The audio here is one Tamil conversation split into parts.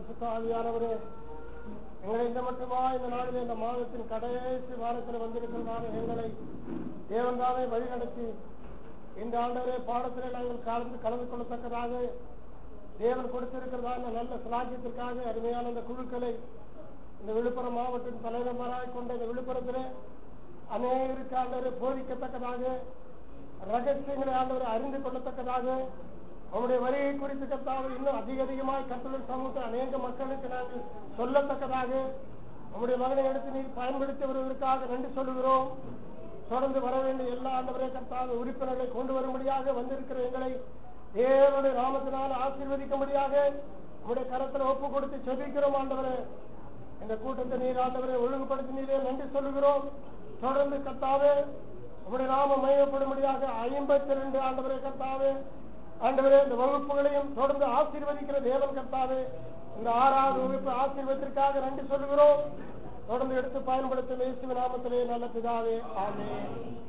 பரிசுத்த ஆவியானவரே எங்களை இந்த மட்டுமா இந்த நாளில் இந்த மாதத்தின் கடைசி வாரத்தில் வந்திருக்கிறதான எங்களை தேவன் தானே வழிநடத்தி இந்த ஆண்டவரே பாடத்திலே நாங்கள் கலந்து கலந்து கொள்ளத்தக்கதாக தேவன் கொடுத்திருக்கிறதான நல்ல சிலாக்கியத்திற்காக அருமையான இந்த குழுக்களை இந்த விழுப்புரம் மாவட்டத்தின் தலைநகராக கொண்ட இந்த விழுப்புரத்திலே அநேகருக்கு ஆண்டவரை போதிக்கத்தக்கதாக ரகசியங்களை ஆண்டவரை அறிந்து கொள்ளத்தக்கதாக அவருடைய வருகை குறித்து கர்த்தாவை இன்னும் அதிக அதிகமாய் கத்தொழில் சமூகத்தை அநேக மக்களுக்கு நாங்கள் சொல்லத்தக்கதாக நம்முடைய மகனை எடுத்து நீர் பயன்படுத்தி வருவதற்காக நன்றி சொல்லுகிறோம் தொடர்ந்து வர வேண்டிய எல்லா ஆண்டவரே கர்த்தாவை உறுப்பினர்களை கொண்டு வரும்படியாக வந்திருக்கிற எங்களை தேவனுடைய நாமத்தினால் ஆசீர்வதிக்கும்படியாக உங்களுடைய கரத்தில் ஒப்பு கொடுத்து செபிக்கிறோம் ஆண்டவரே இந்த கூட்டத்தை நீர் ஆண்டவரை ஒழுங்குபடுத்தி நீரே நன்றி சொல்லுகிறோம் தொடர்ந்து கர்த்தாவே உங்களுடைய நாமம் மையப்படும்படியாக ஐம்பத்தி ரெண்டு ஆண்டவரே கர்த்தாவே ஆண்டவரே இந்த வகுப்புகளையும் தொடர்ந்து ஆசீர்வதிக்கிற தேவன் கர்த்தாவே இந்த ஆறாவது வகுப்பு ஆசீர்வத்திற்காக நன்றி சொல்லுகிறோம் தொடர்ந்து எடுத்து பயன்படுத்தும் இயேசுவின் நாமத்திலே நல்ல பிதாவே ஆமென்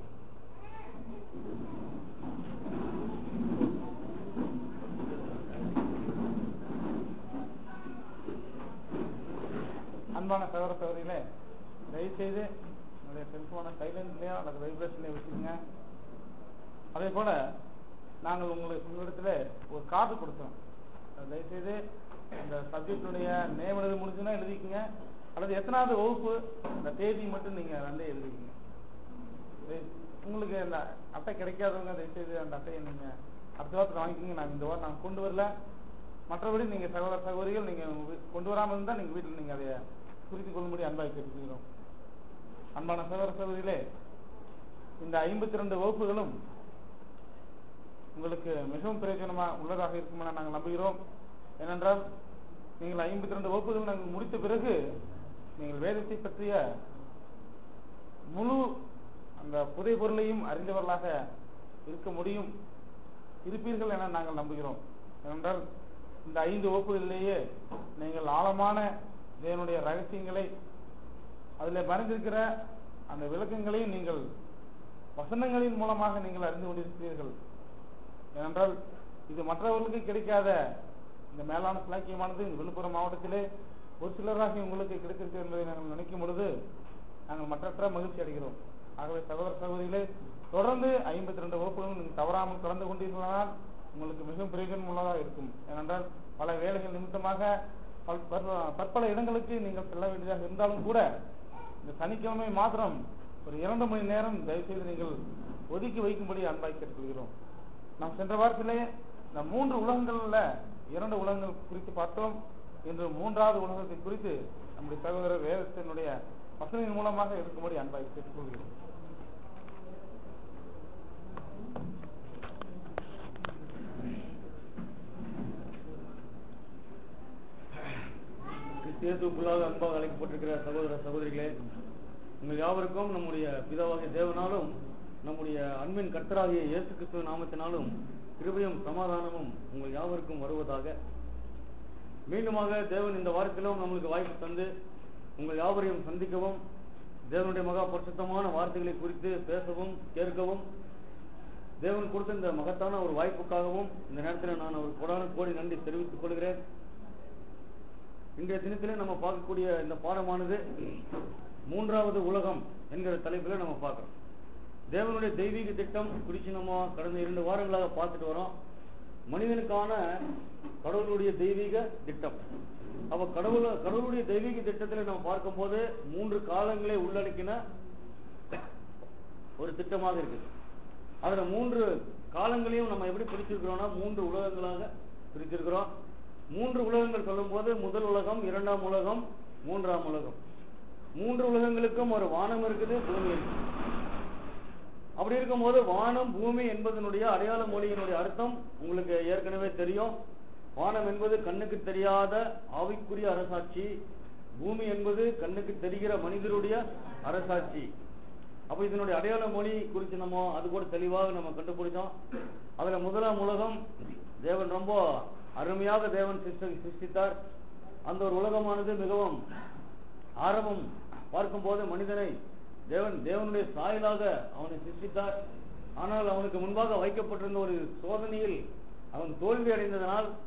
அன்பான சகோதர சகோதரிகளே தயவுசெய்து உங்களுடைய செல்போனை சைலண்ட்லயோ அல்லது வைப்ரேஷன்லயோ வச்சுக்கோங்க அதே போல நாங்கள் உங்களுக்கு உங்களிடத்துல ஒரு கார்டு கொடுத்தோம் அது தயவுசெய்து அந்த சப்ஜெக்டுடைய நேம் எழுத முடிஞ்சுன்னா எழுதிக்கங்க அல்லது எத்தனாவது வகுப்பு அந்த தேதி மட்டும் நீங்க வந்து எழுதிக்கங்க இது- உங்களுக்கு அந்த அட்டை கிடைக்காதவங்க தயவுசெய்து அந்த அட்டையை நீங்க அடுத்த வாரத்தில் வாங்கிக்கோங்க நாங்கள் இந்த வாரம் நாங்கள் கொண்டு வரல மற்றபடி நீங்க சகோதர சகோதரிகள் நீங்க உங்க வீ- கொண்டு வராம இருந்தா நீங்க வீட்டில் நீங்க அதை குறித்துக் கொள்ளும்படி அன்பாக கேட்டுக்கிறோம் அன்பான சகோதர சகோதரிகளே இந்த ஐம்பத்தி ரெண்டு வகுப்புகளும் உங்களுக்கு மிகவும் பிரயோஜனமா உள்ளதாக இருக்கும் என நாங்கள் நம்புகிறோம் ஏனென்றால் நீங்கள் ஐம்பத்தி ரெண்டு வகுப்புகள் நாங்கள் முடித்த பிறகு நீங்கள் வேதத்தை பற்றிய முழு அந்த புதை பொருளையும் அறிந்தவர்களாக இருக்க முடியும் இருப்பீர்கள் என நாங்கள் நம்புகிறோம் ஏனென்றால் இந்த ஐந்து வகுப்புகளிலேயே நீங்கள் ஆழமான தேவனுடைய ரகசியங்களை அதில் மறைந்திருக்கிற அந்த விளக்கங்களையும் நீங்கள் வசனங்களின் மூலமாக நீங்கள் அறிந்து கொண்டிருக்கிறீர்கள் ஏனென்றால் இது மற்றவர்களுக்கு கிடைக்காத இந்த மேலான சிலாக்கியமானது இந்த விழுப்புரம் மாவட்டத்திலே ஒரு சிலராக உங்களுக்கு கிடைத்திருக்கிறது என்பதை நாங்கள் நினைக்கும் பொழுது நாங்கள் மற்றற்ற மகிழ்ச்சி அடைகிறோம் ஆகவே சகோதர சகோதரிகளே தொடர்ந்து ஐம்பத்தி ரெண்டு வகுப்புகளும் நீங்கள் தவறாமல் கலந்து கொண்டீர்களானால் உங்களுக்கு மிகவும் பிரயோஜனம் உள்ளதாக இருக்கும் ஏனென்றால் பல வேலைகள் நிமித்தமாக பல்- பற்ப- பற்பல இடங்களுக்கு நீங்கள் செல்ல வேண்டியதாக இருந்தாலும் கூட இந்த சனிக்கிழமை மாத்திரம் ஒரு இரண்டு மணி நேரம் தயவுசெய்து நீங்கள் ஒதுக்கி வைக்கும்படி அன்பாய் கேட்டுக்கொள்கிறோம் நாம் சென்ற வாரத்திலே இந்த மூன்று உலகங்கள்ல இரண்டு உலகங்கள் குறித்து பார்த்தோம் இன்று மூன்றாவது உலகத்தை குறித்து நம்முடைய சகோதரர் வேதத்தினுடைய வசனின் மூலமாக இருக்கும்படி அன்பாய் கேட்டுக்கொள்கிறோம் கிறிஸ்தியத்துக்குள்ளாக அன்பாக அழைக்கப்பட்டிருக்கிற சகோதர சகோதரிகளே உங்கள் யாவருக்கும் நம்முடைய பிதாவாகிய தேவனாலும் நம்முடைய அன்பின் கர்த்தராகிய இயேசு கிறிஸ்துவ நாமத்தினாலும் கிருபையும் சமாதானமும் உங்கள் யாவருக்கும் வருவதாக மீண்டுமாக தேவன் இந்த வாரத்திலும் நம்மளுக்கு வாய்ப்பு தந்து உங்கள் யாவரையும் சந்திக்கவும் தேவனுடைய மகா பரிசுத்தமான வார்த்தைகளை குறித்து பேசவும் கேட்கவும் தேவன் கொடுத்த இந்த மகத்தான ஒரு வாய்ப்புக்காகவும் இந்த நேரத்தில் நான் ஒரு கொடான கோடி நன்றி தெரிவித்துக் கொள்கிறேன் இன்றைய தினத்திலே நம்ம பார்க்கக்கூடிய இந்த பாடமானது மூன்றாவது உலகம் என்கிற தலைப்பில் நம்ம பார்க்கிறோம் தேவனுடைய தெய்வீக திட்டம் குறித்து நம்ம கடந்த இரண்டு வாரங்களாக பார்த்துட்டு வரோம் மனிதனுக்கான கடவுளுடைய தெய்வீக திட்டம் அப்ப கடவுள் கடவுளுடைய தெய்வீக திட்டத்தில் நம்ம பார்க்கும்போது மூன்று காலங்களை உள்ளடக்கின ஒரு திட்டமாக இருக்குது அதுல மூன்று காலங்களையும் நம்ம எப்படி பிரிச்சிருக்கிறோம்னா மூன்று உலகங்களாக பிரிச்சிருக்கிறோம் மூன்று உலகங்கள் சொல்லும்போது முதல் உலகம் இரண்டாம் உலகம் மூன்றாம் உலகம் மூன்று உலகங்களுக்கும் ஒரு வானம் இருக்குது பூமி இருக்குது அப்படி இருக்கும்போது வானம் பூமி என்பதனுடைய அடையாள மொழியினுடைய அர்த்தம் உங்களுக்கு ஏற்கனவே தெரியும் வானம் என்பது கண்ணுக்கு தெரியாத ஆவிக்குரிய அரசாட்சி பூமி என்பது கண்ணுக்கு தெரிகிற மனிதருடைய அரசாட்சி அப்ப இதனுடைய அடையாள மொழி குறித்து நம்ம அது கூட தெளிவாக நம்ம கண்டுபிடிச்சோம் அதுல முதலாம் உலகம் தேவன் ரொம்ப அருமையாக தேவன் சிருஷ்டி- சிருஷ்டித்தார் அந்த ஒரு உலகமானது மிகவும் ஆரம்பம் பார்க்கும்போது மனிதனை தேவன் தேவனுடைய சாயலாக அவனை சிருஷ்டித்தார் ஆனால் அவனுக்கு முன்பாக வைக்கப்பட்டிருந்த ஒரு சோதனையில் அவன் தோல்வி அடைந்ததனால்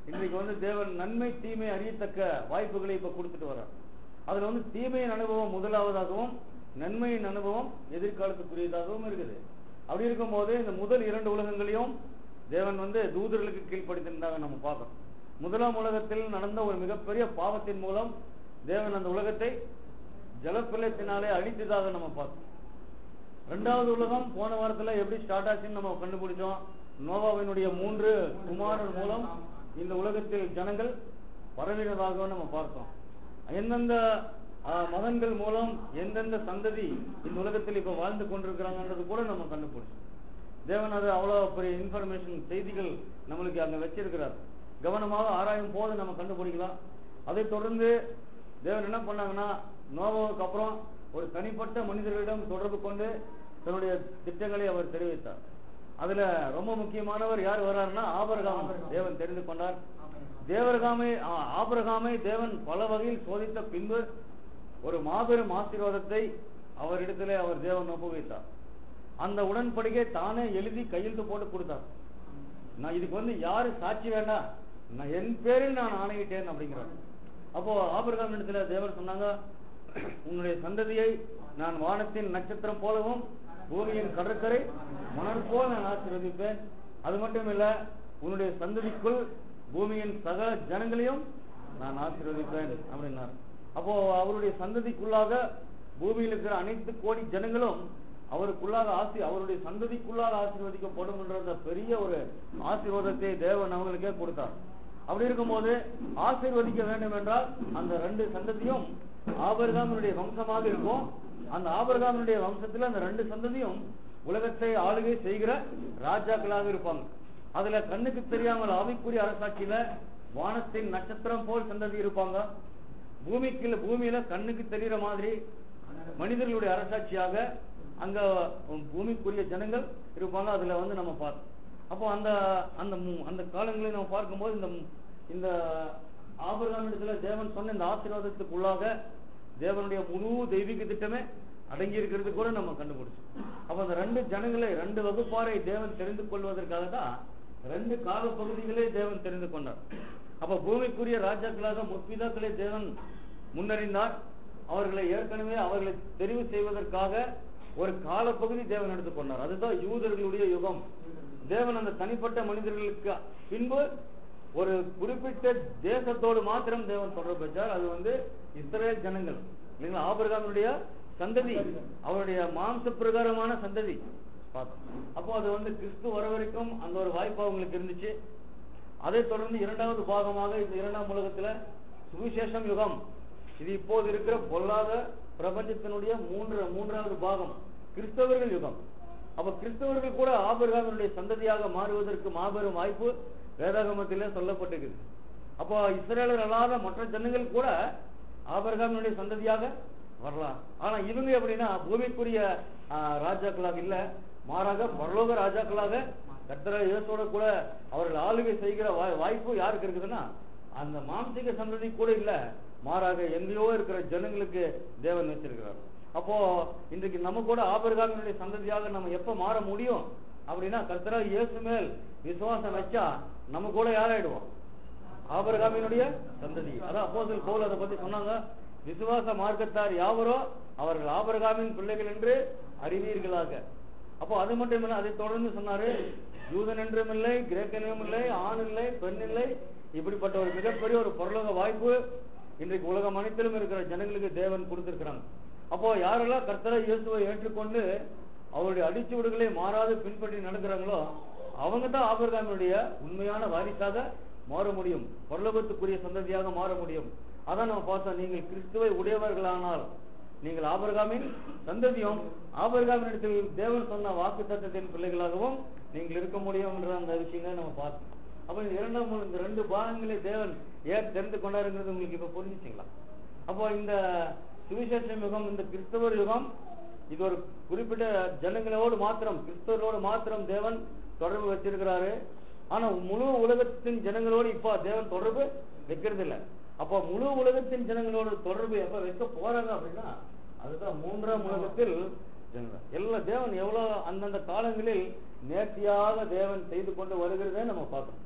இன்றைக்கு வந்து தேவன் நன்மை தீமை அறியத்தக்க வாய்ப்புகளை இப்ப கொடுத்துட்டு வர்றார் அதுல வந்து தீமையின் அனுபவம் முதலாவதாகவும் நன்மையின் அனுபவம் எதிர்காலத்துக்குரியதாகவும் இருக்குது அப்படி இருக்கும்போது இந்த முதல் இரண்டு உலகங்களையும் தேவன் வந்து தூதர்களுக்கு கீழ்ப்படுத்திருந்தாங்க நம்ம பார்க்கணும் முதலாம் உலகத்தில் நடந்த ஒரு மிகப்பெரிய பாவத்தின் மூலம் தேவன் அந்த உலகத்தை ஜலப்பிள்ளத்தினாலே அழித்ததாக நம்ம பார்த்தோம் ரெண்டாவது உலகம் போன வாரத்துல எப்படி ஸ்டார்ட் ஆச்சுன்னு நம்ம கண்டுபிடிச்சோம் நோவாவினுடைய மூன்று குமாரர் மூலம் இந்த உலகத்தில் ஜனங்கள் பரவினதாக நம்ம பார்த்தோம் எந்தெந்த ஆ, மகன்கள் மூலம் எந்தெந்த சந்ததி இந்த உலகத்தில் இப்ப வாழ்ந்து கொண்டிருக்கிறாங்கன்றது கூட நம்ம கண்டுபிடிச்சோம் தேவன் அது அவ்வளவு பெரிய இன்ஃபர்மேஷன் செய்திகள் நம்மளுக்கு அங்க வச்சிருக்கிறார் கவனமாக ஆராயும் போது நம்ம கண்டுபிடிக்கலாம் அதை தொடர்ந்து தேவன் என்ன பண்ணாங்கன்னா நோவாவுக்கு அப்புறம் ஒரு தனிப்பட்ட மனிதர்களிடம் தொடர்பு கொண்டு தன்னுடைய திட்டங்களை அவர் தெரிவித்தார் அதுல ரொம்ப முக்கியமானவர் யார் வர்றாருன்னா ஆபரகாம் தேவன் தெரிந்து கொண்டார் தேவரகாமை ஆ, ஆபிரகாமை தேவன் பல வகையில் சோதித்த பின்பு ஒரு மாபெரும் ஆசீர்வாதத்தை அவரிடத்திலே அவர் தேவன் ஒப்புவித்தார் அந்த உடன்படிக்கை தானே எழுதி கையெழுத்து போட்டு கொடுத்தார் நான் இதுக்கு வந்து யாரு சாட்சி வேண்டாம் நான் என் பேரில் நான் ஆணையிட்டேன் அப்படிங்கிறார் அப்போ ஆபிரகாம் இடத்துல தேவன் சொன்னாங்க உன்னுடைய சந்ததியை நான் வானத்தின் நட்சத்திரம் போலவும் பூமியின் கடற்கரை மணல் போல் நான் ஆசீர்வதிப்பேன் அது மட்டும் இல்ல உன்னுடைய சந்ததிக்குள் பூமியின் சகல ஜனங்களையும் நான் ஆசீர்வதிப்பேன் அப்படின்னார் அப்போ அவருடைய சந்ததிக்குள்ளாக பூமியில் இருக்கிற அனைத்து கோடி ஜனங்களும் அவருக்குள்ளாக ஆசி அவருடைய சந்ததிக்குள்ளாக ஆசீர்வதிக்கப்படும் என்ற அந்த பெரிய ஒரு ஆசீர்வாதத்தை தேவன் அவங்களுக்கே கொடுத்தார் அப்படி இருக்கும்போது ஆசீர்வதிக்க வேண்டும் என்றால் அந்த ரெண்டு சந்ததியும் ஆபரகாமனுடைய வம்சமாக இருக்கும் அந்த ஆபரகாமனுடைய வம்சத்துல அந்த ரெண்டு சந்ததியும் உலகத்தை ஆளுகை செய்கிற ராஜாக்களாக இருப்பாங்க அதுல கண்ணுக்கு தெரியாமல் ஆவிக்குரிய அரசாட்சியில வானத்தின் நட்சத்திரம் போல் சந்ததி இருப்பாங்க பூமிக்கு பூமியில கண்ணுக்கு தெரிகிற மாதிரி மனிதர்களுடைய அரசாட்சியாக அங்க பூமிக்குரிய ஜனங்கள் இருப்பாங்க அதுல வந்து நம்ம பார்த்தோம் அப்போ அந்த அந்த மு- அந்த காலங்களை நம்ம பார்க்கும்போது இந்த மு- இந்த ஆபரகாமிடத்துல தேவன் சொன்ன இந்த ஆசீர்வாதத்துக்குள்ளாக தேவனுடைய முழு தெய்வீக திட்டமே அடங்கி இருக்கிறது கூட நம்ம கண்டுபிடிச்சோம் அப்ப அந்த ரெண்டு ஜனங்களை ரெண்டு வகுப்பாரை தேவன் தெரிந்து கொள்வதற்காக தான் ரெண்டு கால பகுதிகளே தேவன் தெரிந்து கொண்டார் அப்ப பூமிக்குரிய ராஜாக்களாக முற்பிதாக்களை தேவன் முன்னறிந்தார் அவர்களை ஏற்கனவே அவர்களை தெரிவு செய்வதற்காக ஒரு காலப்பகுதி தேவன் எடுத்துக்கொண்டார் அதுதான் யூதர்களுடைய யுகம் தேவன் அந்த தனிப்பட்ட மனிதர்களுக்கு பின்பு ஒரு குறிப்பிட்ட தேசத்தோடு மாத்திரம் தேவன் தொடர்பு வச்சார் அது வந்து இஸ்ரேல் ஜனங்கள் இல்லைங்களா ஆபிரகாமுடைய சந்ததி அவருடைய மாம்ச பிரகாரமான சந்ததி பார்த்தோம் அப்போ அது வந்து கிறிஸ்து வர வரைக்கும் அந்த ஒரு வாய்ப்பு அவங்களுக்கு இருந்துச்சு அதை தொடர்ந்து இரண்டாவது பாகமாக இந்த இரண்டாம் உலகத்துல சுவிசேஷம் யுகம் இது இப்போது இருக்கிற பொல்லாத பிரபஞ்சத்தினுடைய மூன்று மூன்றாவது பாகம் கிறிஸ்தவர்கள் யுகம் அப்ப கிறிஸ்தவர்கள் கூட ஆபிரகாமினுடைய சந்ததியாக மாறுவதற்கு மாபெரும் வாய்ப்பு வேதாகமத்திலே சொல்லப்பட்டிருக்குது அப்போ இஸ்ரேலர் அல்லாத மற்ற ஜனங்கள் கூட ஆபிரகாமினுடைய சந்ததியாக வரலாம் ஆனா இவங்க எப்படின்னா பூமிக்குரிய ஆ, ராஜாக்களாக இல்ல மாறாக பரலோக ராஜாக்களாக கர்த்தர இயேசோட கூட அவர்கள் ஆளுகை செய்கிற வாய்- வாய்ப்பு யாருக்கு இருக்குதுன்னா அந்த மாம்சிக சந்ததி கூட இல்ல மாறாக எங்கேயோ இருக்கிற ஜனங்களுக்கு தேவன் வச்சிருக்கிறார் அப்போ இன்றைக்கு நம்ம கூட ஆபரகாமினுடைய சந்ததியாக நம்ம எப்ப மாற முடியும் அப்படின்னா கர்த்தரா இயேசு மேல் விசுவாசம் வச்சா நம்ம கூட யாராயிடுவோம் ஆபரகாமினுடைய சந்ததி அதான் அப்போஸ்தலர் பவுல் அதை பத்தி சொன்னாங்க விசுவாச மார்க்கத்தார் யாவரோ அவர்கள் ஆபரகாமின் பிள்ளைகள் என்று அறிவீர்களாக அப்போ அது மட்டும் இல்ல அதை தொடர்ந்து சொன்னாரு யூதன் என்றும் இல்லை கிரேக்கனும் இல்லை ஆண் இல்லை பெண் இல்லை இப்படிப்பட்ட ஒரு மிகப்பெரிய ஒரு பரலோக வாய்ப்பு இன்றைக்கு உலகம் அனைத்திலும் இருக்கிற ஜனங்களுக்கு தேவன் கொடுத்திருக்கிறாங்க அப்போ யாரெல்லாம் கர்த்தரை இயேசுவை ஏற்றுக்கொண்டு அவருடைய அடிச்சுவடுகளை மாறாது பின்பற்றி நடக்கிறாங்களோ அவங்க தான் ஆபிரகாமினுடைய உண்மையான வாரிசாக மாற முடியும் பரலோகத்துக்குரிய சந்ததியாக மாற முடியும் அதான் நம்ம பார்த்தோம் நீங்கள் கிறிஸ்துவை உடையவர்களானால் நீங்கள் ஆபிரகாமின் சந்ததியும் ஆபிரகாமினிடத்தில் தேவன் சொன்ன வாக்கு தத்தத்தின் பிள்ளைகளாகவும் நீங்கள் இருக்க முடியும் என்ற அந்த விஷயங்களை நம்ம பார்த்தோம் அப்ப இந்த இரண்டாம் மூலம் இந்த ரெண்டு பாகங்களை தேவன் ஏன் தெரிந்து கொண்டாருங்கிறது உங்களுக்கு இப்ப புரிஞ்சுச்சுங்களா அப்போ இந்த சுவிசேஷம் யுகம் இந்த கிறிஸ்தவர் யுகம் இது ஒரு குறிப்பிட்ட ஜனங்களோடு மாத்திரம் கிறிஸ்தவர்களோடு மாத்திரம் தேவன் தொடர்பு வச்சிருக்கிறாரு ஆனா முழு உலகத்தின் ஜனங்களோடு இப்ப தேவன் தொடர்பு வைக்கிறது இல்ல அப்போ முழு உலகத்தின் ஜனங்களோடு தொடர்பு எப்ப வைக்க போறாங்க அப்படின்னா அதுதான் மூன்றாம் உலகத்தில் ஜனங்கள் எல்லா தேவன் எவ்வளவு அந்தந்த காலங்களில் நேர்த்தியாக தேவன் செய்து கொண்டு வருகிறதை நம்ம பார்க்கணும்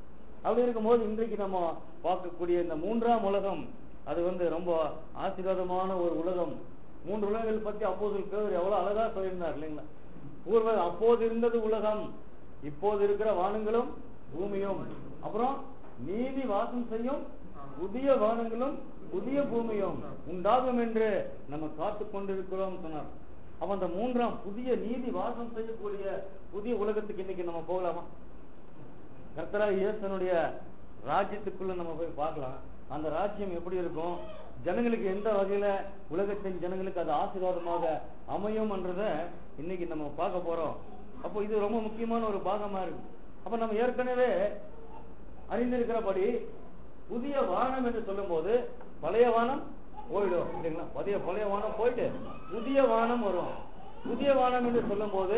அப்படி இருக்கும்போது இன்றைக்கு நம்ம பார்க்கக்கூடிய இந்த மூன்றாம் உலகம் அது வந்து ரொம்ப ஆசீர்வாதமான ஒரு உலகம் மூன்று உலகங்கள் பத்தி அப்போது பேர் எவ்வளவு அழகா சொல்லியிருந்தார் இல்லைங்களா பூர்வ அப்போது இருந்தது உலகம் இப்போது இருக்கிற வானங்களும் பூமியும் அப்புறம் நீதி வாசம் செய்யும் புதிய வானங்களும் புதிய பூமியும் உண்டாகும் என்று நம்ம காத்து கொண்டிருக்கிறோம் சொன்னார் அப்ப அந்த மூன்றாம் புதிய நீதி வாசம் செய்யக்கூடிய புதிய உலகத்துக்கு இன்னைக்கு நம்ம போகலாமா கர்த்தராக இயேசுனுடைய ராஜ்யத்துக்குள்ள நம்ம போய் பார்க்கலாம் அந்த ராஜ்யம் எப்படி இருக்கும் ஜனங்களுக்கு எந்த வகையில உலகத்தின் ஜனங்களுக்கு அது ஆசீர்வாதமாக அமையும்ன்றத இன்னைக்கு நம்ம பார்க்க போறோம் அப்போ இது ரொம்ப முக்கியமான ஒரு பாகமா இருக்கு அப்ப நம்ம ஏற்கனவே அறிந்திருக்கிறபடி புதிய வானம் என்று சொல்லும்போது பழைய வானம் போயிடும் இல்லைங்களா பழைய பழைய வானம் போயிட்டு புதிய வானம் வரும் புதிய வானம் என்று சொல்லும்போது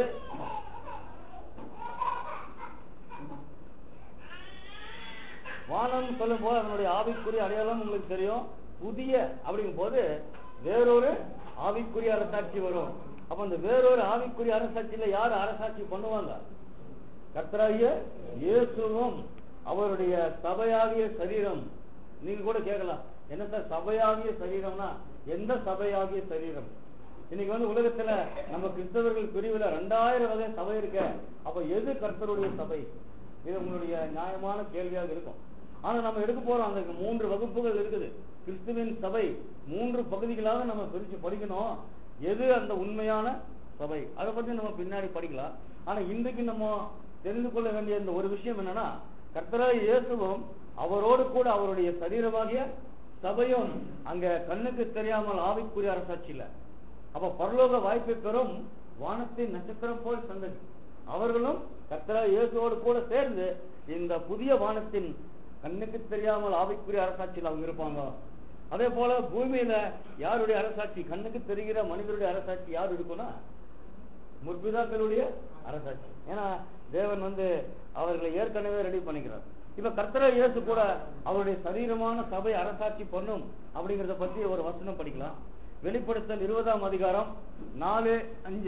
வானம் சொல்லும் போது அதனுடைய ஆவிக்குரிய அடையாளம் உங்களுக்கு தெரியும் புதிய அப்படிங்கும் போது வேறொரு ஆவிக்குரிய அரசாட்சி வரும் அப்ப அந்த வேறொரு ஆவிக்குரிய அரசாட்சியில யார் அரசாட்சி பண்ணுவாங்க கர்த்தராகிய இயேசுவும் அவருடைய சபையாகிய சரீரம் நீங்க கூட கேட்கலாம் என்ன சார் சபையாகிய சரீரம்னா எந்த சபையாகிய சரீரம் இன்னைக்கு வந்து உலகத்துல நம்ம கிறிஸ்தவர்கள் பிரிவுல ரெண்டாயிரம் வகை சபை இருக்க அப்ப எது கர்த்தருடைய சபை இது உங்களுடைய நியாயமான கேள்வியாக இருக்கும் ஆனா நம்ம எடுக்க போறோம் அந்த மூன்று வகுப்புகள் இருக்குது கிறிஸ்துவின் சபை மூன்று பகுதிகளாக நம்ம பிரிச்சு படிக்கணும் எது அந்த உண்மையான சபை அதை பத்தி நம்ம பின்னாடி படிக்கலாம் ஆனா இன்றைக்கு நம்ம தெரிந்து கொள்ள வேண்டிய இந்த ஒரு விஷயம் என்னன்னா கர்த்தராக இயேசுவும் அவரோடு கூட அவருடைய சரீரமாகிய சபையும் அங்க கண்ணுக்கு தெரியாமல் ஆவிக்குரிய அரசாட்சி இல்ல அப்ப பரலோக வாய்ப்பை பெறும் வானத்தின் நட்சத்திரம் போல் சந்ததி அவர்களும் கர்த்தராக இயேசுவோடு கூட சேர்ந்து இந்த புதிய வானத்தின் கண்ணுக்கு தெரியாமல் ஆவிக்குரிய அரசாட்சியில் அவங்க இருப்பாங்க அதே போல பூமியில யாருடைய அரசாட்சி கண்ணுக்கு தெரிகிற மனிதருடைய அரசாட்சி யார் இருக்கும்னா முற்பிதாக்களுடைய அரசாட்சி ஏன்னா தேவன் வந்து அவர்களை ஏற்கனவே ரெடி பண்ணிக்கிறார் இப்ப கர்த்தர இயேசு கூட அவருடைய சரீரமான சபை அரசாட்சி பண்ணும் அப்படிங்கறத பத்தி ஒரு வசனம் படிக்கலாம் வெளிப்படுத்தல் இருபதாம் அதிகாரம் நாலு அஞ்சு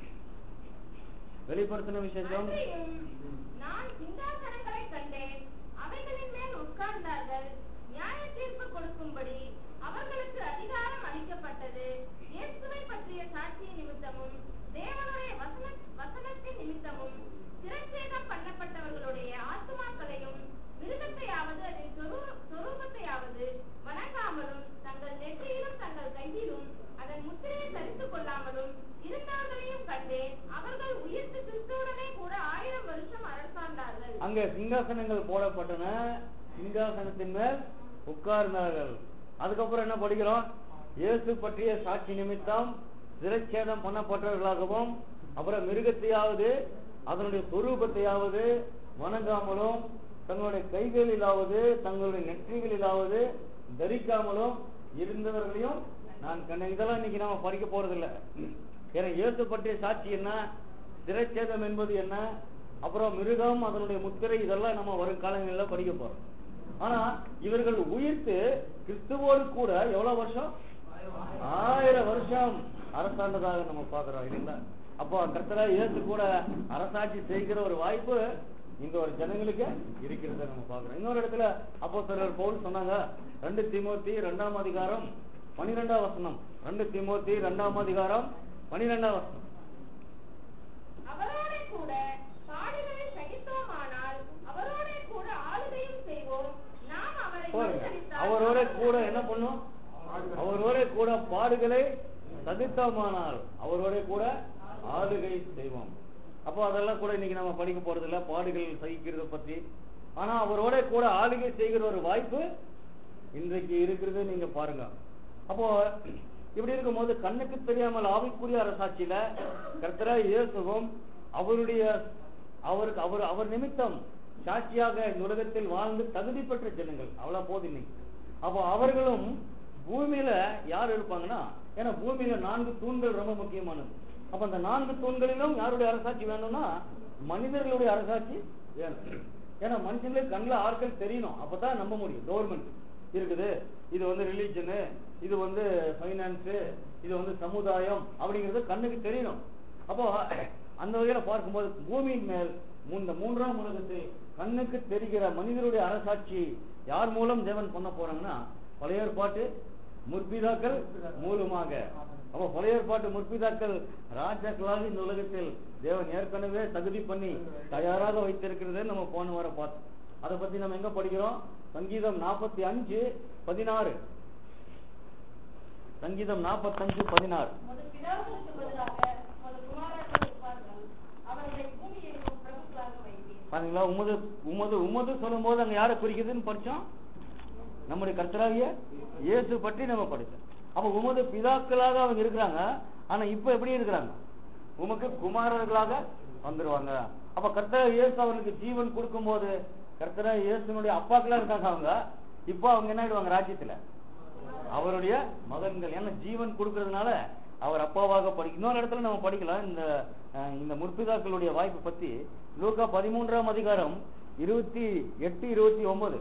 வெளிப்படுத்தின விசேஷம் அன்றியும் நான் சிங்காசனங்களைக் கண்டேன் அவைகளின் மேல் உட்கார்ந்தார்கள் நியாய தீர்ப்பு கொடுக்கும்படி அவர்களுக்கு அதிகாரம் அளிக்கப்பட்டது இயேசுவை பற்றிய சாட்சியின் நிமித்தமும் தேவனுடைய வசன வசனத்தின் நிமித்தமும் சிரச்சேதம் பண்ணப்பட்டவர்களுடைய ஆத்துமாக்களையும் மிருகத்தையாவது அதன் சொரூ- சொரூபத்தையாவது வணங்காமலும் தங்கள் நெற்றியிலும் தங்கள் கையிலும் அதன் முத்திரையை தரித்துக் கொள்ளாமலும் இருந்தவர்களையும் கண்டேன் அவர்கள் உயிர்த்து கிறிஸ்துவுடனே கூட ஆயிரம் வருஷம் அரசாண்டார்கள் அங்க சிங்காசனங்கள் போடப்பட்டன சிங்காசனத்தின் மேல் உட்கார்ந்தார்கள் அதுக்கப்புறம் என்ன படிக்கிறோம் இயேசு பற்றிய சாட்சி நிமித்தம் சிரச்சேதம் பண்ணப்பட்டவர்களாகவும் அப்புறம் மிருகத்தையாவது அதனுடைய சொரூபத்தையாவது வணங்காமலும் தங்களுடைய கைகளிலாவது தங்களுடைய நெற்றிகளிலாவது தரிக்காமலும் இருந்தவர்களையும் நான் கண்டேன் இதெல்லாம் இன்னைக்கு நாம படிக்க போறது இல்ல ஏன்னா இயேசு பற்றிய சாட்சி என்ன சிறைச்சேதம் என்பது என்ன அப்புறம் மிருகம் அதனுடைய முத்திரை இதெல்லாம் நம்ம வரும் காலங்களில் படிக்க போறோம் ஆனா இவர்கள் உயிர்த்து கிறிஸ்துவோடு கூட எவ்வளவு வருஷம் ஆயிரம் வருஷம் அரசாண்டதாக நம்ம பாக்குறோம் இல்லைங்களா அப்போ கர்த்தரா இயேசு கூட அரசாட்சி செய்கிற ஒரு வாய்ப்பு இந்த ஒரு ஜனங்களுக்கு இருக்கிறத நம்ம பாக்குறோம் இன்னொரு இடத்துல அப்போ சிலர் பவுல் சொன்னாங்க ரெண்டு தீமோத்தி ரெண்டாம் அதிகாரம் பனிரெண்டாம் வசனம் ரெண்டு தீமோத்தி ரெண்டாம் அதிகாரம் பனிரெண்டாம் வசனம் அவரோடே கூட பாடுகளை சகித்தோமானால் அவரோடே கூட ஆளுகையும் செய்வோம் நாம் அவரை பாருங்க மறுதலித்தால் அவரோட அவர் கூட என்ன பண்ணும் அவரோட கூட பாடுகளை சதித்தோமானால் அவரோட கூட ஆளுகை செய்வோம் அப்போ அதெல்லாம் கூட இன்னைக்கு நம்ம படிக்க போறது இல்ல பாடுகள் சகிக்கிறத பத்தி ஆனா அவரோட கூட ஆளுகை செய்கிற ஒரு வாய்ப்பு இன்றைக்கு இருக்கிறது நீங்க பாருங்க அப்போ இப்படி இருக்கும்போது கண்ணுக்கு தெரியாமல் ஆவிக்குரிய அரசாட்சியில கர்த்தரா இயேசுவும் அவருடைய அவருக்கு அவர் அவர் நிமித்தம் சாட்சியாக இந்த உலகத்தில் வாழ்ந்து தகுதி பெற்ற ஜனங்கள் அவ்வளவு போதும் இன்னைக்கு அப்போ அவர்களும் பூமியில யார் இருப்பாங்கன்னா ஏன்னா பூமியில நான்கு தூண்கள் ரொம்ப முக்கியமானது அப்ப அந்த நான்கு தூண்களிலும் யாருடைய அரசாட்சி வேணும்னா மனிதர்களுடைய அரசாட்சி வேணும் ஏன்னா மனுஷங்களுக்கு கண்ணில் ஆட்கள் தெரியணும் அப்பதான் நம்ப முடியும் கவர்மெண்ட் இருக்குது இது வந்து ரிலீஜனு இது வந்து ஃபைனான்ஸு இது வந்து சமுதாயம் அப்படிங்கிறது கண்ணுக்கு தெரியணும் அப்போ அந்த வகையில பார்க்கும்போது பூமியின் மேல் இந்த மூன்றாம் உலகத்தில் கண்ணுக்கு தெரிகிற மனிதருடைய அரசாட்சி யார் மூலம் தேவன் பண்ண போறாங்கன்னா பழைய ஏற்பாட்டு முற்பிதாக்கள் மூலமாக அப்ப பழைய ஏற்பாட்டு முற்பிதாக்கள் ராஜாக்களாக இந்த உலகத்தில் தேவன் ஏற்கனவே தகுதி பண்ணி தயாராக வைத்திருக்கிறதை நம்ம போன வாரம் பார்த்தோம் அதை பத்தி நம்ம எங்க படிக்கிறோம் சங்கீதம் நாற்பத்தி அஞ்சு பதினாறு சங்கீதம் நாற்பத்தஞ்சு பதினாறு உமது பிதாக்களுக்கு பதிலாக உமது குமாரர்கள் இருப்பார்கள் அவர்களை பூமி எங்கும் பிரபுக்களாக வைப்பீர் பாத்தீங்களா உமது உமது உமது சொல்லும் போது அங்க யாரை குறிக்குதுன்னு படிச்சோம் நம்முடைய கர்த்தராகிய இயேசு பற்றி நம்ம படிச்சோம் அப்ப உமது பிதாக்களாக அவங்க இருக்கிறாங்க ஆனா இப்ப எப்படி இருக்கிறாங்க உமக்கு குமாரர்களாக வந்துருவாங்க அப்ப கர்த்தரா இயேசு அவர்களுக்கு ஜீவன் கொடுக்கும்போது கர்த்தரா இயேசுனுடைய அப்பாக்களா இருக்காங்க அவங்க இப்போ அவங்க என்ன ஆயிடுவாங்க ராஜ்யத்துல அவருடைய மகன்கள் ஏன்னா ஜீவன் கொடுக்கறதுனால அவர் அப்பாவாக படி இன்னொரு இடத்துல நம்ம படிக்கலாம் இந்த அஹ், இந்த முற்பிதாக்களுடைய வாய்ப்பு பத்தி லூக்கா பதிமூன்றாம் அதிகாரம் இருபத்தி எட்டு இருபத்தி ஒன்பது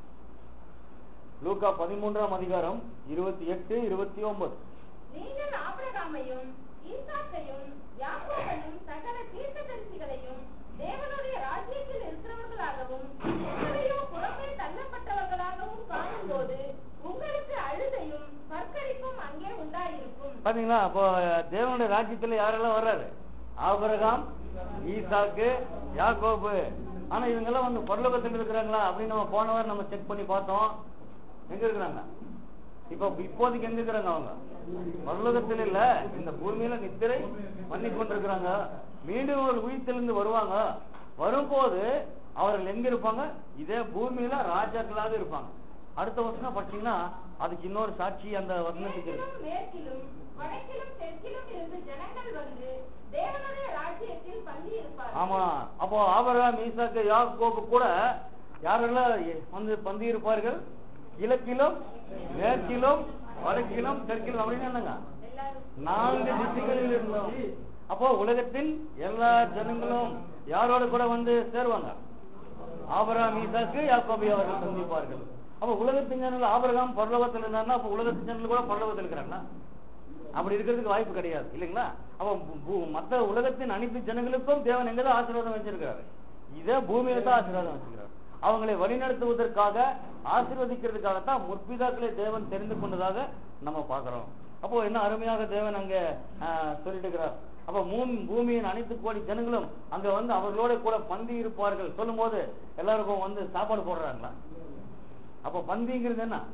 லூக்கா பதிமூன்றாம் அதிகாரம் இருபத்தி எட்டு இருபத்தி ஒன்பது நீங்கள் ஆபிரகாமையும் ஈசாக்கையும் யாக்கோபையும் சகல தீர்க்கதரிசிகளையும் தேவனுடைய ராஜ்யத்தில் இருக்கிறவர்களாகவும் எத்தனையோ புறமே தள்ளப்பட்டவர்களாகவும் காணும்போது உங்களுக்கு அழுதையும் பற்கடிப்பும் அங்கே உண்டாயிருக்கும் பாத்தீங்களா அப்போ தேவனுடைய ராஜ்யத்துல யாரெல்லாம் வர்றாரு ஆபிரகாம் ஈசாக்கு யாக்கோபு ஆனா இவங்க எல்லாம் வந்து பரலோகத்தில் இருக்கிறாங்களா அப்படின்னு நம்ம போன வாரம் நம்ம செக் பண்ணி பார்த்தோம் எங்க இருக்கிறாங்க இப்ப இப்போதைக்கு எங்க இருக்கிறாங்க அவங்க பரலோகத்தில் இல்ல இந்த பூமியில நித்திரை பண்ணி கொண்டிருக்கிறாங்க மீண்டும் அவர்கள் உயிர்த்தெழுந்து வருவாங்க வரும்போது அவர்கள் எங்க இருப்பாங்க இதே பூமியில ராஜாக்களாக இருப்பாங்க அடுத்த வருஷம் பார்த்தீங்கன்னா அதுக்கு இன்னொரு சாட்சி அந்த வசனத்துக்கு இருக்கு கிழக்கிலும் மேற்கிலும் வடக்கிலும் தெற்கிலும் இருந்து ஜனங்கள் வந்து தேவனுடைய ராஜ்யத்தில் பந்தி இருப்பார்கள் ஆமா அப்போ ஆபரகாம் ஈசாக்கு யாக்கோபு கூட யாரெல்லாம் எ- வந்து பந்தி இருப்பார்கள் கிழக்கிலும் மேற்கிலும் வடக்கிலும் தெற்கிலும் அப்படின்னு என்னங்க எல்லாரும் நான்கு திசைகளில் இருந்தோம் அப்போ உலகத்தின் எல்லா ஜனங்களும் யாரோட கூட வந்து சேருவாங்க ஆபரகாம் ஈசாக்கு யாக்கோபி அவர்கள் சந்திப்பார்கள் அப்ப உலகத்தின் ஜனங்கள் ஆபரகாம் பரலோகத்தில் இருந்தாருன்னா அப்ப உலகத்தின் ஜனங்கள் கூட பரலோகத்தில் இருக்கிறாங்களா அப்படி இருக்கிறதுக்கு வாய்ப்பு கிடையாது இல்லைங்களா அப்ப பூ- பூ- மத்த உலகத்தின் அனைத்து ஜனங்களுக்கும் தேவன் எங்கதான் ஆசீர்வாதம் வச்சிருக்கிறாரு இதே பூமியில தான் ஆசீர்வாதம் வச்சிருக்கிறார் அவங்களை வழிநடத்துவதற்காக ஆசீர்வதிக்கிறதுக்காகத்தான் முற்பிதாக்களை தேவன் தெரிந்து கொண்டதாக நம்ம பார்க்கிறோம் அப்போ என்ன அருமையாக தேவன் அங்க ஆஹ், சொல்லிட்டு இருக்கிறார் அப்ப மூன் பூமியின் அனைத்து கோடி ஜனங்களும் அங்க வந்து அவர்களோட கூட பந்தி இருப்பார்கள் சொல்லும் போது எல்லாருக்கும் வந்து சாப்பாடு போடுறாங்களா அப்ப பந்திங்கிறது என்ன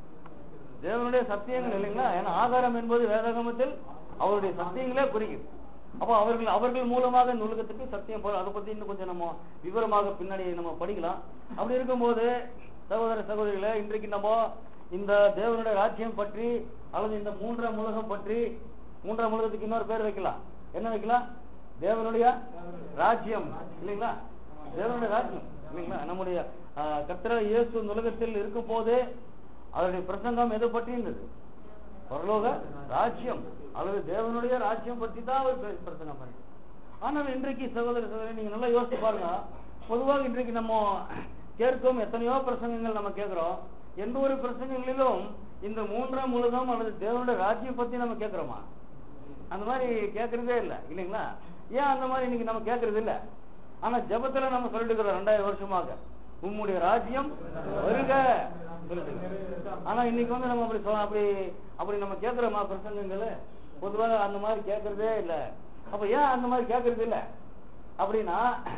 தேவனுடைய சத்தியங்கள் இல்லைங்களா ஏன்னா ஆதாரம் என்பது வேதாகமத்தில் அவருடைய சத்தியங்களே குறிக்குது அப்போ அவர்கள் அவர்கள் மூலமாக இந்த உலகத்துக்கு சத்தியம் போற அதை பத்தி இன்னும் கொஞ்சம் நம்ம விவரமாக பின்னாடி நம்ம படிக்கலாம் அப்படி இருக்கும்போது சகோதர சகோதரிகளே இன்றைக்கு நம்ம இந்த தேவனுடைய ராஜ்யம் பற்றி அல்லது இந்த மூன்றாம் உலகம் பற்றி மூன்றாம் உலகத்துக்கு இன்னொரு பேர் வைக்கலாம் என்ன வைக்கலாம் தேவனுடைய ராஜ்யம் இல்லைங்களா தேவனுடைய ராஜ்யம் இல்லைங்களா நம்முடைய ஆஹ், கர்த்தராகிய இயேசு இந்த உலகத்தில் இருக்கும் போது அவருடைய பிரசங்கம் எதை பற்றி இருந்தது பரலோக ராஜ்யம் அல்லது தேவனுடைய ராஜ்யம் பற்றி தான் அவர் பே- பிரசங்கம் பண்ணி ஆனால் இன்றைக்கு சகோதர சகோதரி நீங்க நல்லா யோசிச்சு பாருங்க பொதுவாக இன்றைக்கு நம்ம கேட்கும் எத்தனையோ பிரசங்கங்கள் நம்ம கேட்கிறோம் எந்த ஒரு பிரசங்கங்களிலும் இந்த மூன்றாம் உலகம் அல்லது தேவனுடைய ராஜ்யம் பத்தி நம்ம கேட்கிறோமா அந்த மாதிரி கேட்கறதே இல்ல இல்லைங்களா ஏன் அந்த மாதிரி இன்னைக்கு நம்ம கேட்கறது இல்ல ஆனா ஜெபத்துல நம்ம சொல்லிட்டு இருக்கிறோம் ரெண்டாயிரம் வருஷமாக உம்முடைய ராஜ்யம் வருக சொல்லிட்டு இருக்கிறோம். ஆனா இன்னைக்கு வந்து நம்ம அப்படி சொல்ல அப்படி அப்படி நம்ம கேட்கிறோமா பிரசங்கங்கள் பொதுவாக அந்த மாதிரி கேட்கறதே இல்ல அப்ப ஏன் அந்த மாதிரி கேட்கறது இல்ல அப்படின்னா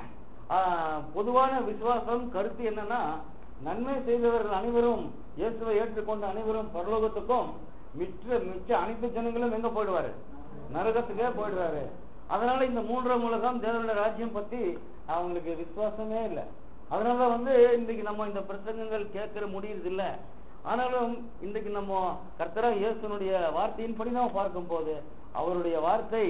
ஆஹ், பொதுவான விசுவாசம் கருத்து என்னன்னா நன்மை செய்தவர்கள் அனைவரும் இயேசுவை ஏற்றுக்கொண்ட அனைவரும் பரலோகத்துக்கும் மிச்ச மிச்ச அனைத்து ஜனங்களும் எங்க போயிடுவாரு நரகத்துக்கே போயிடுவாரு அதனால இந்த மூன்றாம் உலகம் தேவனுடைய ராஜ்யம் பத்தி அவங்களுக்கு விசுவாசமே இல்லை அதனால வந்து இன்னைக்கு நம்ம இந்த பிரசங்கங்கள் கேட்கிற முடியுறது இல்ல ஆனாலும் இன்றைக்கு நம்ம கர்த்தரா இயேசுனுடைய வார்த்தையின்படி நாம் பார்க்கும் போது அவருடைய வார்த்தை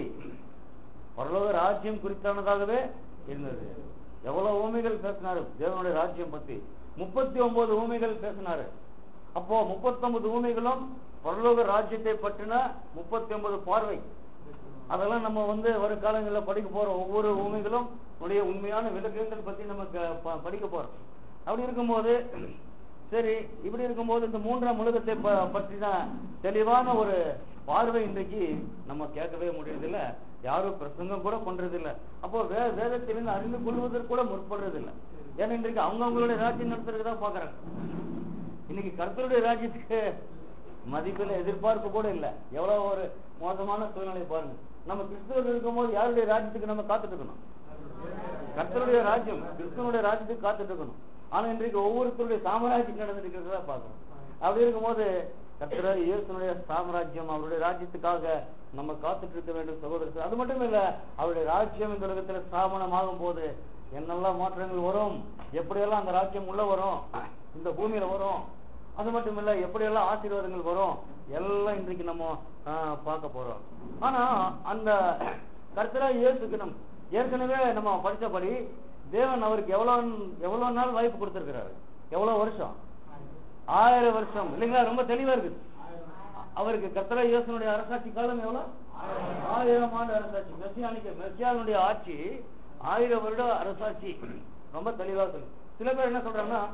பரலோக ராஜ்யம் குறித்தானதாகவே இருந்தது எவ்வளவு ஊமைகள் பேசினாரு தேவனுடைய ராஜ்யம் பத்தி முப்பத்தி ஒன்பது ஊமைகள் பேசினாரு அப்போ முப்பத்தொன்பது ஊமைகளும் பரலோக ராஜ்யத்தை பற்றின முப்பத்தி ஒன்பது பார்வை அதெல்லாம் நம்ம வந்து வரும் காலங்களில் படிக்க போறோம் ஒவ்வொரு ஊமைகளும் உடைய உண்மையான விளக்கங்கள் பத்தி நம்ம க- ப- படிக்க போறோம் அப்படி இருக்கும்போது சரி இப்படி இருக்கும்போது இந்த மூன்றாம் உலகத்தை ப- பற்றின தெளிவான ஒரு பார்வை இன்றைக்கு நம்ம கேட்கவே முடியறதில்ல யாரும் பிரசங்கம் கூட பண்றது இல்ல அப்போ வே வேதத்திலிருந்து அறிந்து கொள்வதற்கு கூட முற்படுறது இல்ல ஏன்னா இன்றைக்கு அவங்க அவங்களுடைய ராஜ்யம் நடத்துறதுக்கு தான் பாக்குறாங்க இன்னைக்கு கர்த்தருடைய ராஜ்யத்துக்கு மதிப்பில் எதிர்பார்ப்பு கூட இல்ல எவ்வளவு ஒரு மோசமான சூழ்நிலை பாருங்க நம்ம கிறிஸ்தவர்கள் இருக்கும்போது யாருடைய ராஜ்யத்துக்கு நம்ம காத்துட்டு இருக்கணும் கர்த்தருடைய ராஜ்யம் கிறிஸ்தவனுடைய ராஜ்யத்துக்கு காத்துட்டு இருக்கணும் ஆனா இன்றைக்கு ஒவ்வொருத்தருடைய சாம்ராஜ்யம் நடந்துட்டு இருக்கிறதா பாக்குறோம் அப்படி இருக்கும்போது கர்த்தர் இயேசுனுடைய சாம்ராஜ்யம் அவருடைய ராஜ்யத்துக்காக நம்ம காத்துட்டு இருக்க வேண்டும் சகோதரர்கள் அது மட்டும் இல்ல அவருடைய ராஜ்யம் இந்த உலகத்துல ஸ்தாபனம் ஆகும் போது என்னெல்லாம் மாற்றங்கள் வரும் எப்படியெல்லாம் அந்த ராஜ்யம் உள்ள வரும் இந்த பூமியில வரும் அது மட்டும் இல்ல எப்படியெல்லாம் ஆசீர்வாதங்கள் வரும் எல்லாம் இன்றைக்கு நம்ம ஆஹ், பார்க்க போறோம் ஆனா அந்த கர்த்தரா இயேசுக்கு நம் ஏற்கனவே நம்ம படிச்சபடி தேவன் அவருக்கு எவ்வளவு எவ்வளவு நாள் வாய்ப்பு கொடுத்திருக்கிறாரு எவ்வளவு வருஷம் ஆயிரம் வருஷம் இல்லைங்களா ரொம்ப தெளிவா இருக்குது அவருக்கு கர்த்தரா இயேசுனுடைய அரசாட்சி காலம் எவ்வளவு ஆயிரம் ஆண்டு அரசாட்சி மெஸ்ஸியானிக்க மெஸ்ஸியானுடைய ஆட்சி ஆயிரம் வருட அரசாட்சி ரொம்ப தெளிவா சொல்லு சில பேர் என்ன சொல்றாங்கன்னா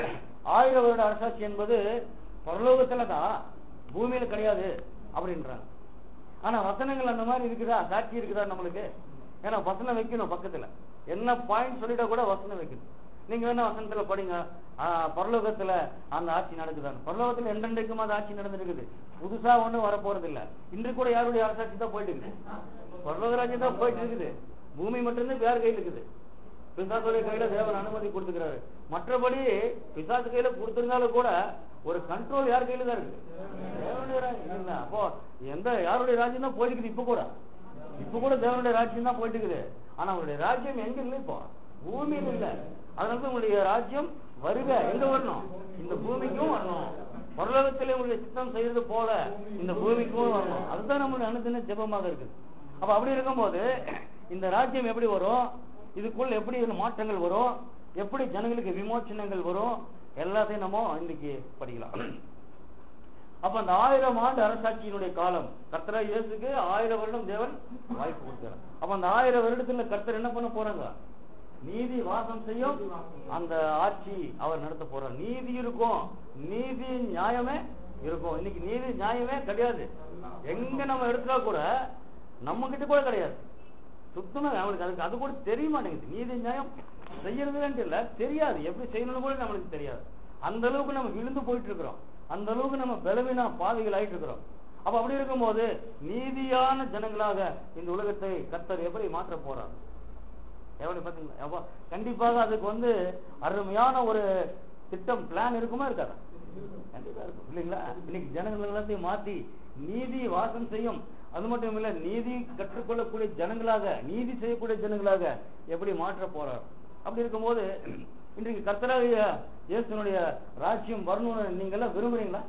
ஆயிரம் வருட அரசாட்சி என்பது பரலோகத்துல தான் பூமியில கிடையாது அப்படின்றாங்க ஆனா வசனங்கள் அந்த மாதிரி இருக்குதா சாட்சி இருக்குதா நம்மளுக்கு ஏன்னா வசனம் வைக்கணும் பக்கத்துல என்ன பாயிண்ட் சொல்லிட்டா கூட வசனம் வைக்கணும் நீங்க வேணா வசனத்துல படிங்க ஆ, பரலோகத்துல அந்த ஆட்சி நடக்குதான்னு பரலோகத்துல என்றென்றைக்கும் அந்த ஆட்சி நடந்துருக்குது புதுசா ஒண்ணும் வரப்போறது இல்ல இன்று கூட யாருடைய அரசாட்சி தான் போயிட்டு இருக்குது பரலோக ராஜ்யம் தான் போயிட்டு இருக்குது பூமி மட்டும்தான் வேற கையில் இருக்குது பிசாசுடைய கையில தேவன் அனுமதி கொடுத்துக்கிறாரு மற்றபடி பிசாசு கையில கொடுத்திருந்தாலும் கூட ஒரு கண்ட்ரோல் யார் கையில தான் இருக்கு தேவனுடைய ராஜ்யம் இல்ல. அப்போ எந்த யாருடைய ராஜ்யம் தான் போயிட்டு இருக்குது இப்ப கூட இப்ப கூட தேவனுடைய ராஜ்யம் தான் போயிட்டு இருக்குது ஆனா அவருடைய ராஜ்யம் எங்க இல்லை இப்போ பூமியில் இல்ல அதனால தான் உங்களுடைய ராஜ்யம் வருக எங்க வரணும் இந்த பூமிக்கும் வரணும் பரலோகத்திலே உங்களுடைய சித்தம் செய்யறது போல இந்த பூமிக்கும் வரணும் அதுதான் நம்மளுடைய அனுதின ஜெபமாக இருக்குது அப்ப அப்படி இருக்கும்போது இந்த ராஜ்யம் எப்படி வரும் இதுக்குள்ள எப்படி இந்த மாற்றங்கள் வரும் எப்படி ஜனங்களுக்கு விமோச்சனங்கள் வரும் எல்லாத்தையும் நம்ம இன்னைக்கு படிக்கலாம் அப்ப அந்த ஆயிரம் ஆண்டு அரசாட்சியினுடைய காலம் கர்த்தரா இயேசுக்கு ஆயிரம் வருடம் தேவன் வாய்ப்பு கொடுக்கிறார் அப்ப அந்த ஆயிரம் வருடத்துல கர்த்தர் என்ன பண்ண போறாங்க நீதி வாசம் செய்யும் அந்த ஆட்சி அவர் நடத்த போறார் நீதி இருக்கும் நீதி நியாயமே இருக்கும் இன்னைக்கு நீதி நியாயமே கிடையாது எங்க நம்ம எடுத்தா கூட நம்ம கிட்ட கூட கிடையாது சுத்தமா அவனுக்கு அதுக்கு அது கூட தெரிய மாட்டேங்குது நீதி நியாயம் செய்யறதுன்னு இல்ல தெரியாது எப்படி செய்யணும்னு கூட நம்மளுக்கு தெரியாது அந்த அளவுக்கு நம்ம விழுந்து போயிட்டு இருக்கிறோம் அந்த அளவுக்கு நம்ம பலவீனா பாவிகள் ஆயிட்டு இருக்கிறோம் அப்ப அப்படி இருக்கும்போது நீதியான ஜனங்களாக இந்த உலகத்தை கர்த்தர் எப்படி மாற்ற போறார் எவ்வளவு பாத்தீங்களா அப்போ கண்டிப்பாக அதுக்கு வந்து அருமையான ஒரு திட்டம் பிளான் இருக்குமா இருக்காதா கண்டிப்பா இருக்கும் இல்லைங்களா இன்னைக்கு ஜனங்கள் எல்லாத்தையும் மாத்தி நீதி வாசம் செய்யும் அது மட்டும் இல்ல நீதி கற்றுக்கொள்ளக்கூடிய ஜனங்களாக நீதி செய்யக்கூடிய ஜனங்களாக எப்படி மாற்ற போறார் அப்படி இருக்கும்போது இன்றைக்கு கர்த்தராகிய இயேசுனுடைய ராஜ்யம் வரணும்னு நீங்க எல்லாம் விரும்புறீங்களா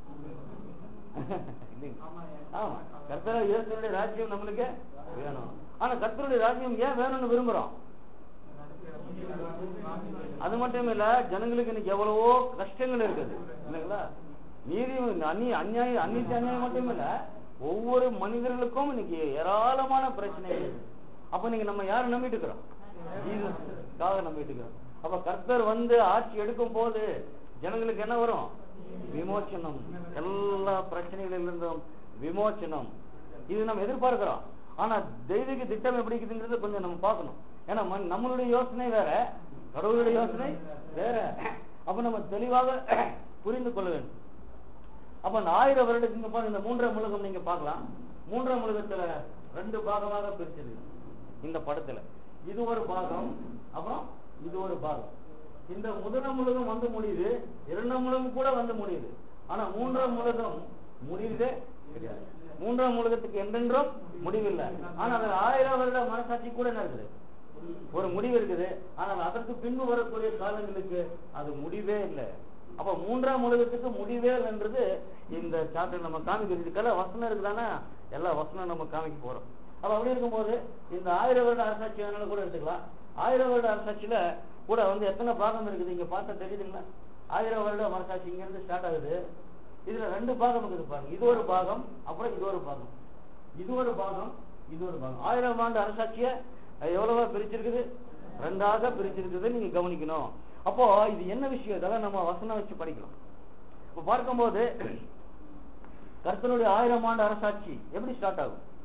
இல்லைங்க. ஆமா கர்த்தரா இயேசுனுடைய ராஜ்யம் நம்மளுக்கு வேணும் ஆனா கர்த்தருடைய ராஜ்யம் ஏன் வேணும்னு விரும்புறோம் அது மட்டும் இல்ல ஜனங்களுக்கு இன்னைக்கு எவ்வளவோ கஷ்டங்கள் இருக்குது இல்லைங்களா நீதி அந்நி அநியாயம் அந்நிய அநியாயம் மட்டும் இல்ல ஒவ்வொரு மனிதர்களுக்கும் இன்னைக்கு ஏராளமான பிரச்சனைகள் இருக்கு அப்ப நீங்க நம்ம யாரை நம்பிட்டு இருக்கிறோம் ஜீசஸ்க்காக நம்பிட்டு இருக்கிறோம் அப்ப கர்த்தர் வந்து ஆட்சி எடுக்கும் போது ஜனங்களுக்கு என்ன வரும் விமோச்சனம் எல்லா பிரச்சனைகளிலிருந்தும் விமோச்சனம் இது நம்ம எதிர்பார்க்கிறோம் ஆனா தெய்வீக திட்டம் எப்படி இருக்குதுங்கிறது கொஞ்சம் நம்ம பார்க்கணும் ஏன்னா மன்- நம்மளுடைய யோசனை வேற கடவுளுடைய யோசனை வேற அப்ப நம்ம தெளிவாக புரிந்து கொள்ள வேண்டும் அப்ப அந்த ஆயிரம் வருடத்துக்கு பாருங்க இந்த மூன்றாம் உலகம் நீங்க பார்க்கலாம் மூன்றாம் உலகத்துல ரெண்டு பாகமாக பிரிச்சிருக்கு இந்த படத்துல இது ஒரு பாகம் அப்புறம் இது ஒரு பாகம் இந்த முதலாம் உலகம் வந்து முடியுது இரண்டாம் உலகம் கூட வந்து முடியுது ஆனா மூன்றாம் உலகம் முடியுதே கிடையாது மூன்றாம் உலகத்துக்கு என்றென்றும் முடிவில்லை ஆனா அது ஆயிரம் வருட மனசாட்சி கூட என்ன இருக்குது ஒரு முடிவு இருக்குது ஆனால் அதற்கு பின்பு வரக்கூடிய காலங்களுக்கு அது முடிவே இல்லை அப்ப மூன்றாம் உலகத்துக்கு முடிவே இல்லைன்றது இந்த சாப்டர் நம்ம காமிக்கிறது இதுக்கெல்லாம் வசனம் இருக்குதானா எல்லா வசனம் நம்ம காமிக்க போறோம் அப்ப அப்படி இருக்கும்போது இந்த ஆயிரம் வருட அரசாட்சி வேணாலும் கூட எடுத்துக்கலாம் ஆயிரம் வருட அரசாட்சியில கூட வந்து எத்தனை பாகம் இருக்குது இங்க பார்த்தா தெரியுதுங்களா ஆயிரம் வருட அரசாட்சி இங்க இருந்து ஸ்டார்ட் ஆகுது இதுல ரெண்டு பாகம் இருக்குது பாருங்க இது ஒரு பாகம் அப்புறம் இது ஒரு பாகம் இது ஒரு பாகம் இது ஒரு பாகம் ஆயிரம் ஆண்டு அரசாட்சிய அஹ், எவ்வளவா பிரிச்சிருக்குது ரெண்டாக பிரிச்சிருக்குது நீங்க கவனிக்கணும் அப்போ இது என்ன விஷயம் இதெல்லாம் நம்ம வசனம் வச்சு படிக்கலாம் இப்ப பார்க்கும்போது கர்த்தனுடைய ஆயிரம் ஆண்டு அரசாட்சி எப்படி ஸ்டார்ட் ஆகும்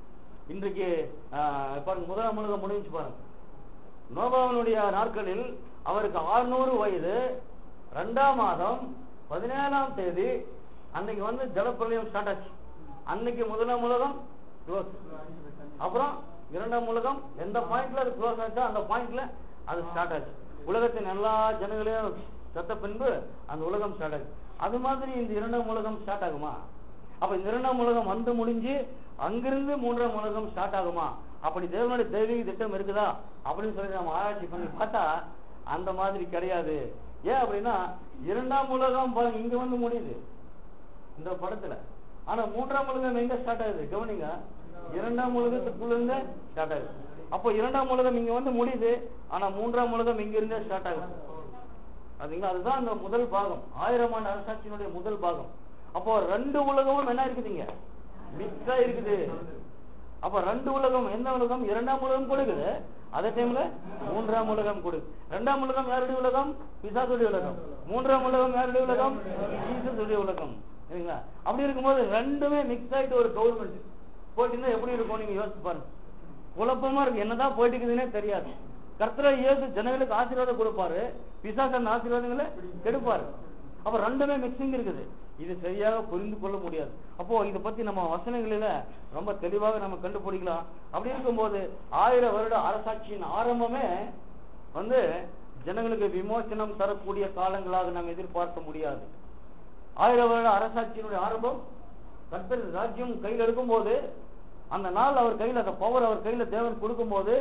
இன்றைக்கு ஆஹ், பாருங்க முதலாம் உலகம் முடிஞ்சு பாருங்க நோபாவனுடைய நாட்களில் அவருக்கு 600 வயது ரெண்டாம் மாதம் பதினேழாம் தேதி அன்னைக்கு வந்து ஜலப்பிரளயம் ஸ்டார்ட் ஆச்சு அன்னைக்கு முதலாம் உலகம் க்ளோஸ் அப்புறம் இரண்டாம் உலகம் எந்த பாயிண்ட்ல அது க்ளோஸ் ஆச்சோ அந்த பாயிண்ட்ல அது ஸ்டார்ட் ஆச்சு உலகத்தின் எல்லா ஜனங்களையும் செத்த பின்பு அந்த உலகம் ஸ்டார்ட் ஆச்சு அது மாதிரி இந்த இரண்டாம் உலகம் ஸ்டார்ட் ஆகுமா அப்ப இந்த இரண்டாம் உலகம் வந்து முடிஞ்சு அங்கிருந்து மூன்றாம் உலகம் ஸ்டார்ட் ஆகுமா அப்படி தேவனுடைய தெய்வீக திட்டம் இருக்குதா அப்படின்னு சொல்லி நம்ம ஆராய்ச்சி பண்ணி பார்த்தா அந்த மாதிரி கிடையாது ஏன் அப்படின்னா இரண்டாம் உலகம் பாருங்க இங்க வந்து முடியுது இந்த படத்துல ஆனா மூன்றாம் உலகம் எங்க ஸ்டார்ட் ஆகுது கவனிங்க இரண்டாம் உலகத்துக்குள்ள இருந்தே ஸ்டார்ட் ஆகுது அப்போ இரண்டாம் உலகம் இங்க வந்து முடியுது ஆனா மூன்றாம் உலகம் இங்க இருந்தே ஸ்டார்ட் ஆகுது அதுங்களா அதுதான் அந்த முதல் பாகம் ஆயிரம் ஆண்டு அரசாட்சியினுடைய முதல் பாகம் அப்போ ரெண்டு உலகமும் என்ன இருக்குதுங்க மிக்ஸா இருக்குது அப்ப ரெண்டு உலகம் எந்த உலகம் இரண்டாம் உலகம் கொடுக்குது அதே டைம்ல மூன்றாம் உலகம் கொடு ரெண்டாம் உலகம் யாருடைய உலகம் பிசாசுடைய உலகம் மூன்றாம் உலகம் யாருடைய உலகம் ஜீசஸுடைய உலகம் சரிங்களா அப்படி இருக்கும்போது ரெண்டுமே மிக்ஸ் ஆயிட்டு ஒரு கவர்மெண்ட் போயிட்டு எப்படி இருக்கும் நீங்க யோசிச்சு பாருங்க குழப்பமா இருக்கு என்னதான் போயிட்டு இருக்குதுன்னே தெரியாது கர்த்தரை இயேசு ஜனங்களுக்கு ஆசீர்வாதம் கொடுப்பாரு பிசாசு அந்த ஆசீர்வாதங்களை கெடுப்பாரு அப்ப ரெண்டுமே மிக்சிங் இருக்குது இது சரியாக புரிந்து கொள்ள முடியாது அப்போ இதை பத்தி நம்ம வசனங்களில ரொம்ப தெளிவாக நம்ம கண்டுபிடிக்கலாம் அப்படி இருக்கும்போது ஆயிரம் வருட அரசாட்சியின் ஆரம்பமே வந்து ஜனங்களுக்கு விமோசனம் தரக்கூடிய காலங்களாக நாம் எதிர்பார்க்க முடியாது ஆயிரம் வருட அரசாட்சியினுடைய ஆரம்பம் கர்த்தர் ராஜ்யம் கையில் எடுக்கும்போது அந்த நாள் அவர் கையில் அந்த பவர் அவர் கையில தேவன் கொடுக்கும்போது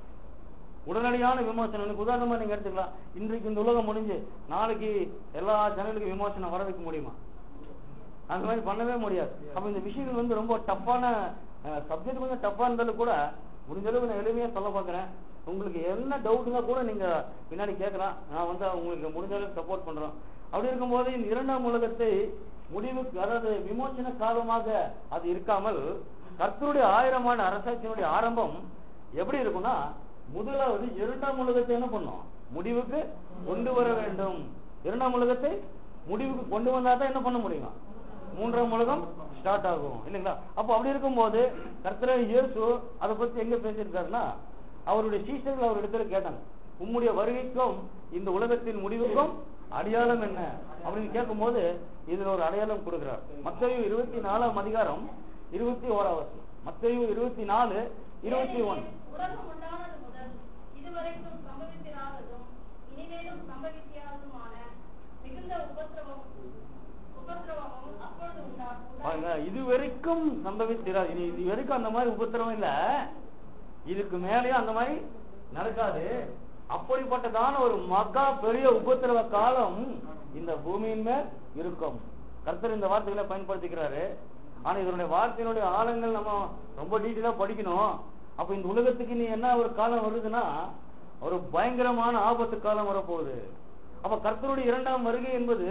உடனடியான விமோசனம் எனக்கு உதாரணமா நீங்க எடுத்துக்கலாம் இன்றைக்கு இந்த உலகம் முடிஞ்சு நாளைக்கு எல்லா ஜனங்களுக்கும் விமோசனம் வர வைக்க முடியுமா அந்த மாதிரி பண்ணவே முடியாது அப்ப இந்த விஷயங்கள் வந்து ரொம்ப டஃப்பான சப்ஜெக்ட் கொஞ்சம் டஃப்பா இருந்தாலும் கூட முடிஞ்ச அளவுக்கு நான் எளிமையா சொல்ல பாக்குறேன் உங்களுக்கு என்ன டவுட்டுங்க கூட நீங்க பின்னாடி கேட்கலாம் நான் வந்து உங்களுக்கு முடிஞ்ச அளவுக்கு சப்போர்ட் பண்றோம் அப்படி இருக்கும்போது இந்த இரண்டாம் உலகத்தை முடிவுக்கு அதாவது விமோசன காலமாக அது இருக்காமல் கர்த்தருடைய ஆயிரம் ஆண்டு அரசாட்சியினுடைய ஆரம்பம் எப்படி இருக்கும்னா முதலாவது இரண்டாம் உலகத்தை என்ன பண்ணும் முடிவுக்கு கொண்டு வர வேண்டும் இரண்டாம் உலகத்தை முடிவுக்கு கொண்டு வந்தா தான் என்ன பண்ண முடியும் மூன்றாம் உலகம் ஸ்டார்ட் ஆகும் இல்லைங்களா அப்போ அப்படி இருக்கும்போது கர்த்தரை இயேசு அதை பத்தி எங்க பேசியிருக்காருன்னா அவருடைய சீசர்கள் அவர் இடத்துல கேட்டாங்க உம்முடைய வருகைக்கும் இந்த உலகத்தின் முடிவுக்கும் அடையாளம் என்ன அப்படின்னு கேட்கும்போது இதுல ஒரு அடையாளம் கொடுக்கிறார் மத்தேயு இருபத்தி நாலாம் அதிகாரம் இருபத்தி ஓராம் வசனம் மத்தேயு இருபத்தி நாலு இருபத்தி ஒன்னு உலகம் உண்டானது முதல் இதுவரைக்கும் சம்பவித்திராததும் இனிமேலும் சம்பவிக்காததுமான மிகுந்த உபத்திரவம் உபத்திரவமும் அப்பொழுது உண்டா பாருங்க இது வரைக்கும் சம்பவித்திராது இனி இது வரைக்கும் அந்த மாதிரி உபத்திரவம் இல்ல இதுக்கு மேலேயும் அந்த மாதிரி நடக்காது அப்படிப்பட்டதான ஒரு மகா பெரிய உபத்திரவ காலம் இந்த பூமியின் மேல் இருக்கும் கர்த்தர் இந்த வார்த்தைகளை பயன்படுத்திக்கிறாரு ஆனா இதனுடைய வார்த்தையினுடைய ஆழங்கள் நம்ம ரொம்ப டீட்டெயிலா படிக்கணும் அப்ப இந்த உலகத்துக்கு நீ என்ன ஒரு காலம் வருதுன்னா ஒரு பயங்கரமான ஆபத்து காலம் வரப்போகுது அப்ப கர்த்தருடைய இரண்டாம் வருகை என்பது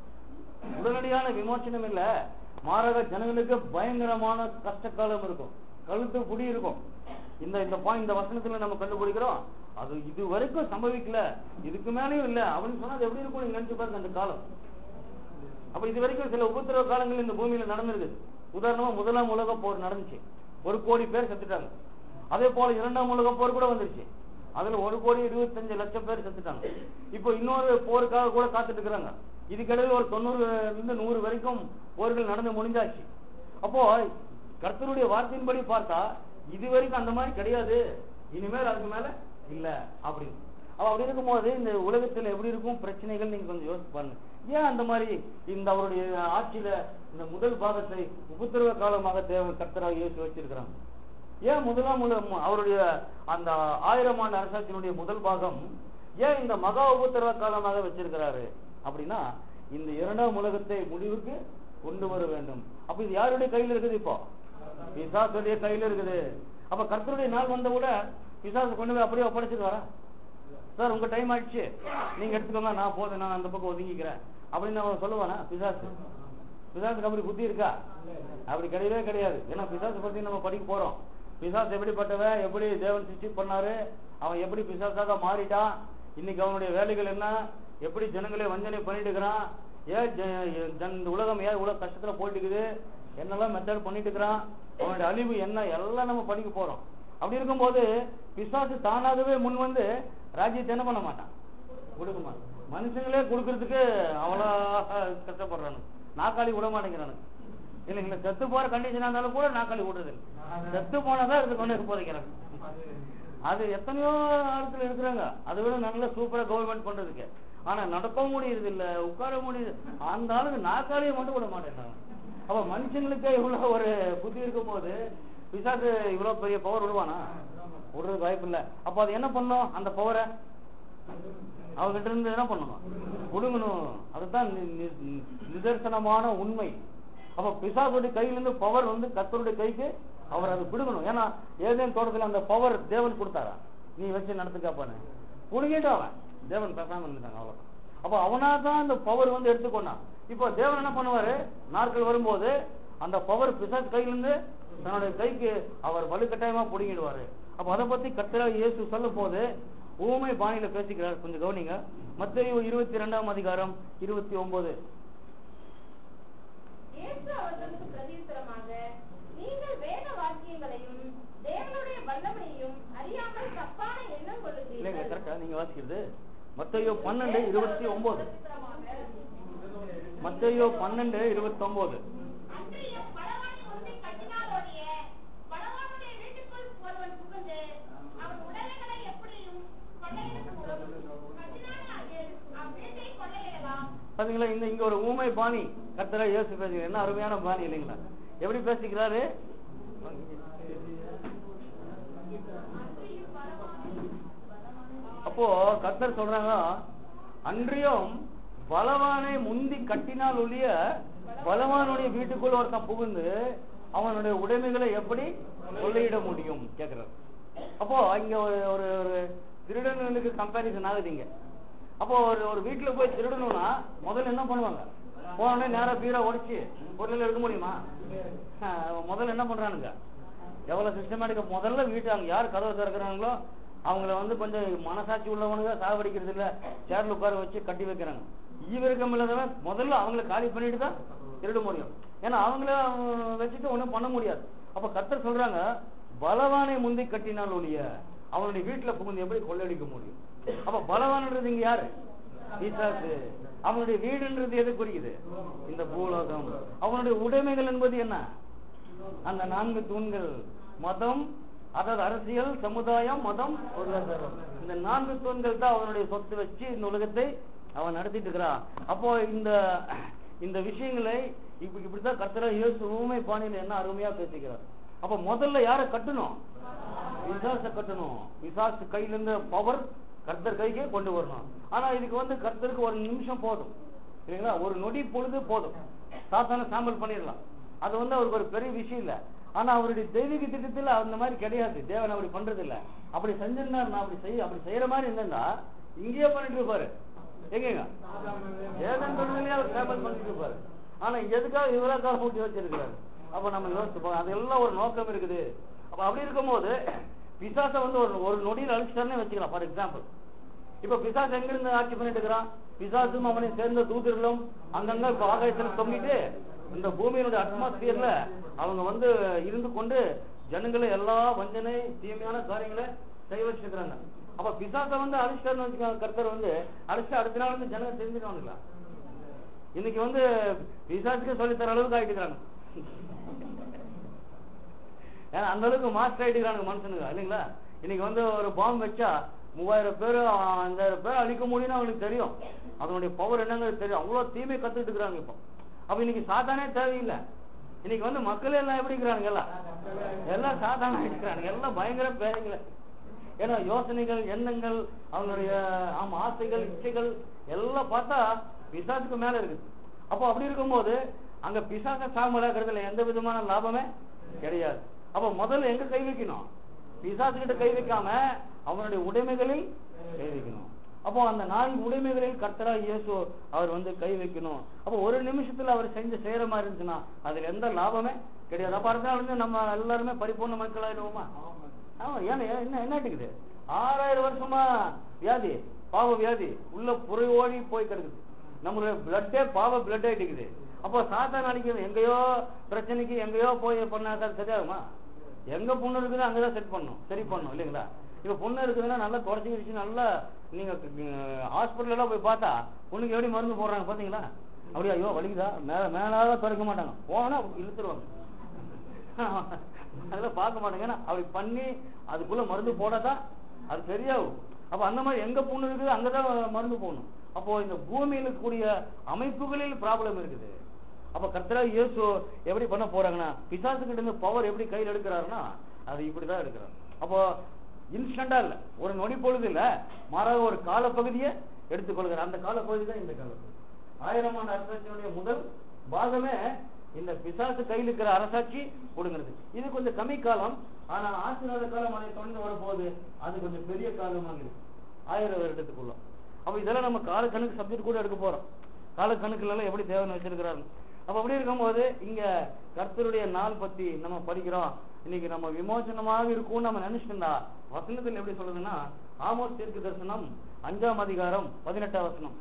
உடனடியான விமோசனம் இல்ல மாறாக ஜனங்களுக்கு பயங்கரமான கஷ்ட காலம் இருக்கும் கழுத்து புடி இருக்கும் இந்த இந்த பாயிண்ட் இந்த வசனத்துல நம்ம கண்டுபிடிக்கிறோம் அது இது வரைக்கும் சம்பவிக்கல இதுக்கு மேலேயும் இல்ல அப்படின்னு சொன்னா அது எப்படி இருக்கும் நீங்க நினைச்சு பாருங்க அந்த காலம் அப்ப இது வரைக்கும் சில உபத்திரவ காலங்கள் இந்த பூமியில நடந்திருக்கு உதாரணமா முதலாம் உலக போர் நடந்துச்சு ஒரு கோடி பேர் செத்துட்டாங்க அதே போல இரண்டாம் உலக போர் கூட வந்துருச்சு அதுல ஒரு கோடி இருபத்தஞ்சு லட்சம் பேர் செத்துட்டாங்க இப்போ இன்னொரு போருக்காக கூட காத்துட்டு இருக்கிறாங்க இதுக்கிடையில் ஒரு தொண்ணூறு இருந்து நூறு வரைக்கும் போர்கள் நடந்து முடிஞ்சாச்சு அப்போ கர்த்தருடைய வார்த்தையின்படி பார்த்தா இது வரைக்கும் அந்த மாதிரி கிடையாது இனிமேல் அதுக்கு மேல இல்ல அப்படின்னு அப்ப அப்படி இருக்கும்போது இந்த உலகத்துல எப்படி இருக்கும் பிரச்சனைகள் நீங்க கொஞ்சம் யோசிச்சு பாருங்க ஏன் அந்த மாதிரி இந்த அவருடைய ஆட்சியில இந்த முதல் பாகத்தை உபத்திரவ காலமாக தேவ கர்த்தராக இயேசு வச்சிருக்கிறாங்க ஏன் முதலாம் உலகம் அவருடைய அந்த ஆயிரம் ஆண்டு அரசாட்சியினுடைய முதல் பாகம் ஏன் இந்த மகா உபத்திரவ காலமாக வச்சிருக்கிறாரு அப்படின்னா இந்த இரண்டாம் உலகத்தை முடிவுக்கு கொண்டு வர வேண்டும் அப்ப இது யாருடைய கையில இருக்குது இப்போ பிசாசுடைய கையில இருக்குது அப்ப கர்த்தருடைய நாள் வந்த கூட பிசாசு கொண்டு போய் அப்படியே ஒப்படைச்சிட்டு வரா சார் உங்க டைம் ஆயிடுச்சு நீங்க எடுத்துக்கோங்க நான் போதும் நான் அந்த பக்கம் ஒதுங்கிக்கிறேன் அப்படின்னு அவன் சொல்லுவானா பிசாசு பிசாசுக்கு அப்படி புத்தி இருக்கா அப்படி கிடையவே கிடையாது ஏன்னா பிசாசு பத்தி நம்ம படிக்க போறோம் பிசாசு எப்படிப்பட்டவன் எப்படி தேவன் சிருஷ்டி பண்ணாரு அவன் எப்படி பிசாசாக மாறிட்டான் இன்னைக்கு அவனுடைய வேலைகள் என்ன எப்படி ஜனங்களை வஞ்சனை பண்ணிட்டு இருக்கிறான் ஏன் ஜ- ஜன் இந்த உலகம் ஏன் இவ்வளவு கஷ்டத்துல போயிட்டு இருக்குது என்னெல்லாம் மெத்தட் பண்ணிட்டு இருக்கிறான் அவனுடைய அழிவு என்ன எல்லாம் நம்ம படிக்க போறோம் அப்படி இருக்கும்போது பிசாசு தானாகவே முன் வந்து ராஜ்யத்தை என்ன பண்ண மாட்டான் கொடுக்க மாட்டான் மனுஷங்களே கொடுக்கறதுக்கு அவ்வளோ கஷ்டப்படுறானு நாக்காளி விட மாட்டேங்கிறானுங்க இல்லைங்களா செத்து போற கண்டிஷனா இருந்தாலும் கூட நாக்காளி விடுறது இல்லை செத்து போனாதான் இதுக்கு ஒன்று போதைக்கிறாங்க அது எத்தனையோ இடத்துல இருக்கிறாங்க அதை விட நல்ல சூப்பரா கவர்மெண்ட் பண்றதுக்கு ஆனா நடக்கவும் முடியுது இல்ல உட்கார முடியுது அந்த ஆளுக்கு நாக்காளியை மட்டும் விட மாட்டேங்கிறாங்க அப்ப மனுஷங்களுக்கு இவ்வளவு ஒரு புத்தி இருக்கும் போது பிசாசு இவ்வளவு பெரிய பவர் விடுவானா விடுறதுக்கு வாய்ப்பு இல்ல அப்ப அது என்ன பண்ணும் அந்த பவரை அவகிட்ட இருந்து என்ன பண்ணணும் கொடுங்கணும் அதுதான் நி- நி- நிதர்சனமான உண்மை அப்ப பிசாசுடைய கையிலிருந்து பவர் வந்து கத்தருடைய கைக்கு அவர் அதை பிடுங்கணும் ஏன்னா ஏதேன் தோட்டத்துல அந்த பவர் தேவன் கொடுத்தாரா நீ வச்சு நடத்துக்காப்பான்னு புடுங்கிட்டு அவன் தேவன் பேசாம இருந்துட்டாங்க அவ்வளவு அப்ப அவனா தான் அந்த பவர் வந்து எடுத்துக்கொண்டான் இப்போ தேவன் என்ன பண்ணுவாரு நாட்கள் வரும்போது அந்த பவர் பிசாசு கையிலிருந்து தன்னுடைய கைக்கு அவர் வலுக்கட்டாயமா புடுங்கிடுவாரு அப்ப அதை பத்தி கத்திர இயேசு சொல்லும் போது ஊமை பாணியில பேசிக்கிறார் கொஞ்சம் கவனிங்க மத்திய இருபத்தி ரெண்டாம் அதிகாரம் இருபத்தி ஒன்பது இயேசு அவர்களுக்கு பிரதியுத்தரமாக நீங்கள் வேத வாக்கியங்களையும் தேவனுடைய வல்லமையையும் அறியாமல் தப்பான எண்ணம் இல்லைங்க கொள்ளுகிறீர்கள் கரெக்டா நீங்க வாசிக்கிறது மத்தையோ பன்னெண்டு இருபத்தி ஒன்பது மத்தையோ பன்னெண்டு இருபத்தி ஒன்பது அன்றியும் பலவானை முந்தி கட்டினாலோடைய பலவானுடைய வீட்டுக்குள் ஒருவன் புகுந்து அவன் உடலைகளை எப்படியும் கொள்ளையிடக்கூடும் கட்டினானாகிய அவ்வீட்டை கொள்ளையிடலாம் பாத்தீங்களா இந்த இங்க ஒரு ஊமை பாணி கர்த்தரா இயேசு பேசுகிறார் என்ன அருமையான பாணி இல்லைங்களா எப்படி பேசிக்கிறாரு அப்போ கர்த்தர் சொல்றாங்க அன்றியும் பலவானை முந்தி கட்டினால் ஒழிய பலவானுடைய வீட்டுக்குள் ஒருத்தன் புகுந்து அவனுடைய உடைமைகளை எப்படி கொள்ளையிட முடியும் கேக்குறாரு அப்போ இங்க ஒரு ஒரு ஒரு திருடனுக்கு கம்பாரிசன் ஆகுதுங்க அப்போ ஒரு ஒரு வீட்டுல போய் திருடணும்னா முதல்ல என்ன பண்ணுவாங்க போனோடனே நேரா பீரா உடைச்சு பொருள் எடுக்க முடியுமா ஆஹ் முதல்ல என்ன பண்றானுங்க எவ்வளவு சிஸ்டமேட்டிக்கா முதல்ல வீட்டு அங்க யார் கதவை திறக்கிறாங்களோ அவங்கள வந்து கொஞ்சம் மனசாட்சி உள்ளவனுங்க சாவடிக்கிறது இல்ல சேர்ல உட்கார வச்சு கட்டி வைக்கிறாங்க ஈவிரக்கம் இல்லாதவன் முதல்ல அவங்கள காலி பண்ணிட்டு தான் திருட முடியும் ஏன்னா அவங்கள அஹ், வச்சுட்டு ஒண்ணும் பண்ண முடியாது அப்ப கத்தர் சொல்றாங்க பலவானை முந்தி கட்டினால் ஒழிய அவனுடைய வீட்டுல புகுந்து எப்படி கொள்ளடிக்க முடியும் அப்ப பலவான்ன்றது இங்க யாரு பிசாசு அவனுடைய வீடுன்றது எது குறிக்குது இந்த பூலோகம் அவனுடைய உடைமைகள் என்பது என்ன அந்த நான்கு தூண்கள் மதம் அதாவது அரசியல் சமுதாயம் மதம் பொருளாதாரம் இந்த நான்கு தூண்கள் தான் அவனுடைய சொத்து வச்சு இந்த உலகத்தை அவன் நடத்திட்டு இருக்கிறான் அப்போ இந்த இந்த விஷயங்களை இப்ப இப்படித்தான் கர்த்தரா இயேசு ஊமை பாணியில என்ன அருமையா பேசிக்கிறார் அப்ப முதல்ல யார கட்டணும் விசாச கட்டணும் விசாசு கையில இருந்த பவர் கர்த்தர் கைக்கே கொண்டு வரணும் ஆனா இதுக்கு வந்து கர்த்தருக்கு ஒரு நிமிஷம் போதும் சரிங்களா ஒரு நொடி பொழுது போதும் சாத்தான சாம்பல் பண்ணிடலாம் அது வந்து அவருக்கு ஒரு பெரிய விஷயம் இல்ல ஆனா அவருடைய தெய்வீக திட்டத்துல அந்த மாதிரி கிடையாது தேவன் அப்படி பண்றது இல்ல அப்படி செஞ்சிருந்தார் நான் அப்படி செய்ய அப்படி செய்யற மாதிரி இருந்தா இங்கேயே பண்ணிட்டு இருப்பாரு எங்கங்க ஏதன் தொழிலே அவர் சாம்பல் பண்ணிட்டு இருப்பாரு ஆனா எதுக்காக இவ்வளவு காலம் ஊட்டி வச்சிருக்கிறாரு அப்ப நம்ம யோசிச்சு பாருங்க அதெல்லாம் ஒரு நோக்கம் இருக்குது அப்ப அப்படி இருக்கும்போது பிசாச வந்து ஒரு ஒரு நொடியில் அழிச்சிட்டாருன்னு வச்சுக்கலாம் ஃபார் எக்ஸாம்பிள் இப்ப பிசாசு எங்க இருந்து ஆட்சி பண்ணிட்டு இருக்கிறான் பிசாசும் அவனை சேர்ந்த தூதர்களும் அங்கங்க இப்ப ஆகாயத்துல தொங்கிட்டு இந்த பூமியினுடைய அட்மாஸ்பியர்ல அவங்க வந்து இருந்து கொண்டு ஜனங்களை எல்லா வஞ்சனை தீமையான காரியங்களை செய்ய வச்சிருக்கிறாங்க அப்ப பிசாச வந்து அழிச்சிட்டாருன்னு வச்சுக்கோங்க கர்த்தர் வந்து அழிச்சு அடுத்த நாள் வந்து ஜனங்க தெரிஞ்சுக்கணுங்களா இன்னைக்கு வந்து பிசாசுக்கு சொல்லி தர அளவுக்கு ஆயிட்டு இருக்காங்க ஏன்னா அந்த அளவுக்கு மாஸ்டர் ஆயிட்டுக்கிறானுங்க மனுஷனுங்க இல்லைங்களா இன்னைக்கு வந்து ஒரு பாம்பு வச்சா மூவாயிரம் பேர் அஞ்சாயிரம் பேர் அழிக்க முடியும்னு அவங்களுக்கு தெரியும் அதனுடைய பவர் என்னங்கிறது தெரியும் அவ்வளவு தீமை கத்துட்டு இருக்கிறாங்க இப்போ அப்ப இன்னைக்கு சாத்தானே தேவையில்லை இன்னைக்கு வந்து மக்கள் எல்லாம் எப்படி இருக்கிறாங்க எல்லாம் எல்லாம் சாதாரண இருக்கிறாங்க எல்லாம் பயங்கர பேரைங்களே ஏன்னா யோசனைகள் எண்ணங்கள் அவங்களுடைய ஆமா ஆசைகள் இச்சைகள் எல்லாம் பார்த்தா பிசாசுக்கு மேல இருக்குது அப்போ அப்படி இருக்கும்போது அங்க பிசாச சாம்பலாக்குறதுல எந்த விதமான லாபமே கிடையாது அப்ப முதல்ல எங்க கை வைக்கணும் பிசாசு கிட்ட கை வைக்காம அவனுடைய உடைமைகளில் கை வைக்கணும் அப்போ அந்த நான்கு உடைமைகளில் கர்த்தரா இயேசு அவர் வந்து கை வைக்கணும் அப்போ ஒரு நிமிஷத்துல அவர் செஞ்சு செய்யற மாதிரி இருந்துச்சுன்னா அதுல எந்த லாபமே கிடையாது அப்ப அதனால வந்து நம்ம எல்லாருமே பரிபூர்ண மக்கள் ஆயிடுவோமா ஆமா ஏன்னா என்ன என்ன இருக்குது ஆறாயிரம் வருஷமா வியாதி பாவ வியாதி உள்ள புறையோடி போய் கிடக்குது நம்மளுடைய பிளட்டே பாவ பிளட் ஆயிட்டு அப்போ சாத்தா நாளைக்கு எங்கேயோ பிரச்சனைக்கு எங்கேயோ போய் பண்ணாக்கா அது சரியாகுமா எங்க பொண்ணு இருக்குதோ அங்கதான் செட் பண்ணும் சரி பண்ணும் இல்லைங்களா இப்ப பொண்ணு இருக்குதுன்னா நல்லா தொடச்சி வச்சு நல்லா நீங்க ஹாஸ்பிட்டல் எல்லாம் போய் பார்த்தா பொண்ணுக்கு எப்படி மருந்து போடுறாங்க பாத்தீங்களா அப்படியா ஐயோ வலிக்குதா மேல மேலாக துறைக்க மாட்டாங்க போனா இழுத்துருவாங்க அதெல்லாம் பார்க்க மாட்டாங்க ஏன்னா அப்படி பண்ணி அதுக்குள்ள மருந்து போடாதான் அது சரியாகும் அப்ப அந்த மாதிரி எங்க புண்ணு இருக்குது அங்கதான் மருந்து போடணும் அப்போ இந்த பூமியில் இருக்கக்கூடிய அமைப்புகளில் ப்ராப்ளம் இருக்குது அப்ப கர்த்தரா இயேசு எப்படி பண்ண போறாங்கன்னா பிசாசுகிட்ட இருந்து பவர் எப்படி கையில் எடுக்கிறாருன்னா அது இப்படிதான் எடுக்கிறார் அப்போ இன்ஸ்டண்டா இல்ல ஒரு நொடி பொழுது இல்ல மாறாக ஒரு காலப்பகுதியை எடுத்துக்கொள்கிறார் அந்த காலப்பகுதி தான் இந்த காலப்பகுதி ஆயிரம் ஆண்டு அரசாட்சியுடைய முதல் பாகமே இந்த பிசாசு கையில் இருக்கிற அரசாட்சி கொடுங்கிறது இது கொஞ்சம் கம்மி காலம் ஆனா ஆசீர்வாத காலம் அதை தொடர்ந்து வரும்போது அது கொஞ்சம் பெரிய காலமாக இருக்கு ஆயிரம் வருடத்துக்குள்ள அப்ப இதெல்லாம் நம்ம கால கணக்கு சப்ஜெக்ட் கூட எடுக்க போறோம் கால கணக்குல எல்லாம் எப்படி தேவன் வச்சிருக்கிறாரு அப்ப அப்படி இருக்கும்போது இங்க கர்த்தருடைய நாள் பத்தி நம்ம படிக்கிறோம் இன்னைக்கு நம்ம விமோசனமாக இருக்கும்னு நம்ம நினைச்சிருந்தா வசனத்தில் எப்படி சொல்லுதுன்னா ஆமோஸ் தீர்க்க தரிசனம் அஞ்சாம் அதிகாரம் பதினெட்டாம் வசனம்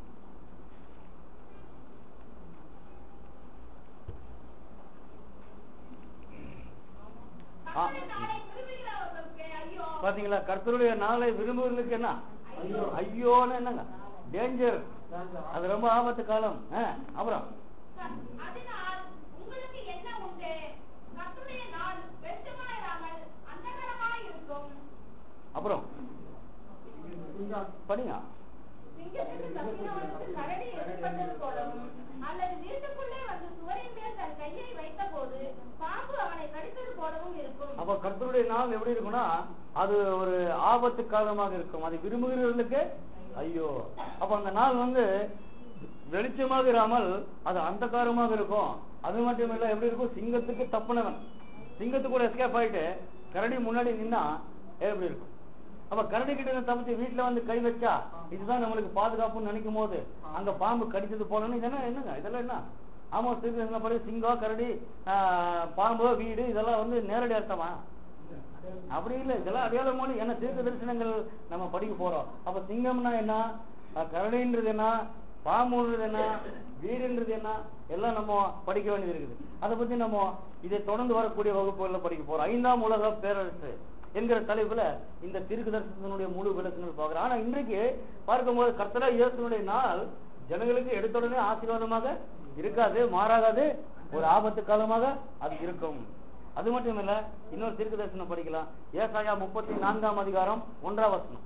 ஆ. கர்த்தரின் நாளை விரும்புகிறவர்களுக்கு ஐயோ பாத்தீங்களா கர்த்தருடைய நாளை விரும்புவர்களுக்கு என்ன ஐயோன்னு என்னங்க டேஞ்சர் அது ரொம்ப ஆபத்து காலம் ஆ, அப்புறம் அதனால் உங்களுக்கு என்ன உண்டு கர்த்தருடைய நாள் வெட்கமாயிராமல் அந்தகரமாய் இருக்கும் அப்புறம் படிங்க சிங்கத்துக்கு தப்பினவனுக்கு கரடி எதிர்பட்டது போலவும் அல்லது வீட்டுக்குள்ளே வந்து சுவரின் மேல் தன் கையை வைத்தபோது பாம்பு அவனை கடித்தது போலவும் இருக்கும் அப்ப கர்த்தருடைய நாள் எப்படி இருக்கும்னா அது ஒரு ஆபத்து காலமாக இருக்கும் அது விரும்புகிறவர்களுக்கு ஐயோ அப்ப அந்த நாள் வந்து வெளிச்சமாக இராமல் அது அந்தகாரமாக இருக்கும் அது மட்டும் இல்ல எப்படி இருக்கும் சிங்கத்துக்கு தப்புனவன் சிங்கத்துக்கு கூட எஸ்கேப் ஆயிட்டு கரடி முன்னாடி நின்னா எப்படி இருக்கும் அப்ப கரடி கிட்ட இருந்து தப்பிச்சு வீட்டுல வந்து கை வச்சா இதுதான் நம்மளுக்கு பாதுகாப்புன்னு நினைக்கும் போது அங்க பாம்பு கடிச்சது போலன்னு இதெல்லாம் என்னங்க இதெல்லாம் என்ன ஆமா திருப்பி படி சிங்கம் கரடி ஆஹ், பாம்பு வீடு இதெல்லாம் வந்து நேரடி அர்த்தமா அப்படி இல்ல இதெல்லாம் அடையாளம் மொழி என்ன தீர்க்க தரிசனங்கள் நம்ம படிக்க போறோம் அப்ப சிங்கம்னா என்ன அஹ், கரடின்றது என்ன பாம்புன்றது என்ன வீடுன்றது என்ன எல்லாம் நம்ம படிக்க வேண்டியது இருக்குது அதை பத்தி நம்ம இதை தொடர்ந்து வரக்கூடிய வகுப்புகள்ல படிக்க போறோம் ஐந்தாம் உலக பேரரசு என்கிற தலைப்புல இந்த தீர்க்க தரிசனத்தினுடைய முழு விளக்கங்கள் பார்க்கிறோம் ஆனா இன்றைக்கு பார்க்கும்போது கர்த்தரா இயேசுனுடைய நாள் ஜனங்களுக்கு எடுத்த உடனே ஆசீர்வாதமாக இருக்காது மாறாகாது ஒரு ஆபத்து காலமாக அது இருக்கும் அது மட்டும் இல்ல இன்னொரு தீர்க்க தரிசனம் படிக்கலாம் ஏசாயா முப்பத்தி நான்காம் அதிகாரம் ஒன்றாம் வசனம்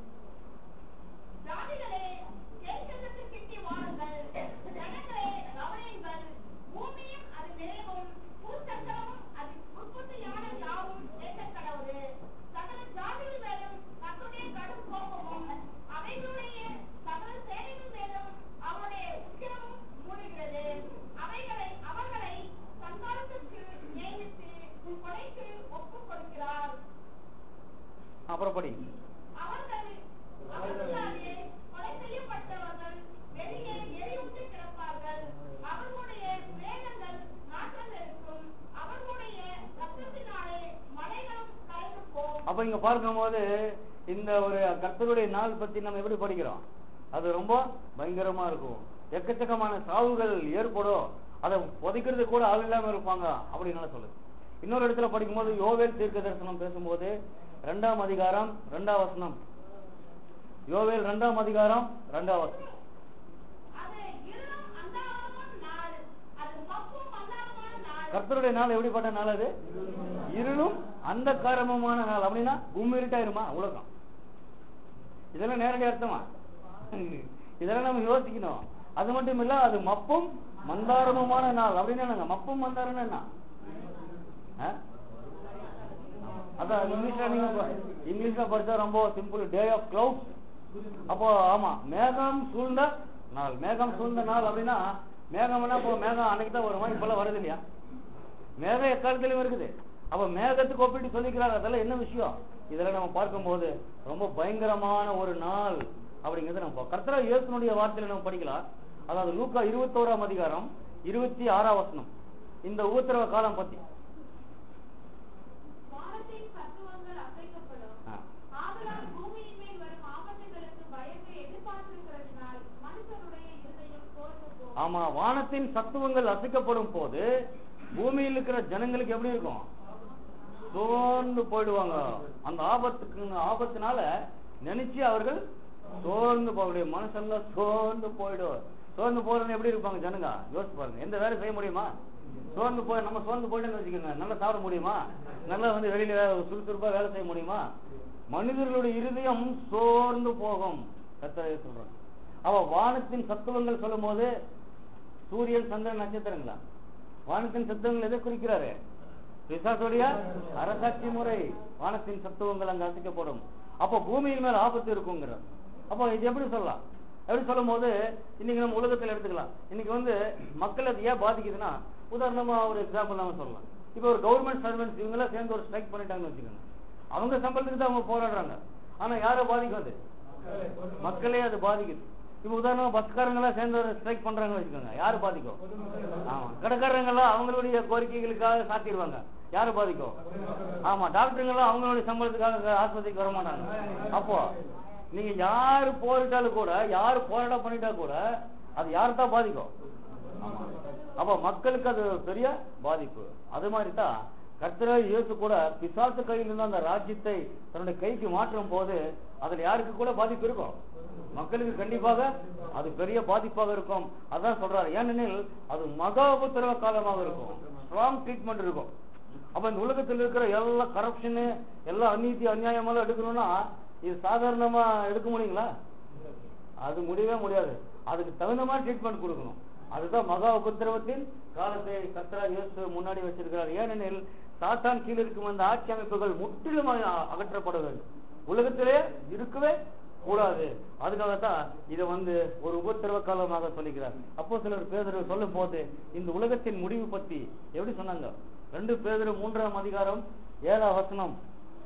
ஜாதிகளே தேசத்துக்கு கிட்டி வாருங்கள் ஜனங்களே கவனியுங்கள் பூமியும் அது நிறைவும் பூச்சக்கரமும் அது உற்பத்தியான யாவும் ஏற்கக் கடவுது சகல ஜாதிகள் மேலும் கர்த்தருடைய கடும் கோபமும் அவைகளுடைய சகல சேனைகள் மேலும் அவருடைய உக்கிரமும் மூடுகிறது அவைகளை அவர்களை சங்காரத்திற்கு நியமித்து கொலைக்கு ஒப்புக் கொடுக்கிறார் அப்புறம் படி அவர்கள் அவர்களாலே கொலை செய்யப்பட்டவர்கள் வெளியே எரியுண்டு கிடப்பார்கள் அவர்களுடைய மேகங்கள் நாட்கள் இருக்கும் அவர்களுடைய ரத்தத்தினாலே மலைகளும் கரைந்து போகும் அப்ப இங்க பார்க்கும்போது இந்த ஒரு கர்த்தருடைய நாள் பத்தி நம்ம எப்படி படிக்கிறோம் அது ரொம்ப பயங்கரமா இருக்கும் எக்கச்சக்கமான சாவுகள் ஏற்படும் அதை புதைக்கிறது கூட ஆள் இல்லாம இருப்பாங்க அப்படின்னு சொல்லுது இன்னொரு இடத்துல படிக்கும்போது யோவேல் தீர்க்க தரிசனம் பேசும்போது ரெண்டாம் அதிகாரம் ரெண்டாம் வசனம் யோவேல் ரெண்டாம் அதிகாரம் ரெண்டாம் வசனம் அது இருளும் அந்தாரமும் நாள் அது மப்பும் அந்தாரமான நாள் கர்த்தருடைய நாள் எப்படிப்பட்ட நாள் அது இருளும் அந்த காரமமான நாள் அப்படின்னா பூமி இருட்டாயிருமா உலகம் இதெல்லாம் நேரடி அர்த்தமா இதெல்லாம் நம்ம யோசிக்கணும் அது மட்டும் இல்ல அது மப்பும் மந்தாரமுமான நாள் அப்படின்னு என்னங்க மப்பும் மந்தாரம் என்ன ஆ? அதான் இங்கிலீஷ்ல நீங்க ப- இங்கிலீஷ்ல படிச்சா ரொம்ப சிம்பிள் டே ஆஃப் கிளவுட் அப்போ ஆமா மேகம் சூழ்ந்த நாள் மேகம் சூழ்ந்த நாள் அப்படின்னா மேகம்னா இப்போ மேகம் அன்னைக்கு தான் வருமா இப்பெல்லாம் வருது இல்லையா மேகம் எக்காலத்திலும் இருக்குது அப்ப மேகத்துக்கு ஒப்பிட்டு சொல்லிக்கிறாங்க அதெல்லாம் என்ன விஷயம் இதெல்லாம் நம்ம பார்க்கும்போது ரொம்ப பயங்கரமான ஒரு நாள் அப்படிங்கறத நம்ம கர்த்தரா இயேசுனுடைய வார்த்தையில நம்ம படிக்கலாம் அதாவது லூக்கா இருபத்தோராம் அதிகாரம் இருபத்தி ஆறாம் வசனம் இந்த உபத்திரவ காலம் பத்தி வானத்தின் தத்துவங்கள் அசைக்கப்படும் ஆ. ஆதலால் பூமியின் மேல் வரும் ஆபத்துகளுக்கு பயந்து எதிர்பார்த்திருக்கிறதினால் மனுஷருடைய இருதயம் சோர்ந்து போகும் ஆமா வானத்தின் சத்துவங்கள் அசைக்கப்படும் போது பூமியில் இருக்கிற ஜனங்களுக்கு எப்படி இருக்கும் சோர்ந்து போயிடுவாங்க அந்த ஆபத்துக்கு ஆபத்தினால நினைச்சு அவர்கள் சோர்ந்து போகக்கூடிய மனுஷன்லாம் சோர்ந்து போயிடும் சோர்ந்து போறதுன்னு எப்படி இருப்பாங்க ஜனங்க யோசிச்சு பாருங்க எந்த வேலை செய்ய முடியுமா சோர்ந்து போய் நம்ம சோர்ந்து போயிட்டோம்னு வச்சுக்கோங்க நல்லா சாப்பிட முடியுமா நல்லா வந்து வெளியில வே- சுறுசுறுப்பா வேலை செய்ய முடியுமா மனிதர்களுடைய இருதயம் சோர்ந்து போகும் கர்த்தர் சொல்றாங்க அவ வானத்தின் சத்துவங்கள் சொல்லும் போது சூரியன் சந்திரன் நட்சத்திரங்களா வானத்தின் சத்துவங்கள் எதை குறிக்கிறாரு பிசாசுடைய அரசாட்சி முறை வானத்தின் சத்துவங்கள் அங்க அசைக்கப்படும் அப்போ பூமியின் மேல ஆபத்து இருக்குங்கிறார் அப்போ இது எப்படி சொல்லலாம் எப்படி சொல்லும் போது இன்னைக்கு நம்ம உலகத்துல எடுத்துக்கலாம் இன்னைக்கு வந்து மக்கள் அது ஏன் பாதிக்குதுன்னா உதாரணமா ஒரு எக்ஸாம்பிள் நம்ம சொல்லலாம் இப்போ ஒரு கவர்மெண்ட் சர்வெண்ட்ஸ் இவங்க சேர்ந்து ஒரு ஸ்ட்ரைக் பண்ணிட்டாங்கன்னு வச்சுக்கோங்க அவங்க சம்பளத்துக்கு தான் அவங்க போராடுறாங்க ஆனா யாரை பாதிக்கும் அது மக்களே அது பாதிக்குது இப்ப உதாரணமா பஸ்காரங்க எல்லாம் சேர்ந்து ஒரு ஸ்ட்ரைக் பண்றாங்கன்னு வச்சுக்கோங்க யாரு பாதிக்கும் ஆமா கடைக்காரங்க எல்லாம் அவங்களுடைய கோரிக்கைகளுக்காக சாத்திடுவாங்க யாரு பாதிக்கும் ஆமா டாக்டருங்க எல்லாம் அவங்களுடைய சம்பளத்துக்காக ஆஸ்பத்திரிக்கு வர மாட்டாங்க அப்போ நீங்க யாரு போரிட்டாலும் கூட யாரு போராட்டம் பண்ணிட்டா கூட அது யாரு தான் பாதிக்கும் ஆமா. அப்ப மக்களுக்கு அது பெரிய பாதிப்பு அது மாதிரி தான் கர்த்தரே இயேசு கூட பிசாசு கையில் இருந்த அந்த ராஜ்யத்தை தன்னுடைய கைக்கு மாற்றும் போது அதுல யாருக்கு கூட பாதிப்பு இருக்கும் மக்களுக்கு கண்டிப்பாக அது பெரிய பாதிப்பாக இருக்கும் அதான் சொல்றாரு ஏனெனில் அது மகா உபத்திரவ காலமாக இருக்கும் ஸ்ட்ராங் ட்ரீட்மெண்ட் இருக்கும் அப்ப இந்த உலகத்தில் இருக்கிற எல்லா கரப்ஷனு எல்லா அநீதி அநியாயமெல்லாம் எடுக்கணும்னா இது சாதாரணமா எடுக்க முடியுங்களா அது முடியவே முடியாது அதுக்கு தகுந்த மாதிரி ட்ரீட்மெண்ட் கொடுக்கணும் அதுதான் மகா உபத்திரவத்தின் காலத்தை கர்த்தரா இயேசு முன்னாடி வச்சிருக்கிறார் ஏனெனில் சாத்தான் கீழ் இருக்கும் அந்த ஆட்சி அமைப்புகள் முற்றிலும் அ- அகற்றப்பட வேண்டும் உலகத்திலே இருக்கவே கூடாது அதுக்காகத்தான் இதை வந்து ஒரு உபத்திரவ காலமாக சொல்லுகிறார் அப்போ சிலர் பேதர் சொல்லும் போது இந்த உலகத்தின் முடிவு பத்தி எப்படி சொன்னாங்க ரெண்டு பேதர் மூன்றாம் அதிகாரம் ஏழாம் வசனம்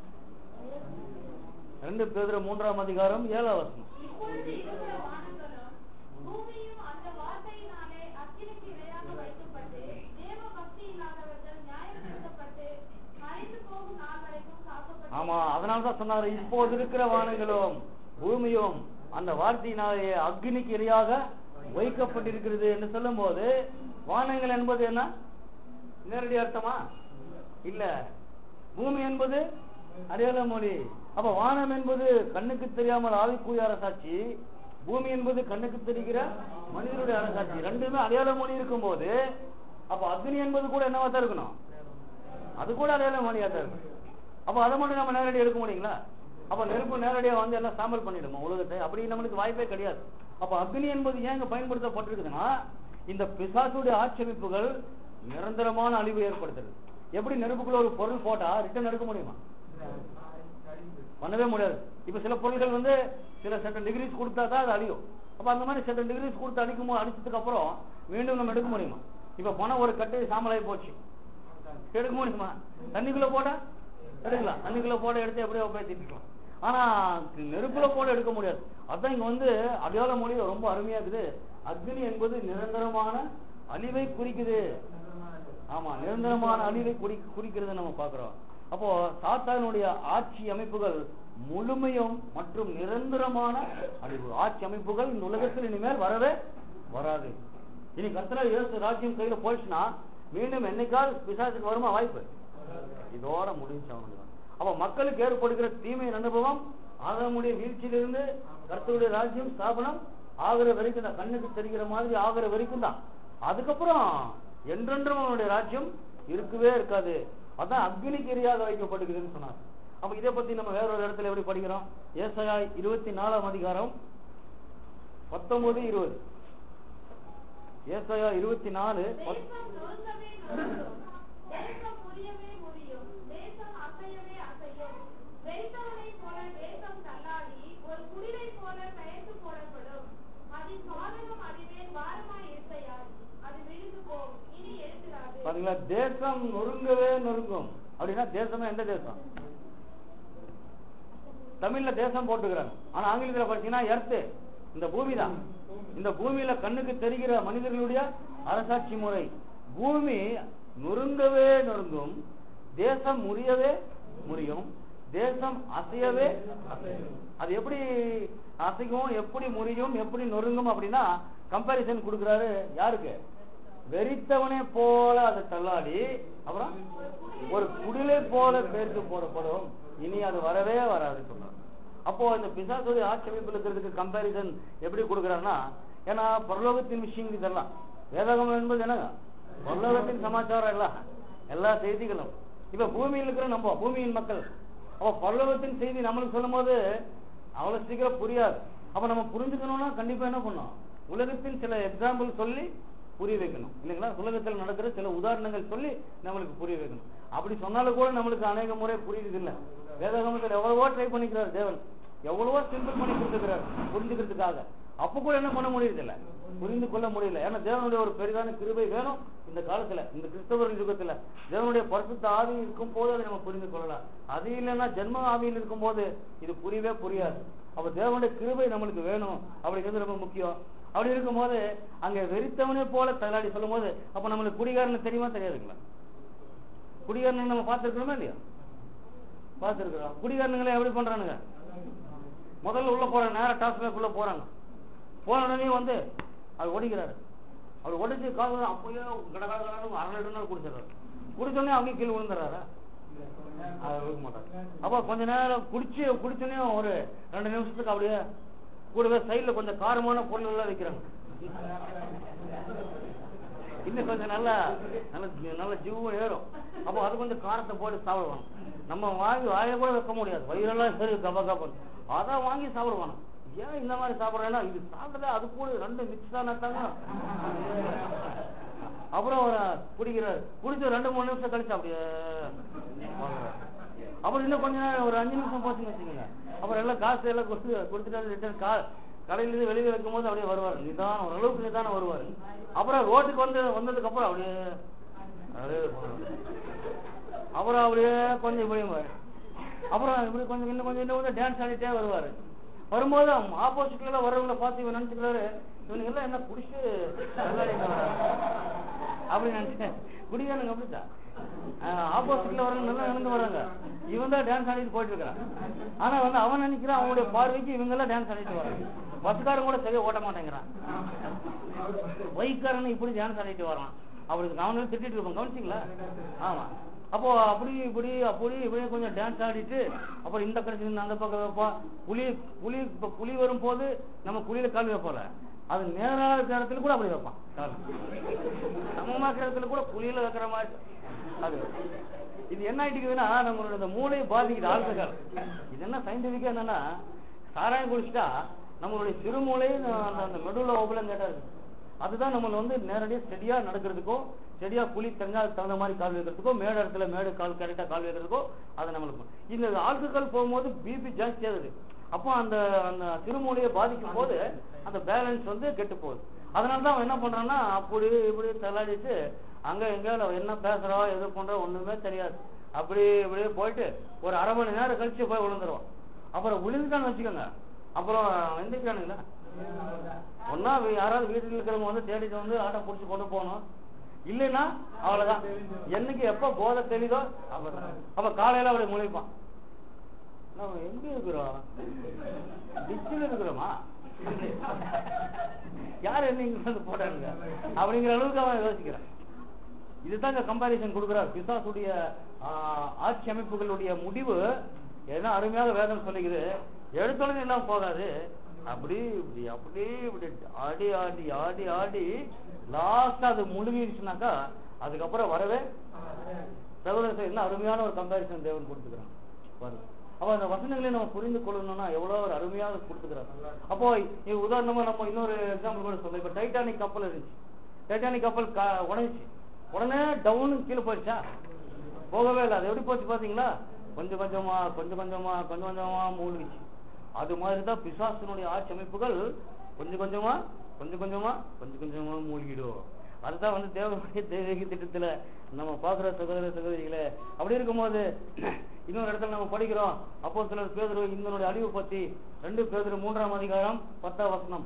ரெண்டு பேதர் மூன்றாம் அதிகாரம் ஏழாம் வசனம் இப்பொழுது இருக்கிற வானங்களும் பூமியும் அந்த வார்த்தையினாலே அக்கினிக்கு இரையாக வைக்கப்பட்டு தேவ பக்தி இல்லாதவர்கள் நியாயப்படுத்தப்பட்டு மறைந்து போகும் நாள் வரைக்கும் காக்கப்பட்டு ஆமா அதனாலதான் சொன்னாரு இப்போது இருக்கிற வானங்களும் பூமியும் அந்த வார்த்தையினாலே அக்னிக்கு இரையாக வைக்கப்பட்டிருக்கிறது என்று சொல்லும் போது வானங்கள் என்பது என்ன நேரடி அர்த்தமா இல்ல பூமி என்பது அடையாள மொழி அப்ப வானம் என்பது கண்ணுக்கு தெரியாமல் ஆவிக்குரிய அரசாட்சி பூமி என்பது கண்ணுக்கு தெரிகிற மனிதனுடைய அரசாட்சி ரெண்டுமே அடையாள மொழி இருக்கும்போது அப்ப அக்னி என்பது கூட என்னவா தான் இருக்கணும் அது கூட அடையாள மொழியா தான் இருக்கும் அப்ப அதை மட்டும் நம்ம நேரடியாக எடுக்க முடியுங்களா அப்ப நெருப்பு நேரடியா வந்து எல்லாம் சாம்பல் பண்ணிடுமா உலகத்தை அப்படி நம்மளுக்கு வாய்ப்பே கிடையாது அப்ப அக்னி என்பது ஏன் இங்க பயன்படுத்தப்பட்டிருக்குதுன்னா இந்த பிசாசுடைய ஆட்சேபிப்புகள் நிரந்தரமான அழிவு ஏற்படுத்துறது எப்படி நெருப்புக்குள்ள ஒரு பொருள் போட்டா ரிட்டர்ன் எடுக்க முடியுமா பண்ணவே முடியாது இப்ப சில பொருட்கள் வந்து சில செட்டன் டிகிரிஸ் கொடுத்தா தான் அது அழியும் அப்ப அந்த மாதிரி செட்டன் டிகிரிஸ் கொடுத்து அடிக்கும் போது அடிச்சதுக்கு அப்புறம் மீண்டும் நம்ம எடுக்க முடியுமா இப்ப பணம் ஒரு கட்டு சாம்பலாகி போச்சு எடுக்க முடியுமா தண்ணிக்குள்ள போட்டா எடுக்கலாம் தண்ணிக்குள்ள போட எடுத்து எப்படியோ போய் திட்டிக்கலாம் ஆனா நெருப்புல போட எடுக்க முடியாது அதான் இங்க வந்து அடையாள மொழி ரொம்ப அருமையா இருக்குது அக்னி என்பது நிரந்தரமான அழிவை குறிக்குது ஆமா நிரந்தரமான அழிவை குறி குறிக்கிறது நம்ம பாக்குறோம் அப்போ சாத்தானுடைய ஆட்சி அமைப்புகள் முழுமையும் மற்றும் நிரந்தரமான அழிவு ஆட்சி அமைப்புகள் இந்த உலகத்தில் இனிமேல் வரவே வராது இனி கர்த்தரா இயேசு ராஜ்யம் கையில போயிடுச்சுன்னா மீண்டும் என்னைக்காவது பிசாசுக்கு வருமா வாய்ப்பு இதோட முடிஞ்சு அவனுக்கு அப்ப மக்களுக்கு ஏற்படுகிற தீமையின் அனுபவம் ஆதாமுடைய வீழ்ச்சியிலிருந்து கர்த்தருடைய ராஜ்யம் ஸ்தாபனம் ஆகிற வரைக்கும் தான் கண்ணுக்கு தெரிகிற மாதிரி ஆகிற வரைக்கும் தான் அதுக்கப்புறம் என்றென்றும் அவனுடைய ராஜ்யம் இருக்கவே இருக்காது அதான் அக்னிக்கு எரியாக வைக்கப்படுகிறதுன்னு சொன்னார் அப்ப இதை பத்தி நம்ம வேற ஒரு இடத்துல எப்படி படிக்கிறோம் ஏசாயா இருபத்தி நாலாம் அதிகாரம் பத்தொன்பது இருபது ஏசாயா இருபத்தி நாலு பத்- தேசம் நொறுங்கவே நொறுங்கும் தேசம் முறியவே முறியும் தேசம் அசையவே அசையும் வெறித்தவனைப் போல தேசம் தள்ளாடி ஒரு குடிலைப் போல பெயர்த்து போடப்படும் அதின் பாதகம் அதின்மேல் பாரமாய் இருக்கையால் அது விழுந்து போகும் இனி எழுந்திராது பாத்தீங்களா தேசம் நொறுங்கவே நொறுங்கும் அப்படின்னா தேசமே எந்த தேசம் தமிழ்ல தேசம் போட்டுக்கிறாங்க ஆனா ஆங்கிலத்துல படிச்சீங்கன்னா எர்த்து இந்த பூமி தான் இந்த பூமியில கண்ணுக்கு தெரிகிற மனிதர்களுடைய அரசாட்சி முறை பூமி நொறுங்கவே நொறுங்கும் தேசம் முறியவே முறியும் தேசம் அசையவே அசையும் அது எப்படி அசையும் எப்படி முறியும் எப்படி நொறுங்கும் அப்படின்னா கம்பாரிசன் கொடுக்குறாரு யாருக்கு வெறித்தவனே போல அதை தள்ளாடி அப்புறம் ஒரு குடிலை போல பேருக்கு போடப்படும் இனி அது வரவே வராது சொன்னார் அப்போ இந்த பிசாசுடைய ஆட்சேபிப்பு இருக்கிறதுக்கு கம்பாரிசன் எப்படி கொடுக்குறாருன்னா ஏன்னா பரலோகத்தின் விஷயங்கள் இதெல்லாம் வேதாகமம் என்பது என்னங்க பரலோகத்தின் சமாச்சாரம் எல்லாம் எல்லா செய்திகளும் இப்ப பூமியில் இருக்கிற நம்ம பூமியின் மக்கள் அப்ப பரலோகத்தின் செய்தி நம்மளுக்கு சொல்லும் போது அவ்வளவு சீக்கிரம் புரியாது அப்ப நம்ம புரிஞ்சுக்கணும்னா கண்டிப்பா என்ன பண்ணணும் உலகத்தின் சில எக்ஸாம்பிள் சொல்லி புரிய வைக்கணும் இல்லைங்களா உலகத்தில் நடக்கிற சில உதாரணங்கள் சொல்லி நம்மளுக்கு புரிய வைக்கணும் அப்படி சொன்னாலும் கூட நம்மளுக்கு அநேக முறை புரியுது இல்ல வேதாகமத்தில் எவ்வளவோ ட்ரை பண்ணிக்கிறார் தேவன் எவ்வளவோ சிம்பிள் பண்ணி கொடுத்துக்கிறார் புரிஞ்சுக்கிறதுக்காக அப்ப கூட என்ன பண்ண முடியுது இல்ல புரிந்து கொள்ள முடியல ஏன்னா தேவனுடைய ஒரு பெரிதான கிருபை வேணும் இந்த காலத்துல இந்த கிறிஸ்தவர் யுகத்துல தேவனுடைய பரிசுத்த ஆவி இருக்கும் போது அதை நம்ம புரிந்து கொள்ளலாம் அது இல்லைன்னா ஜென்ம ஆவியில் இருக்கும் போது இது புரியவே புரியாது அப்ப தேவனுடைய கிருபை நம்மளுக்கு வேணும் அப்படிங்கிறது ரொம்ப முக்கியம் அப்படி இருக்கும்போது அங்க வெறித்தவனே போல தள்ளாடி சொல்லும் போது அப்ப நம்மளுக்கு குடிகாரன்னு தெரியுமா தெரியாதுங்களா குடிகாரனுங்க நம்ம பார்த்திருக்கிறோமா இல்லையா பார்த்திருக்கிறோம் குடிகாரனுங்களை எப்படி பண்றானுங்க முதல்ல உள்ள போறாங்க நேரா டாஸ்மேக் உள்ள போறாங்க போன உடனே வந்து அவர் ஒடிக்கிறாரு அவர் ஒடிச்சு காசு அப்பயே கட கட கடன்னு அரை லிட்டர் நேரம் குடிச்சிடறாரு குடிச்சோடனே அவங்க கீழே விழுந்துறாரா அது விழுக்க மாட்டாங்க அப்ப கொஞ்ச நேரம் குடிச்சு குடிச்சோடனே ஒரு ரெண்டு நிமிஷத்துக்கு அப்படியே கூடவே சைடுல கொஞ்சம் காரமான பொருள் எல்லாம் வைக்கிறாங்க இன்னும் கொஞ்சம் நல்லா நல்ல நல்ல ஜீவம் ஏறும் அப்போ அது கொஞ்சம் காரத்தை போட்டு சாப்பிடுவாங்க நம்ம வாங்கி வாயில கூட வைக்க முடியாது வயிறெல்லாம் சரி கப கபன் அதான் வாங்கி சாப்பிடுவாங்க ஏன் இந்த மாதிரி சாப்பிடுறேன்னா இது சாப்பிட்டதே அது கூட ரெண்டு மிக்ஸ் தானே அப்புறம் ஒரு குடிக்கிறாரு குடிச்சு ரெண்டு மூணு நிமிஷம் கழிச்சு அப்படியே வாங்குறாரு. அப்புறம் இன்னும் கொஞ்ச நேரம் ஒரு அஞ்சு நிமிஷம் போச்சுன்னு வச்சுக்கோங்க அப்புறம் எல்லாம் காசு எல்லாம் கொடுத்து கொடுத்துட்டு ரிட்டர்ன் கா கடையில இருந்து வெளியில வைக்கும் போது அப்படியே வருவார் நிதானம் ஓரளவுக்கு நிதானம் வருவார் அப்புறம் ரோட்டுக்கு வந்து வந்ததுக்கு அப்புறம் அப்படியே அப்படியே போனாரு. அப்புறம் அப்படியே கொஞ்சம் இப்படி அப்புறம் இப்படி கொஞ்சம் இன்னும் கொஞ்சம் இன்னும் கொஞ்சம் டான்ஸ் ஆடிட்டே வருவாரு வரும்போது ஆப்போசிட்ல எல்லாம் வரவங்கள பார்த்து இவன் நினைச்சுக்கிறாரு இவனுங்க எல்லாம் என்ன குடிச்சு விளையாடிட்டு வராங்க. அப்படி நினைச்சேன் குடிக்கானுங்க அப்படித்தான் ஆப்போசிட்ல வரவங்க நல்லா நடந்து வராங்க இவன் தான் டான்ஸ் ஆடிட்டு போயிட்டு இருக்கான் ஆனா வந்து அவன் நினைக்கிறான் அவனுடைய பார்வைக்கு இவங்க எல்லாம் டான்ஸ் ஆடிட்டு வராங்க பஸ்காரன் கூட சரியா ஓட்ட மாட்டேங்கிறான் பைக்காரன் இப்படி டான்ஸ் ஆடிட்டு வரான் அவருக்கு அவனுக்கு திட்டிட்டு இருப்பான் கவனிச்சிங்களா ஆமா அப்போ அப்படி இப்படி அப்படி இப்படி கொஞ்சம் டான்ஸ் ஆடிட்டு அப்புறம் இந்த கடைசி இருந்து அந்த பக்கம் வைப்போம் புலி புலி இப்ப புலி வரும்போது நம்ம புலியில கால் வைப்போம்ல அது நேராக இருக்கிற இடத்துல கூட அப்படி வைப்பான் கால் சமமா இருக்கிற இடத்துல கூட புலியில வைக்கிற மாதிரி அது இது என்ன ஆயிட்டுக்குதுன்னா நம்மளோட இந்த மூளை பாதிக்குது ஆல்கஹால் இது என்ன சயின்டிபிக்கா என்னன்னா சாராயம் குடிச்சிட்டா நம்மளுடைய சிறுமூளை அந்த அந்த மெடுல ஓபலம் கேட்டா இருக்கு அதுதான் நம்மள வந்து நேரடியா ஸ்டெடியா நடக்கிறதுக்கோ ஸ்டெடியா புலி தெரிஞ்சா அதுக்கு தகுந்த மாதிரி கால் வைக்கிறதுக்கோ மேடு இடத்துல மேடு கால் கரெக்டா கால் வைக்கிறதுக்கோ அது நம்மளுக்கு இந்த ஆல்கஹால் போகும்போது பிபி ஜாஸ்தி ஆகுது அப்போ அந்த அந்த சிறுமூலையை பாதிக்கும் போது அந்த பேலன்ஸ் வந்து கெட்டு போகுது அதனால தான் அவன் என்ன பண்றான்னா அப்படி இப்படி தள்ளாடிட்டு அங்க எங்க அவன் என்ன பேசுறா எது பண்றா ஒண்ணுமே தெரியாது அப்படி இப்படியே போயிட்டு ஒரு அரை மணி நேரம் கழிச்சு போய் விழுந்துருவான் அப்புறம் விழுந்துட்டான்னு வச்சுக்கோங்க அப்புறம் எந்திரிக்கிறானுங்களா ஒன்னா யாராவது வீட்டுல இருக்கிறவங்க வந்து தேடிட்டு வந்து ஆட்டை புடிச்சு கொண்டு போகணும் இல்லைன்னா அவ்வளவுதான் என்னைக்கு எப்ப போதை தெரியுதோ அப்பதான் அப்ப காலையில அவளை முளைப்பான் நம்ம எங்க இருக்கிறோம் டிச்சில் இருக்கிறோமா யார் என்ன இங்க வந்து போட்டானுங்க அப்படிங்கிற அளவுக்கு அவன் யோசிக்கிறான் இதுதாங்க கம்பாரிசன் கொடுக்கிறார் பிசாசுடைய ஆஹ், ஆட்சி அமைப்புகளுடைய முடிவு ஏன்னா அருமையாக வேதம் சொல்லுகிறது எடுத்தோடனே எல்லாம் போகாது அப்படி இப்படி அப்படி இப்படி ஆடி ஆடி ஆடி ஆடி லாஸ்டா அது முழுகிடுச்சுனாக்கா அதுக்கப்புறம் வரவே சகோதரர் என்ன அருமையான ஒரு கம்பாரிசன் தேவன் கொடுத்துக்கிறான் பாருங்க அப்ப அந்த வசனங்களை நம்ம புரிந்து கொள்ளணும்னா எவ்வளவு ஒரு அருமையாக கொடுத்துக்கிறார் அப்போ இது உதாரணமா நம்ம இன்னொரு எக்ஸாம்பிள் கூட சொல்ல இப்ப டைட்டானிக் கப்பல் இருந்துச்சு டைட்டானிக் கப்பல் கா- உடைஞ்சுச்சு உடனே டவுனு கீழே போயிடுச்சா போகவே இல்லை அது எப்படி போச்சு பாத்தீங்களா கொஞ்சம் கொஞ்சமா கொஞ்சம் கொஞ்சமா கொஞ்சம் கொஞ்சமா மூழ்கிச்சு அது மாதிரி தான் பிசாசனுடைய ஆட்சி அமைப்புகள் கொஞ்சம் கொஞ்சமா கொஞ்சம் கொஞ்சமா கொஞ்சம் கொஞ்சமா மூழ்கிடும் அதுதான் வந்து தேவனுடைய தெய்வீக திட்டத்துல நம்ம பாக்குற சகோதர சகோதரிகளே அப்படி இருக்கும்போது இன்னொரு இடத்துல நம்ம படிக்கிறோம் அப்போ சிலர் பேதுரு இந்தனுடைய அழிவு பத்தி ரெண்டு பேதுரு மூன்றாம் அதிகாரம் பத்தாம் வசனம்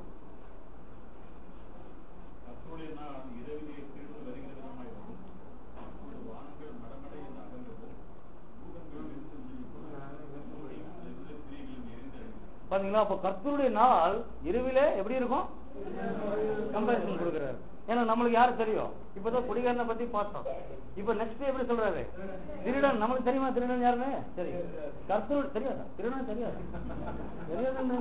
கர்த்தருடைய நாள் இரவிலே திருடு வருகிற விதமாயிருக்கும். அப்பொழுது வானங்கள் மடமட என்று அகன்றதும், பூதங்கள் வெந்து ஒழியும், எந்த ஸ்திரீகளும் எரிந்து அழியும். பாத்தீங்களா அப்ப கர்த்தருடைய நாள் இரவிலே எப்படி இருக்கும் கம்பேரிசன் கொடுக்குறாரு ஏன்னா நம்மளுக்கு யாரு தெரியும் இப்பதான் குடிகாரனை பத்தி பார்த்தோம் இப்ப நெக்ஸ்ட் எப்படி சொல்றாரு திருடன் நம்மளுக்கு தெரியுமா திருடன் யாருன்னு சரி கர்த்தர் தெரியாதா திருடன் தெரியாது தெரியாது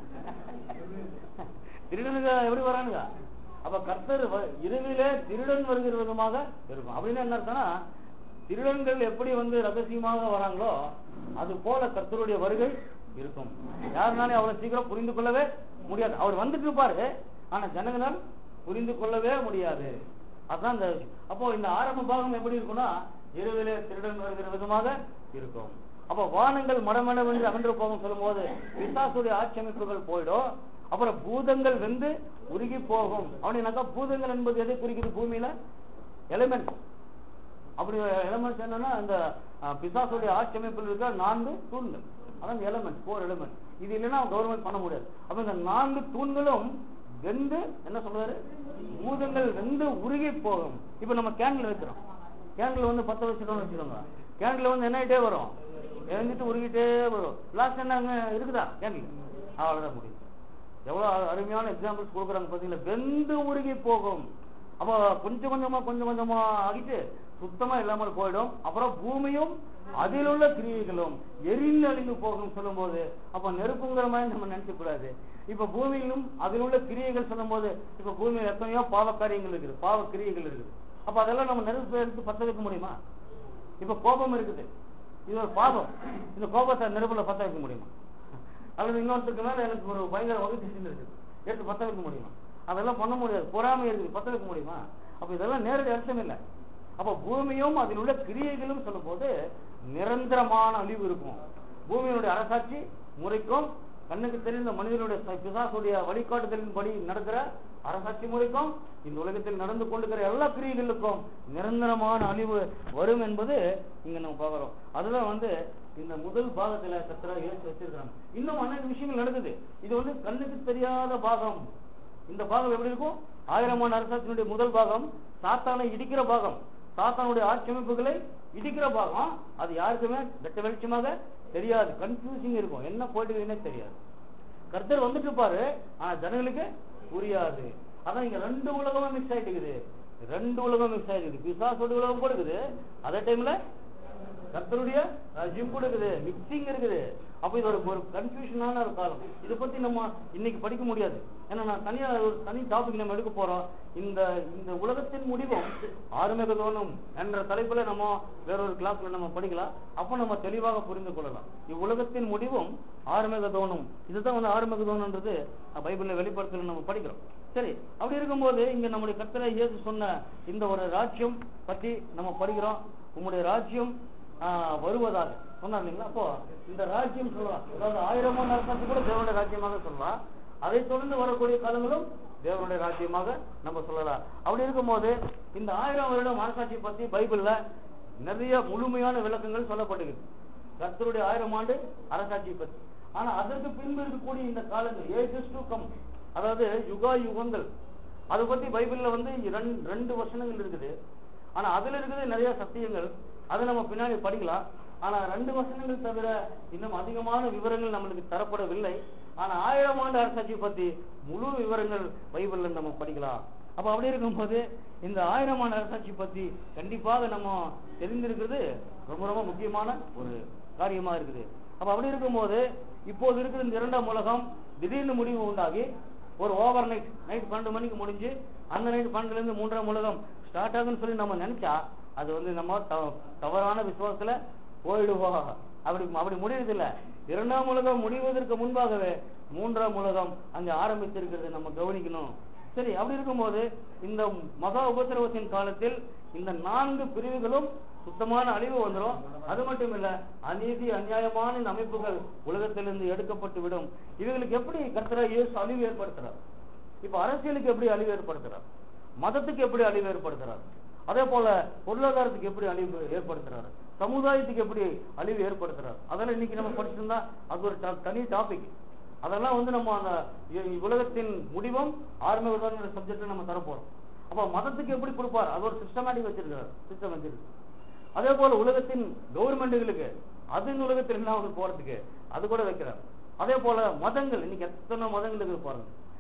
திருடனுங்க எப்படி வரானுங்க அப்ப கர்த்தர் வ- இரவிலே திருடன் வருகிற விதமாக இருக்கும் அப்படின்னு என்ன அர்த்தம்னா திருடன்கள் எப்படி வந்து ரகசியமாக வராங்களோ அது போல கர்த்தருடைய வருகை இருக்கும் யாருனாலே அவ்வளவு சீக்கிரம் புரிந்து கொள்ளவே முடியாது அவர் வந்துட்டு இருப்பாரு ஆனா ஜனங்களால் புரிந்து கொள்ளவே முடியாது அதான் இந்த அப்போ இந்த ஆரம்ப பாகம் எப்படி இருக்கும்னா இரவிலே திருடன் வருகிற விதமாக இருக்கும் அப்போ வானங்கள் மடமடவென்று அகன்று போகும் சொல்லும்போது பிசாசுடைய ஆட்சி அமைப்புகள் போயிடும் அப்புறம் பூதங்கள் வெந்து உருகி போகும் அப்படின்னாக்கா பூதங்கள் என்பது எதை குறிக்குது பூமியில எலிமெண்ட் அப்படி எலிமெண்ட்ஸ் என்னன்னா இந்த அஹ், பிசாசுடைய ஆட்சி அமைப்பில் இருக்கிற நான்கு தூண்கள் அதான் எலிமெண்ட் போர் எலிமெண்ட் இது இல்லைன்னா கவர்மெண்ட் பண்ண முடியாது அப்ப இந்த நான்கு தூண்களும் வெந்து என்ன சொல்றாரு பூதங்கள் வெந்து உருகி போகும் இப்ப நம்ம கேண்டில் வைக்கிறோம் கேண்டில் வந்து பத்த வச்சுட்டோம்னு வச்சுக்கோங்க கேண்டில் வந்து என்ன ஆயிட்டே வரும் எழுந்துட்டு உருகிட்டே வரும் லாஸ்ட் என்ன அங்க இருக்குதா கேண்டில் அவ்வளவுதான் முடியும் எவ்வளவு அரு- அருமையான எக்ஸாம்பிள்ஸ் கொடுக்குறாங்க பாத்தீங்களா வெந்து உருகி போகும் அப்போ கொஞ்சம் கொஞ்சமா கொஞ்சம் கொஞ்சமா ஆகிட்டு சுத்தமா இல்லாமல் போயிடும் அப்புறம் பூமியும் அதில் உள்ள கிரியைகளும் எரிந்து அழிந்து போகும் சொல்லும்போது அப்ப நெருப்புங்கிற மாதிரி நம்ம நினைக்க கூடாது இப்ப பூமியிலும் அதில் உள்ள கிரியைகள் சொல்லும்போது இப்ப பூமியில் எத்தனையோ பாவ காரியங்கள் இருக்குது பாவ கிரியைகள் இருக்குது அப்ப அதெல்லாம் நம்ம நெருப்பு எடுத்து பத்த வைக்க முடியுமா இப்ப கோபம் இருக்குது இது ஒரு பாவம் இந்த கோபத்தை நெருப்புல பத்த வைக்க முடியுமா அல்லது இன்னொருத்தருக்கு மேல எனக்கு ஒரு பயங்கர வகுப்பு இருக்குது எடுத்து பத்த வைக்க முடியுமா அதெல்லாம் பண்ண முடியாது பொறாமை இருக்குது பத்த வைக்க முடியுமா அப்ப இதெல்லாம் நேரடி அர்த்தம் இல்லை அப்ப பூமியும் அதில் உள்ள கிரியைகளும் சொல்லும் போது நிரந்தரமான அழிவு இருக்கும் பூமியினுடைய அரசாட்சி முறைக்கும் கண்ணுக்கு தெரிந்த மனிதனுடைய ச- பிசாசுடைய வழிகாட்டுதலின்படி நடக்கிற அரசாட்சி முறைக்கும் இந்த உலகத்தில் நடந்து கொண்டிருக்கிற எல்லா கிரியைகளுக்கும் நிரந்தரமான அழிவு வரும் என்பது இங்க நம்ம பார்க்கிறோம் அதுதான் வந்து இந்த முதல் பாகத்துல கத்திர இயேசு வச்சிருக்காங்க இன்னும் அநேக விஷயங்கள் நடக்குது இது வந்து கண்ணுக்கு தெரியாத பாகம் இந்த பாகம் எப்படி இருக்கும் ஆயிரமான அரசாட்சியினுடைய முதல் பாகம் சாத்தானை இடிக்கிற பாகம் சாத்தானுடைய ஆட்சி அமைப்புகளை இடிக்கிற பாகம் அது யாருக்குமே வெட்ட வெளிச்சமாக தெரியாது கன்ஃபியூசிங் இருக்கும் என்ன போயிட்டு தெரியாது கர்த்தர் வந்துட்டு இருப்பாரு ஆனா ஜனங்களுக்கு புரியாது அதான் இங்க ரெண்டு உலகமும் மிக்ஸ் ஆயிட்டு இருக்குது ரெண்டு உலகம் மிக்ஸ் ஆயிருக்கு பிசாசோட உலகம் கூட இருக்குது அதே டைம்ல கர்த்தருடைய ஜிம் கூட இருக்குது மிக்சிங் இருக்குது அப்ப இது ஒரு ஒரு கன்ஃபியூஷனான ஒரு காலம் இதை பத்தி நம்ம இன்னைக்கு படிக்க முடியாது ஏன்னா நான் தனியா ஒரு தனி டாபிக் நம்ம எடுக்க போறோம் இந்த இந்த உலகத்தின் முடிவும் ஆறுமுகதோனும் என்ற தலைப்புல நம்ம வேறொரு கிளாஸ்ல நம்ம படிக்கலாம் அப்ப நம்ம தெளிவாக புரிந்து கொள்ளலாம் இவ்வுலகத்தின் முடிவும் ஆறுமுகதோனும் இதுதான் வந்து ஆறுமுகதோன்ன்றது பைபிள்ல வெளிப்படுத்தல நம்ம படிக்கிறோம் சரி அப்படி இருக்கும்போது இங்க நம்முடைய கர்த்தரை இயேசு சொன்ன இந்த ஒரு ராஜ்யம் பத்தி நம்ம படிக்கிறோம் உங்களுடைய ராஜ்யம் ஆஹ், வருவதாக சொன்னார் இல்லைங்களா அப்போ இந்த ராஜ்யம் சொல்லலாம் அதாவது ஆயிரமான அரசாட்சி கூட தேவனுடைய ராஜ்யமாக சொல்லலாம் அதை தொடர்ந்து வரக்கூடிய காலங்களும் தேவனுடைய ராஜ்யமாக நம்ம சொல்லலாம் அப்படி இருக்கும்போது இந்த ஆயிரம் வருடம் அரசாட்சி பத்தி பைபிள்ல நிறைய முழுமையான விளக்கங்கள் சொல்லப்பட்டிருக்கு கர்த்தருடைய ஆயிரம் ஆண்டு அரசாட்சி பத்தி ஆனா அதற்கு பின்பு இருக்கக்கூடிய இந்த காலங்கள் ஏஜஸ் டு கம் அதாவது யுகா யுகங்கள் அதை பத்தி பைபிள்ல வந்து இரண்டு ரெண்டு வசனங்கள் இருக்குது ஆனா அதுல இருக்குது நிறைய சத்தியங்கள் அதை நம்ம பின்னாடி படிக்கலாம் ஆனா ரெண்டு வசனங்கள் தவிர இன்னும் அதிகமான விவரங்கள் நம்மளுக்கு தரப்படவில்லை ஆனா ஆயிரம் ஆண்டு அரசாட்சி பத்தி முழு விவரங்கள் பைபிள்ல நம்ம படிக்கலாம் அப்ப அப்படி இருக்கும்போது இந்த ஆயிரம் ஆண்டு அரசாட்சி பத்தி கண்டிப்பாக நம்ம தெரிந்திருக்கிறது ரொம்ப ரொம்ப முக்கியமான ஒரு காரியமா இருக்குது அப்ப அப்படி இருக்கும்போது இப்போது இருக்கிற இந்த இரண்டாம் உலகம் திடீர்னு முடிவு உண்டாகி ஒரு ஓவர் நைட் நைட் பன்னெண்டு மணிக்கு முடிஞ்சு அந்த நைட் பன்னெண்டுல இருந்து மூன்றாம் உலகம் ஸ்டார்ட் ஆகுன்னு சொல்லி நம்ம நினைச்சா அது வந்து நம்ம தவ- தவறான விசுவாசத்துல போயிடுவோம் அப்படி அப்படி முடியறது இல்ல இரண்டாம் உலகம் முடிவதற்கு முன்பாகவே மூன்றாம் உலகம் அங்க ஆரம்பித்திருக்கிறது நம்ம கவனிக்கணும் சரி அப்படி இருக்கும்போது இந்த மகா உபத்திரவத்தின் காலத்தில் இந்த நான்கு பிரிவுகளும் சுத்தமான அழிவு வந்துரும் அது மட்டும் இல்ல அநீதி அநியாயமான இந்த அமைப்புகள் உலகத்திலிருந்து எடுக்கப்பட்டு விடும் இவங்களுக்கு எப்படி கர்த்தரா இயேசு அழிவு ஏற்படுத்துறார் இப்ப அரசியலுக்கு எப்படி அழிவு ஏற்படுத்துறார் மதத்துக்கு எப்படி அழிவு ஏற்படுத்துறார் அதே போல பொருளாதாரத்துக்கு எப்படி அழிவு ஏற்படுத்துறாரு சமுதாயத்துக்கு எப்படி அழிவு ஏற்படுத்துறார் அதெல்லாம் இன்னைக்கு நம்ம படிச்சிருந்தா அது ஒரு ட- தனி டாபிக் அதெல்லாம் வந்து நம்ம அந்த இ- உலகத்தின் முடிவும் ஆரம்ப சப்ஜெக்ட் நம்ம தரப்போறோம் அப்ப மதத்துக்கு எப்படி கொடுப்பார் அது ஒரு சிஸ்டமேட்டிக் வச்சிருக்காரு சிஸ்டம் வச்சிருக்கு அதே போல உலகத்தின் கவர்மெண்ட்டுகளுக்கு அதன் உலகத்தில் என்ன ஆகுது போறதுக்கு அது கூட வைக்கிறார் அதே போல மதங்கள் இன்னைக்கு எத்தனை மதங்கள் இருக்கு பாருங்க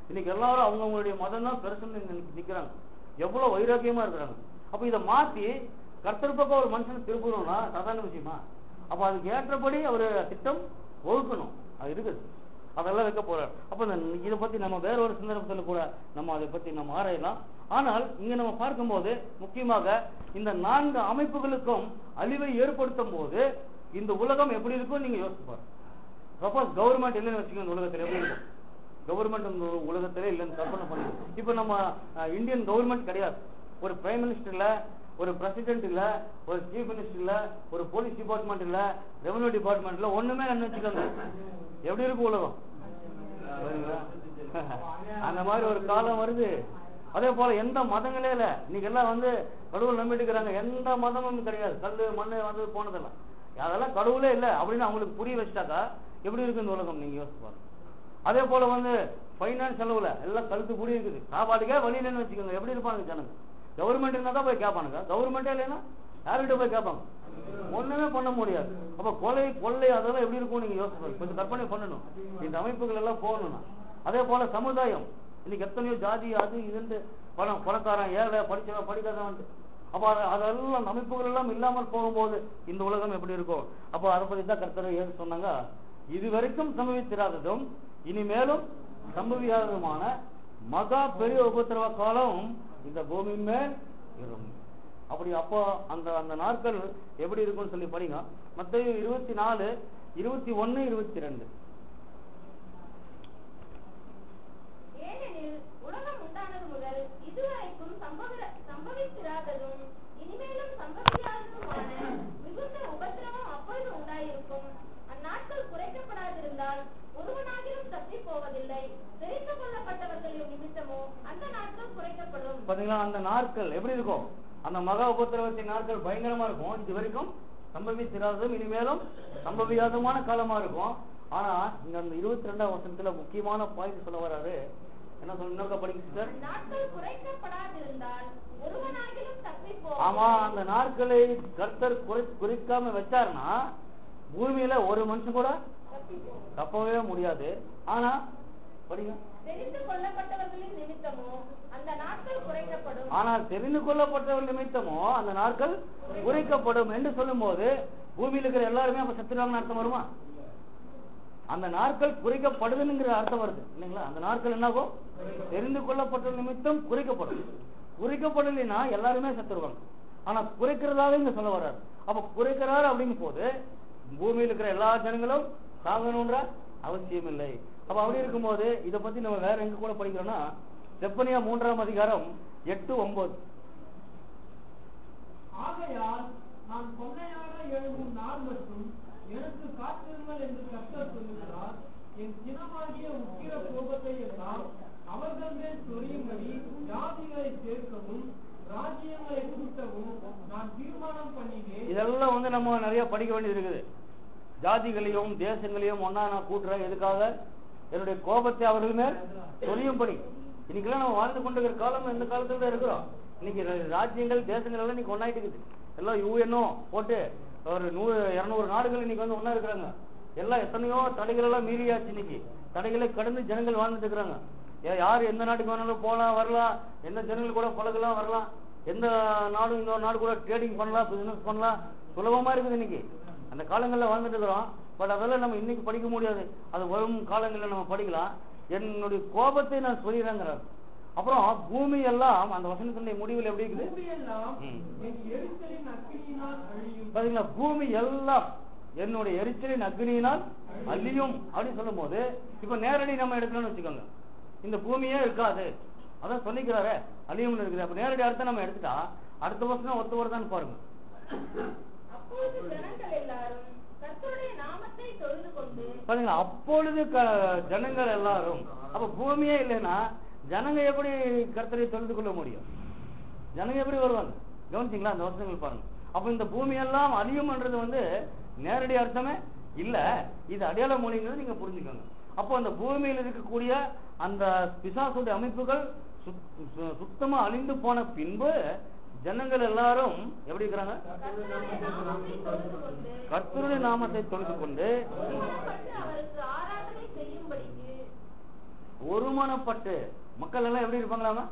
இன்னைக்கு எல்லாரும் அவங்கவுங்களுடைய மதம் தான் பெருசுன்னு இன்னைக்கு நிக்கிறாங்க எவ்வளவு வைராக்கியமா இருக்கிறாங்க அப்ப இதை மாத்தி கர்த்தர் பக்கம் ஒரு மனுஷனை திருப்பணும்னா சாதாரண விஷயமா அப்ப அதுக்கு ஏற்றபடி அவர் திட்டம் வகுக்கணும் அது இருக்குது அதெல்லாம் வைக்க போறார் அப்ப இந்த இதை பத்தி நம்ம வேற ஒரு சந்தர்ப்பத்தில் கூட நம்ம அதை பத்தி நம்ம ஆராயலாம் ஆனால் இங்க நம்ம பார்க்கும்போது முக்கியமாக இந்த நான்கு அமைப்புகளுக்கும் அழிவை ஏற்படுத்தும் போது இந்த உலகம் எப்படி இருக்கும் நீங்க யோசிச்சு பாருங்க சப்போஸ் கவர்மெண்ட் இல்லைன்னு வச்சுக்கோங்க இந்த உலகத்துல எப்படி இருக்கும் கவர்மெண்ட் இந்த உலகத்திலே இல்லைன்னு கற்பனை பண்ணி இப்ப நம்ம அஹ், இந்தியன் கவர்மெண்ட் கிடையாது ஒரு பிரைம் மினிஸ்டர் இல்ல ஒரு பிரசிடென்ட் இல்ல ஒரு சீஃப் மினிஸ்டர் இல்ல ஒரு போலீஸ் டிபார்ட்மெண்ட் இல்ல ரெவன்யூ டிபார்ட்மெண்ட் இல்ல ஒண்ணுமே இல்லைன்னு வச்சுக்கோங்க எப்படி இருக்கும் உலகம் சரிங்களா? அந்த மாதிரி ஒரு காலம் வருது அதே போல எந்த மதங்களே இல்ல இன்னைக்கு எல்லாம் வந்து கடவுள் நம்பிட்டு இருக்கிறாங்க எந்த மதமும் கிடையாது கல்லு மண்ணு வந்து போனதெல்லாம் அதெல்லாம் கடவுளே இல்ல அப்படின்னு அவங்களுக்கு புரிய வச்சிட்டாக்கா எப்படி இருக்கு இந்த உலகம் நீங்க யோசிச்சு பாருங்க அதே போல வந்து ஃபைனான்ஸ் செலவுல எல்லாம் கழுத்து கூடி இருக்குது சாப்பாட்டுக்கே வழி இல்லைன்னு வச்சுக்கோங்க எப்படி இருப்பாங்க ஜனங்க கவர்மெண்ட் இருந்தா தான் போய் கேட்பானுங்க கவர்மெண்டே இல்லைன்னா யார்கிட்ட போய் கேட்பாங்க ஒண்ணுமே பண்ண முடியாது அப்ப கொலை கொள்ளை அதெல்லாம் எப்படி இருக்கும் நீங்க யோசிச்சு பாருங்க. கொஞ்சம் கற்பனை பண்ணணும் இந்த அமைப்புகள் எல்லாம் போகணும்னா அதே போல சமுதாயம் இன்னைக்கு எத்தனையோ ஜாதி அது இதுன்னு பணம் பணக்காரன் ஏழை படிச்சவன் படிக்காதவன் அப்ப அது- அதெல்லாம் அந்த அமைப்புகள் எல்லாம் இல்லாமல் போகும்போது இந்த உலகம் எப்படி இருக்கும் அப்ப அதை பத்தி தான் கர்த்தர் ஏன் சொன்னாங்க இதுவரைக்கும் சம்பவித்திராததும் இனிமேலும் சம்பவியாததுமான மகா பெரிய உபத்திரவ காலம் இந்த பூமி மேல் இருக்கும் அப்படி அப்போ அந்த அந்த நாட்கள் எப்படி இருக்கும்னு சொல்லி படிங்க மத்திய இருபத்தி நாலு இருபத்தி ஒன்னு இருபத்தி ரெண்டு ஏனெனில் உலகம் உண்டானது முதல் இதுவரைக்கும் சம்பவிர- சம்பவித்திராததும் இனிமேலும் சம்பவியாததுமான மிகுந்த உபத்திரவம் அப்பொழுது உண்டாயிருக்கும் அந்நாட்கள் குறைக்கப்படாதிருந்தால் ஒருவனாகிலும் தப்பிப் போவதில்லை தெரிந்து கொள்ளப்பட்டவர்களின் நிமித்தமோ அந்த நாட்கள் குறைக்கப்படும் பாத்தீங்களா அந்த நாட்கள் எப்படி இருக்கும் அந்த மகா உபத்திரவத்தின் நாட்கள் பயங்கரமா இருக்கும் இது வரைக்கும் சம்பவித்திராததும் இனிமேலும் சம்பவியாதமான காலமா இருக்கும் ஆனா இங்க அந்த இருபத்தி ரெண்டாம் வருஷத்துல முக்கியமான பாயிண்ட் சொல்ல வராரு என்ன சொல்ல இன்னொருக்கா படிங்க சிஸ்டர் நாட்கள் குறைக்கப்படாதிருந்தால் ஒருவனாகிலும் தப்பிப் ஆமா போவதில்லை அந்த நாட்களை கர்த்தர் குறை குறிக்காம வச்சாருன்னா பூமியில ஒரு மனுஷன் கூட தப்பிப் போவதில்லை. தப்பவே முடியாது ஆனா படிங்க தெரிந்து கொள்ளப்பட்டவர்களின் நிமித்தமோ அந்த நாட்கள் குறைக்கப்படும் ஆனால் தெரிந்து கொள்ளப்பட்டவர்கள் நிமித்தமோ அந்த நாட்கள் குறைக்கப்படும் என்று சொல்லும்போது பூமியில் இருக்கிற எல்லாருமே அப்ப செத்துருவாங்கன்னு அர்த்தம் வருமா அந்த நாட்கள் குறைக்கப்படுதுங்கிற அர்த்தம் வருது இல்லைங்களா அந்த நாட்கள் என்னாகும் தெரிந்து கொள்ளப்பட்ட நிமித்தம் குறைக்கப்படும் குறைக்கப்படலைன்னா எல்லாருமே செத்துருவாங்க ஆனா குறைக்கிறதாக இங்க சொல்ல வர்றாரு அப்ப குறைக்கிறாரு அப்படிங்கும் போது பூமியில் இருக்கிற எல்லா ஜனங்களும் சாகணுன்ற அவசியம் இல்லை அப்ப அப்படி இருக்கும்போது இத பத்தி நம்ம வேற எங்க கூட படிக்கிறோம்னா செப்பனியா மூன்றாம் அதிகாரம் எட்டு ஒன்பது ஆகையால் நான் கொள்ளையாக எழுதும் நாள் மற்றும் எனக்கு காத்திருங்கள் என்று கர்த்தர் சொல்லுகிறார் என் சினமாகிய உக்கிர கோபத்தை எல்லாம் அவர்கள் மேல் சொரியும்படி ஜாதிகளை சேர்க்கவும் ராஜ்யங்களை கூட்டவும் நான் தீர்மானம் பண்ணினேன் இதெல்லாம் வந்து நம்ம நிறைய படிக்க வேண்டியது இருக்குது ஜாதிகளையும் தேசங்களையும் ஒன்னா நான் கூட்டுறேன் எதுக்காக என்னுடைய கோபத்தை அவர்கள் மேல் சொல்லியும்படி இன்னைக்கெல்லாம் நம்ம வாழ்ந்து கொண்டிருக்கிற காலம் இந்த காலத்துல தான் இருக்கிறோம் இன்னைக்கு ர- ராஜ்யங்கள் தேசங்கள் எல்லாம் இன்னைக்கு ஒன்னாயிட்டு இருக்குது எல்லாம் யூஎன்ஓ போட்டு ஒரு நூறு இருநூறு நாடுகள் இன்னைக்கு வந்து ஒண்ணா இருக்கிறாங்க எல்லாம் எத்தனையோ தடைகள் எல்லாம் மீறியாச்சு இன்னைக்கு தடைகளை கடந்து ஜனங்கள் வாழ்ந்துட்டு இருக்கிறாங்க யா- யார் எந்த நாட்டுக்கு வேணாலும் போகலாம் வரலாம் எந்த ஜனங்கள் கூட பழகலாம் வரலாம் எந்த நாடும் இன்னொரு நாடு கூட ட்ரேடிங் பண்ணலாம் பிசினஸ் பண்ணலாம் சுலபமா இருக்குது இன்னைக்கு அந்த காலங்கள்ல வாழ்ந்துட்டு இருக்கிறோம் பட் அதெல்லாம் நம்ம இன்னைக்கு படிக்க முடியாது அது வரும் காலங்களில் நம்ம படிக்கலாம் என்னுடைய கோபத்தை நான் சொல்லிடுறேங்கிறார் அப்புறம் பூமி எல்லாம் அந்த வசனத்தினுடைய முடிவில் எப்படி இருக்குது பூமியெல்லாம் ம். என் எரிச்சலின் அக்கினியினால் அழியும் பாத்தீங்களா பூமி எல்லாம் என்னுடைய எரிச்சலின் அக்னியினால் அழியும் அப்படின்னு சொல்லும்போது இப்ப நேரடி நம்ம எடுக்கலாம்னு வச்சுக்கோங்க இந்த பூமியே இருக்காது அதான் சொல்லிக்கிறாரே அழியும்னு இருக்குது அப்ப நேரடி அர்த்தம் நம்ம எடுத்துட்டா அடுத்த வருஷம் ஒத்து வருதான்னு பாருங்க அப்பொழுது ஜனங்கள் எல்லாரும் கர்த்தருடைய நாமத்தை தொழுது கொண்டு பாருங்க அப்பொழுது க- ஜனங்கள் எல்லாரும் அப்ப பூமியே இல்லைன்னா ஜனங்க எப்படி கர்த்தரை தொழுது கொள்ள முடியும் ஜனங்க எப்படி வருவாங்க கவனிச்சிங்களா அந்த வசனங்கள் பாருங்க அப்ப இந்த பூமி எல்லாம் அழியும்ன்றது வந்து நேரடி அர்த்தமே இல்ல இது அடையாள மொழிங்கிறது நீங்க புரிஞ்சுக்கோங்க அப்போ அந்த பூமியில் இருக்கக்கூடிய அந்த பிசாசுடைய அமைப்புகள் சுத்- சு- சுத்தமா அழிந்து போன பின்பு ஜனங்கள் எல்லாரும் எப்படி இருக்கிறாங்க கர்த்தருடைய நாமத்தை தொழுது கொண்டு கர்த்தருடைய நாமத்தை தொழுது கொண்டு ஒருமனப்பட்டு அவருக்கு ஆராதனை செய்யும்படிக்கு ஒருமனப்பட்டு மக்கள் எல்லாம் எப்படி இருப்பாங்களாமா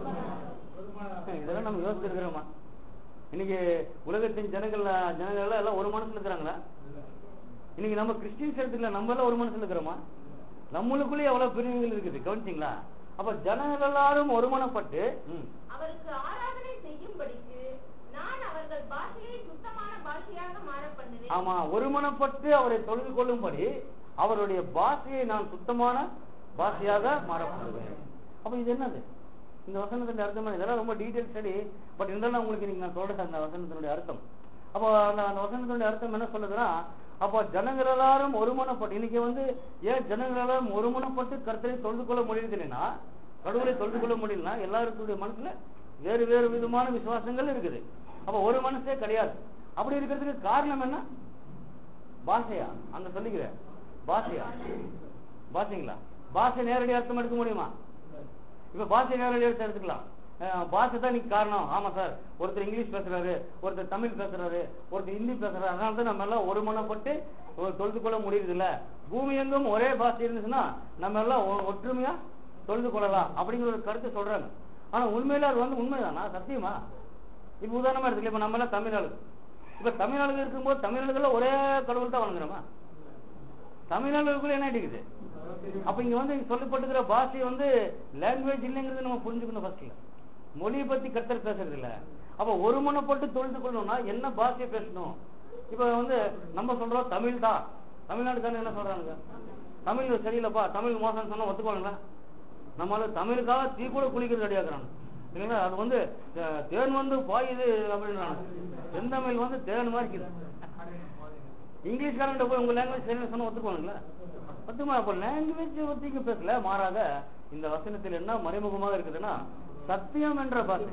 இதெல்லாம் நம்ம யோசிச்சிருக்கிறோமா இன்னைக்கு உலகத்தின் ஜனங்கள் ஜனங்கள் எல்லாம் எல்லாம் ஒரு மனசுல இருக்கிறாங்களா இன்னைக்கு நம்ம கிறிஸ்டியன்ஸ் எடுத்துக்கல நம்ம எல்லாம் ஒரு மனசுல இருக்கிறோமா நம்மளுக்குள்ளே எவ்வளவு பிரிவுகள் இருக்குது கவனிச்சிங்களா அப்ப ஜனங்கள் எல்லாரும் ஒருமனப்பட்டு ம், அவருக்கு ஆராதனை செய்யும்படிக்கு நான் அவர்கள் பாஷையை சுத்தமான பாஷையாக மாற பண்ணுவேன் ஆமா ஒருமனப்பட்டு அவரை தொழுது கொள்ளும்படி அவருடைய பாஷையை நான் சுத்தமான பாஷையாக மாறப்படுவேன் அப்ப இது என்னது இந்த வசனத்தினுடைய அர்த்தம் என்ன? இதெல்லாம் ரொம்ப டீடைல் ஸ்டடி பட் இருந்தாலும் உங்களுக்கு இன்னைக்கு நான் சொல்றேன் அந்த வசனத்தினுடைய அர்த்தம் அப்போ அந்த அந்த வசனத்தினுடைய அர்த்தம் என்ன சொல்லுதுன்னா அப்போ ஜனங்கள் எல்லாரும் ஒருமனப்பட்டு இன்னைக்கு வந்து ஏன் ஜனங்கள் எல்லாரும் ஒருமனப்பட்டு கர்த்தரை தொழுது கொள்ள முடியுதுன்னா கடவுளை தொழுது கொள்ள முடியலன்னா எல்லாருடைய மனசுல வேறு வேறு விதமான விசுவாசங்கள் இருக்குது அப்ப ஒரு மனசே கிடையாது அப்படி இருக்கிறதுக்கு காரணம் என்ன பாஷையா அங்க சொல்லிக்கிறேன் பாஷையா பாஷைங்களா பாஷை நேரடி அர்த்தம் எடுக்க முடியுமா இப்ப பாஷை நேரடி அர்த்தம் எடுத்துக்கலாம் அஹ் பாஷை தான் இன்னைக்கு காரணம் ஆமா சார் ஒருத்தர் இங்கிலீஷ் பேசுறாரு ஒருத்தர் தமிழ் பேசுறாரு ஒருத்தர் ஹிந்தி பேசுறாரு அதனால தான் நம்ம எல்லாம் ஒருமனப்பட்டு ஒரு தொழுது கொள்ள முடியுது இல்ல பூமி எங்கும் ஒரே பாஷை இருந்துச்சுன்னா நம்ம எல்லாம் ஒ- ஒற்றுமையா தொழுது கொள்ளலாம் அப்படிங்கிற ஒரு கருத்து சொல்றாங்க ஆனா உண்மையில அது வந்து உண்மைதானா சத்தியமா இப்ப உதாரணமா எடுத்துக்கலாம் இப்ப நம்ம எல்லாம் தமிழ்நாடு இப்ப தமிழ்நாடு இருக்கும்போது தமிழ்நாடுல ஒரே கடவுள் தான் வணங்குறோமா தமிழ்நாடுக்குள்ள என்ன அடிக்குது அப்ப இங்க வந்து இங்க சொல்லப்பட்டுக்கிற பாஷை வந்து லாங்குவேஜ் இல்லைங்கிறது நம்ம புரிஞ்சுக்கணும் ஃபர்ஸ்ட்ல மொழியை பத்தி கத்தர் பேசுறது இல்ல அப்ப ஒருமனப்பட்டு தொழுது கொள்ளணும்னா என்ன பாஷையை பேசணும் இப்ப வந்து நம்ம சொல்றோம் தமிழ் தான் தமிழ்நாடுக்காரங்க என்ன சொல்றாங்க தமிழ் சரியில்லைப்பா தமிழ் மோசம் சொன்னா ஒத்துக்கோங்களா நம்மளால தமிழுக்காக தீ கூட குளிக்கிறது ரெடியாக்குறாங்க இல்லைங்களா அது வந்து அஹ், தேன் வந்து பாயுது அப்படின்றாங்க செந்தமிழ் வந்து தேன் மாதிரி இருக்குது இங்கிலீஷ்காரங்கிட்ட போய் உங்க லாங்குவேஜ் சரின்னு சொன்னா ஒத்துக்குவாங்களா ஒத்துமா அப்ப லாங்குவேஜ் ஒத்திக்க பேசல மாறாக இந்த வசனத்தில் என்ன மறைமுகமாக இருக்குதுன்னா சத்தியம் என்ற பாஷை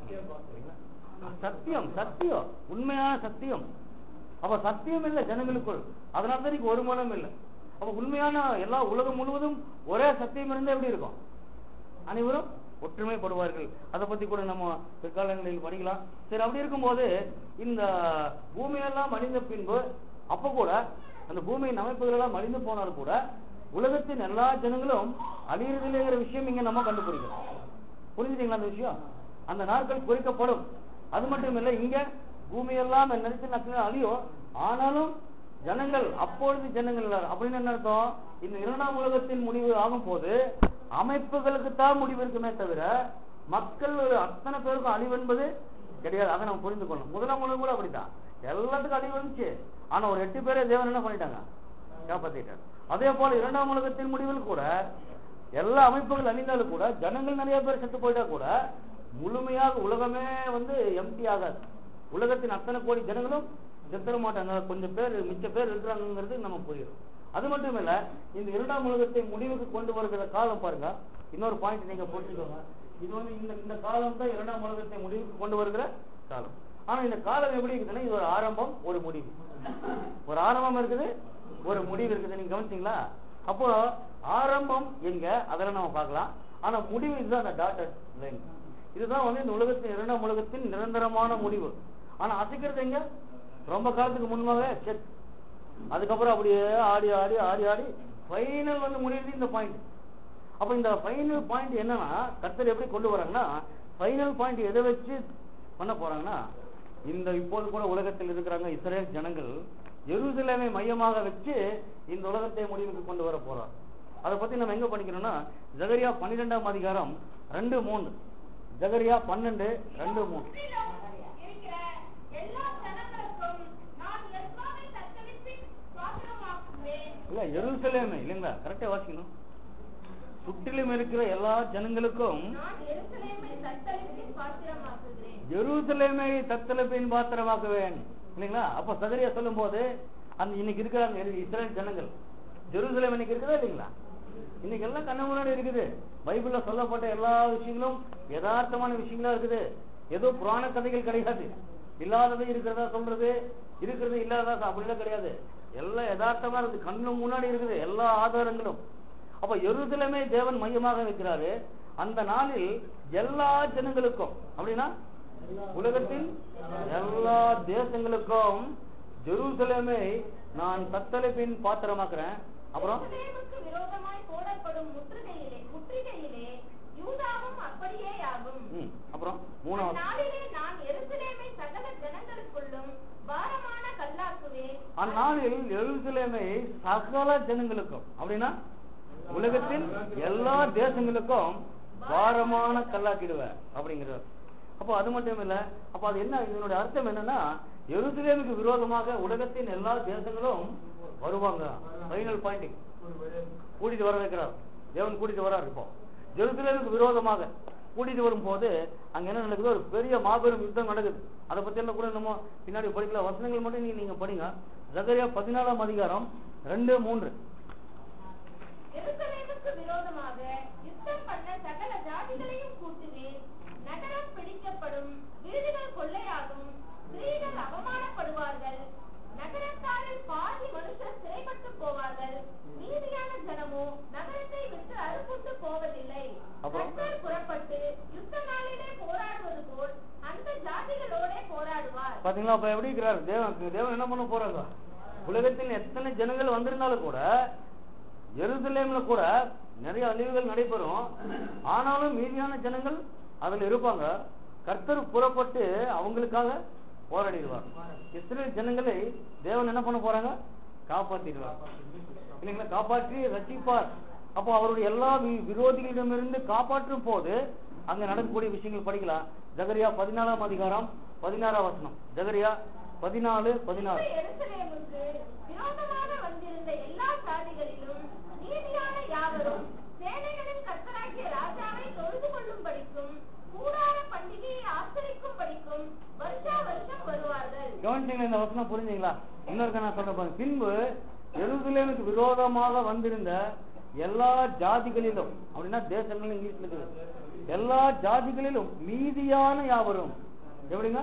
சத்தியம் சத்தியம் உண்மையான சத்தியம் அப்ப சத்தியம் இல்ல ஜனங்களுக்குள் அதனால தான் இன்னைக்கு ஒரு மனம் இல்ல அப்ப உண்மையான எல்லா உலகம் முழுவதும் ஒரே சத்தியம் இருந்தா எப்படி இருக்கும் அனைவரும் ஒற்றுமைப்படுவார்கள் அதை பத்தி கூட நம்ம பிற்காலங்களில் படிக்கலாம் சரி அப்படி இருக்கும்போது இந்த பூமியெல்லாம் அழிந்த பின்பு அப்ப கூட அந்த பூமியின் அமைப்புகள் எல்லாம் அழிந்து போனாலும் கூட உலகத்தின் எல்லா ஜனங்களும் அழியறதில்லைங்கிற விஷயம் இங்க நம்ம கண்டுபிடிக்கிறோம் புரிஞ்சுட்டீங்களா அந்த விஷயம் அந்த நாட்கள் குறிக்கப்படும் அது மட்டும் இல்ல இங்க பூமியெல்லாம் நினைச்சு நட்சத்திரம் அழியும் ஆனாலும் ஜனங்கள் அப்பொழுது ஜனங்கள் எல்லாரும். அப்படின்னு என்ன அர்த்தம் இந்த இரண்டாம் உலகத்தின் முடிவு ஆகும் போது அமைப்புகளுக்கு தான் முடிவு இருக்குமே தவிர மக்கள் அத்தனை பேருக்கும் அழிவு என்பது கிடையாது அதை நம்ம புரிந்து கொள்ளணும் முதலாம் உலகம் கூட அப்படித்தான் எல்லாத்துக்கும் அழிவு வந்துச்சு ஆனா ஒரு எட்டு பேரை தேவன் என்ன பண்ணிட்டாங்க காப்பாத்திட்டார் அதே போல இரண்டாம் உலகத்தின் முடிவில் கூட எல்லா அமைப்புகள் அழிந்தாலும் கூட ஜனங்கள் நிறைய பேர் செத்து போயிட்டா கூட முழுமையாக உலகமே வந்து எம்டி ஆகாது உலகத்தின் அத்தனை கோடி ஜனங்களும் செத்துற மாட்டாங்க கொஞ்சம் பேர் மிச்ச பேர் இருக்கிறாங்கிறது நம்ம புரியும் அது மட்டும் இல்ல இந்த இரண்டாம் உலகத்தை முடிவுக்கு கொண்டு வருகிற காலம் பாருங்க இன்னொரு பாயிண்ட் நீங்க புரிஞ்சுக்கோங்க இது வந்து இந்த இந்த காலம் தான் இரண்டாம் உலகத்தை முடிவுக்கு கொண்டு வருகிற காலம் ஆனா இந்த காலம் எப்படி இருக்குதுன்னா இது ஒரு ஆரம்பம் ஒரு முடிவு ஒரு ஆரம்பம் இருக்குது ஒரு முடிவு இருக்குது நீங்க கவனிச்சீங்களா அப்போ ஆரம்பம் எங்க அதெல்லாம் நம்ம பார்க்கலாம் ஆனா முடிவு இதுதான் அந்த டாட்டட் லைன் இதுதான் வந்து இந்த உலகத்தின் இரண்டாம் உலகத்தின் நிரந்தரமான முடிவு ஆனா அசைக்கிறது எங்க ரொம்ப காலத்துக்கு முன்பாக செத் அதுக்கப்புறம் அப்படியே ஆடி ஆடி ஆடி ஆடி ஃபைனல் வந்து முடியுது இந்த பாயிண்ட் அப்ப இந்த ஃபைனல் பாயிண்ட் என்னன்னா கர்த்தர் எப்படி கொண்டு வராங்கன்னா ஃபைனல் பாயிண்ட் எதை வச்சு பண்ண போறாங்கன்னா இந்த இப்போது கூட உலகத்தில் இருக்கிறாங்க இஸ்ரேல் ஜனங்கள் எருசலேமை மையமாக வச்சு இந்த உலகத்தை முடிவுக்கு கொண்டு வர போறார் அதை பத்தி நம்ம எங்க படிக்கிறோம்னா ஜகரியா பன்னிரெண்டாம் அதிகாரம் ரெண்டு மூணு ஜகரியா பன்னெண்டு ரெண்டு மூணு சுற்றிலும் இருக்கிற எல்லா ஜனங்களுக்கும் நான் எஸ்வாவை தத்தளிப்பின் சுவாசமாக்குவேன் இல்ல எருசலேமை இல்லைங்களா கரெக்டா வாசிக்கணும் சுற்றிலும் இருக்கிற எல்லா ஜனங்களுக்கும் நான் எருசலேமை தத்தளிப்பின் பாத்திரமாக்குகிறேன் ஜெருசலேமை தத்தளிப்பின் பாத்திரமாக்குவேன் இல்லைங்களா அப்ப சகரியா சொல்லும் போது அந்த இன்னைக்கு இருக்கிறாங்க இரு- இஸ்ரேல் ஜனங்கள் ஜெருசலேம் இன்னைக்கு இருக்குதா இல்லைங்களா இன்னைக்கு எல்லாம் கண்ணு முன்னாடி இருக்குது பைபிள்ல சொல்லப்பட்ட எல்லா விஷயங்களும் யதார்த்தமான விஷயங்களா இருக்குது ஏதோ புராண கதைகள் கிடையாது இல்லாதது இருக்கிறதா சொல்றது இருக்கிறது இல்லாததா அப்படிலாம் கிடையாது எல்லாம் யதார்த்தமா இருக்குது கண்ணு முன்னாடி இருக்குது எல்லா ஆதாரங்களும் அப்ப எருசலேமே தேவன் மையமாக வைக்கிறாரு அந்த நாளில் எல்லா ஜனங்களுக்கும் அப்படின்னா உலகத்தின் எல்லா தேசங்களுக்கும் ஜெருசலேமை நான் தத்தளிப்பின் பாத்திரமாக்குறேன் அப்புறம் எருசலேமுக்கு விரோதமாய் போடப்படும் முற்றுகையிலே அந்நாளிலே நான் எருசலேமை சகல ஜனங்களுக்குள்ளும் பாரமான கல்லாக்குவேன் அந்நாளில் எருசலேமை சகல ஜனங்களுக்கும் அப்படின்னா உலகத்தின் எல்லா தேசங்களுக்கும் பாரமான கல்லாக்கிடுவேன் அப்படிங்கிறார் அப்போ அது மட்டும் இல்ல அப்ப அது என்ன இதனுடைய அர்த்தம் என்னன்னா எருசலேமுக்கு விரோதமாக உலகத்தின் எல்லா தேசங்களும் வருவாங்க ஃபைனல் பாயிண்டிங் கூட்டிட்டு வர வைக்கிறார் தேவன் கூட்டிட்டு வரார் இப்போ ஜெருசலேமுக்கு விரோதமாக கூட்டிட்டு வரும்போது அங்க என்ன நடக்குது ஒரு பெரிய மாபெரும் யுத்தம் நடக்குது அதை பத்தி எல்லாம் கூட நம்ம பின்னாடி படிக்கல வசனங்கள் மட்டும் நீங்க நீங்க படிங்க ஜகரியா பதினாலாம் அதிகாரம் ரெண்டு மூன்று எருசலேமுக்கு விரோதமாக யுத்தம் பண்ண சகல ஜாதிகளையும் கூட்டுவேன் நகரம் பிடிக்கப்படும் வீடுகள் கொள்ளையாகும் ஸ்திரீகள் அவமானப்படுவார்கள் நகரத்தாரில் பாதி மனுஷர் சிறைப்பட்டு போவார்கள் மீதியான ஜனமோ நகரத்தை விட்டு அறுப்புண்டு போவதில்லை அப்புறம்? கர்த்தர் புறப்பட்டு யுத்த நாளிலே போராடுவது போல் அந்த ஜாதிகளோட போராடுவார் பாத்தீங்களா அப்ப எப்படி இருக்கிறார் தேவன் தேவன் என்ன பண்ண போறாங்க உலகத்தில் எத்தனை ஜனங்கள் வந்திருந்தாலும் கூட எருசலேம்ல கூட நிறைய அழிவுகள் நடைபெறும் ஆனாலும் மீதியான ஜனங்கள் அதுல இருப்பாங்க கர்த்தர் புறப்பட்டு அவங்களுக்காக போராடிடுவார் இஸ்ரேல் ஜனங்களை தேவன் என்ன பண்ண போறாங்க காப்பாத்திடுவார் இல்லைங்களா காப்பாற்றி ரசிப்பார் அப்போ அவருடைய எல்லா வி- விரோதிகளிடமிருந்து காப்பாற்றும் போது அங்க நடக்கக்கூடிய விஷயங்கள் படிக்கலாம் ஜகரியா பதினாலாம் அதிகாரம் பதினாறாம் வசனம் ஜகரியா பதினாலு பதினாறு எருசலேமுக்கு விரோதமாக வந்திருந்த எல்லா சாதிகளிலும் நீதியான யாவரும் சேனைகளின் கர்த்தராகிய ராஜாவை தொழுது கொள்ளும்படிக்கும் கூடார பண்டிகையை ஆசரிக்கும்படிக்கும் வருஷா வருஷம் வருவார்கள் கவனிச்சீங்களா இந்த வசனம் புரிஞ்சீங்களா இன்னொருக்க நான் சொல்றேன் பாருங்க பின்பு எருசலேமுக்கு விரோதமாக வந்திருந்த எல்லா ஜாதிகளிலும் அப்படின்னா தேசங்கள் இங்கிலீஷ்ல இருக்குது எல்லா ஜாதிகளிலும் மீதியான யாவரும் எப்படிங்க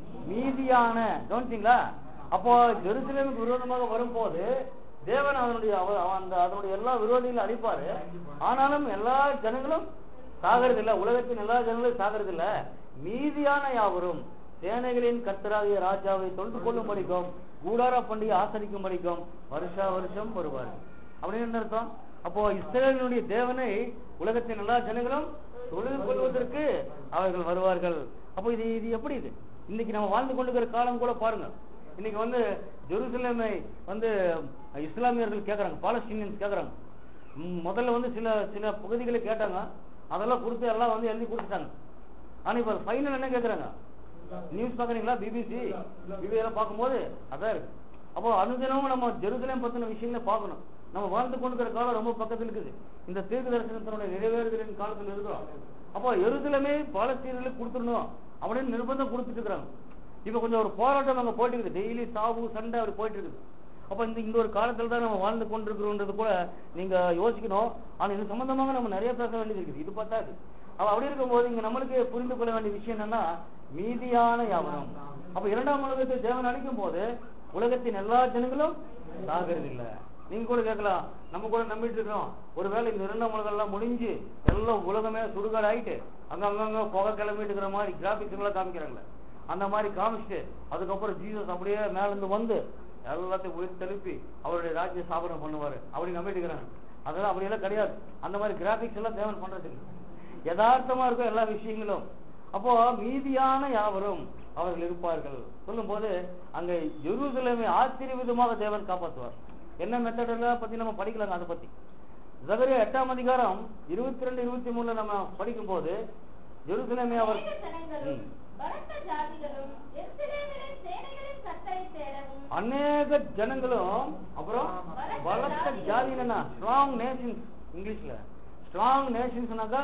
மீதியான கவனிச்சீங்களா அப்போ ஜெருசலேமுக்கு விரோதமாக வரும்போது தேவன் அதனுடைய அவ- அவ- அந்த அதனுடைய எல்லா விரோதிகளும் அழிப்பாரு ஆனாலும் எல்லா ஜனங்களும் சாகிறது இல்ல உலகத்தின் எல்லா ஜனங்களும் சாகிறது இல்ல மீதியான யாவரும் சேனைகளின் கர்த்தராகிய ராஜாவை தொழுது கொள்ளும் படிக்கும் கூடார பண்டிகை ஆசரிக்கும் படிக்கும் வருஷா வருஷம் வருவார் அப்படின்னு என்ன அர்த்தம் அப்போ இஸ்ரேலினுடைய தேவனை உலகத்தின் எல்லா ஜனங்களும் தொழுது கொள்வதற்கு அவர்கள் வருவார்கள் அப்போ இது இது எப்படி இது இன்னைக்கு நம்ம வாழ்ந்து கொண்டிருக்கிற காலம் கூட பாருங்க இன்னைக்கு வந்து ஜெருசலேமை வந்து இஸ்லாமியர்கள் கேக்குறாங்க பாலஸ்தீனியன்ஸ் கேக்குறாங்க ம், முதல்ல வந்து சில சில பகுதிகளை கேட்டாங்க அதெல்லாம் கொடுத்து எல்லாம் வந்து எழுதி கொடுத்துட்டாங்க ஆனா இப்ப ஃபைனல் என்ன கேக்குறாங்க நியூஸ் பாக்குறீங்களா பிபிசி பிபி எல்லாம் பார்க்கும்போது அதான் இருக்கு அப்போ அனுதினமும் நம்ம ஜெருசலேம் பத்தின விஷயங்களை பார்க்கணும் நம்ம வாழ்ந்து கொண்டிருக்கிற காலம் ரொம்ப பக்கத்துல இருக்குது இந்த தீர்க்க தரிசனத்தினுடைய நிறைவேறுகிற காலத்துல இருக்கிறோம் அப்போ எருசலேமே பாலஸ்தீனர்களுக்கு கொடுத்துடணும் அப்படின்னு நிர்பந்தம் கொடுத்துட்டு இருக்காங்க இப்ப கொஞ்சம் ஒரு போராட்டம் அங்க போயிட்டு இருக்குது டெய்லி சாவு சண்டை அப்படி போயிட்டு இருக்குது அப்ப இந்த இந்த ஒரு காலத்துல தான் நம்ம வாழ்ந்து கொண்டிருக்கிறோன்றது கூட நீங்க யோசிக்கணும் ஆனா இது சம்பந்தமாக நம்ம நிறைய பேச வேண்டியது இருக்குது இது பத்தாது அப்ப அப்படி இருக்கும்போது இங்க நம்மளுக்கு புரிந்து கொள்ள வேண்டிய விஷயம் என்னன்னா மீதியான யாவனம் அப்ப இரண்டாம் உலகத்தை தேவன் அளிக்கும் போது உலகத்தின் எல்லா ஜனங்களும் சாகிறது இல்ல நீங்க கூட கேட்கலாம் நம்ம கூட நம்பிட்டு இருக்கிறோம் ஒருவேளை இந்த இரண்டாம் உலகம் எல்லாம் முடிஞ்சு எல்லாம் உலகமே சுடுகாடு ஆயிட்டு அங்க அங்கங்க புகை கிளம்பிட்டு இருக்கிற மாதிரி கிராபிக்ஸ் எல்லாம் காமிக்கிறாங்களே அந்த மாதிரி காமிச்சிட்டு அதுக்கப்புறம் ஜீசஸ் அப்படியே மேல இருந்து வந்து எல்லாத்தையும் உயிர் தெளிப்பி அவருடைய ராஜ்ய ஸ்தாபனம் பண்ணுவாரு அப்படி நம்பிட்டு இருக்கிறாங்க அதெல்லாம் அப்படியெல்லாம் கிடையாது அந்த மாதிரி கிராபிக்ஸ் எல்லாம் தேவன் பண்றது இல்லை யதார்த்தமா இருக்கும் எல்லா விஷயங்களும் அப்போ மீதியான யாவரும் அவர்கள் இருப்பார்கள் சொல்லும்போது அங்க எருசலேமை ஆச்சரியவிதமாக தேவன் காப்பாற்றுவார் என்ன மெத்தட் எல்லாம் பத்தி நம்ம படிக்கலாங்க அதை பத்தி ஜகரியா எட்டாம் அதிகாரம் இருபத்தி ரெண்டு இருபத்தி மூணுல நம்ம படிக்கும் போது ஜெருசலேமே அவர் அநேக ஜனங்களும் ம். பலத்த ஜாதிகளும் எருசலேமிலே சேனைகளின் கர்த்தரை தேடவும் அநேக ஜனங்களும் அப்புறம் பலத்த ஜாதி என்னன்னா ஸ்ட்ராங் நேஷன்ஸ் இங்கிலீஷ்ல ஸ்ட்ராங் நேஷன்ஸ்னாக்கா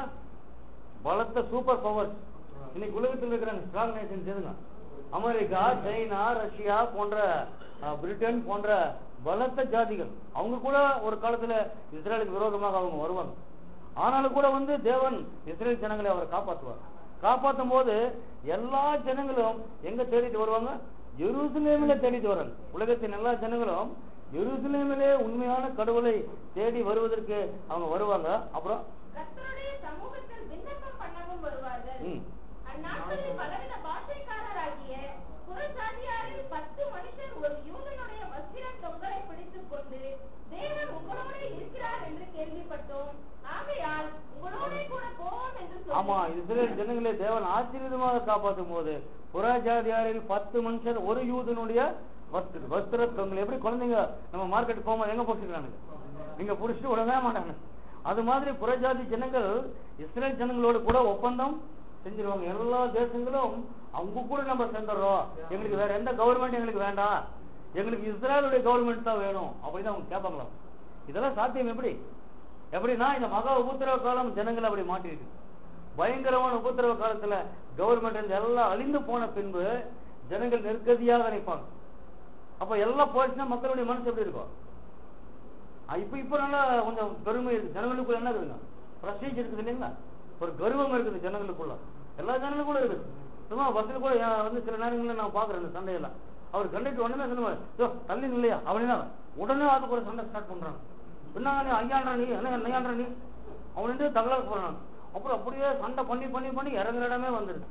பலத்த சூப்பர் பவர்ஸ் இன்னைக்கு உலகத்தில் இருக்கிறாங்க ஸ்ட்ராங் நேஷன்ஸ் எதுங்க அமெரிக்கா சைனா ரஷ்யா போன்ற அஹ், பிரிட்டன் போன்ற பலத்த ஜாதிகள் அவங்க கூட ஒரு காலத்துல இஸ்ரேலுக்கு விரோதமாக அவங்க வருவாங்க ஆனாலும் கூட வந்து தேவன் இஸ்ரேல் ஜனங்களை அவர் காப்பாற்றுவார் காப்பாற்றும் போது எல்லா ஜனங்களும் எங்க தேடிட்டு வருவாங்க எருசலேமில தேடிட்டு வராங்க உலகத்தின் எல்லா ஜனங்களும் எருசலேமிலே உண்மையான கடவுளை தேடி வருவதற்கு அவங்க வருவாங்க அப்புறம் கர்த்தருடைய சமூகத்தில் விண்ணப்பம் பண்ணவும் வருவார்கள் ம். அந்நாட்களில் பலவித பாஷைக்காரராகிய புறஜாதியாரில் பத்து மனுஷர் ஒரு யூதனுடைய வஸ்திர தொங்கலை பிடித்துக் கொண்டு தேவன் உங்களோட இருக்கிறார் என்று கேள்விப்பட்டோம் ஆகையால் உங்களோட கூட போவோம் என்று ஆமா இஸ்ரேல் ஜனங்களை தேவன் ஆச்சரியமாக காப்பாற்றும் போது புறஜாதியாரில் பத்து மனுஷர் ஒரு யூதனுடைய வஸ்திர வஸ்திர தொங்கல் எப்படி குழந்தைங்க நம்ம மார்க்கெட் போகும்போது எங்க போட்டுக்கிறானுங்க நீங்க புடிச்சிட்டு விடவே மாட்டாங்க அது மாதிரி புறஜாதி ஜனங்கள் இஸ்ரேல் ஜனங்களோட கூட ஒப்பந்தம் செஞ்சிருவாங்க எல்லா தேசங்களும் அவங்க கூட நம்ம சேர்ந்துடுறோம் எங்களுக்கு வேற எந்த கவர்மெண்ட் எங்களுக்கு வேண்டாம் எங்களுக்கு இஸ்ரேலுடைய கவர்மெண்ட் தான் வேணும் அப்படின்னு அவங்க கேட்பாங்களாம் இதெல்லாம் சாத்தியம் எப்படி எப்படின்னா இந்த மகா உபத்திரவ காலம் ஜனங்களை அப்படி மாட்டிருக்கு பயங்கரமான உபத்திரவ காலத்துல கவர்மெண்ட் எல்லாம் அழிந்து போன பின்பு ஜனங்கள் நெருக்கதியாக நினைப்பாங்க அப்ப எல்லாம் போயிடுச்சுன்னா மக்களுடைய மனசு எப்படி இருக்கும் அஹ் இப்ப இப்ப நல்லா கொஞ்சம் பெருமை இருக்கு ஜனங்களுக்குள்ள என்ன இருக்குதுங்க பிரஸ்டீஜ் இருக்குது இல்லைங்களா ஒரு கர்வம் இருக்குது ஜனங்களுக்குள்ள எல்லா ஜனங்களுக்குள்ள இருக்குது சும்மா பஸ்ல கூட ஏன் வந்து சில நேரங்களில் நான் பாக்குறேன் இந்த சண்டையெல்லாம் அவர் கண்டிட்டு உடனே சொல்லுவார் "யோ, தள்ளி இல்லையா அவனா உடனே அதுக்கு ஒரு சண்டை ஸ்டார்ட் பண்றாங்க என்ன நீ ஐயாண்டா நீ என்ன நையாண்டா நீ அவன் தகவல் போறான் அப்புறம் அப்படியே சண்டை பண்ணி பண்ணி பண்ணி இறங்குற இடமே வந்துருது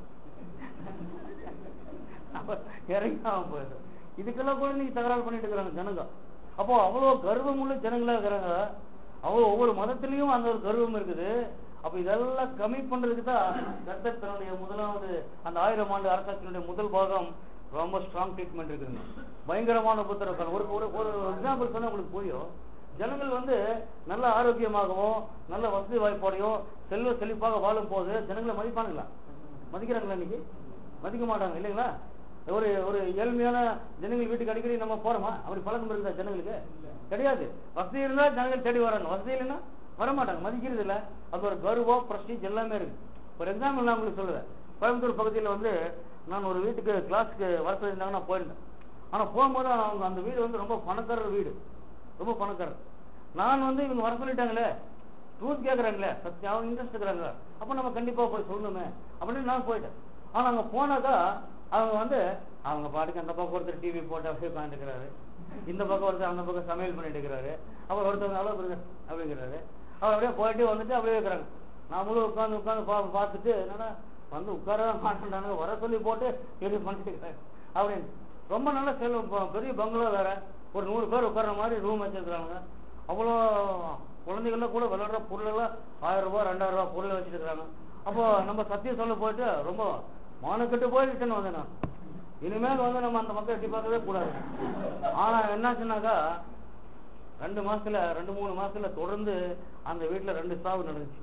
அப்ப இறங்கி அவன் போயிடுது இதுக்கெல்லாம் கூட நீங்க தகராறு பண்ணிட்டு இருக்கிறாங்க ஜனங்க அப்போ அவ்வளவு கர்வம் உள்ள ஜனங்களா இருக்கிறாங்க அவ்வளவு ஒவ்வொரு மதத்திலையும் அந்த ஒரு கர்வம் இருக்குது அப்ப இதெல்லாம் கம்மி பண்றதுக்கு தான் கர்த்தர் தன்னுடைய முதலாவது அந்த ஆயிரம் ஆண்டு அரசாட்சியினுடைய முதல் பாகம் ரொம்ப ஸ்ட்ராங் ட்ரீட்மெண்ட் இருக்குதுங்க பயங்கரமான புத்தர காலம் ஒரு ஒரு ஒரு எக்ஸாம்பிள் சொன்னா உங்களுக்கு புரியும் ஜனங்கள் வந்து நல்ல ஆரோக்கியமாகவும் நல்ல வசதி வாய்ப்போடையும் செல்வ செழிப்பாக வாழும் போது ஜனங்களை மதிப்பானுங்களா மதிக்கிறாங்களா இன்னைக்கு மதிக்க மாட்டாங்க இல்லைங்களா ஒரு ஒரு ஏழ்மையான ஜனங்கள் வீட்டுக்கு அடிக்கடி நம்ம போறோமா அப்படி பழக்கம் இருக்குதா ஜனங்களுக்கு கிடையாது வசதி இருந்தா ஜனங்கள் தேடி வராங்க வசதி இல்லைன்னா வர மாட்டாங்க மதிக்கிறது இல்ல அது ஒரு கர்வம் பிரஸ்டீஜ் எல்லாமே இருக்கு ஒரு எக்ஸாம்பிள் நான் உங்களுக்கு சொல்லுவேன் கோயம்புத்தூர் பகுதியில் வந்து நான் ஒரு வீட்டுக்கு கிளாஸ்க்கு வர சொல்லியிருந்தாங்க நான் போயிருந்தேன் ஆனா போகும்போது அவங்க அந்த வீடு வந்து ரொம்ப பணக்காரர் வீடு ரொம்ப பணக்காரர் நான் வந்து இவங்க வர சொல்லிட்டாங்களே ட்ரூத் கேக்குறாங்களே சத்தியம் அவங்க இன்ட்ரெஸ்ட் இருக்கிறாங்க அப்ப நம்ம கண்டிப்பா போய் சொல்லணுமே அப்படின்னு நான் போயிட்டேன் ஆனா அங்க போனாக்கா அவங்க வந்து அவங்க பாட்டுக்கு அந்த பக்கம் ஒருத்தர் டிவி போட்டு அப்படியே உட்காந்துக்கிறாரு இந்த பக்கம் ஒருத்தர் அந்த பக்கம் சமையல் பண்ணிட்டு இருக்கிறாரு அப்புறம் ஒருத்தவங்க அளவு இருக்கு அப்படிங்கிறாரு அவர் அப்படியே போயிட்டு வந்துட்டு அப்படியே இருக்கிறாங்க நாமளும் உட்காந்து உட்காந்து பா பார்த்துட்டு என்னடா வந்து உட்கார மாட்டேன்டானுங்க வர சொல்லி போட்டு இது பண்ணிட்டு இருக்கிறாங்க அப்படின்னு ரொம்ப நல்ல செல்வம் ப- பெரிய பங்களா வேற ஒரு நூறு பேர் உட்கார்ற மாதிரி ரூம் வச்சிருக்காங்க அவ்வளோ குழந்தைகள்லாம் கூட விளையாடுற பொருள் எல்லாம் ஆயிரம் ரூபாய் ரெண்டாயிரம் ரூபாய் பொருள் வச்சிருக்காங்க அப்போ நம்ம சத்தியம் சொல்ல போயிட்டு ரொம்ப மானக்கெட்டு போய் ரிட்டர்ன் வந்தேன் நான் இனிமேல் வந்து நம்ம அந்த மக்கள் எட்டி பார்க்கவே கூடாது ஆனா என்னாச்சுன்னாக்கா ரெண்டு மாசத்துல ரெண்டு மூணு மாசத்துல தொடர்ந்து அந்த வீட்டுல ரெண்டு சாவு நடந்துச்சு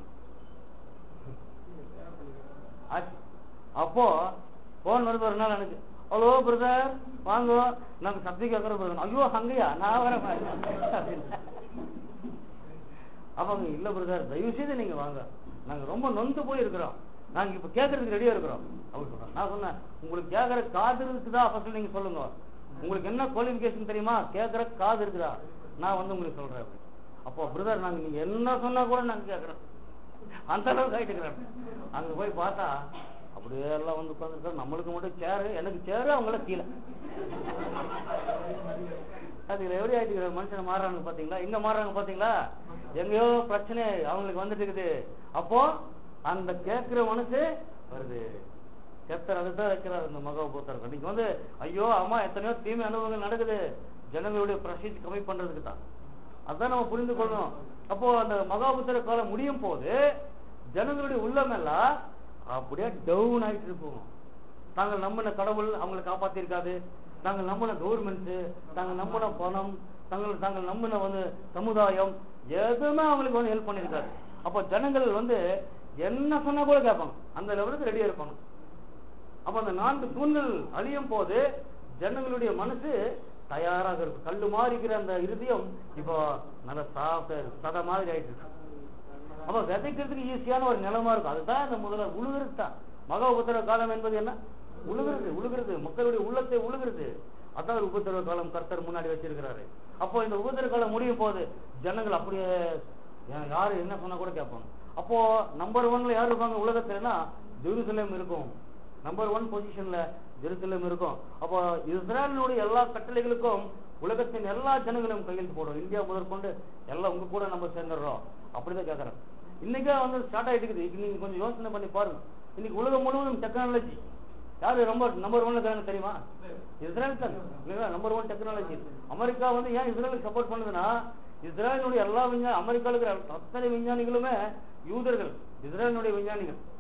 ஆச்சு. அப்போ போன் வருது ஒரு நாள் எனக்கு ஹலோ பிரதர் வாங்க நாங்க சக்தி கேட்கற பிரதர் ஐயோ அங்கயா நான் வர அவங்க இல்ல பிரதர் தயவு செய்து நீங்க வாங்க நாங்க ரொம்ப நொந்து போய் இருக்கிறோம் நாங்க இப்ப கேட்கறதுக்கு ரெடியா இருக்கிறோம் அப்படி சொல்றேன் நான் சொன்னேன் உங்களுக்கு கேட்கற காது இருக்குதா ஃபர்ஸ்ட் நீங்க சொல்லுங்க உங்களுக்கு என்ன குவாலிஃபிகேஷன் தெரியுமா கேட்கற காது இருக்குதா நான் வந்து உங்களுக்கு சொல்றேன் அப்படி. அப்போ பிரதர் நாங்க நீங்க என்ன சொன்னா கூட நாங்க கேட்கறோம் அந்த அளவுக்கு ஆயிட்டு இருக்கிறேன் அங்க போய் பார்த்தா அப்படியே எல்லாம் வந்து உட்காந்துருக்காரு நம்மளுக்கு மட்டும் சேரு எனக்கு சேரு அவங்கள கீழே அதுல எப்படி ஆயிட்டு மனுஷன் மாறுறாங்க பாத்தீங்களா எங்க மாறுறாங்க பாத்தீங்களா எங்கேயோ பிரச்சனை அவங்களுக்கு வந்துட்டு இருக்குது அப்போ அந்த கேட்கிற மனசு வருது கர்த்தர் அதுதான் வைக்கிறார் இந்த மகோபூத்தர் இன்னைக்கு வந்து ஐயோ அம்மா எத்தனையோ தீமை அனுபவங்கள் நடக்குது ஜனங்களுடைய பிரசித்தி கம்மி பண்றதுக்கு தான் அதான் நம்ம புரிந்து கொள்ளணும் அப்போ அந்த மகாபுத்திர காலம் முடியும் போது ஜனங்களுடைய உள்ளம் எல்லாம் அப்படியே டவுன் ஆயிட்டு இருக்கும் தாங்கள் நம்பின கடவுள் அவங்களை காப்பாத்திருக்காது தாங்கள் நம்பின கவர்மெண்ட் தாங்கள் நம்பின பணம் தாங்கள் தாங்கள் நம்பின வந்து சமுதாயம் எதுவுமே அவங்களுக்கு வந்து ஹெல்ப் பண்ணிருக்காரு அப்போ ஜனங்கள் வந்து என்ன சொன்னா கூட கேட்பாங்க அந்த லெவலுக்கு ரெடியா இருப்பாங்க அப்ப அந்த நான்கு தூண்கள் அழியும் போது ஜனங்களுடைய மனசு தயாராக இருக்கும் கல்லு மாதிரி இருக்கிற அந்த இருதயம் இப்போ நல்ல சாஃப்ட் சத மாதிரி ஆயிட்டு இருக்கு அப்ப விதைக்கிறதுக்கு ஈஸியான ஒரு நிலமா இருக்கும் அதுதான் இந்த முதல்ல உழுகிறது தான் மகா உபத்திரவ காலம் என்பது என்ன உழுகிறது உழுகிறது மக்களுடைய உள்ளத்தை உழுகிறது அதான் ஒரு உபத்திரவ காலம் கர்த்தர் முன்னாடி வச்சிருக்கிறாரு அப்போ இந்த உபத்திரவ காலம் முடியும் போது ஜனங்கள் அப்படியே யா- யாரு என்ன சொன்னா கூட கேட்பாங்க அப்போ நம்பர் ஒன்ல யார் இருப்பாங்க உலகத்துலன்னா ஜெருசலேம் இருக்கும் நம்பர் ஒன் பொசிஷன்ல ஜெருசலேம் இருக்கும் அப்போ இஸ்ரேலினுடைய எல்லா கட்டளைகளுக்கும் உலகத்தின் எல்லா ஜனங்களும் கையெழுத்து போடும் இந்தியா முதற்கொண்டு எல்லாம் உங்க கூட நம்ம சேர்ந்துடுறோம் அப்படிதான் கேக்குறேன் இன்னைக்கே வந்து ஸ்டார்ட் ஆயிட்டு இருக்குது இன்னைக்கு நீங்க கொஞ்சம் யோசனை பண்ணி பாருங்க இன்னைக்கு உலகம் முழுவதும் டெக்னாலஜி யாரு ரொம்ப நம்பர் ஒன்ல இருக்காங்க தெரியுமா இஸ்ரேல் தான் இல்லைங்களா நம்பர் ஒன் டெக்னாலஜி அமெரிக்கா வந்து ஏன் இஸ்ரேலுக்கு சப்போர்ட் பண்ணுதுன்னா இஸ்ரேலினுடைய எல்லா விஞ்ஞானி அமெரிக்காவில் இருக்கிற அத்தனை விஞ்ஞானிகளுமே யூதர்கள் இஸ்ரேலினுடைய விஞ்ஞானிகள்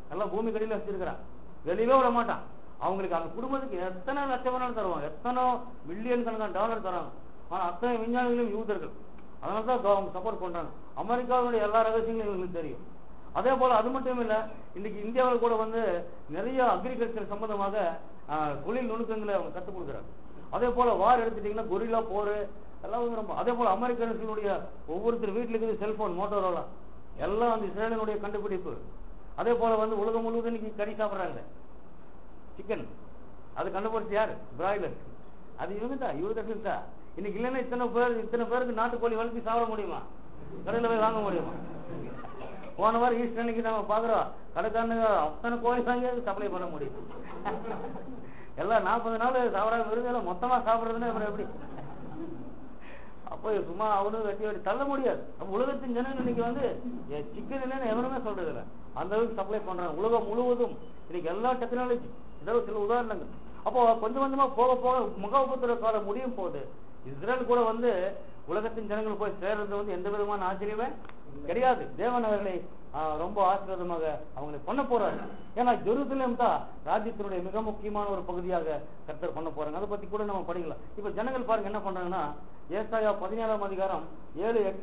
எல்லாம் பூமி கடியில வச்சிருக்கிறான் வெளியில விட மாட்டான் அவங்களுக்கு அந்த குடும்பத்துக்கு எத்தனை லட்சம் வேணாலும் தருவாங்க எத்தனை மில்லியன் கணக்கான டாலர் தராங்க ஆனா அத்தனை விஞ்ஞானிகளும் யூதர்கள் அதனால தான் அவங்க சப்போர்ட் பண்றாங்க அமெரிக்காவுடைய எல்லா ரகசியங்களும் இவங்களுக்கு தெரியும் அதே போல அது மட்டும் இல்ல இன்னைக்கு இந்தியாவில் கூட வந்து நிறைய அக்ரிகல்ச்சர் சம்பந்தமாக ஆஹ், தொழில் நுணுக்கங்களை அவங்க கற்றுக் கொடுக்குறாங்க அதே போல வார் எடுத்துட்டீங்கன்னா கொரில்லா போர் எல்லாம் வந்து ரொம்ப அதே போல அமெரிக்கன்ஸினுடைய ஒவ்வொருத்தர் வீட்டுல இருக்குது செல்போன் மோட்டோரோலா எல்லாம் அந்த இஸ்ரேலினுடைய கண்டுபிடிப்பு அதே போல வந்து உலகம் முழுவதும் இன்னைக்கு கறி சாப்பிடுறாங்க சிக்கன் அது கண்டுபிடிச்சு யாரு பிராய்லர் அது இவங்க தான் இவங்க தான் இன்னைக்கு இல்லைன்னா இத்தனை பேர் இத்தனை பேருக்கு நாட்டுக்கோழி வளர்த்து சாப்பிட முடியுமா கடையில் போய் வாங்க முடியுமா போன வாரம் ஈஸ்டர் அன்னைக்கு நம்ம பாக்குறோம் கடைக்காரனுங்க அத்தனை கோழி வாங்கி சப்ளை பண்ண முடியும் எல்லாம் நாற்பது நாள் சாப்பிடாம விருதுல மொத்தமா சாப்பிடுறதுன்னா அப்புறம் எப்படி அப்போ சும்மா அவனும் வெட்டி வெட்டி தள்ள முடியாது அப்ப உலகத்தின் ஜனங்கள் இன்னைக்கு வந்து சிக்கன் இல்லைன்னு எவனுமே சொல்றது இல்ல அந்த அளவுக்கு சப்ளை பண்றாங்க உலகம் முழுவதும் இன்னைக்கு எல்லா டெக்னாலஜி இதெல்லாம் சில உதாரணங்கள் அப்போ கொஞ்சம் கொஞ்சமா போக போக முக உபத்திர காலம் முடியும் போது இஸ்ரேல் கூட வந்து உலகத்தின் ஜனங்கள் போய் சேர்றது வந்து எந்த விதமான ஆச்சரியமே கிடையாது தேவன் அவர்களை ஆஹ், ரொம்ப ஆசீர்வாதமாக அவங்களை பண்ண போறாரு ஏன்னா ஜெருசலேம் தான் ராஜ்யத்தினுடைய மிக முக்கியமான ஒரு பகுதியாக கர்த்தர் பண்ண போறாங்க அதை பத்தி கூட நம்ம படிக்கலாம் இப்ப ஜனங்கள் பாருங்க என்ன பண்றாங்கன்னா ஏசாயா பதினேழாம் அதிகாரம் ஏழு எட்டு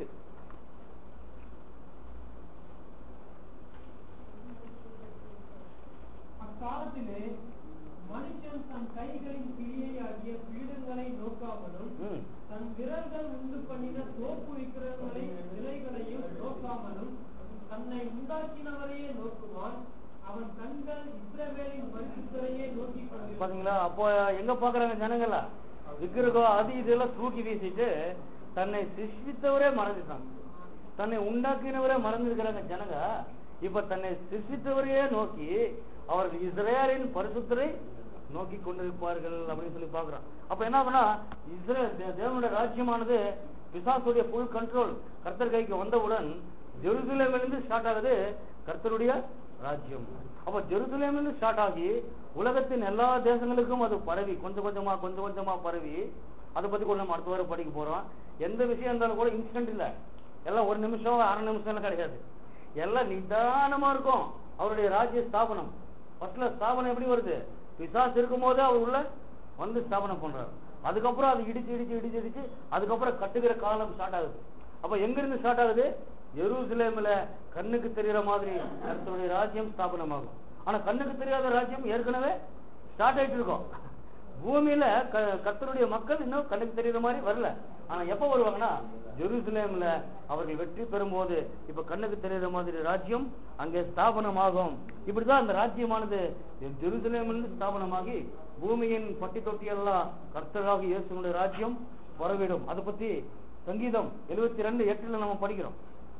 அக்காலத்திலே மனுஷன் தன் கைகளின் கிளியை ஆகிய பீடங்களை நோக்காமலும் ம். தன் விரல்கள் உண்டு பண்ணின தோப்பு விக்கிரகங்களை சிலைகளையும் நோக்காமலும் தன்னை உண்டாக்கினவரையே நோக்குவான் அவன் கண்கள் இஸ்ரவேலின் பரிசுத்தரையே நோக்கி கொண்டிருக்கும் பாத்தீங்களா அப்போ எங்க பாக்குறாங்க ஜனங்களா விக்கிரகம் அது இதெல்லாம் தூக்கி வீசிட்டு தன்னை சிருஷ்டித்தவரே மறந்துட்டாங்க தன்னை உண்டாக்கினவரே மறந்துருக்கிறாங்க ஜனங்க இப்ப தன்னை சிருஷ்டித்தவரையே நோக்கி அவர்கள் இஸ்ரேலின் பரிசுத்தரை நோக்கி கொண்டிருப்பார்கள் அப்படின்னு சொல்லி பாக்குறோம் அப்ப என்ன ஆகும்னா இஸ்ரேல் தே- தேவனுடைய ராஜ்யமானது பிசாசுடைய ஃபுல் கண்ட்ரோல் கர்த்தர் கைக்கு வந்தவுடன் ஜெருசலேமிலிருந்து ஸ்டார்ட் ஆகுது கர்த்தருடைய ராஜ்யம் அப்ப ஜெருசலேமிலிருந்து ஸ்டார்ட் ஆகி உலகத்தின் எல்லா தேசங்களுக்கும் அது பரவி கொஞ்சம் கொஞ்சமா கொஞ்சம் கொஞ்சமா பரவி அதை பத்தி கூட நம்ம அடுத்த வாரம் படிக்க போறோம் எந்த விஷயம் இருந்தாலும் கூட இன்ஸ்டன்ட் இல்ல எல்லாம் ஒரு நிமிஷம் அரை நிமிஷம் எல்லாம் கிடையாது எல்லாம் நிதானமா இருக்கும் அவருடைய ராஜ்ய ஸ்தாபனம் ஃபர்ஸ்ட்ல ஸ்தாபனம் எப்படி வருது பிசாசு இருக்கும் போதே அவர் உள்ள வந்து ஸ்தாபனம் பண்றாரு அதுக்கப்புறம் அது இடிச்சு இடிச்சு இடிச்சு இடிச்சு அதுக்கப்புறம் கட்டுகிற காலம் ஸ்டார்ட் ஆகுது அப்ப எங்க இருந்து ஸ்டார்ட் ஆகுது எருசலேம்ல கண்ணுக்கு தெரியற மாதிரி கர்த்தருடைய ராஜ்யம் ஸ்தாபனமாகும் ஆனா கண்ணுக்கு தெரியாத ராஜ்யம் ஏற்கனவே ஸ்டார்ட் ஆயிட்டு இருக்கும் பூமியில க- கர்த்தருடைய மக்கள் இன்னும் கண்ணுக்கு தெரியுற மாதிரி வரல ஆனா எப்ப வருவாங்கன்னா ஜெருசலேம்ல அவர்கள் வெற்றி பெறும்போது இப்ப கண்ணுக்கு தெரியுற மாதிரி ராஜ்யம் அங்கே ஸ்தாபனமாகும் இப்படிதான் அந்த ராஜ்யமானது ஜெருசலேமிலிருந்து ஸ்தாபனமாகி பூமியின் பட்டி தொட்டி எல்லாம் கர்த்தராக இயேசுனுடைய ராஜ்யம் வரவிடும் அதை பத்தி சங்கீதம் எழுபத்தி ரெண்டு எட்டுல நம்ம படிக்கிறோம்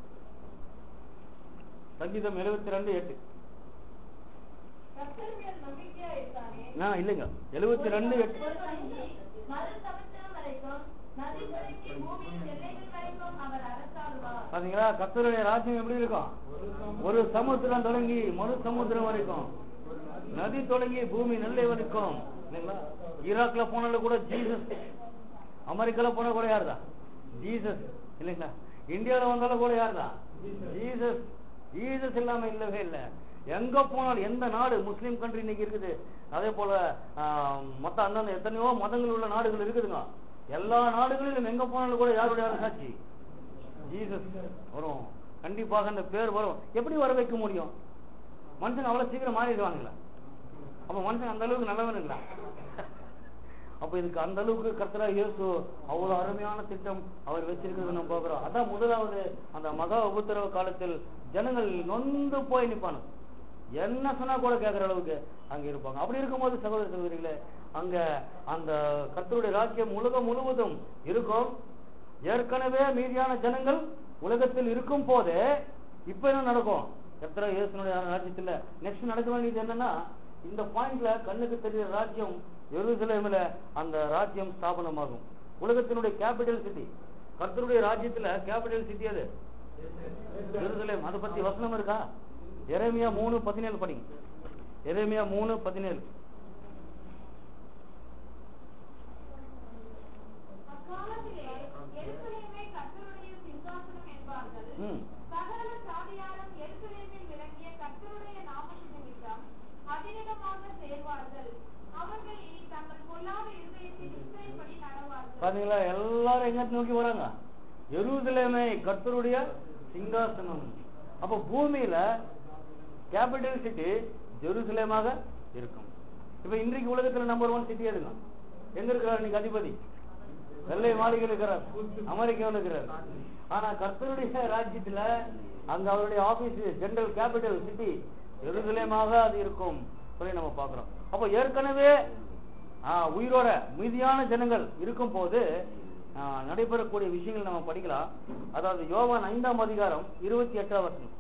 சங்கீதம் எழுபத்தி ரெண்டு எட்டு கர்த்தர் மேல் நம்பிக்கையா இருக்கானே ஆ, இல்லைங்க எழுபத்தி ரெண்டு எட்டு ஒரு மனுஷி மறு சமுத்திரம் வரைக்கும் நதி தொடங்கி பூமியின் எல்லைகள் வரைக்கும் அவர் அரசாளுவார் பாத்தீங்களா கர்த்தருடைய ராஜ்யம் எப்படி இருக்கும் ஒரு சமுத்திரம் தொடங்கி மறு சமுத்திரம் வரைக்கும் நதி தொடங்கி பூமி நெல்லை வரைக்கும் இல்லைங்களா ஈராக்ல போனால கூட ஜீசஸ் அமெரிக்கால போனா கூட யாருதான் ஜீசஸ் இல்லைங்களா இந்தியால வந்தாலும் கூட யாருதான் ஜீசஸ் ஜீசஸ் இல்லாம இல்லவே இல்லை எங்க போனாலும் எந்த நாடு முஸ்லீம் கண்ட்ரி இன்னைக்கு இருக்குது அதே போல ஆஹ், மத்த அந்தந்த எத்தனையோ மதங்கள் உள்ள நாடுகள் இருக்குதுங்க எல்லா நாடுகளிலும் எங்க போனாலும் கூட யாருடைய அரசாட்சி ஜீசஸ் வரும் கண்டிப்பாக அந்த பேர் வரும் எப்படி வர வைக்க முடியும் மனுஷன் அவ்வளவு சீக்கிரம் மாறிடுவாங்களா அப்ப மனுஷன் அந்த அளவுக்கு நல்லவனுங்களா அப்ப இதுக்கு அந்த அளவுக்கு கர்த்தரா இயேசு அவ்வளவு அருமையான திட்டம் அவர் வச்சிருக்கிறது நம்ம பார்க்கிறோம் அதான் முதலாவது அந்த மகா உபத்திரவ காலத்தில் ஜனங்கள் நொந்து போய் நிப்பானு என்ன சொன்னா கூட கேட்கிற அளவுக்கு அங்க இருப்பாங்க அப்படி இருக்கும்போது சகோதர சகோதரிகளே அங்க அந்த கர்த்தருடைய ராஜ்யம் உலகம் முழுவதும் இருக்கும் ஏற்கனவே மீதியான ஜனங்கள் உலகத்தில் இருக்கும் போதே இப்ப என்ன நடக்கும் கர்த்தரா இயேசுனுடைய ராஜ்யத்துல நெக்ஸ்ட் நடக்க வேண்டியது என்னன்னா இந்த பாயிண்ட்ல கண்ணுக்கு தெரிகிற ராஜ்யம் எருசலேமில் அந்த ராஜ்யம் ஸ்தாபனமாகும் உலகத்தினுடைய கேபிட்டல் சிட்டி கர்த்தருடைய ராஜ்யத்துல கேபிட்டல் சிட்டி அது எருசலேம் அதை பத்தி வசனம் இருக்கா எரேமியா மூணு பதினேழு படிங்க எரேமியா மூணு பதினேழு அக்காலத்திலே எருசலேமே கர்த்தருடைய சிங்காசனம் என்பார்கள் ம் சகல சாதியாரும் எருசலேமில் விளங்கிய கர்த்தருடைய நாமத்தின் நடவார்கள் அவர்கள் இனி தங்கள் பொல்லாத இருதயத்தின் இச்சைப்படி நடவார்கள் பாத்தீங்களா எல்லாரும் எங்க நோக்கி வராங்க எருசலேமே கர்த்தருடைய சிங்காசனம் அப்ப பூமியில கேபிட்டல் சிட்டி ஜெருசலேமாக இருக்கும் இப்ப இன்றைக்கு உலகத்துல நம்பர் ஒன் சிட்டி எதுங்க எங்க இருக்கிறார் இன்னைக்கு அதிபதி வெள்ளை மாளிகையில் இருக்கிறார் அமெரிக்காவில் இருக்கிறார் ஆனா கர்த்தருடைய ராஜ்யத்துல அங்க அவருடைய ஆபீஸ் ஜெனரல் கேபிட்டல் சிட்டி எருசலேமாக அது இருக்கும் சொல்லி நம்ம பார்க்கிறோம் அப்ப ஏற்கனவே ஆ, உயிரோட மீதியான ஜனங்கள் இருக்கும் போது ஆ, நடைபெறக்கூடிய விஷயங்கள் நம்ம படிக்கலாம் அதாவது யோவான் ஐந்தாம் அதிகாரம் இருபத்தி எட்டாம் வசனம்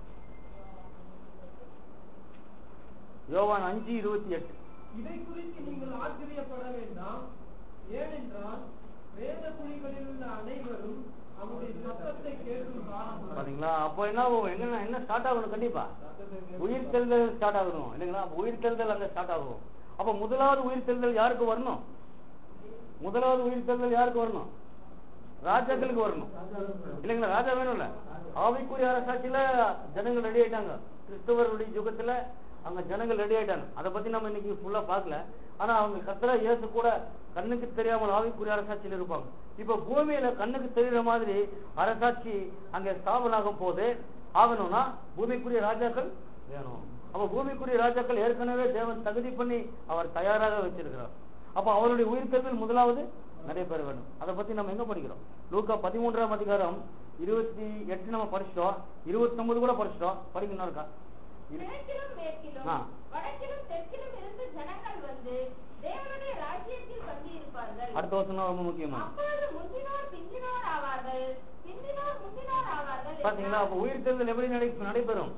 யோவான் அஞ்சு இருபத்தி எட்டு இதை குறித்து நீங்கள் ஆச்சரியப்பட வேண்டாம் ஏனென்றால் வேத குழிகளில் உள்ள அனைவரும் அவருடைய சத்தத்தை கேட்கும் காலம் வரும். பாத்தீங்களா அப்போ என்ன ஆகும் என்ன என்ன ஸ்டார்ட் ஆகணும் கண்டிப்பா உயிர் தெழுதல் ஸ்டார்ட் ஆகணும் இல்லைங்களா அப்ப உயிர் தெழுதல் அங்க ஸ்டார்ட் ஆகும் அப்ப முதலாவது உயிர் தெழுதல் யாருக்கு வரணும் முதலாவது உயிர் தெழுதல் யாருக்கு வரணும் ராஜாக்களுக்கு வரணும் இல்லைங்களா ராஜா வேணும்ல ஆவிக்குரிய அரசாட்சியில ஜனங்கள் ரெடி ஆயிட்டாங்க கிறிஸ்தவருடைய யுகத்துல அங்க ஜனங்கள் ரெடி ஆயிட்டாங்க அதை பத்தி நம்ம இன்னைக்கு ஃபுல்லா பார்க்கல ஆனா அவங்க கத்திர இயேசு கூட கண்ணுக்கு தெரியாமல் ஆவிக்குரிய அரசாட்சியில் இருப்பாங்க இப்ப பூமியில கண்ணுக்கு தெரியுற மாதிரி அரசாட்சி அங்க ஸ்தாபனாகும் போது ஆகணும்னா பூமிக்குரிய ராஜாக்கள் வேணும் அப்ப பூமிக்குரிய ராஜாக்கள் ஏற்கனவே தேவன் தகுதி பண்ணி அவர் தயாராக வச்சிருக்கிறார் அப்ப அவருடைய உயிர்த்தெழுதல் முதலாவது நடைபெற வேண்டும் அதை பத்தி நம்ம எங்க படிக்கிறோம் லூக்கா பதிமூன்றாம் அதிகாரம் இருபத்தி எட்டு நம்ம படிச்சிட்டோம் இருபத்தி ஒன்பது கூட படிச்சிட்டோம் படிக்கணும் இருக்கா இரு- கிழக்கிலும் மேற்கிலும் ஆ. வடக்கிலும் தெற்கிலும் இருந்து ஜனங்கள் வந்து தேவனுடைய ராஜ்யத்தில் தங்கியிருப்பார்கள் அடுத்த வருஷம் ரொம்ப முக்கியமா அப்பொழுது முந்தினோர் பிந்தினோர் ஆவார்கள் பிந்தினோர் முந்தினோர் ஆவார்கள் பாத்தீங்களா அப்ப உயிர்த்தெழுதல் எப்படி நடை நடைபெறும்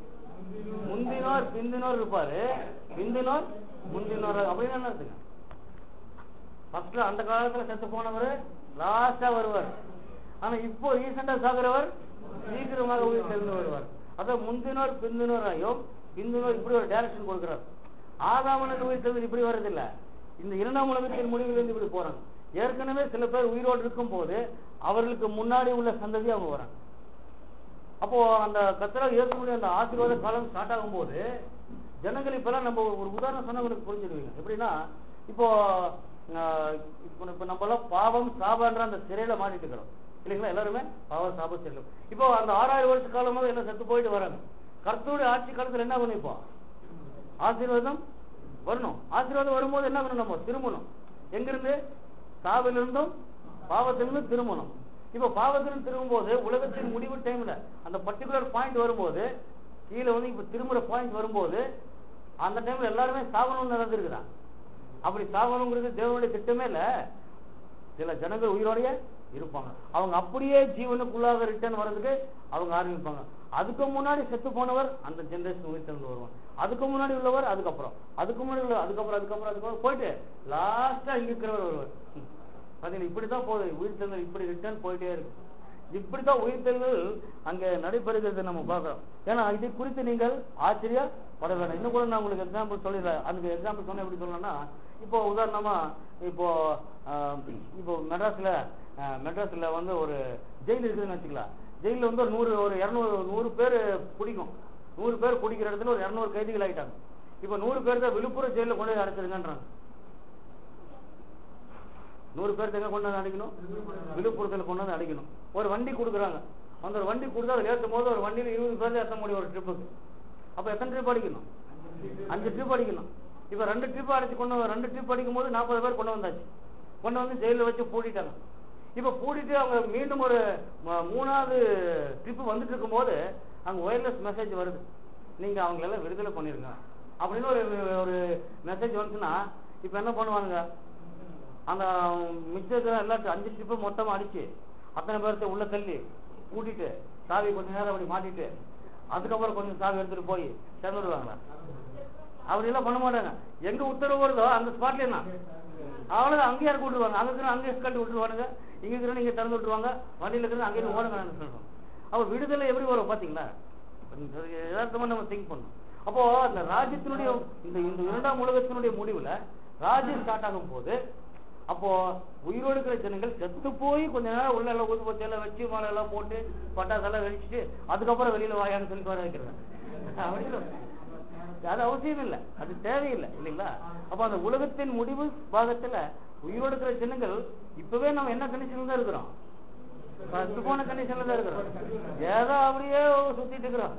முந்தினோர் பிந்தினோர் இருப்பாரு பிந்தினோர் முந்தினோர் அப்படின்னு என்ன இருக்குங்க ஃபர்ஸ்ட்ல அந்த காலத்துல செத்து போனவர் லாஸ்டா வருவார் ஆனா இப்போ ரீசெண்டா சாகுறவர் சீக்கிரமாக உயிர் தெரிந்து வருவார் அதான் முந்தினோர் பிந்தினோர் ஆயும் பிந்தினோர் இப்படி ஒரு டைரக்ஷன் கொடுக்கிறார் ஆதாமனுக்கு உயிர் தெரிந்து இப்படி வர்றதில்ல இந்த இரண்டாம் உலகத்தின் முடிவிலிருந்து இப்படி போறாங்க ஏற்கனவே சில பேர் உயிரோடு இருக்கும் போது அவர்களுக்கு முன்னாடி உள்ள சந்ததி அவங்க வராங்க அப்போ அந்த கத்திர இயேசுடைய அந்த ஆசீர்வாத காலம் ஸ்டார்ட் ஆகும்போது ஜனங்கள் இப்பெல்லாம் நம்ம ஒரு உதாரணம் சொன்னா உங்களுக்கு புரிஞ்சிடுவீங்க எப்படின்னா இப்போ ஆஹ், இப்போ இப்போ நம்ம எல்லாம் பாவம் சாபன்ற அந்த சிறையில மாட்டிட்டு இருக்கிறோம் இல்லைங்களா எல்லாருமே பாவம் சாபம் சிறையில இப்போ அந்த ஆறாயிரம் வருஷ காலமாக எல்லாம் செத்து போயிட்டு வராங்க கர்த்தருடைய ஆட்சி காலத்துல என்ன பண்ணும் இப்போ ஆசீர்வாதம் வரணும் ஆசீர்வாதம் வரும்போது என்ன பண்ணணும் நம்ம திரும்பணும் எங்கிருந்து சாவிலிருந்தும் பாவத்திலிருந்து திரும்பணும் இப்ப பாவத்திலிருந்து திரும்பும்போது உலகத்தின் முடிவு டைம்ல அந்த பர்டிகுலர் பாயிண்ட் வரும்போது கீழே வந்து இப்ப திரும்புற பாயிண்ட் வரும்போது அந்த டைம்ல எல்லாருமே சாகணும்னு நடந்திருக்கிறான் அப்படி சாகணுங்கிறது தேவனுடைய திட்டமே இல்ல சில ஜனங்கள் உயிரோடய இருப்பாங்க அவங்க அப்படியே ஜீவனுக்குள்ளாக ரிட்டர்ன் வர்றதுக்கு அவங்க ஆரம்பிப்பாங்க அதுக்கு முன்னாடி செத்து போனவர் அந்த ஜெனரேஷன் உயிர் திறந்து வருவாங்க அதுக்கு முன்னாடி உள்ளவர் அதுக்கப்புறம் அதுக்கு முன்னாடி உள்ள அதுக்கப்புறம் அதுக்கப்புறம் அதுக்கப்புறம் போயிட்டு லாஸ்டா இங்க இருக்கிறவர் வருவார் பாத்தீங்களா இப்படித்தான் போகுது உயிர் தெழுதல் இப்படி ரிட்டர்ன் போயிட்டே இருக்கு இப்படித்தான் உயிர் தெழுதல் அங்க நடைபெறுகிறது நம்ம பார்க்கிறோம் ஏன்னா இதை குறித்து நீங்கள் ஆச்சரியப்பட வேண்டாம் இன்னும் கூட நான் உங்களுக்கு எக்ஸாம்பிள் சொல்லிடுறேன் அதுக்கு எக்ஸாம்பிள் சொன்னா எப்படி சொல்லணும்னா இப்போ உதாரணமா இப்போ ஆஹ், இப்போ மெட்ராஸ்ல ஆஹ், மெட்ராஸ்ல வந்து ஒரு ஜெயில் இருக்குதுன்னு வச்சுக்கலாம் ஜெயில வந்து ஒரு நூறு ஒரு இருநூறு நூறு பேர் பிடிக்கும் நூறு பேர் பிடிக்கிற இடத்துல ஒரு இருநூறு கைதிகள் ஆயிட்டாங்க இப்போ நூறு பேர் தான் விழுப்புரம் ஜெயில கொண்டு போய் அடைச்சிருங்கன்றாங்க நூறு பேர்த்த எங்க கொண்டு வந்து அடைக்கணும் விழுப்புரத்துல கொண்டு வந்து அடைக்கணும் ஒரு வண்டி கொடுக்குறாங்க அந்த ஒரு வண்டி கொடுத்தா அதை ஏற்றும் போது ஒரு வண்டியில இருபது பேர்ல ஏற்ற முடியும் ஒரு ட்ரிப்புக்கு அப்ப எத்தனை ட்ரிப் அடிக்கணும் அஞ்சு ட்ரிப் அடிக்கணும் இப்ப ரெண்டு ட்ரிப் அடிச்சு கொண்டு வ- ரெண்டு ட்ரிப் அடிக்கும் போது நாற்பது பேர் கொண்டு வந்தாச்சு கொண்டு வந்து ஜெயில வச்சு பூட்டிட்டாங்க இப்ப பூட்டிட்டு அவங்க மீண்டும் ஒரு ம- மூணாவது ட்ரிப் வந்துட்டு இருக்கும்போது அங்க ஒயர்லெஸ் மெசேஜ் வருது நீங்க அவங்கள எல்லாம் விடுதலை பண்ணிருங்க அப்படின்னு ஒரு ஒரு மெசேஜ் வந்துச்சுன்னா இப்ப என்ன பண்ணுவானுங்க அந்த மிச்சம் இருக்கிற எல்லாத்தையும் அஞ்சு ஸ்டிப்பு மொத்தமா அடிச்சு அத்தனை பேர்த்த உள்ள தள்ளி கூட்டிட்டு சாவி கொஞ்ச நேரம் அப்படி மாட்டிட்டு அதுக்கப்புறம் கொஞ்சம் சாவி எடுத்துட்டு போய் திறந்து விடுவாங்களா அப்படி எல்லாம் பண்ண மாட்டாங்க எங்க உத்தரவு வருதோ அந்த ஸ்பாட்ல என்ன அவ்வளவுதான் அங்கேயே இறக்கி விட்டுருவாங்க அங்க இருக்கிற அங்கேயே கட்டி விட்டுருவானுங்க இங்க இருக்கிற நீங்க திறந்து விட்டுருவாங்க வண்டியில இருக்கிற அங்கேயே ஓடுங்க சொல்றோம் அப்ப விடுதலை எப்படி வரும் பாத்தீங்களா கொஞ்சம் யதார்த்தமா நம்ம திங்க் பண்ணணும் அப்போ அந்த ராஜ்யத்தினுடைய இந்த இந்த இரண்டாம் உலகத்தினுடைய முடிவுல ராஜ்யம் ஸ்டார்ட் ஆகும் போது அப்போ உயிரோடு இருக்கிற ஜனங்கள் செத்து போய் கொஞ்ச நேரம் உள்ள எல்லாம் ஊதுபத்தி எல்லாம் வச்சு மாலை எல்லாம் போட்டு பட்டாசெல்லாம் வெடிச்சிட்டு அதுக்கப்புறம் வெளியில வாயான்னு சொல்லி வர வைக்கிறாங்க அப்படி இல்ல. அது அவசியம் இல்லை அது தேவையில்லை இல்லைங்களா அப்ப அந்த உலகத்தின் முடிவு பாகத்துல உயிரோடு இருக்கிற ஜனங்கள் இப்பவே நம்ம என்ன கண்டிஷன்ல தான் இருக்கிறோம் பத்து போன கண்டிஷன்ல தான் இருக்கிறோம் ஏதோ அப்படியே சுத்திட்டு இருக்கிறோம்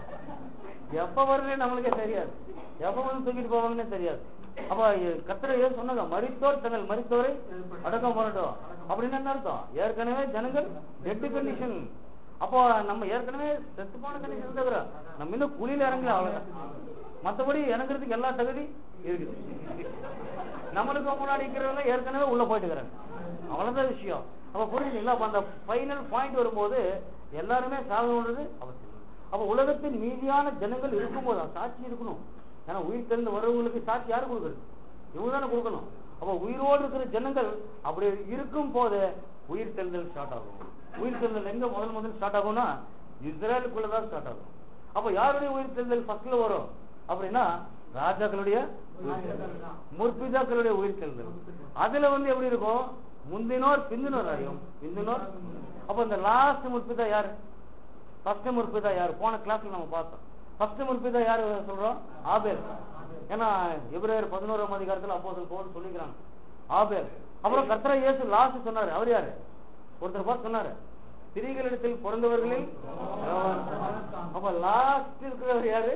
எப்ப வருதுன்னு நம்மளுக்கே தெரியாது எப்ப வந்து தூக்கிட்டு போவாங்கன்னே தெரியாது அப்ப கத்திர ஏன் சொன்னாங்க மரித்தோர் தங்கள் மரித்தோரை அடக்கம் பண்ணட்டும் அப்படின்னு என்ன அர்த்தம் ஏற்கனவே ஜனங்கள் டெட் கண்டிஷன் அப்போ நம்ம ஏற்கனவே செத்து போன கண்டிஷன் தவிர நம்ம இன்னும் குழியில இறங்கல அவ்வளவுதான் மத்தபடி இறங்குறதுக்கு எல்லா தகுதி இருக்குது நம்மளுக்கு முன்னாடி இருக்கிறவங்க ஏற்கனவே உள்ள போயிட்டுக்கிறாங்க அவ்வளவுதான் விஷயம் அப்ப புரிஞ்சுங்களா அப்ப அந்த ஃபைனல் பாயிண்ட் வரும்போது எல்லாருமே சாகணுன்றது அவசியம் அப்ப உலகத்தின் மீதியான ஜனங்கள் இருக்கும்போது அந்த சாட்சி இருக்கணும் ஏன்னா உயிர் தெரிந்து வரவங்களுக்கு சாட்சி யாரு கொடுக்குறது இவங்க தானே கொடுக்கணும் அப்ப உயிரோடு இருக்கிற ஜனங்கள் அப்படி இருக்கும் போது உயிர் தெரிதல் ஸ்டார்ட் ஆகும் உயிர் தெரிதல் எங்க முதல் முதல் ஸ்டார்ட் ஆகும்னா இஸ்ரேலுக்குள்ளதான் ஸ்டார்ட் ஆகும் அப்ப யாருடைய உயிர் தெரிதல் ஃபர்ஸ்ட்ல வரும் அப்படின்னா ராஜாக்களுடைய முற்பிதாக்களுடைய உயிர் தெரிதல் அதுல வந்து எப்படி இருக்கும் முந்தினோர் பிந்தினோர் அறியும் பிந்தினோர் அப்ப இந்த லாஸ்ட் முற்பிதா யாரு ஃபர்ஸ்ட் முற்பிதா யாரு போன கிளாஸ்ல நம்ம பார்த்தோம் ஃபர்ஸ்ட் முற்பிதா யாரு சொல்றோம் ஆபேல் ஏன்னா எபிரேயர் பதினோராம் அதிகாரத்துல அப்போ போல் சொல்லிக்கிறாங்க ஆபேல் அப்புறம் கர்த்தரா இயேசு லாஸ்ட் சொன்னாரு அவர் யாரு ஒருத்தர் பார்த்து சொன்னாரு ஸ்திரீகளிடத்தில் பிறந்தவர்களில் யோவான். அப்ப லாஸ்ட் இருக்கிறவர் யாரு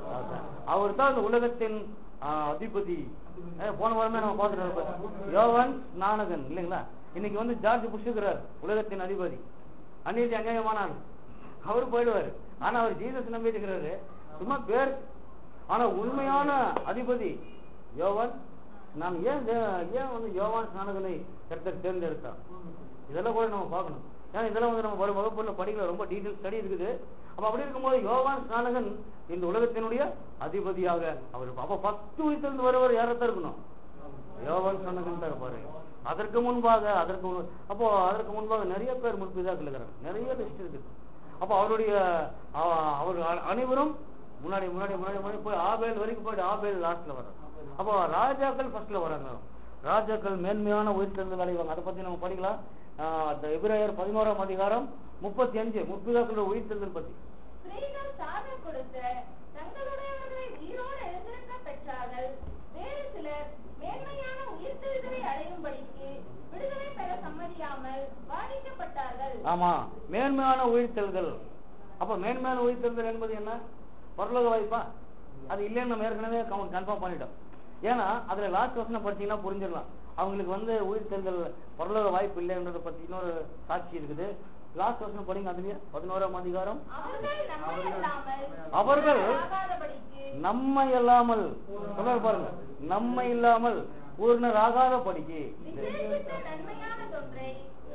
அவர் தான் இந்த உலகத்தின் ஆ, அதிபதி ஏ, போன வாரமே நம்ம பார்த்துட்டு யோவான் ஸ்நானகன் இல்லைங்களா இன்னைக்கு வந்து ஜார்ஜ் புஷ் இருக்கிறார் உலகத்தின் அதிபதி அந்நியதி அநியாயமான ஆள் அவர் போயிடுவாரு ஆனா அவர் ஜீசஸ் நம்பி இருக்கிறாரு சும்மா பேர் ஆனா உண்மையான அதிபதி யோவான் நாம் ஏன் தே- ஏன் வந்து யோவான் ஸ்நானகனை கர்த்தர் தேர்ந்தெடுத்தார் இதெல்லாம் கூட நம்ம பார்க்கணும் ஏன்னா இதெல்லாம் வந்து நம்ம வரும் வகுப்புல படிக்கல ரொம்ப டீட்டெயில் ஸ்டடி இருக்குது அப்ப அப்படி இருக்கும்போது யோவான் ஸ்நானகன் இந்த உலகத்தினுடைய அதிபதியாக அவர் இருப்பார். அப்ப ஃபர்ஸ்ட் உயிர்த்தெழுந்து வருவர் யாரத்தான் இருக்கணும் யோவான் ஸ்நானகன் தான் இருப்பாரு அதற்கு முன்பாக அதற்கு முன்- அப்போ அதற்கு முன்பாக நிறைய பேர் முற்பிதாக்கள் இருக்கிறாங்க நிறைய லிஸ்ட் இருக்குது அப்போ அவருடைய அ- அவர் அ- அனைவரும் முன்னாடி முன்னாடி முன்னாடி முன்னாடி போய் ஆபேல் வரைக்கும் போயிட்டு ஆபேல் லாஸ்ட்ல வர்றாங்க அப்போ ராஜாக்கள் ஃபர்ஸ்ட்ல வராங்க ராஜாக்கள் மேன்மையான உயிர் தெரிந்து விளைவாங்க அதை பத்தி நம்ம படிக்கலாம் ஆஹ் அந்த எபிரேயர் பதினோராம் அதிகாரம் முப்பத்தி அஞ்சு முற்பிதாக்களோட உயிர் தெரிதல் பத்தி ஸ்திரீகள் சாக கொடுத்த தங்களுடையவர்களை உயிரோடு எழுந்திருக்க பெற்றார்கள் வேறு சிலர் மேன்மையான உயிர்த்தெழுதலை அடையும்படிக்கு விடுதலை பெற சம்மதியாமல் பாதிக்கப்பட்டார்கள் ஆமா மேன்மையான உயிர்த்தெழுதல் அப்ப மேன்மையான உயிர்த்தெழுதல் என்பது என்ன பரலோக வாய்ப்பா அது இல்லைன்னு நம்ம ஏற்கனவே கன்ஃபார்ம் பண்ணிட்டோம் ஏன்னா அதுல லாஸ்ட் வசனம் படிச்சீங்கன்னா புரிஞ்சிடலாம் அவங்களுக்கு வந்து உயிர்த்தெழுதல் பரலோக வாய்ப்பு இல்லைன்றத பத்தி இன்னொரு சாட்சி இருக்குது லாஸ்ட் வசனம் படிங்க அதுலயே பதினோராம் அதிகாரம் அவர்கள் நம்மை அல்லாமல் அவர்கள் ஆகாதபடிக்கு நம்மை இல்லாமல் சொல்றாரு பாருங்க நம்மை இல்லாமல் பூர்ணராகாத படிக்கு விசேஷித்த நன்மையான தொன்றை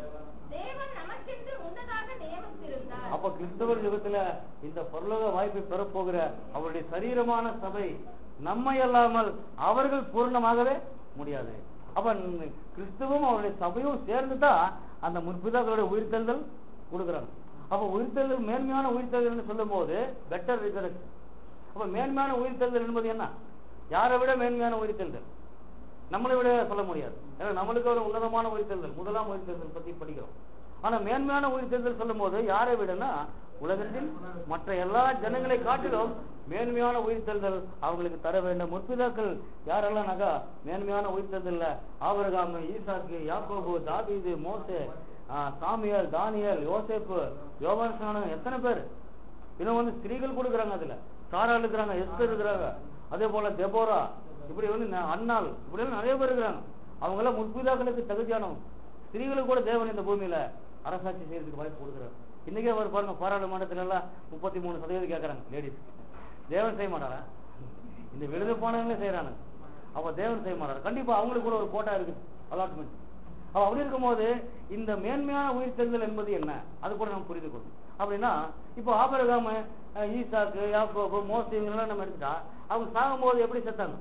தேவன் நமக்கென்று முன்னதாக நியமித்திருந்தார் அப்ப கிறிஸ்தவர் யுகத்துல இந்த பரலோக வாய்ப்பை பெறப்போகிற அவருடைய சரீரமான சபை நம்மை அல்லாமல் அவர்கள் பூர்ணமாகவே முடியாது அப்ப ந- கிறிஸ்துவும் அவருடைய சபையும் சேர்ந்துதான் அந்த முற்பிதாக்களுடைய உயிர்த்தெழுதல் கொடுக்குறாங்க அப்ப உயிர்த்தெழுதல் மேன்மையான உயிர்த்தெழுதல் சொல்லும் போது பெட்டர் ரிசரக்ட் அப்ப மேன்மையான உயிர்த்தெழுதல் என்பது என்ன யாரை விட மேன்மையான உயிர்த்தெழுதல் நம்மளை விட சொல்ல முடியாது ஏன்னா நம்மளுக்கு ஒரு உன்னதமான உயிர்த்தெழுதல் முதலாம் உயிர்த்தெழுதல் பத்தி படிக்கிறோம் ஆனா மேன்மையான உயிர்த்தெழுதல் சொல்லும் போது யாரை விடனா உலகத்தில் மற்ற எல்லா ஜனங்களை காட்டிலும் மேன்மையான உயிர்த்தெழுதல் அவங்களுக்கு தர வேண்டும் முற்பிதாக்கள் யாரெல்லாம் நகா மேன்மையான உயிர்த்தெழுதல்ல ஆபரகாம் ஈசாக்கு யாக்கோபு தாவீது மோசே ஆ, சாமியல் தானியல் யோசேப்பு யோவான் ஸ்நானன் எத்தனை பேர் இன்னும் வந்து ஸ்திரீகள் கொடுக்குறாங்க அதுல சாரா இருக்கிறாங்க எஸ்தர் இருக்கிறாங்க அதே போல தெபோரா இப்படி வந்து ந- அன்னாள் இப்படி எல்லாம் நிறைய பேர் இருக்கிறாங்க அவங்க எல்லாம் முற்பிதாக்களுக்கு தகுதியானவங்க ஸ்திரீகளுக்கு கூட தேவன் இந்த பூமியில அரசாட்சி செய்யறதுக்கு வாய்ப்பு கொடுக்குறாரு இன்னைக்கே அவர் பாருங்க பாராளுமன்றத்துல எல்லாம் முப்பத்தி மூணு சதவீதம் கேட்கறாங்க லேடிஸ் தேவன் செய்ய மாட்டாரா இந்த விருது போனவங்களே செய்யறாங்க அப்ப தேவன் செய்ய மாட்டாரு கண்டிப்பா அவங்களுக்கு கூட ஒரு கோட்டா இருக்குது அலாட்மெண்ட் அப்ப அப்படி இருக்கும்போது இந்த மேன்மையான உயிர் தெரிதல் என்பது என்ன அது கூட நம்ம புரிந்து கொள்ளணும் அப்படின்னா இப்போ ஆபரகாம அஹ், ஈசாக்கு யாக்கோபு மோசி இவங்கெல்லாம் நம்ம எடுத்துட்டா அவங்க சாகும்போது எப்படி செத்தாங்க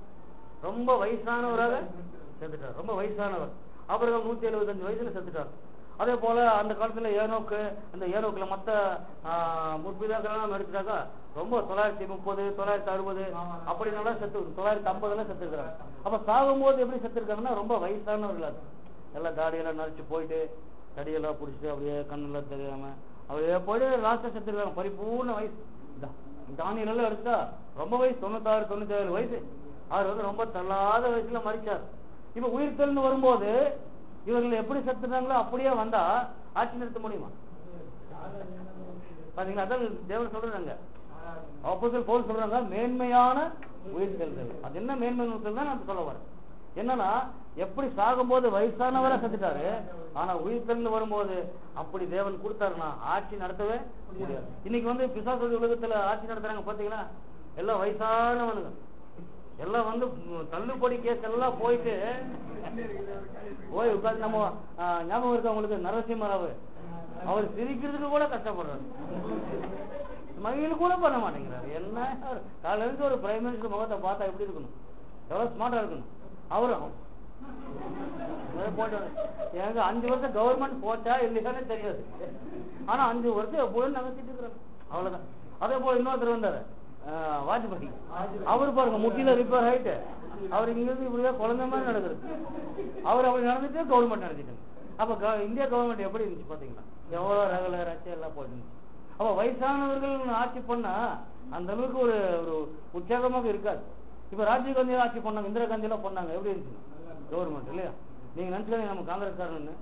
ரொம்ப வயசானவராக செத்துட்டார் ரொம்ப வயசானவர் ஆபரகாம் நூத்தி எழுபத்தஞ்சு வயசுல செத்துட்டார் அதே போல அந்த காலத்துல ஏனோக்கு அந்த ஏனோக்குல மத்த ஆஹ், முற்பிதாக்கள் நம்ம எடுத்துட்டாக்கா ரொம்ப தொள்ளாயிரத்தி முப்பது தொள்ளாயிரத்தி அறுபது அப்படி நல்லா செத்து தொள்ளாயிரத்தி ஐம்பதுல செத்துருக்காங்க அப்ப சாகும்போது எப்படி செத்துருக்காங்கன்னா ரொம்ப வயசானவர்கள் அது எல்லாம் தாடியெல்லாம் நரைச்சு போயிட்டு தடியெல்லாம் பிடிச்சிட்டு அப்படியே கண்ணெல்லாம் தெரியாம அப்படியே போயிட்டு லாஸ்டா செத்துருக்காங்க பரிபூர்ண வயசு இந்தா, தானியல் எல்லாம் எடுத்தா ரொம்ப வயசு தொண்ணூத்தாறு தொண்ணூத்தி ஏழு வயசு அவர் வந்து ரொம்ப தள்ளாத வயசுல மறிச்சார் இப்ப உயிர் தெளிந்து வரும்போது இவர்கள் எப்படி செத்துட்டாங்களோ அப்படியே வந்தா ஆட்சி நிறுத்த முடியுமா பாத்தீங்களா அதான் தேவன் சொல்றாங்க ஆப்போசிட் போல் சொல்றாங்க மேன்மையான உயிர் தெழுதல் அது என்ன மேன்மை உயிர் தான் நான் சொல்ல வரேன் என்னன்னா எப்படி சாகும்போது வயசானவரா செத்துட்டாரு ஆனா உயிர் தெளிந்து வரும்போது அப்படி தேவன் கொடுத்தாருன்னா ஆட்சி நடத்தவே முடியாது இன்னைக்கு வந்து பிசாசு உலகத்துல ஆட்சி நடத்துறாங்க பாத்தீங்களா எல்லாம் வயசானவனுங்க எல்லாம் வந்து ம், தள்ளுபடி கேஸ் எல்லாம் போயிட்டு போய் உட்கார்ந்து நம்ம ஆ, ஞாபகம் இருக்கு அவங்களுக்கு நரசிம்மராவ் அவர் சிரிக்கிறதுக்கு கூட கஷ்டப்படுறாரு மகிழ் கூட பண்ண மாட்டேங்கிறாரு என்ன காலையில இருந்து ஒரு பிரைம் மினிஸ்டர் முகத்தை பார்த்தா எப்படி இருக்கணும் எவ்வளவு ஸ்மார்ட்டா இருக்கணும் அவரும் வேற போட்டு எனக்கு அஞ்சு வருஷம் கவர்மெண்ட் போச்சா இல்லையானே தெரியாது ஆனா அஞ்சு வருஷம் எப்போதும் நகர்த்திட்டு இருக்கிறாங்க அவ்வளவுதான் அதே போல இன்னொருத்தர் வந்தாரு அஹ், வாஜ்பாய் அவர் பாருங்க முட்டியில ரிப்பேர் ஆயிட்டு அவர் இங்க இருந்து இப்படியே குழந்தை மாதிரி நடக்குது அவர் அப்படி நடந்துட்டு கவர்மெண்ட் நடத்திட்டாங்க அப்ப க- இந்திய கவர்மெண்ட் எப்படி இருந்துச்சு பாத்தீங்களா எவ்வளவு ரெகுலர் ஆச்சு எல்லாம் போயிட்டு இருந்துச்சு அப்ப வயசானவர்கள் ஆட்சி பண்ணா அந்த அளவுக்கு ஒரு ஒரு உற்சாகமாக இருக்காது இப்ப ராஜீவ் காந்தி ஆட்சி பண்ணாங்க இந்திரா காந்தி எல்லாம் பண்ணாங்க எப்படி இருந்துச்சு கவர்மெண்ட் இல்லையா நீங்க நினைச்சுக்காங்க நம்ம காங்கிரஸ் காரன்னு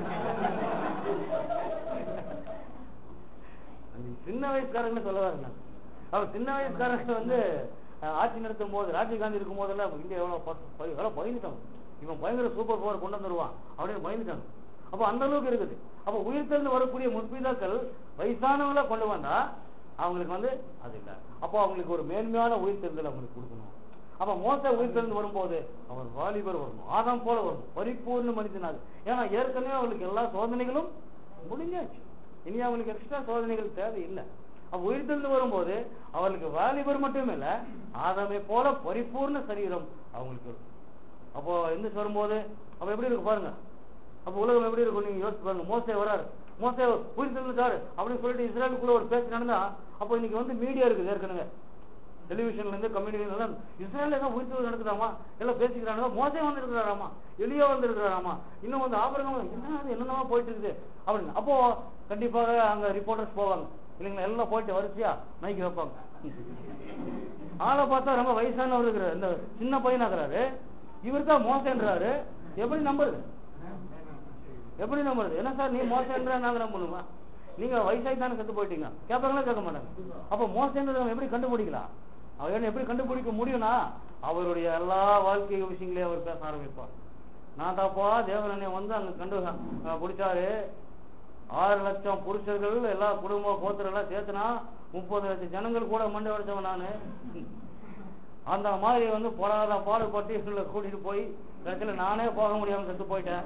அந்த சின்ன வயசுக்காரங்க சொல்ல வரேன் அவர் சின்ன வயசுக்காரங்க வந்து அஹ், ஆட்சி நடத்தும் போது ராஜீவ் காந்தி இருக்கும் போதெல்லாம் இந்தியா எவ்வளவு ப- ப- எவ்வளவு பயந்துட்டாங்க இவன் பயங்கர சூப்பர் பவர் கொண்டு வந்துருவான் அப்படின்னு பயந்துட்டாங்க அப்ப அந்த அளவுக்கு இருக்குது அப்ப உயிர் தெரிந்து வரக்கூடிய முற்பிதாக்கள் வயசானவங்கள கொண்டு வந்தா அவங்களுக்கு வந்து அது இல்ல அப்போ அவங்களுக்கு ஒரு மேன்மையான உயிர் தெரிதல் அவங்களுக்கு கொடுக்கணும் அப்ப மோச உயிர் தெரிந்து வரும்போது அவர் வாலிபர் வரணும் ஆதாம் போல வரணும் பரிபூர்ண மனிதனாக ஏன்னா ஏற்கனவே அவங்களுக்கு எல்லா சோதனைகளும் முடிஞ்சாச்சு இனி அவங்களுக்கு எக்ஸ்ட்ரா சோதனைகள் தேவையில்லை அப்ப உயிர் தெரிந்து வரும்போது அவர்களுக்கு வாலிபர் மட்டும் இல்ல ஆதாமை போல பரிபூர்ண சரீரம் அவங்களுக்கு இருக்கும் அப்போ எந்திரிச்சு வரும்போது அப்ப எப்படி இருக்கு பாருங்க அப்ப உலகம் எப்படி இருக்கும் நீங்க யோசிச்சு பாருங்க மோசே வராரு மோசே உயிர் தெரிஞ்சுட்டாரு அப்படின்னு சொல்லிட்டு இஸ்ரேலுக்குள்ள ஒரு பேச்சு நடந்தா அப்போ இன்னைக்கு வந்து மீடியா இருக்குது ஏற்கனவே டெலிவிஷன்ல இருந்து கம்யூனிகேஷன் எல்லாம் இஸ்ரேல்ல என்ன உயிர் தெரிதல் நடக்குதாமா எல்லாம் பேசிக்கிறாங்க மோசே வந்து இருக்கிறாராமா எலியா வந்து இருக்கிறாராமா இன்னும் வந்து ஆபரகம் என்ன அது என்னென்னவோ போயிட்டு இருக்குது அப்படின்னு அப்போ கண்டிப்பாக அங்க ரிப்போர்ட்டர்ஸ் போவாங்க இல்லைங்களா எல்லாம் போயிட்டு வரிசையா மைக்கு வைப்பாங்க ஆளை பார்த்தா ரொம்ப வயசானவர் இருக்கிறாரு இந்த சின்ன பையனாக்குறாரு இவர் தான் மோசன்றாரு எப்படி நம்புறது எப்படி நம்புறது என்ன சார் நீ மோசன்ற நாங்க நம்பணுமா நீங்க வயசாகி தானே செத்து போயிட்டீங்க கேட்பாங்களா கேட்க மாட்டாங்க அப்ப மோசன்றது நம்ம எப்படி கண்டுபிடிக்கலாம் அவர் என்ன எப்படி கண்டுபிடிக்க முடியும்னா அவருடைய எல்லா வாழ்க்கை விஷயங்களையும் அவர் பேச ஆரம்பிப்பார் நான் தாப்பா தேவரனை வந்து அங்க கண்டு அஹ், பிடிச்சாரு ஆறு லட்சம் புருஷர்கள் எல்லா குடும்ப கோத்திரம் எல்லாம் சேர்த்துனா முப்பது லட்சம் ஜனங்கள் கூட மண்டை உடைச்சவன் நானு அந்த மாதிரி வந்து போடாத பாடுபட்டு எங்களை கூட்டிட்டு போய் கடைசியில நானே போக முடியாம செத்து போயிட்டேன்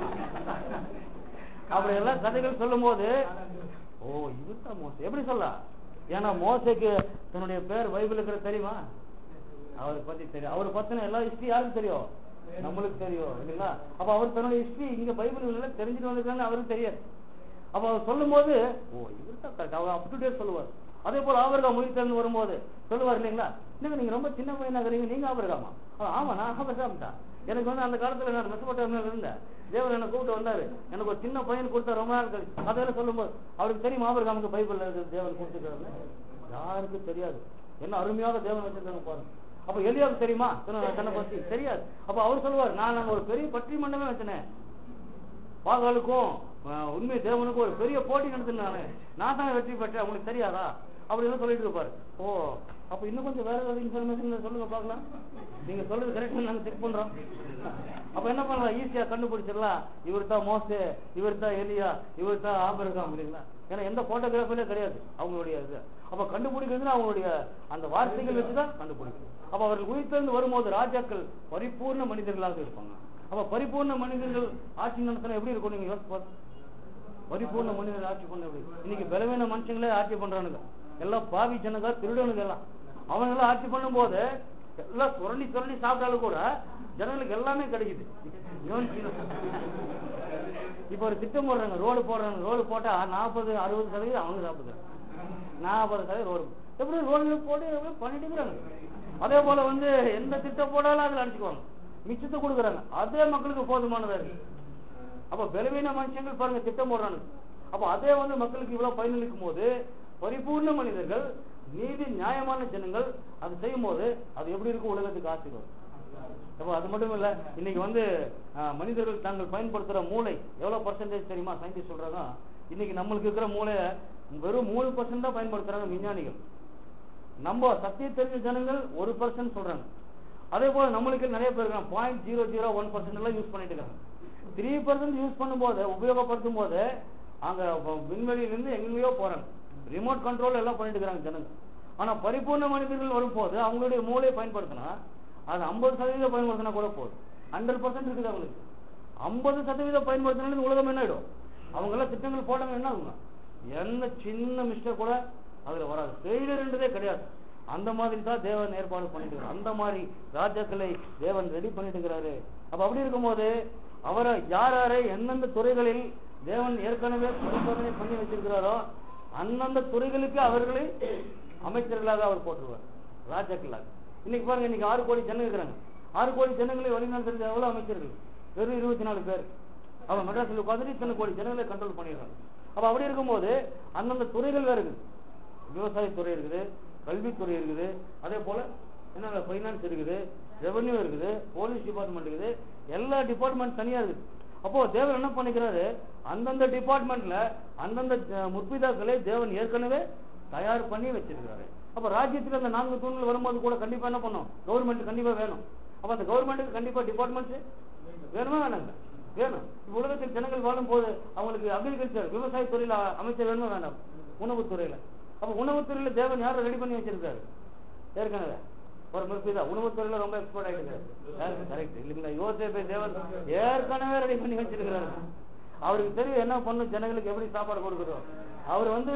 அப்படி எல்லாம் கதைகள் சொல்லும் போது ஓ இதுதான் மோசம் எப்படி சொல்ல ஏன்னா மோசைக்கு தன்னுடைய பேர் பைபிள் இருக்கிற தெரியுமா அவரை பத்தி தெரியும் அவரை பத்தின எல்லா ஹிஸ்டரி யாருக்கு தெரியும் நம்மளுக்கு தெரியும் இல்லைங்களா அப்ப அவர் தன்னுடைய ஹிஸ்டரி இங்க பைபிள் எல்லாம் தெரிஞ்சுட்டு வந்திருக்காங்க அவருக்கு தெரியாது அப்ப அவர் சொல்லும் போது ஓ இவர் தான் கரெக்ட் அவர் அப் டு டேட் சொல்லுவார் அதே போல ஆபரகா மொழி திறந்து வரும்போது சொல்லுவார் இல்லைங்களா இல்லைங்க நீங்க ரொம்ப சின்ன பையனா இருக்கிறீங்க நீங்க ஆபரகாமா "ஆ, ஆமா நான் ஆபரகாம் தான் எனக்கு வந்து அந்த காலத்துல நான் மெசபோட்டேமியால இருந்தேன் தேவன் என்ன கூப்பிட்டு வந்தாரு எனக்கு ஒரு சின்ன பையன் கொடுத்தா ரொம்ப நாள் கழிச்சு அதெல்லாம் சொல்லும்போது அவருக்கு தெரியும் ஆபரகாமுக்கு பைபிள்ல இருக்கு தேவன் கொடுத்துருக்காரு யாருக்கும் தெரியாது என்ன அருமையாக தேவன் வச்சிருக்காங்க பாருங்க அப்ப எலியாவுக்கு தெரியுமா தன்னை தன்னை பத்தி தெரியாது அப்ப அவர் சொல்லுவார் நான் அங்க ஒரு பெரிய பற்றி மண்டபமே வச்சனேன் பாகாலுக்கும் அஹ், உண்மை தேவனுக்கும் ஒரு பெரிய போட்டி நடத்தினேன் நானு நான் தான் வெற்றி பெற்றேன் உங்களுக்கு தெரியாதா அப்படின்னு சொல்லிட்டு இருப்பாரு ஓ அப்ப இன்னும் கொஞ்சம் வேற ஏதாவது இன்ஃபர்மேஷன் சொல்லுங்க பார்க்கலாம் நீங்க சொல்றது கரெக்ட் நாங்க செக் பண்றோம் அப்ப என்ன பண்ணலாம் ஈஸியா கண்டுபிடிச்சிடலாம் இவர் தான் மோசே இவர் தான் எலியா இவர் தான் ஆபரகாம் இல்லைங்களா ஏன்னா எந்த போட்டோகிராஃபிலே கிடையாது அவங்களுடைய இது அப்ப கண்டுபிடிக்கிறதுனா அவங்களுடைய அந்த வார்த்தைகள் வச்சுதான் கண்டுபிடிக்கணும் அப்ப அவர்கள் உயிர்த்தெழுந்து வரும்போது ராஜாக்கள் பரிபூர்ண மனிதர்களாக இருப்பாங்க அப்ப பரிபூர்ண மனிதர்கள் ஆட்சி நடத்தினா எப்படி இருக்கும் நீங்க யோசிச்சு பாருங்க பரிபூர்ண மனிதர்கள் ஆட்சி பண்ண எப்படி இன்னைக்கு பலவீன மனுஷங்களே ஆட்சி பண்றானுங்க எல்லாம் பாவி ஜனங்க திருடனுங்க எல்லாம் அவங்க எல்லாம் ஆட்சி பண்ணும்போது எல்லாம் சுரண்டி சுரண்டி சாப்பிட்டாலும் கூட ஜனங்களுக்கு எல்லாமே கிடைக்குது யோசிக்கணும். இப்ப ஒரு திட்டம் போடுறாங்க ரோடு போடுறாங்க ரோடு போட்டா நாற்பது அறுபது சதவீதம் அவங்க சாப்பிடுறாங்க நாற்பது சதவீதம் ரோடு எப்படி ரோடு போட்டு அப்படியே பண்ணிட்டு இருக்கிறாங்க அதே போல வந்து எந்த திட்டம் போட்டாலும் அதுல அடிச்சுக்குவாங்க மிச்சத்தை கொடுக்குறாங்க அதே மக்களுக்கு போதுமானதா இருக்கு அப்ப பலவீன மனுஷங்கள் பாருங்க திட்டம் போடுறாங்க அப்ப அதே வந்து மக்களுக்கு இவ்வளவு பயனளிக்கும் போது பரிபூர்ண மனிதர்கள் நீதி நியாயமான ஜனங்கள் அது செய்யும் போது அது எப்படி இருக்கும் உலகத்துக்கு ஆசீர்வாதம் அப்போ அது மட்டும் இல்ல இன்னைக்கு வந்து அஹ், மனிதர்கள் தாங்கள் பயன்படுத்துற மூளை எவ்வளவு பர்சன்டேஜ் தெரியுமா சயின்டிஸ்ட் சொல்றாங்க இன்னைக்கு நம்மளுக்கு இருக்கிற மூளைய வெறும் மூணு பர்சன்ட் தான் பயன்படுத்துறாங்க விஞ்ஞானிகள் நம்ம சத்திய தெரிஞ்ச ஜனங்கள் ஒரு பர்சன்ட் சொல்றாங்க அதே போல நம்மளுக்கு நிறைய பேர் இருக்காங்க point zero zero one percent எல்லாம் யூஸ் பண்ணிட்டு இருக்காங்க த்ரீ பர்சன்ட் யூஸ் பண்ணும்போது உபயோகப்படுத்தும் போது அங்க வ- விண்வெளியிலிருந்து எங்கேயோ போறாங்க ரிமோட் கண்ட்ரோல் எல்லாம் பண்ணிட்டு இருக்காங்க ஜனங்க ஆனா பரிபூர்ண மனிதர்கள் வரும்போது அவங்களுடைய மூளையை பயன்படுத்தினா அது ஐம்பது சதவீதம் பயன்படுத்தினா கூட போதும் ஹண்ட்ரட் பர்சன்ட் இருக்குது அவங்களுக்கு ஐம்பது சதவீதம் பயன்படுத்தினாலும் இந்த உலகம் என்ன ஆயிடும் அவங்க எல்லாம் திட்டங்கள் போடாம என்ன ஆகுங்க எந்த சின்ன மிஸ்டேக் கூட அதுல வராது ஃபெயிலியர்ன்றதே கிடையாது அந்த மாதிரி தான் தேவன் ஏற்பாடு பண்ணிட்டு இருக்காரு அந்த மாதிரி ராஜாக்களை தேவன் ரெடி பண்ணிட்டு இருக்கிறாரு அப்ப அப்படி இருக்கும்போது அவரை யார் யாரை எந்தெந்த துறைகளில் தேவன் ஏற்கனவே பரிசோதனை பண்ணி வச்சிருக்கிறாரோ அந்தந்த துறைகளுக்கு அவர்களை அமைச்சர்களாக அவர் போட்டுருவார் ராஜாக்களாக இன்னைக்கு பாருங்க இன்னைக்கு ஆறு கோடி ஜனங்க இருக்கிறாங்க ஆறு கோடி ஜனங்களை வழிநடத்துறது எவ்வளவு அமைச்சர்கள் வெறும் இருபத்தி நாலு பேர் அவன் மெட்ராஸில் உட்காந்துட்டு இத்தனை கோடி ஜனங்களை கண்ட்ரோல் பண்ணிடுறாங்க அப்ப அப்படி இருக்கும்போது அந்தந்த துறைகள் வேற இருக்குது விவசாயத்துறை இருக்குது கல்வித்துறை இருக்குது அதே போல என்ன ஃபைனான்ஸ் இருக்குது ரெவென்யூ இருக்குது போலீஸ் டிபார்ட்மெண்ட் இருக்குது எல்லா டிபார்ட்மெண்ட் தனியா இருக்குது அப்போ தேவன் என்ன பண்ணிக்கிறாரு அந்தந்த டிபார்ட்மெண்ட்ல அந்தந்த அஹ், முற்பிதாக்களை தேவன் ஏற்கனவே தயார் பண்ணி வச்சிருக்காரு அப்ப ராஜ்யத்துல அந்த நான்கு தூண்கள் வரும்போது கூட கண்டிப்பா என்ன பண்ணும் கவர்மெண்ட் கண்டிப்பா வேணும் அப்ப அந்த கவர்மெண்ட்டுக்கு கண்டிப்பா டிபார்ட்மெண்ட்ஸ் வேணுமா வேணாங்க வேணும் இப்ப உலகத்தில் ஜனங்கள் வாழும் போது அவங்களுக்கு அக்ரிகல்ச்சர் விவசாயத்துறையில அமைச்சர் வேணுமா வேண்டாம் உணவுத்துறையில அப்ப உணவுத்துறையில தேவன் யாரை ரெடி பண்ணி வச்சிருக்காரு ஏற்கனவே ஒரு மிருப்பிதா உணவுத்துறையில ரொம்ப எக்ஸ்பர்ட் ஆயிட்டு கரெக்ட் இல்லைங்களா யோசேப்பை தேவன் ஏற்கனவே ரெடி பண்ணி வச்சிருக்கிறாரு அவருக்கு தெரியும் என்ன பண்ணும் ஜனங்களுக்கு எப்படி சாப்பாடு கொடுக்குறோம் அவர் வந்து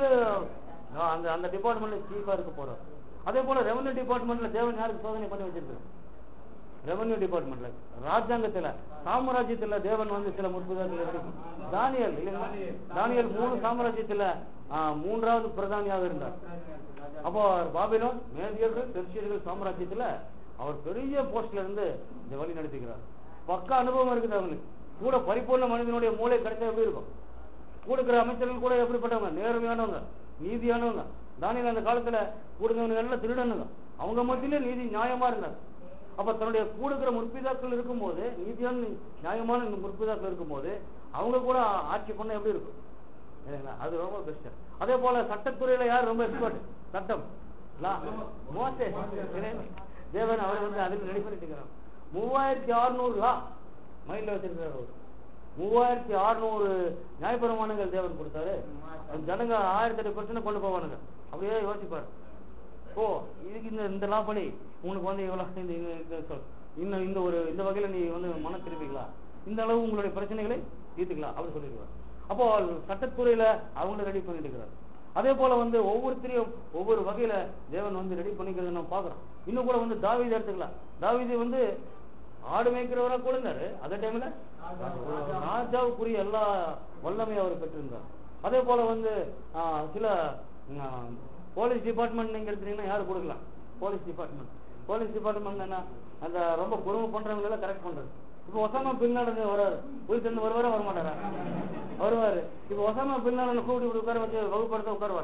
அஹ், அந்த அந்த டிபார்ட்மெண்ட்ல சீஃபா இருக்க போறார் அதே போல ரெவன்யூ டிபார்ட்மெண்ட்ல தேவன் யாருக்கு சோதனை பண்ணி வச்சிருக்காரு ரெவன்யூ டிபார்ட்மெண்ட்ல ராஜாங்கத்துல சாம்ராஜ்யத்துல தேவன் வந்து சில முற்புதர்கள் இருக்கு தானியல் இல்லைங்களா தானியல் மூணு சாம்ராஜ்யத்துல ஆ, மூன்றாவது பிரதானியாக இருந்தார் அப்போ பாபிலோன் மேதியர்கள் பெர்சியர்கள் சாம்ராஜ்யத்துல அவர் பெரிய போஸ்ட்ல இருந்து இந்த வழி நடத்திக்கிறார் பக்க அனுபவம் இருக்குது அவங்களுக்கு கூட பரிபூர்ண மனிதனுடைய மூளை கிடைச்சா எப்படி இருக்கும் கூட இருக்கிற அமைச்சர்கள் கூட எப்படிப்பட்டவங்க நேர்மையானவங்க நீதியானவங்க தானியல் அந்த காலத்துல கூடுங்கவங்க எல்லாம் திருடனுங்க அவங்க மத்தியிலே நீதி நியாயமா இருந்தாங்க அப்ப தன்னுடைய கூட இருக்கிற முற்பிதாக்கள் இருக்கும்போது நீதியான நியாயமான இந்த முற்பிதாக்கள் இருக்கும்போது அவங்க கூட ஆட்சி பண்ண எப்படி இருக்கும் இல்லைங்களா அது ரொம்ப பெஸ்ட் அதே போல சட்டத்துறையில யார் ரொம்ப எக்ஸ்பர்ட் சட்டம் லா மோசே இல்லைங்களா? தேவன் அவர் வந்து அதில் ரெடி பண்ணிட்டு இருக்கிறார் மூவாயிரத்தி அறுநூறு லா மைண்ட்ல வச்சிருக்கிறார் அவர் மூவாயிரத்தி அறுநூறு நியாயப்பிரமாணங்கள் தேவன் கொடுத்தாரு அந்த ஜனங்க ஆயிரத்தி எட்டு பிரச்சனை கொண்டு போவானுங்க அப்படியே யோசிப்பாரு ஓ இதுக்கு இந்த இந்த லா படி உனக்கு வந்து இவ்வளவு இந்த இந்த- இந்த சொல் இன்னும் இந்த ஒரு இந்த வகையில நீ வந்து மன திருப்பிக்கலாம் இந்த அளவு உங்களுடைய பிரச்சனைகளை தீர்த்துக்கலாம் அப்படி சொல்லிடுவார் அப்போ சட்டத்துறையில அவங்கள ரெடி பண்ணிட்டு இருக்கிறார் அதே போல வந்து ஒவ்வொருத்தரையும் ஒவ்வொரு வகையில தேவன் வந்து ரெடி பண்ணிக்கிறத நம்ம பாக்குறோம் இன்னும் கூட வந்து தாவீது எடுத்துக்கலாம் தாவீது வந்து ஆடு மேய்க்கிறவரா கூட இருந்தாரு அதே டைம்ல ராஜாவுக்குரிய எல்லா வல்லமையும் அவர் பெற்றிருந்தார் அதே போல வந்து ஆ, சில ஆ, போலீஸ் டிபார்ட்மெண்ட் நீங்க எடுத்தீங்கன்னா யாரு கொடுக்கலாம் போலீஸ் டிபார்ட்மெண்ட் போலீஸ் டிபார்ட்மெண்ட் என்ன அந்த ரொம்ப கொடுமை பண்றவங்க எல்லாம் கரெக்ட் பண்றது இப்ப ஒசாமா பின் லாடன் வராரு போய் சேர்ந்து வருவாரா வர மாட்டாரா வருவாரு இப்ப ஒசாமா பின் லாடன் கூப்பிட்டு இப்படி உட்கார வச்சு வகுப்படுத்த உட்காருவாரு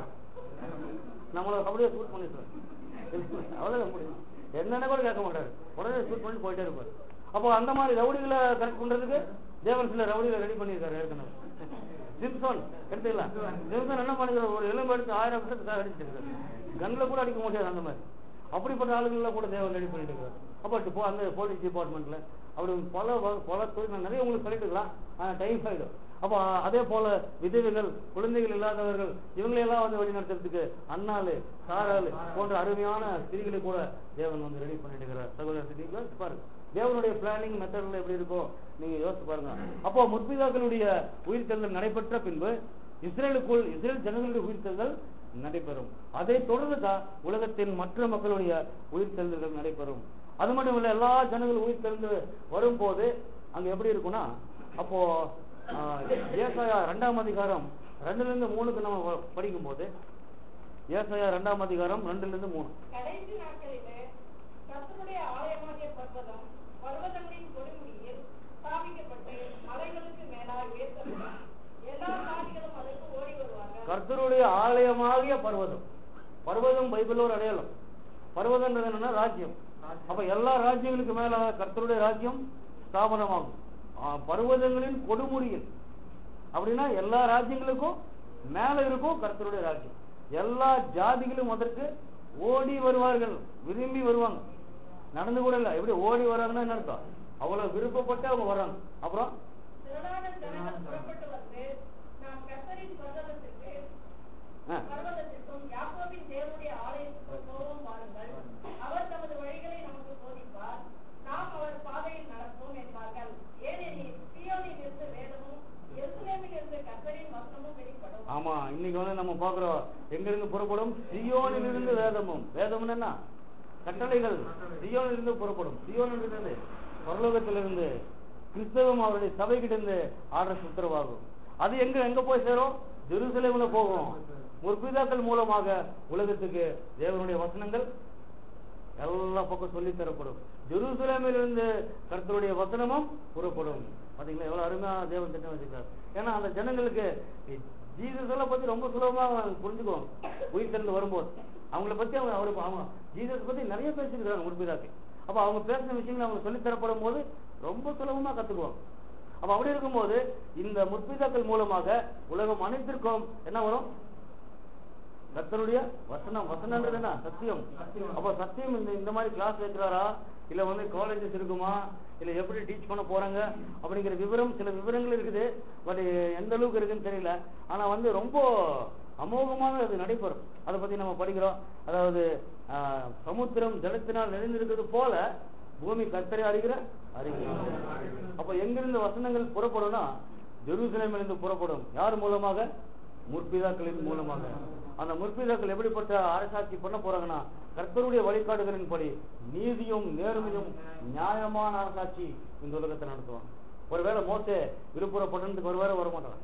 நம்மள அப்படியே ஷூட் பண்ணிட்டு அவ்வளவுதான் முடியும் என்னன்னு கூட கேட்க மாட்டாரு உடனே ஷூட் பண்ணி போயிட்டே இருப்பாரு அப்போ அந்த மாதிரி ரவுடிகளை கரெக்ட் பண்றதுக்கு தேவன் சில ரவுடிகளை ரெடி பண்ணியிருக்காரு ஏற்கனவே சிம்சோன் எடுத்துக்கலாம் சிம்சோன் என்ன பண்ணிக்கிறார் ஒரு எலும்பு எடுத்து ஆயிரம் வருஷத்துக்காக அடிச்சிருக்காரு கண்ணில் கூட அடிக்க முடியாது அந்த மாதிரி அப்படிப்பட்ட ஆளுங்கள்லாம் கூட தேவன் ரெடி பண்ணிட்டு இருக்காரு அப்போ இப்போ அந்த போலீஸ் டிபார்ட்மெண்ட்ல அப்படி பல வ- பல தொழில் நான் நிறைய உங்களுக்கு சொல்லிட்டு இருக்கலாம் ஆனா டைம் ஆயிடும் அப்போ அதே போல விதவைகள் குழந்தைகள் இல்லாதவர்கள் இவங்களையெல்லாம் வந்து வழி நடத்துறதுக்கு அண்ணாலு சாராலு போன்ற அருமையான ஸ்திரீகளை கூட தேவன் வந்து ரெடி பண்ணிட்டு இருக்கிறார் சகோதரர் நீங்க யோசிச்சு பாருங்க தேவனுடைய பிளானிங் மெத்தட்ல எப்படி இருக்கும் நீங்க யோசிச்சு பாருங்க அப்போ முற்பிதாக்களுடைய உயிர்த்தெழுதல் நடைபெற்ற பின்பு இஸ்ரேலுக்குள் இஸ்ரேல் ஜனங்களுடைய உயிர்த்தெழுதல் நடைபெறும் அதை தொடர்ந்து தான் உலகத்தின் மற்ற மக்களுடைய உயிர்த்தெழுதல்கள் நடைபெறும் அது மட்டும் இல்ல எல்லா ஜனங்களும் உயிர்த்தெழுந்து வரும்போது அங்க எப்படி இருக்கும்னா அப்போ ஆஹ், ஏசாயா ரெண்டாம் அதிகாரம் ரெண்டுல இருந்து மூணுக்கு நம்ம வ- படிக்கும்போது ஏசாயா ரெண்டாம் அதிகாரம் ரெண்டுல இருந்து மூணு கடைசி நாட்களிலே கர்த்தருடைய ஆலயமாகிய பர்வதம் பர்வதங்களின் கொடுமுடியில் ஸ்தாபிக்கப்பட்டு மலைகளுக்கு மேலாய் உயர்த்தப்படும் எல்லா சாதிகளும் அதற்கு ஓடி வருவார்கள் கர்த்தருடைய ஆலயமாகிய பர்வதம் பர்வதம் பைபிள் ஒரு அடையாளம் பர்வதம்ன்றது என்னன்னா ராஜ்யம் அப்ப எல்லா ராஜ்யங்களுக்கு மேல கர்த்தருடைய ராஜ்யம் ஸ்தாபனமாகும் ஆ, பர்வதங்களின் கொடுமுடியில் அப்படின்னா எல்லா ராஜ்யங்களுக்கும் மேல இருக்கும் கர்த்தருடைய ராஜ்யம் எல்லா ஜாதிகளும் அதற்கு ஓடி வருவார்கள் விரும்பி வருவாங்க நடந்து கூட இல்ல எப்படி ஓடி வராங்கன்னா என்ன அர்த்தம் அவ்வளவு விருப்பப்பட்டு அவங்க வர்றாங்க அப்புறம் திரளான ஜனங்கள் புறப்பட்டு வந்து நாம் கர்த்தரின் பர்வதத்திற்கு ஆ, பர்வதத்திற்கும் யாக்கோபின் தேவனுடைய ஆலயத்திற்கும் போவோம் வாருங்கள் அவர் தமது வழிகளை நமக்கு போதிப்பார் நாம் அவர் பாதையில் நடப்போம் என்பார்கள் ஏனெனில் சீயோனில் இருந்து வேதமும் எருசலேமில் இருந்து கர்த்தரின் வசனமும் வெளிப்படும் ஆமா இன்னைக்கு வந்து நம்ம பாக்குறோம் எங்க இருந்து புறப்படும் சியோனில் இருந்து வேதமும் வேதம் என்ன கட்டளைகள் சியோனில் இருந்து புறப்படும் சியோனில் இருந்து பரலோகத்திலிருந்து கிறிஸ்தவம் அவருடைய சபைகிட்ட இருந்து ஆர்டர் உத்தரவாகும் அது எங்க எங்க போய் சேரும் ஜெருசலேம்ல போகும் முற்பிதாக்கள் மூலமாக உலகத்துக்கு தேவனுடைய வசனங்கள் எல்லா பக்கம் சொல்லி தரப்படும் ஜெருசலேமில் இருந்து கர்த்தருடைய வசனமும் புறப்படும் பாத்தீங்களா எவ்வளவு அருமையான தேவன் திட்டம் வச்சிருக்காரு ஏன்னா அந்த ஜனங்களுக்கு ஜீசஸ் எல்லாம் பத்தி ரொம்ப சுலபமா அவங்க புரிஞ்சுக்குவாங்க உயிர் திறந்து வரும்போது அவங்கள பத்தி அவங்க அவரு அவங்க ஜீசஸ் பத்தி நிறைய பேசிருக்காங்க முற்பிதாக்கு அப்ப அவங்க பேசின விஷயங்கள் அவங்க சொல்லி தரப்படும் போது ரொம்ப சுலபமா கத்துக்குவாங்க அப்ப அப்படி இருக்கும்போது இந்த முற்பிதாக்கள் மூலமாக உலகம் அனைத்திற்கும் என்ன வரும் கர்த்தருடைய வசனம் வசனம்ன்றது என்ன சத்தியம் அப்ப சத்தியம் இந்த இந்த மாதிரி கிளாஸ் வைக்கிறாரா இல்ல வந்து காலேஜஸ் இருக்குமா இல்ல எப்படி டீச் பண்ண போறாங்க அப்படிங்கிற விவரம் சில விவரங்கள் இருக்குது பட் எந்த அளவுக்கு இருக்குன்னு தெரியல ஆனா வந்து ரொம்ப அமோகமாக அது நடைபெறும் அதை பத்தி நம்ம படிக்கிறோம் அதாவது ஆஹ், சமுத்திரம் ஜலத்தினால் நிறைந்திருக்கிறது போல பூமி கர்த்தரை அறிகிற அறிகிறார் அப்ப எங்கிருந்து வசனங்கள் புறப்படும்னா ஜெருசலேமிலிருந்து புறப்படும் யார் மூலமாக முற்பிதாக்களின் மூலமாக அந்த முற்பிதாக்கள் எப்படிப்பட்ட அரசாட்சி பண்ண போறாங்கன்னா கர்த்தருடைய வழிகாட்டுகளின்படி நீதியும் நேர்மையும் நியாயமான அரசாட்சி இந்த உலகத்தை நடத்துவாங்க ஒருவேளை மோசே விழுப்புர பட்டணத்துக்கு ஒருவேளை வர மாட்டாங்க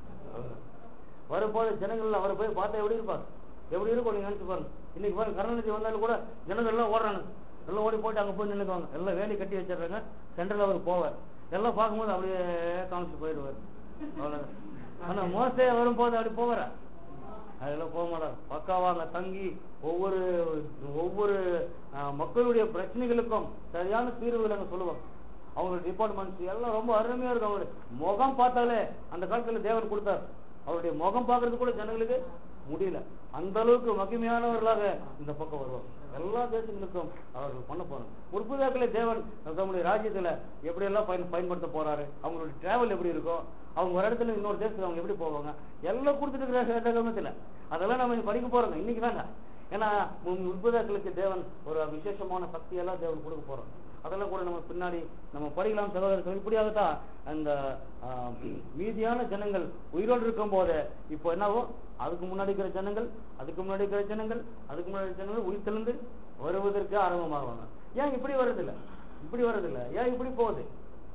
வரும்போது ஜனங்கள் அவரை போய் பார்த்தா எப்படி இருப்பாங்க எப்படி இருக்கும் நீங்க நினைச்சு பாருங்க இன்னைக்கு பாருங்க கருணாநிதி வந்தாலும் கூட ஜனங்கள் எல்லாம் ஓடுறாங்க எல்லாம் ஓடி போயிட்டு அங்க போய் நின்னுக்குவாங்க எல்லாம் வேலி கட்டி வச்சிடுறாங்க சென்டர்ல அவர் போவார் எல்லாம் பார்க்கும்போது அப்படியே காமிச்சு போயிடுவார் அவ்வளவுதான் ஆனா மோசே வரும்போது அப்படி போவாரா அதெல்லாம் போக மாட்டார் பக்காவா அங்க தங்கி ஒவ்வொரு ஒவ்வொரு ஆஹ், மக்களுடைய பிரச்சனைகளுக்கும் சரியான தீர்வுகளை அங்க சொல்லுவாங்க அவங்களோட டிபார்ட்மெண்ட்ஸ் எல்லாம் ரொம்ப அருமையா இருக்கும் அவருடைய முகம் பார்த்தாலே அந்த காலத்துல தேவன் கொடுத்தார் அவருடைய முகம் பார்க்கறது கூட ஜனங்களுக்கு முடியல அந்த அளவுக்கு மகிமையானவர்களாக இந்த பக்கம் வருவாங்க எல்லா தேசங்களுக்கும் அவர்கள் பண்ண போறாங்க உற்பதாக்களே தேவன் தம்முடைய ராஜ்யத்துல எப்படி எல்லாம் பயன் பயன்படுத்த போறாரு அவங்களுடைய டிராவல் எப்படி இருக்கும் அவங்க ஒரு இடத்துல இன்னொரு தேசத்துக்கு அவங்க எப்படி போவாங்க எல்லாம் கொடுத்துட்டு இருக்கிற கவனத்துல அதெல்லாம் நம்ம இன்னைக்கு படிக்க போறோங்க இன்னைக்கு வேண்டாம் ஏன்னா உற்பதாக்களுக்கு தேவன் ஒரு விசேஷமான சக்தியெல்லாம் தேவன் கொடுக்க போறோம் அதெல்லாம் கூட நம்ம பின்னாடி நம்ம படிக்கலாம் சகோதரர்கள் இப்படியாகத்தான் அந்த ஆஹ், மீதியான ஜனங்கள் உயிரோடு இருக்கும் போதே இப்போ என்னவோ அதுக்கு முன்னாடி இருக்கிற ஜனங்கள் அதுக்கு முன்னாடி இருக்கிற ஜனங்கள் அதுக்கு முன்னாடி இருக்கிற ஜனங்கள் உயிர் தெளிந்து வருவதற்கு ஆரம்பமாகுவாங்க ஏன் இப்படி வர்றதில்ல இப்படி வர்றதில்ல ஏன் இப்படி போகுது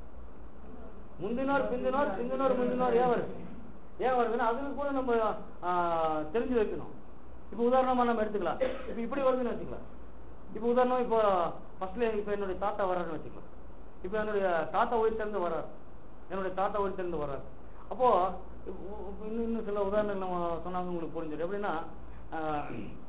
முந்தினோர் பிந்தினோர் பிந்தினோர் முந்தினோர் ஏன் வருது ஏன் வருதுன்னா அதுக்கு கூட நம்ம ஆஹ், தெரிஞ்சு வைக்கணும் இப்போ உதாரணமா நம்ம எடுத்துக்கலாம் இப்போ இப்படி வருதுன்னு வச்சுக்கலாம் இப்போ உதாரணம் இப்போ ஃபர்ஸ்ட்ல இப்போ என்னுடைய தாத்தா வர்றாருன்னு வச்சுக்கலாம் இப்போ என்னுடைய தாத்தா உயிர் திறந்து வர்றாரு என்னுடைய தாத்தா உயிர் திறந்து வர்றாரு அப்போ இப்போ இன்னும் இன்னும் சில உதாரணங்கள் நம்ம சொன்னாங்க உங்களுக்கு புரிஞ்சிடும் எப்படின்னா ஆஹ்,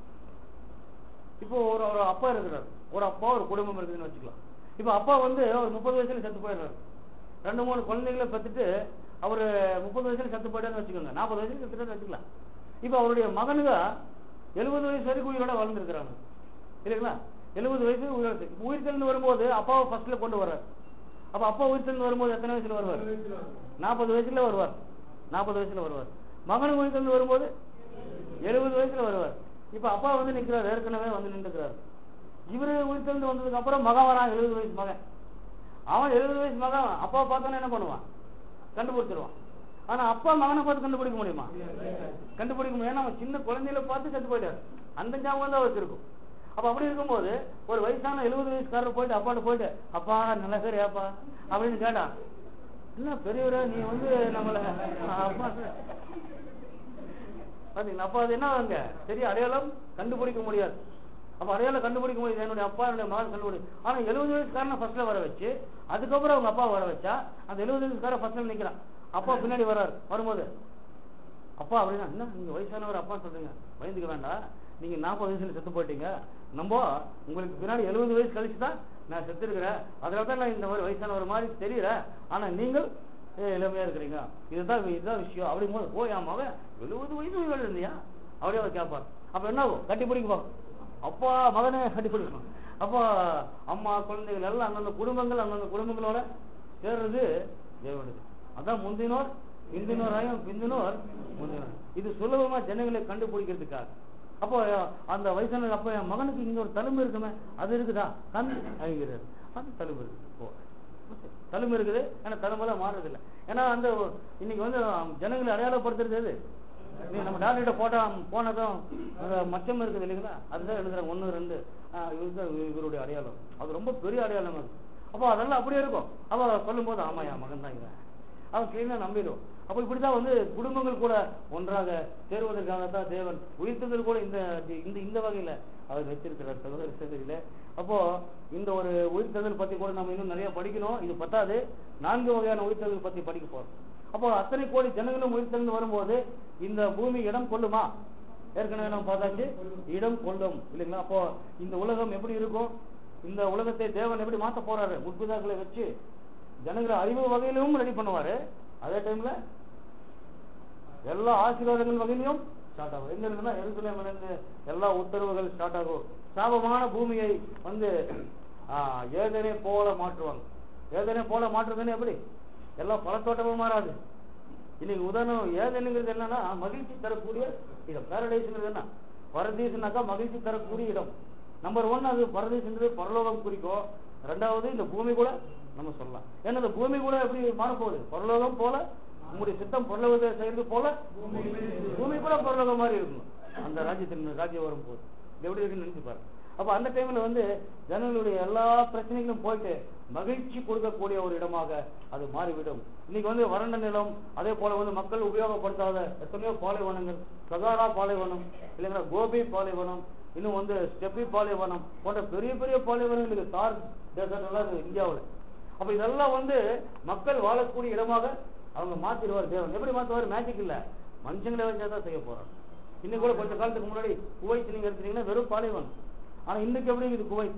இப்போ ஒரு ஒரு அப்பா இருக்கிறார் ஒரு அப்பா ஒரு குடும்பம் இருக்குதுன்னு வச்சுக்கலாம் இப்போ அப்பா வந்து ஒரு முப்பது வயசுல செத்து போயிடுறாரு ரெண்டு மூணு குழந்தைகளை பெற்றுட்டு அவர் முப்பது வயசுல செத்து போயிட்டாருன்னு வச்சுக்கோங்க நாற்பது வயசுல செத்துட்டாருன்னு வச்சுக்கலாம் இப்போ அவருடைய மகனுங்க எழுபது வயசு வரைக்கும் உயிரோட வாழ்ந்துருக்கிறாங்க இல்லைங்களா எழுபது வயசு உயிரோட இப்ப உயிர் தெளிந்து வரும்போது அப்பாவை ஃபர்ஸ்ட்ல கொண்டு வர்றாரு அப்ப அப்பா உயிர் தெளிந்து வரும்போது எத்தனை வயசுல வருவார் நாற்பது வயசுல வருவார் நாற்பது வயசுல வருவார் மகன் உயிர் தெளிந்து வரும்போது எழுபது வயசுல வருவார் இப்ப அப்பா வந்து நிக்கிறார் ஏற்கனவே வந்து நின்றுக்கிறார் இவரு உயிர் தெளிந்து வந்ததுக்கு அப்புறம் மகன் வரான் எழுபது வயசு மகன் அவன் எழுபது வயசு மகன் அப்பா பார்த்தானே என்ன பண்ணுவான் கண்டுபிடிச்சிருவான் ஆனா அப்பா மகனை பார்த்து கண்டுபிடிக்க முடியுமா கண்டுபிடிக்க முடியும் ஏன்னா அவன் சின்ன குழந்தையில பார்த்து செத்து போயிட்டாரு அந்த ஞாபகம் தான் அவருக்கு இருக்கும் அப்ப அப்படி இருக்கும்போது ஒரு வயசான எழுபது வயசுக்காரர் போயிட்டு அப்பாட்ட போயிட்டு அப்பா நல்ல பேர் ஏப்பா அப்படின்னு கேட்டான் என்ன பெரியவரே நீ வந்து நம்மள அப்பா பாத்தீங்களா அப்ப அது என்ன அங்க சரி அடையாளம் கண்டுபிடிக்க முடியாது அப்ப அடையாளம் கண்டுபிடிக்க முடியாது என்னுடைய அப்பா என்னுடைய மகன் கண்டுபிடி ஆனா எழுபது வயசுக்காரனை ஃபர்ஸ்ட்ல வர வச்சு அதுக்கப்புறம் அவங்க அப்பா வர வச்சா அந்த எழுபது வயசுக்காரன் ஃபர்ஸ்ட்ல நிக்கிறான் அப்பா பின்னாடி வர்றாரு வரும்போது அப்பா அப்படின்னா என்ன நீங்க வயசானவர் அப்பா சொல்றீங்க பயந்துக்க வேண்டாம் நீங்க நாற்பது வயசுல செத்து போயிட்டீங்க நம்ம உங்களுக்கு பின்னாடி எழுபது வயசு கழிச்சு தான் நான் செத்து இருக்கிறேன் அதனால தான் நான் இந்த மாதிரி வயசான ஒரு மாதிரி தெரியல ஆனா நீங்கள் ஏ, இளமையா இருக்கிறீங்க இதுதான் இதுதான் விஷயம் அப்படிங்கும்போது ஓ என் மகன் எழுபது வயசு உயிரோட இருந்தியா அப்படியே அவர் கேட்பார் அப்ப என்ன ஆகும் கட்டி பிடிக்குவோம் அப்பா மகனே கட்டி பிடிக்கணும் அப்போ அம்மா குழந்தைகள் எல்லாம் அந்தந்த குடும்பங்கள் அந்தந்த குடும்பங்களோட சேர்றது தேவனுக்கு அதான் முந்தினோர் பிந்தினோராயும் பிந்தினோர் முந்தினோர் இது சுலபமா ஜனங்களை கண்டுபிடிக்கிறதுக்காக அப்போ அந்த வயசான அப்ப என் மகனுக்கு இங்க ஒரு தழும்பு இருக்குமே அது இருக்குதா கண் அழிகிறார் அது தழும்பு இருக்கு ஓ தழும்பு இருக்குது ஆனா தழும்பெல்லாம் மாறுறது இல்ல ஏன்னா அந்த இன்னைக்கு வந்து ஜனங்களை அடையாளப்படுத்துறது எது நீ நம்ம டாக்டர்கிட்ட போட்டா போனதும் அந்த மச்சம் இருக்குது இல்லைங்களா அதுதான் எழுதுறாங்க ஒண்ணு ரெண்டு ஆஹ் இதுதான் இவருடைய அடையாளம் அது ரொம்ப பெரிய அடையாளம் அது அப்போ அதெல்லாம் அப்படியே இருக்கும் அவ சொல்லும் போது ஆமா என் மகன் தான் இவன் அவன் கிளீனா நம்பிடும் அப்ப இப்படிதான் வந்து குடும்பங்கள் கூட ஒன்றாக சேருவதற்காக தான் தேவன் உயிர்த்ததில் கூட இந்த இந்த இந்த வகையில அவர் வச்சிருக்கிறார் சகோதர சகோதரியில அப்போ இந்த ஒரு உயிர்த்ததல் பத்தி கூட நம்ம இன்னும் நிறைய படிக்கணும் இது பத்தாது நான்கு வகையான உயிர்த்ததல் பத்தி படிக்க போறோம் அப்போ அத்தனை கோடி ஜனங்களும் உயிர்த்தெழுந்து வரும்போது இந்த பூமி இடம் கொள்ளுமா ஏற்கனவே நம்ம பார்த்தாச்சு இடம் கொள்ளும் இல்லைங்களா அப்போ இந்த உலகம் எப்படி இருக்கும் இந்த உலகத்தை தேவன் எப்படி மாத்த போறாரு முற்பிதாக்களை வச்சு ஜனங்களை அறிவு வகையிலும் ரெடி பண்ணுவாரு அதே டைம்ல எல்லா ஆசீர்வாதங்கள் வகையிலும் ஸ்டார்ட் ஆகும் எங்க இருக்குன்னா எருசலேம்ல இருந்து எல்லா உத்தரவுகள் ஸ்டார்ட் ஆகும் சாபமான பூமியை வந்து ஆஹ், ஏதேனே போல மாற்றுவாங்க ஏதேனே போல மாற்றுறதுன்னு எப்படி எல்லாம் பழத்தோட்டமும் மாறாது இன்னைக்கு உதாரணம் ஏதேனுங்கிறது என்னன்னா மகிழ்ச்சி தரக்கூடிய இடம் பேரடைஸ்ங்கிறது என்ன பரதீசுனாக்கா மகிழ்ச்சி தரக்கூடிய இடம் நம்பர் ஒன் அது பரதீசுன்றது பரலோகம் குறிக்கும் ரெண்டாவது இந்த பூமி கூட நம்ம சொல்லலாம் ஏன்னா இந்த பூமி கூட எப்படி மாறப்போகுது பரலோகம் போல உங்களுடைய சித்தம் பரலோகத்தை செய்யறது போல பூமி கூட பரலோகம் மாதிரி இருக்கணும் அந்த ராஜ்யத்தின் ராஜ்யம் வரும்போது இது எப்படி இருக்குன்னு நினைச்சு பாருங்க அப்ப அந்த டைம்ல வந்து ஜனங்களுடைய எல்லா பிரச்சனைகளும் போயிட்டு மகிழ்ச்சி கொடுக்கக்கூடிய ஒரு இடமாக அது மாறிவிடும் இன்னைக்கு வந்து வறண்ட நிலம் அதே போல வந்து மக்கள் உபயோகப்படுத்தாத எத்தனையோ பாலைவனங்கள் சகாரா பாலைவனம் இல்லைங்களா கோபி பாலைவனம் இன்னும் வந்து ஸ்டெப்பி பாலைவனம் போன்ற பெரிய பெரிய பாலைவனங்கள் இருக்கு தார் டெசர்ட் எல்லாம் இருக்கு இந்தியாவுல அப்ப இதெல்லாம் வந்து மக்கள் வாழக்கூடிய இடமாக அவங்க மாத்திடுவார் தேவன் எப்படி மாத்துவார் மேஜிக் இல்ல மனுஷங்களை வச்சாதான் செய்ய போறாங்க இன்னைக்கு கூட கொஞ்ச காலத்துக்கு முன்னாடி குவைத் நீங்க எடுத்தீங்கன்னா வெறும் பாலைவனம் ஆனா இன்னைக்கு எப்படி இருக்குது குவைத்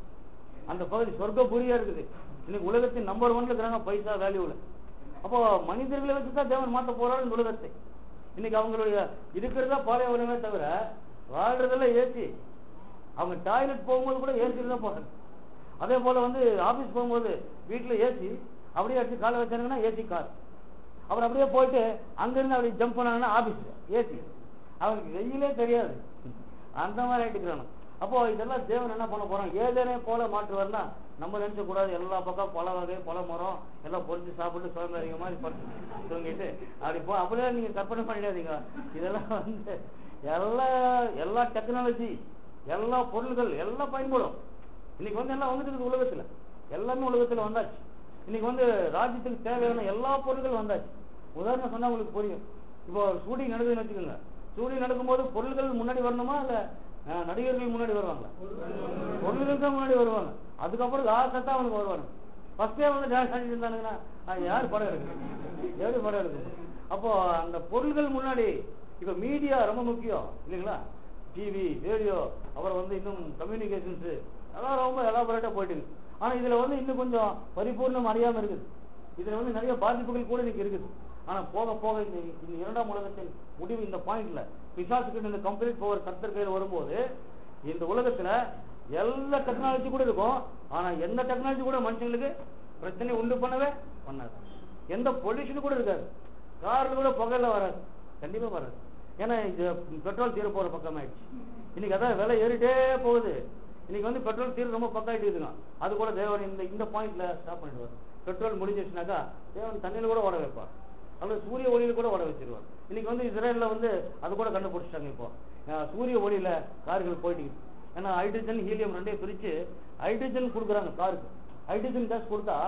அந்த பகுதி சொர்க்கபுரியா இருக்குது இன்னைக்கு உலகத்தின் நம்பர் ஒன்ல இருக்கிறாங்க பைசா வேல்யூல அப்போ மனிதர்களை வச்சு தான் தேவன் மாத்த போறாரு இந்த உலகத்தை இன்னைக்கு அவங்களுடைய இருக்கிறதா பாலைவனமே தவிர வாழ்றதெல்லாம் ஏசி அவங்க டாய்லெட் போகும்போது கூட ஏசியில் தான் போறாங்க அதே போல வந்து ஆபீஸ் போகும்போது வீட்டுல ஏசி அப்படியே அடிச்சு காலை வச்சாங்கன்னா ஏசி கார் அப்புறம் அப்படியே போயிட்டு அங்கிருந்து அப்படியே ஜம்ப் பண்ணாங்கன்னா ஆபீஸ் ஏசி அவனுக்கு வெயிலே தெரியாது அந்த மாதிரி ஆயிட்டுக்கிறானு அப்போ இதெல்லாம் தேவன் என்ன பண்ண போறான் ஏதேனே போல மாற்றுவார்னா நம்ம நினைச்ச கூடாது எல்லா பக்கம் பல வகை பல மரம் எல்லாம் பொறிச்சு சாப்பிட்டு சோம்பேறிங்க மாதிரி படுத்து தூங்கிட்டு அப்படி போ அப்படியே நீங்க கற்பனை பண்ணிடாதீங்க இதெல்லாம் வந்து எல்லா எல்லா டெக்னாலஜி எல்லா பொருள்கள் எல்லாம் பயன்படும் இன்னைக்கு வந்து எல்லாம் வந்துட்டு இருக்குது உலகத்துல எல்லாமே உலகத்துல வந்தாச்சு இன்னைக்கு வந்து ராஜ்யத்துக்கு தேவையான எல்லா பொருட்களும் வந்தாச்சு உதாரணம் சொன்னா உங்களுக்கு புரியும் இப்போ ஷூட்டிங் நடக்குதுன்னு வச்சுக்கோங்க ஷூட்டிங் நடக்கும்போது பொருட்கள் முன்னாடி வரணுமா இல்ல அஹ், நடிகர்கள் முன்னாடி வருவாங்களா பொருள்கள் தான் முன்னாடி வருவாங்க அதுக்கப்புறம் லாஸ்டா தான் அவனுக்கு வருவாங்க ஃபர்ஸ்டே வந்து டான்ஸ் ஆடிட்டு இருந்தானுங்கன்னா அஹ், யார் படம் எடுக்குது எப்படி படம் எடுக்குது அப்போ அந்த பொருள்கள் முன்னாடி இப்ப மீடியா ரொம்ப முக்கியம் இல்லைங்களா டிவி ரேடியோ அப்புறம் வந்து இன்னும் கம்யூனிகேஷன்ஸ் எல்லாம் ரொம்ப எலாபரேட்டா போயிட்டு இருக்கு ஆனா இதுல வந்து இன்னும் கொஞ்சம் பரிபூர்ணம் அறியாம இருக்குது இதுல வந்து நிறைய பாதிப்புகள் கூட இன்னைக்கு இருக்குது ஆனா போக போக இந்த இந்த இரண்டாம் உலகத்தின் முடிவு இந்த பாயிண்ட்ல பிசாசுக்கிட்ட இந்த கம்ப்ளீட் பவர் கர்த்தர் கையில் வரும்போது இந்த உலகத்துல எல்லா டெக்னாலஜி கூட இருக்கும் ஆனா எந்த டெக்னாலஜி கூட மனுஷங்களுக்கு பிரச்சனை உண்டு பண்ணவே பண்ணாது எந்த பொல்யூஷன் கூட இருக்காது கார்ல கூட புகையில வராது கண்டிப்பா வராது ஏன்னா இது பெட்ரோல் தீர போற பக்கம் ஆயிடுச்சு இன்னைக்கு அதான் விலை ஏறிட்டே போகுது இன்னைக்கு வந்து பெட்ரோல் தீர ரொம்ப பக்கம் ஆயிட்டு இருக்குங்க அது கூட தேவன் இந்த இந்த பாயிண்ட்ல ஸ்டாப் பண்ணிடுவார் பெட்ரோல் முடிஞ்சிருச்சுனாக்கா தேவன் தண்ணியில கூட ஓட வைப்பார் அல்லது சூரிய ஒளியில கூட ஓட வச்சிருவார் இன்னைக்கு வந்து இஸ்ரேல்ல வந்து அது கூட கண்டுபிடிச்சிட்டாங்க இப்போ அஹ் சூரிய ஒளியில கார்கள் போயிட்டு இருக்குது. ஏன்னா ஹைட்ரஜன் ஹீலியம் ரெண்டையும் பிரிச்சு ஹைட்ரஜன் கொடுக்குறாங்க காருக்கு ஹைட்ரஜன் கேஸ் கொடுத்தா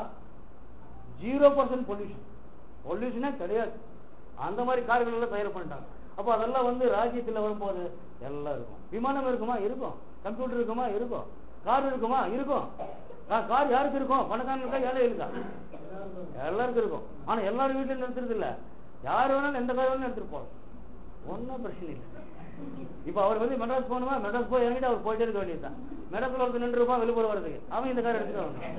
ஜீரோ பர்சன்ட் பொல்யூஷன் பொல்யூஷனே கிடையாது அந்த மாதிரி கார்கள் எல்லாம் தயார் பண்ணிட்டாங்க அப்போ அதெல்லாம் வந்து ராஜ்யத்துல வரும்போது எல்லாம் இருக்கும் விமானம் இருக்குமா இருக்கும் கம்ப்யூட்டர் இருக்குமா இருக்கும் கார் இருக்குமா இருக்கும் கா- கார் யாருக்கு இருக்கும் பணக்காரன் இருக்கா ஏழை இருக்கா எல்லாருக்கும் இருக்கும் ஆனா எல்லாரும் வீட்டுல நிறுத்துறது இல்ல யார் வேணாலும் எந்த கார் வேணாலும் எடுத்துட்டு போகலாம் ஒன்றும் பிரச்சனை இல்லை இப்ப அவர் வந்து மெட்ராஸ் போகணுமா மெட்ராஸ் போய் இறங்கிட்டு அவர் போயிட்டே இருக்க வேண்டியதுதான் மெட்ராஸ்ல ஒருத்தர் நின்று இருப்பான் வெளிப்பூர் வரதுக்கு அவன் இந்த கார் எடுத்துட்டு வரணும்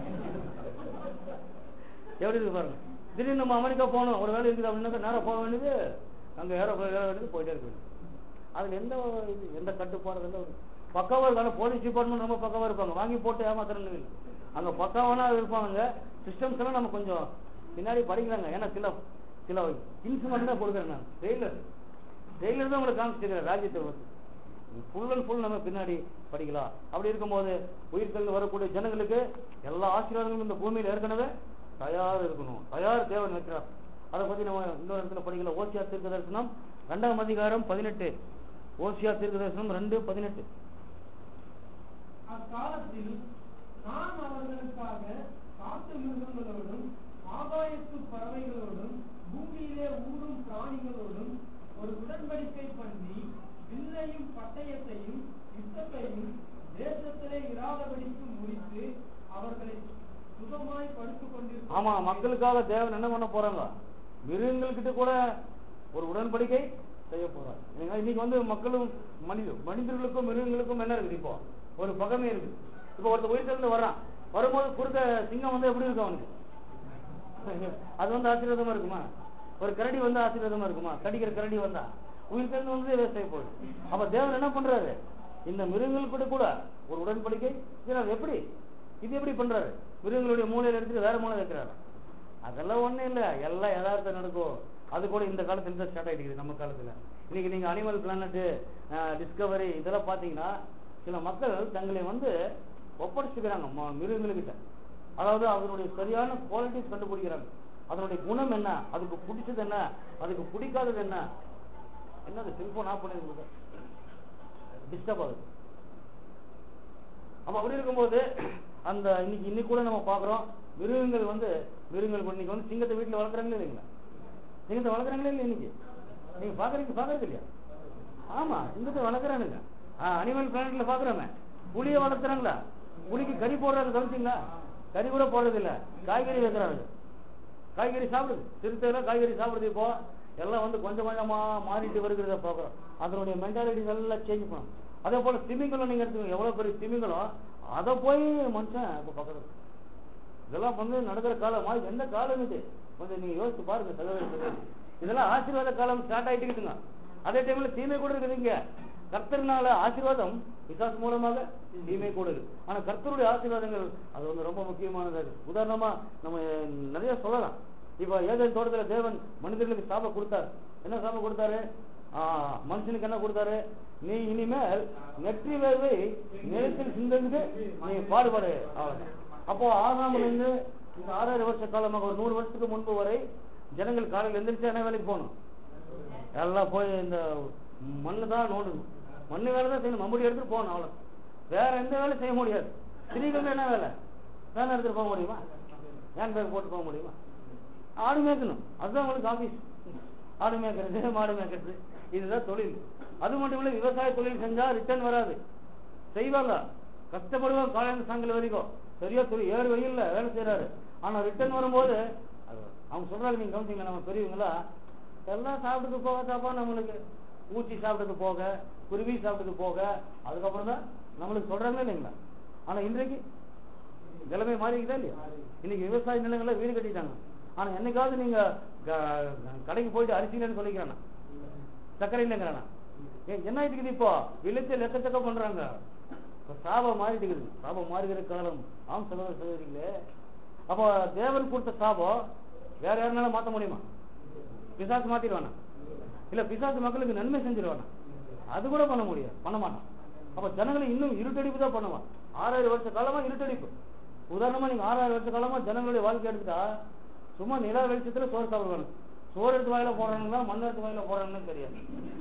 எப்படி இருக்கு பாருங்க திடீர்னு நம்ம அமெரிக்கா போகணும் ஒரு வேலை இருக்குது அப்படின்னா நேரம் போக வேண்டியது அங்க ஏற ஏற வேண்டியது போயிட்டே இருக்க வேண்டியது அதுல எந்த இது எந்த கட்டுப்பாடு எந்த ஒரு பக்காவா இருக்காங்க போலீஸ் டிபார்ட்மெண்ட் ரொம்ப பக்காவா இருப்பாங்க வாங்கி போட்டு ஏமாத்துறன்னு இல்லை அங்க பக்காவானா இருப்பாங்க சிஸ்டம்ஸ் எல்லாம் நம்ம கொஞ்சம் பின்னாடி படிக்கிறாங்க ஏன்னா சில சில ஹின்ஸ் மட்டும் தான் கொடுக்குறேன் நான் டெய்லர் டெய்லர் தான் உங்களுக்கு காமிச்சிருக்கிறேன் ராஜ்யத்தை வந்து ஃபுல் அண்ட் ஃபுல் நம்ம பின்னாடி படிக்கலாம் அப்படி இருக்கும்போது உயிர்த்தல் வரக்கூடிய ஜனங்களுக்கு எல்லா ஆசீர்வாதங்களும் இந்த பூமியில ஏற்கனவே தயார் இருக்கணும் தயார் தேவன் வைக்கிறார் அதை பத்தி நம்ம இன்னொரு இடத்துல படிக்கல ஓசியா தீர்க்க தரிசனம் ரெண்டாம் அதிகாரம் பதினெட்டு ஓசியா தீர்க்க தரிசனம் ரெண்டு பதினெட்டு அக்காலத்தில் நான் அவர்களுக்காக காட்டு மிருகங்களோடும் ஆகாயத்து பறவைகளோடும் பூமியிலே ஊரும் பிராணிகளோடும் ஒரு உடன்படிக்கை பண்ணி வில்லையும் பட்டயத்தையும் யுத்தத்தையும் தேசத்திலே இராதபடிக்கு முடித்து அவர்களை சுகமாய் படுத்துக் கொண்டிருக்கும் ஆமா மக்களுக்காக தேவன் என்ன பண்ண போறாங்க மிருகங்கள்கிட்ட கூட ஒரு உடன்படிக்கை செய்ய போறாங்க ஏன்னா, இன்னைக்கு வந்து மக்களும் மனித மனிதர்களுக்கும் மிருகங்களுக்கும் என்ன இருக்குது இப்போ ஒரு பகமை இருக்கு இப்போ ஒருத்தர் உயிர்த்திலிருந்து வர்றான் வரும்போது குறுக்க சிங்கம் வந்து எப்படி இருக்கும் அவனுக்கு அது வந்து ஆசீர்வாதமா இருக்குமா ஒரு கரடி வந்து ஆசீர்வாதமா இருக்குமா கடிக்கிற கரடி வந்தா உயிர் தெரிந்து வந்து வேஸ்ட் ஆகி போகுது அப்ப தேவன் என்ன பண்றாரு இந்த மிருகங்கள் கூட கூட ஒரு உடன்படிக்கை இது அது எப்படி இது எப்படி பண்றாரு மிருகங்களுடைய மூலையில எடுத்துட்டு வேற மூலையில வைக்கிறாரு அதெல்லாம் ஒண்ணும் இல்ல எல்லாம் யதார்த்தம் நடக்கும் அது கூட இந்த காலத்துல தான் ஸ்டார்ட் ஆயிட்டு இருக்குது நம்ம காலத்துல இன்னைக்கு நீங்க அனிமல் பிளானட் டிஸ்கவரி இதெல்லாம் பாத்தீங்கன்னா சில மக்கள் தங்களை வந்து ஒப்படைச்சுக்கிறாங்க ம- மிருகங்களுக்கிட்ட அதாவது அதனுடைய சரியான குவாலிட்டிஸ் கண்டுபிடிக்கிறாங்க அதனுடைய குணம் என்ன அதுக்கு பிடிச்சது என்ன அதுக்கு பிடிக்காதது என்ன என்னது செல்போன் ஆஃப் பண்ணிருக்கு டிஸ்டர்ப் ஆகுது அப்ப அப்படி இருக்கும்போது அந்த இன்னைக்கு இன்னைக்கு கூட நம்ம பாக்குறோம் மிருகங்கள் வந்து மிருகங்கள் கூட இன்னைக்கு வந்து சிங்கத்தை வீட்டுல வளர்க்குறாங்களே இல்லைங்களா சிங்கத்தை வளர்க்குறாங்களே இல்லை இன்னைக்கு நீங்க பாக்குறீங்க பாக்குறது இல்லையா ஆமா சிங்கத்தை வளர்க்குறானுங்க அனிமல் பிளானட்ல பாக்குறோமே புளிய வளர்க்குறாங்களா புலிக்கு கறி போடுறாங்க கவனிச்சிங்களா கறி கூட போடுறது இல்ல காய்கறி வைக்கிறாங்க காய்கறி சாப்பிடுது சிறுத்தையில காய்கறி சாப்பிடுது இப்போ எல்லாம் வந்து கொஞ்சம் கொஞ்சமா மாறிட்டு வருகிறத பாக்குறோம் அதனுடைய மென்டாலிட்டிஸ் எல்லாம் சேஞ்ச் பண்ணும் அதே போல திமிங்கலம் நீங்க எடுத்துக்கோங்க எவ்வளவு பெரிய திமிங்கலம் அதை போய் மனுஷன் இப்ப பாக்குறது இதெல்லாம் வந்து நடக்கிற காலமா இது எந்த காலம் இது கொஞ்சம் நீங்க யோசிச்சு பாருங்க சகோதரி சகோதரி. இதெல்லாம் ஆசீர்வாத காலம் ஸ்டார்ட் ஆயிட்டு இருக்குதுங்க அதே டைம்ல தீமை கூட இருக்குது இங்க கர்த்தர்னால ஆசீர்வாதம் பிசாசு மூலமாக தீமை கூட இருக்கு ஆனா கர்த்தருடைய ஆசீர்வாதங்கள் அது வந்து ரொம்ப முக்கியமானது அது. உதாரணமா நம்ம நிறைய சொல்லலாம் இப்ப ஏதேன் தோட்டத்துல தேவன் மனிதர்களுக்கு சாபம் கொடுத்தாரு என்ன சாபம் கொடுத்தாரு ஆ, மனுஷனுக்கு என்ன கொடுத்தாரு நீ இனிமேல் நெற்றி வேர்வை நிலத்தில் சிந்ததுக்கு நீ பாடுபடு அவ்வளவுதான் அப்போ ஆறாமல இருந்து இந்த ஆறாயிரம் வருஷ காலமாக ஒரு நூறு வருஷத்துக்கு முன்பு வரை ஜனங்கள் காலையில் எந்திரிச்சு என்ன வேலைக்கு போகணும் எல்லாம் போய் இந்த மண்ணு தான் நோண்டணும் மண்ணு வேலை தான் செய்யணும் மம்புடி எடுத்துட்டு போகணும் அவ்வளவு வேற எந்த வேலையும் செய்ய முடியாது ஸ்திரீகள் என்ன வேலை வேலை எடுத்துட்டு போக முடியுமா ஹேண்ட் பேக் போட்டு போக முடியுமா ஆடு மேய்க்கணும் அதுதான் உங்களுக்கு ஆபீஸ் ஆடு மேய்க்கிறது மாடு மேய்க்கிறது இதுதான் தொழில் அது மட்டும் இல்ல விவசாய தொழில் செஞ்சா ரிட்டர்ன் வராது செய்வாங்க கஷ்டப்படுவாங்க காலையில சாயங்காலம் வரைக்கும் சரியா தொழில் ஏழு வெயில்ல வேலை செய்யறாரு ஆனா ரிட்டர்ன் வரும்போது அது அவங்க சொல்றாங்க நீங்க கவனிச்சீங்களா நம்ம பெரியவங்களா எல்லாம் சாப்பிட்டது போக சாப்பா நம்மளுக்கு ஊச்சி சாப்பிட்டது போக குருவி சாப்பிட்டது போக அதுக்கப்புறம் தான் நம்மளுக்கு சொல்றாங்க இல்லைங்களா ஆனா இன்றைக்கு நிலைமை மாறிக்குதா இல்லையா இன்னைக்கு விவசாய நிலங்களை வீடு கட்டிட்டாங்க ஆனா என்னைக்காவது நீங்க க- கடைக்கு போயிட்டு அரிசி இல்லைன்னு சொல்லிக்கிறானா சர்க்கரை இல்லைங்கிறானா ஏன் என்ன இருக்குது இப்போ விளைச்சல் எக்கச்சக்க பண்றாங்க இப்ப சாபம் மாறிட்டு இருக்குது சாபம் மாறுகிற காலம் ஆம் சகோதர சகோதரிகளே அப்போ தேவன் கொடுத்த சாபம் வேற யாருனால மாத்த முடியுமா பிசாசு மாத்திடுவானா இல்ல பிசாசு மக்களுக்கு நன்மை செஞ்சிருவானா அது கூட பண்ண முடியாது பண்ண மாட்டான் அப்ப ஜனங்களை இன்னும் இருட்டடிப்பு தான் பண்ணுவான் ஆறாயிரம் வருஷ காலமா இருட்டடிப்பு உதாரணமா நீங்க ஆறாயிரம் வருஷ காலமா ஜனங்களுடைய வாழ்க்கை எடுத்துட்டா சும்மா நிலா வெளிச்சத்துல சோறு சாப்பிடுவாங்க சோறு எடுத்து வாயில போடுறாங்களா மண் எடுத்து வாயில போடுறாங்கன்னு தெரியாது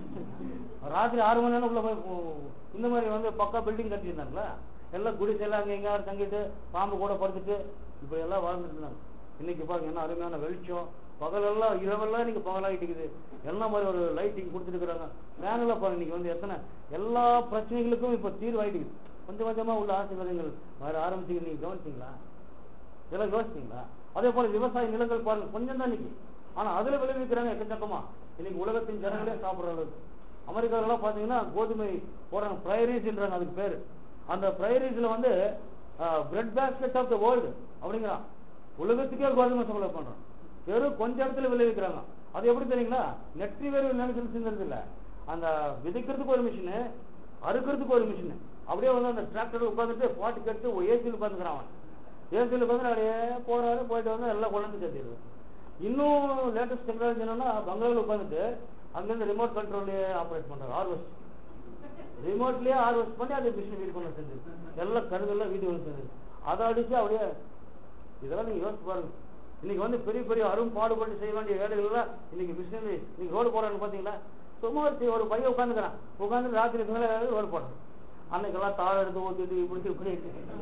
ராத்திரி ஆறு மணி நேரம் உள்ள போய் போ- இந்த மாதிரி வந்து பக்கா பில்டிங் கட்டியிருந்தாங்களா எல்லாம் குடிசையெல்லாம் அங்க எங்கேயாவது தங்கிட்டு பாம்பு கூட படுத்துட்டு இப்படி எல்லாம் வாழ்ந்துட்டு இருந்தாங்க இன்னைக்கு பாருங்க என்ன அருமையான வெளிச்சம் பகலெல்லாம் இரவெல்லாம் இன்னைக்கு பகலாகிட்டு இருக்குது எல்லா மாதிரி ஒரு லைட்டிங் கொடுத்துருக்காங்க மேனில் பாருங்க இன்னைக்கு வந்து எத்தனை எல்லா பிரச்சனைகளுக்கும் இப்ப தீர்வாயிட்டு இருக்குது கொஞ்சம் கொஞ்சமா உள்ள ஆசீர்வாதங்கள் வர ஆரம்பிச்சு நீங்க கவனிச்சீங்களா இதெல்லாம் யோசிச்சீங்களா அதே போல விவசாய நிலங்கள் பாருங்க கொஞ்சம் தான் இன்னைக்கு ஆனா அதுல விளைவிக்கிறாங்க எக்கச்சக்கமா இன்னைக்கு உலகத்தின் ஜனங்களே சாப்பிடுற அளவுக்கு அமெரிக்காவிலாம் பாத்தீங்கன்னா கோதுமை போடுறாங்க ப்ரையரிஸ்ன்றாங்க அதுக்கு பேரு அந்த ப்ரையரிஸ்ல வந்து bread basket of the world அப்படிங்கிறான் உலகத்துக்கே கோதுமை சப்ளை பண்றான் வெறும் கொஞ்ச இடத்துல விளைவிக்கிறாங்க அது எப்படி தெரியுங்களா நெற்றி வேறு நினைச்சு செஞ்சது இல்ல அந்த விதைக்கிறதுக்கு ஒரு மிஷின் அறுக்கிறதுக்கு ஒரு மிஷின் அப்படியே வந்து அந்த டிராக்டர்ல உட்காந்துட்டு பாட்டு கேட்டு ஏசியில் உட்காந்துக்கிறான் அவன் ஏசியில் உட்காந்து அப்படியே போறாரு போயிட்டு வந்து எல்லாம் கொண்டு சேர்த்திடுது இன்னும் லேட்டஸ்ட் டெக்னாலஜி என்னன்னா பங்களாவில் உட்காந்துட்டு அங்கிருந்து ரிமோட் கண்ட்ரோல்லே ஆப்ரேட் பண்றாரு ஹார்வெஸ்ட் ரிமோட்லயே ஹார்வெஸ்ட் பண்ணி அதை மிஷின் வீடு பண்ண செஞ்சு எல்லாம் கருதெல்லாம் வீடியோ செஞ்சு அதை அடிச்சு அப்படியே இதெல்லாம் நீங்க யோசிச்சு பாருங்க இன்னைக்கு வந்து பெரிய பெரிய அரும் பாடுபட்டு செய்ய வேண்டிய வேலைகள் எல்லாம் இன்னைக்கு மிஷினரி நீங்க ரோடு போடுறாங்க பாத்தீங்களா சும்மா ஒரு ஒரு பையன் உட்காந்துக்கிறான் உட்காந்து ராத்திரி மேல ரோடு போடுறான் அன்னைக்கெல்லாம் தாழ் எடுத்து ஊத்திட்டு இப்படி இப்படி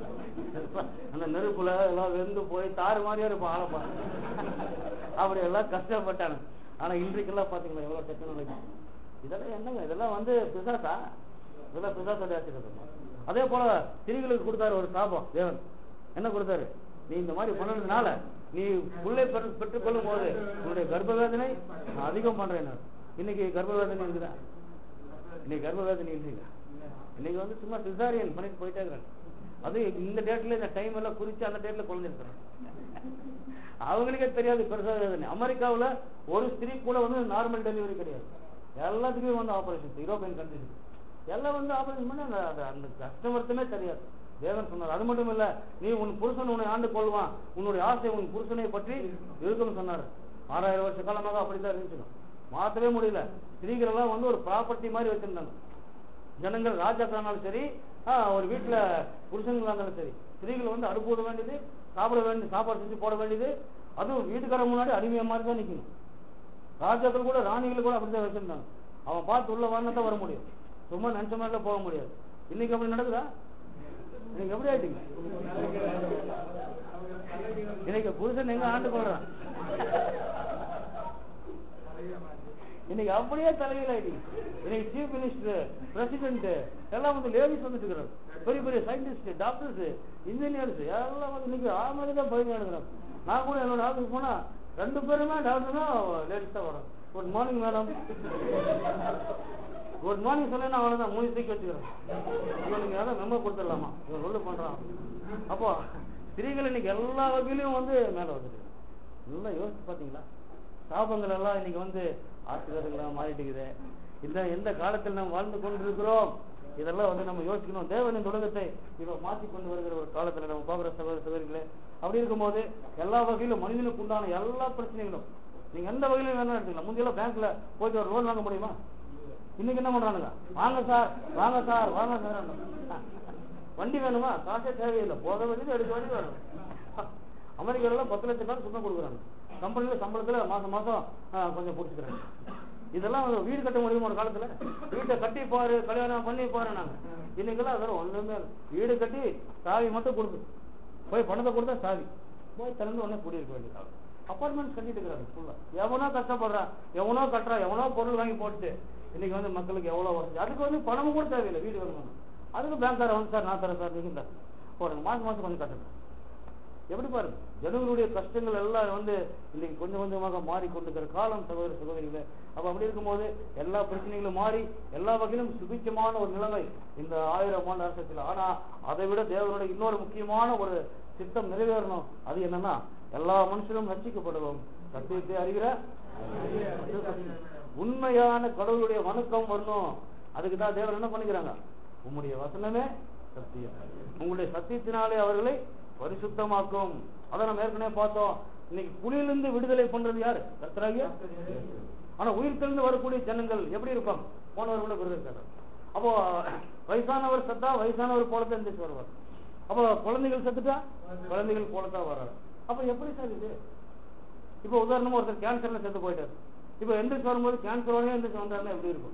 அந்த நெருப்புல எல்லாம் வெந்து போய் தாறு மாதிரியே இருப்பான் ஆளப்பா அப்படி எல்லாம் கஷ்டப்பட்டானு ஆனா இன்றைக்கெல்லாம் பாத்தீங்களா எவ்வளவு டெக்னாலஜி இதெல்லாம் என்னங்க இதெல்லாம் வந்து பிசாசா இதெல்லாம் பிசாசோட ஆசீர்வாதம் அதே போல திரிகளுக்கு கொடுத்தாரு ஒரு சாபம் தேவன் என்ன கொடுத்தாரு நீ இந்த மாதிரி பண்ணதுனால நீ புள்ளை பெற்று பெற்றுக் கொள்ளும் போது உன்னுடைய கர்ப்ப வேதனை நான் அதிகம் பண்றேன் நான். இன்னைக்கு கர்ப்ப வேதனை இருக்குதா இன்னைக்கு கர்ப்ப வேதனை இல்லைங்க இன்னைக்கு வந்து சும்மா சிசாரியன் பண்ணிட்டு போயிட்டே இருக்கிறாங்க அது இந்த டேட்ல இந்த டைம் எல்லாம் குறிச்சு அந்த டேட்ல குழந்தை இருக்கிறாங்க அவங்களுக்கே தெரியாது பெருசா வேதனை அமெரிக்காவுல ஒரு ஸ்திரீ கூட வந்து நார்மல் டெலிவரி கிடையாது எல்லாத்துக்குமே வந்து ஆபரேஷன் யூரோப்பியன் கண்ட்ரிஸ் எல்லாம் வந்து ஆபரேஷன் பண்ணி அந்த அந்த- அந்த கஷ்டமர்த்தமே தெரியாது தேவன் சொன்னார் அது மட்டும் இல்ல நீ உன் புருஷன் உன்னை ஆண்டு கொள்வான் உன்னுடைய ஆசை உன் புருஷனை பற்றி இருக்கும்னு சொன்னார் ஆறாயிரம் வருஷ காலமாக அப்படித்தான் இருந்துச்சு மாத்தவே முடியல ஸ்திரீகள் எல்லாம் வந்து ஒரு ப்ராப்பர்ட்டி மாதிரி வச்சிருந்தாங்க ஜனங்கள் ராஜாக்களானாலும் சரி ஆ, ஒரு வீட்டுல புருஷங்களா இருந்தாலும் சரி ஸ்திரீகள் வந்து அடுப்பு ஊத வேண்டியது சாப்பிட வேண்டியது சாப்பாடு செஞ்சு போட வேண்டியது அதுவும் வீட்டுக்காரங்க முன்னாடி அடிமையா மாதிரி தான் நிக்கணும் ராஜாக்கள் கூட ராணிகள் கூட அப்படிதான் வச்சிருந்தாங்க அவன் பார்த்து உள்ள வரணும் தான் வர முடியும் சும்மா நினைச்ச மாதிரிலாம் போக முடியாது இன்னைக்கு அப்படி நடக்குதா இன்னைக்கு எப்படி ஆயிட்டீங்க இன்னைக்கு புருஷன் எங்க ஆண்டு கொள்றான் இன்னைக்கு அப்படியே தலையில் ஆயிட்டீங்க இன்னைக்கு சீஃப் மினிஸ்டர் பிரசிடென்ட் எல்லாம் வந்து லேடிஸ் வந்துட்டு இருக்கிறாங்க பெரிய பெரிய சயின்டிஸ்ட் டாக்டர்ஸ் இன்ஜினியர்ஸ் எல்லாம் வந்து இன்னைக்கு ஆமாதிரி தான் பயிர் எடுக்கிறாங்க நான் கூட என்னோட ஆஃபீஸ் போனா ரெண்டு பேருமே டாக்டர் தான் லேடிஸ் தான் வரோம் good morning madam good morning சொன்னா அவ்வளவுதான் மூணு தூக்கி வச்சுக்கிறேன் இவனுக்கு யாரும் மெம்பர் கொடுத்துடலாமா இவன் சொல்லு பண்றான் அப்போ ஸ்திரீகள் இன்னைக்கு எல்லா வகையிலும் வந்து மேல வந்துட்டு நல்லா யோசிச்சு பாத்தீங்களா சாபங்கள் எல்லாம் இன்னைக்கு வந்து ஆசீர்வாதங்களா மாறிட்டுக்குது இந்த எந்த காலத்தில் நாம் வாழ்ந்து கொண்டிருக்கிறோம் இதெல்லாம் வந்து நம்ம யோசிக்கணும் தேவன் இந்த உலகத்தை இப்ப மாற்றி கொண்டு வருகிற ஒரு காலத்துல நம்ம பாக்குற சகோதர சகோதரிகளே அப்படி இருக்கும்போது எல்லா வகையிலும் மனிதனுக்கு உண்டான எல்லா பிரச்சனைகளும் நீங்க எந்த வகையிலும் வேணா எடுத்துக்கலாம் முந்தையெல்லாம் பேங்க்ல போயிட்டு ஒரு லோன் வாங்க முடியுமா இன்னைக்கு என்ன பண்றானுங்க வாங்க சார் வாங்க சார் வாங்க சார் வண்டி வேணுமா காசே தேவையில்லை போக வேண்டியது எடுக்க வேண்டியது வேணும் அமெரிக்கால பத்து லட்சம் பேர் சுத்தம் கொடுக்குறாங்க கம்பெனில சம்பளத்துல மாசம் மாசம் ஆ, கொஞ்சம் பிடிச்சிக்கிறாங்க இதெல்லாம் ஒரு வீடு கட்ட முடியுமா ஒரு காலத்துல வீட்டை கட்டி பாரு கல்யாணம் பண்ணி பாரு நாங்க இன்னைக்கெல்லாம் அதெல்லாம் ஒண்ணுமே இல்லை. வீடு கட்டி சாவி மட்டும் கொடுக்கு போய் பணத்தை கொடுத்தா சாவி போய் திறந்து உடனே குடியிருக்க வேண்டியது அப்பார்ட்மெண்ட்ஸ் கட்டிட்டு இருக்கிறாங்க ஃபுல்லா எவனோ கஷ்டப்படுறான் எவனோ கட்டுறான் எவனோ பொருள் வாங்கி போட்டு இன்னைக்கு வந்து மக்களுக்கு எவ்வளவு வசதி அதுக்கு வந்து பணமும் கூட தேவையில்லை வீடு வேணும் அதுக்கு பேங்க்கார வந்து சார் நான் தரேன் சார் நீங்க தரேன் போடுங்க மாசம் மாசம் கொஞ்சம் கட்டுங்க எப்படி பாருங்க ஜனங்களுடைய கஷ்டங்கள் எல்லாம் வந்து இன்னைக்கு கொஞ்சம் கொஞ்சமாக மாறிக்கொண்டிருக்கிற காலம் சகோதர சகோதரிகளே அப்ப அப்படி இருக்கும்போது எல்லா பிரச்சனைகளும் மாறி எல்லா வகையிலும் சுபிச்சமான ஒரு நிலைமை இந்த ஆயிரம் ஆண்டு அரசத்தில் ஆனா அதை விட தேவனுடைய இன்னொரு முக்கியமான ஒரு திட்டம் நிறைவேறணும் அது என்னன்னா எல்லா மனுஷரும் ரட்சிக்கப்படவும் சத்தியத்தை அறிகிற உண்மையான கடவுளுடைய வணக்கம் வரணும் அதுக்கு தான் தேவன் என்ன பண்ணிக்கிறாங்க உம்முடைய வசனமே சத்தியம் உங்களுடைய சத்தியத்தினாலே அவர்களை பரிசுத்தமாக்கும் அதை நம்ம ஏற்கனவே பார்த்தோம் இன்னைக்கு குழியிலிருந்து விடுதலை பண்றது யாரு கர்த்தராகிய ஆனா உயிர் தெளிந்து வரக்கூடிய ஜனங்கள் எப்படி இருப்பாங்க போனவர் கூட விருது இருக்காரு அப்போ வயசானவர் செத்தா வயசானவர் போலத்தான் எந்திரிச்சு வருவார் அப்போ குழந்தைகள் செத்துட்டா குழந்தைகள் போலத்தான் வர்றாரு அப்ப எப்படி சார் இது இப்போ உதாரணமா ஒருத்தர் கேன்சர்ல செத்து போயிட்டாரு இப்போ எந்திரிச்சு வரும்போது கேன்சரோடய எந்திரிச்சு வந்தாருன்னா எப்படி இருக்கும்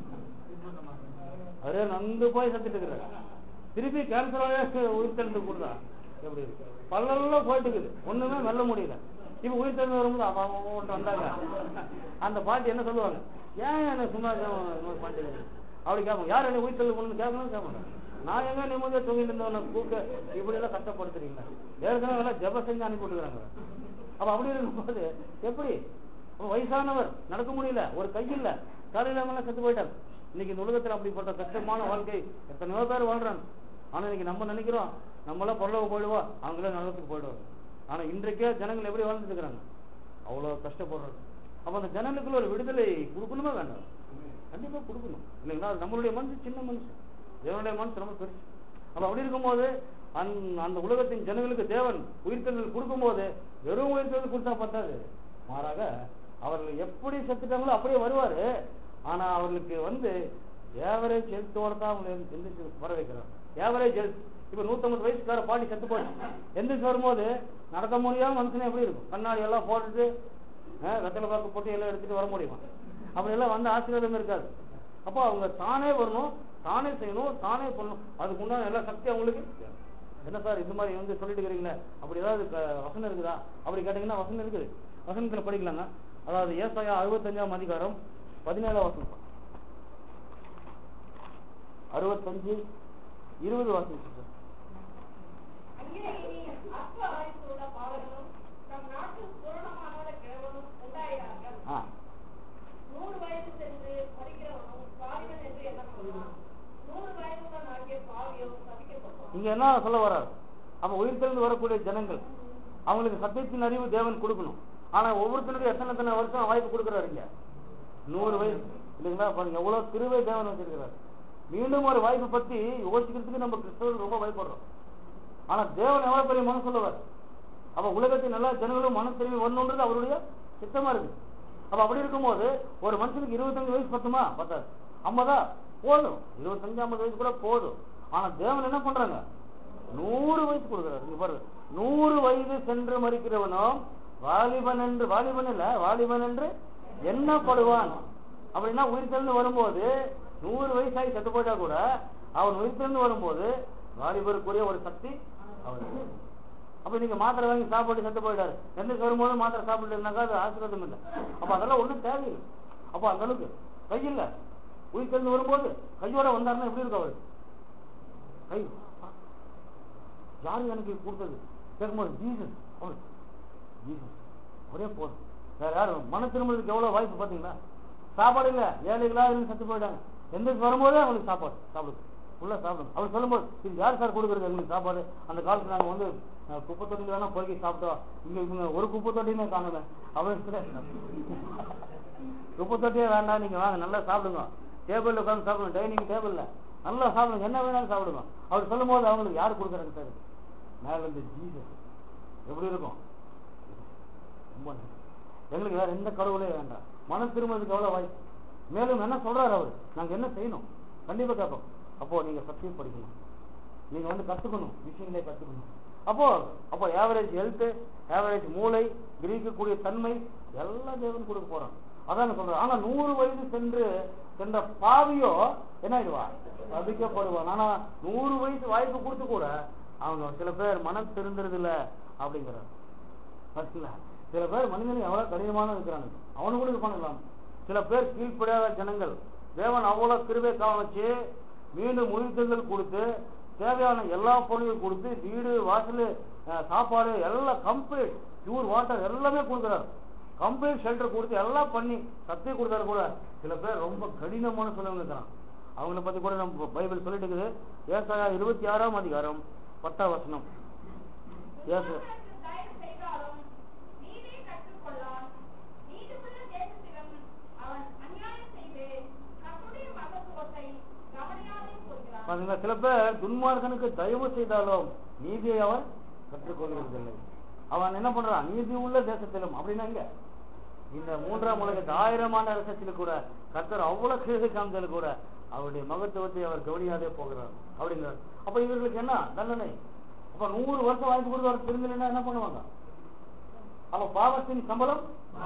அரே நந்து போய் செத்துட்டு இருக்கிறாரு திருப்பி கேன்சரோட உயிர் தெளிந்து கூடுதா எப்படி இருக்கு பல்லெல்லாம் போயிட்டு இருக்குது ஒண்ணுமே வெல்ல முடியல இப்ப உயிர் தெளிந்து வரும்போது அப்பா அவன் வந்தாங்க அந்த பாட்டி என்ன சொல்லுவாங்க ஏன் என்ன சும்மா பாட்டி அப்படி கேட்பாங்க யார் என்ன உயிர் தெளிந்து கொண்டு கேட்கணும் கேட்க மாட்டாங்க நான் எங்க நிம்மதியா தூங்கிட்டு இருந்தவனை கூப்பிட்டு இப்படி எல்லாம் கஷ்டப்படுத்துறீங்களா ஏற்கனவே எல்லாம் ஜெப செஞ்சு அனுப்பி விட்டுக்கிறாங்க அப்ப அப்படி இருக்கும்போது எப்படி அப்ப வயசானவர் நடக்க முடியல ஒரு கை இல்ல தலையில எல்லாம் செத்து போயிட்டாங்க இன்னைக்கு இந்த உலகத்துல அப்படிப்பட்ட கஷ்டமான வாழ்க்கை எத்தனையோ பேர் வாழ்றாங்க ஆனா இன்னைக்கு நம்ம நினைக்கிறோம் நம்மளாம் பரலோகம் போயிடுவோம் அவங்களே நரகத்துக்கு போயிடுவாங்க ஆனா இன்றைக்கே ஜனங்கள் எப்படி வாழ்ந்துட்டு இருக்கிறாங்க அவ்வளவு கஷ்டப்படுறாங்க அப்ப அந்த ஜனங்களுக்குள்ள ஒரு விடுதலை கொடுக்கணுமா வேண்டாம் கண்டிப்பா கொடுக்கணும் இல்லைங்களா அது நம்மளுடைய மனசு சின்ன மனசு தேவனுடைய மனசு ரொம்ப பெருசு அப்ப அப்படி இருக்கும்போது அந்த அந்த உலகத்தின் ஜனங்களுக்கு தேவன் உயிர்த்தெழுதல் கொடுக்கும்போது வெறும் உயிர்த்தெழுதல் கொடுத்தா பத்தாது மாறாக அவர்கள் எப்படி செத்துட்டாங்களோ அப்படியே வருவாரு ஆனா அவர்களுக்கு வந்து ஏவரேஜ் ஹெல்த்தோட தான் அவங்களை எந்திரிச்சு வர வைக்கிறார் ஏவரேஜ் ஹெல்த் இப்ப நூத்தம்பது வயசுக்கார பாட்டி செத்து போச்சு எந்திரிச்சு வரும்போது நடக்க முடியாம மனுஷனே எப்படி இருக்கும் கண்ணாடி எல்லாம் போட்டுட்டு அஹ், வெத்தலை பாக்கு போட்டு எல்லாம் எடுத்துட்டு வர முடியுமா அப்படி எல்லாம் வந்து ஆசீர்வாதம் இருக்காது அப்போ அவங்க தானே வரணும் தானே செய்யணும் தானே பண்ணணும் அதுக்கு உண்டான எல்லா சக்தி அவங்களுக்கு என்ன சார் இந்த மாதிரி வந்து சொல்லிட்டு இருக்கிறீங்களே அப்படி ஏதாவது க- வசனம் இருக்குதா அப்படி கேட்டீங்கன்னா வசனம் இருக்குது வசனத்துல படிக்கலாங்க அதாவது ஏசாயா அறுபத்தஞ்சாம் அதிகாரம் பதினேழாம் வசனம் அறுபத்தஞ்சு இருபது வாசனம் சார் அங்கே இனி அற்ப ஆயுசுள்ள பாலகனும் நம் நாட்டு பூரணமானோட கிழவனும் உண்டாயிரார்கள் ஆ நூறு வயது சென்று மறிக்கிறவனும் பாவியன் என்று எண்ணப்படுவான் நூறு வயதுடன் ஆகிய பாவியோ சபிக்கப்படுவான் இங்க என்ன சொல்ல வர்றார் அப்ப உயிர்த்தெழுந்து வரக்கூடிய ஜனங்கள் அவங்களுக்கு சத்தியத்தின் அறிவு தேவன் கொடுக்கணும் ஆனா ஒவ்வொருத்தருக்கும் எத்தனை எத்தனை வருஷம் வாய்ப்பு கொடுக்குறாரு இங்க நூறு வயசு இல்லைங்களா பாருங்க எவ்வளவு திருவை தேவன் வச்சிருக்கிறார் மீண்டும் ஒரு வாய்ப்பு பத்தி யோசிக்கிறதுக்கு நம்ம கிறிஸ்தவர்கள் ரொம்ப பயப்படுறோம் ஆனா தேவன் எவ்வளவு பெரிய மனசு சொல்லுவார் அப்ப உலகத்தின் எல்லா ஜனங்களும் மன திரும்பி வரணுன்றது அவருடைய சித்தமா இருக்கு அப்ப அப்படி இருக்கும்போது ஒரு மனுஷனுக்கு இருபத்தஞ்சு வயசு பத்துமா பத்தாது ஐம்பதா போதும் இருபத்தஞ்சு ஐம்பது வயசு கூட போதும் ஆனா தேவன் என்ன பண்றாங்க நூறு வயசு கொடுக்குறாரு இங்க பாருங்க நூறு வயது சென்று மறிக்கிறவனும் வாலிபன் என்று வாலிபன் இல்ல வாலிபன் என்று எண்ணப்படுவான் அப்படின்னா உயிர் தெளிந்து வரும்போது நூறு வயசாகி செத்து போயிட்டா கூட அவன் உயிர் தெளிந்து வரும்போது வாலிபருக்குரிய ஒரு சக்தி அவனுக்கு அப்ப நீங்க மாத்திரை வாங்கி சாப்பிட்டு செத்து போயிட்டாரு எந்த வரும்போது மாத்திரை சாப்பிட்டுனாக்கா அது ஆசீர்வாதம் இல்லை அப்ப அதெல்லாம் ஒண்ணும் தேவையில்லை அப்ப அந்த அளவுக்கு கை இல்ல உயிர் தெளிந்து வரும்போது கையோட வந்தாருன்னா எப்படி இருக்கும் அவரு கை யாரு எனக்கு கொடுத்தது கேட்கும்போது ஜீசஸ் அவர் ஜீசஸ் ஒரே போதும் வேற யாரும் மன திரும்புறதுக்கு எவ்வளவு வாய்ப்பு பாத்தீங்களா சாப்பாடு இல்ல ஏழைகளா இருந்து செத்து போயிட்டாங்க எந்த வரும்போதே அவங்களுக்கு சாப்பாடு சாப்பிடுது உள்ள சாப்பிடும் அவர் சொல்லும்போது இது யார் சார் கொடுக்குறது எங்களுக்கு சாப்பாடு அந்த காலத்துல நாங்க வந்து அஹ், குப்பை தொட்டில வேணா பொறுக்கி சாப்பிட்டோம் இங்க இவங்க ஒரு குப்பை தொட்டியுமே காணுமே அவன் குப்பை தொட்டியே வேண்டாம் நீங்க வாங்க நல்லா சாப்பிடுங்க டேபிள்ல உட்காந்து சாப்பிடுங்க டைனிங் டேபிள்ல நல்லா சாப்பிடுங்க என்ன வேணாலும் சாப்பிடுங்க அவர் சொல்லும்போது அவங்களுக்கு யார் கொடுக்குறாங்க சார் மேல இருந்து ஜீசஸ் எப்படி இருக்கும் ரொம்ப நல்லது. எங்களுக்கு வேற எந்த கடவுளே வேண்டாம் மனம் திரும்புறதுக்கு எவ்வளவு வாய்ப்பு மேலும் என்ன சொல்றாரு அவரு நாங்க என்ன செய்யணும் கண்டிப்பா கேட்போம் அப்போ நீங்க சத்தியம் படிக்கணும் நீங்க வந்து கத்துக்கணும் விஷயங்களே கத்துக்கணும் அப்போ அப்போ ஆவரேஜ் ஹெல்த் ஆவரேஜ் மூளை கிரகிக்கக்கூடிய தன்மை எல்லாம் தேவன் கொடுக்க போறான் அதான் சொல்றேன் ஆனா நூறு வயது சென்று சென்ற பாவியோ என்ன ஆயிடுவா சபிக்கப்படுவான் ஆனா நூறு வயசு வாய்ப்பு கொடுத்து கூட அவங்க சில பேர் மனம் திருந்துறது இல்ல அப்படிங்கிறார் பாத்தீங்களா சில பேர் மனிதன் எவ்வளவு கடினமான இருக்கிறாங்க அவனு கூட இருப்பான் இல்லாம சில பேர் கீழ்ப்படியாத ஜனங்கள் தேவன் அவ்வளவு கிருபை காமிச்சு மீண்டும் உயிர்த்தெழுதல் கொடுத்து தேவையான எல்லா பொருளையும் கொடுத்து வீடு வாசல் அஹ், சாப்பாடு எல்லாம் கம்ப்ளீட் பியூர் வாட்டர் எல்லாமே கொடுக்குறாரு கம்ப்ளீட் ஷெல்டர் கொடுத்து எல்லாம் பண்ணி சத்தியம் கொடுத்தாரு கூட சில பேர் ரொம்ப கடினமான சொல்லவங்க இருக்கிறான் அவங்கள பத்தி கூட நம்ம பைபிள் சொல்லிட்டு இருக்குது ஏசாயா இருபத்தி ஆறாம் அதிகாரம் பத்தாம் வசனம் ஏசு ஒருவனுக்கு தயவு செய்தாலும் நீதியை கற்றுக்கொள்ளான் நீதியுள்ள தேசத்திலும் அவன் அநியாயம் செய்து கர்த்தருடைய மகத்துவத்தை கவனியாதே போகிறான் பாத்தீங்களா சில பேர் துன்மார்கனுக்கு தயவு செய்தாலும் நீதியை அவன் கற்றுக்கொள்வதில்லை அவன் என்ன பண்றான் நீதி உள்ள தேசத்திலும் அப்படின்னா இங்க இந்த மூன்றாம் உலகத்து ஆயிரமான அரசத்தில் கூட கர்த்தர் அவ்வளவு கிழக்கு காமிச்சாலும் கூட அவருடைய மகத்துவத்தை அவர் கவனியாதே போகிறார் அப்படிங்கிறார் அப்ப இவர்களுக்கு என்ன தண்டனை அப்ப நூறு வருஷம் வாய்ப்பு கொடுத்து அவர் திருந்தலைன்னா என்ன பண்ணுவாங்க அப்ப பாவத்தின் சம்பளம்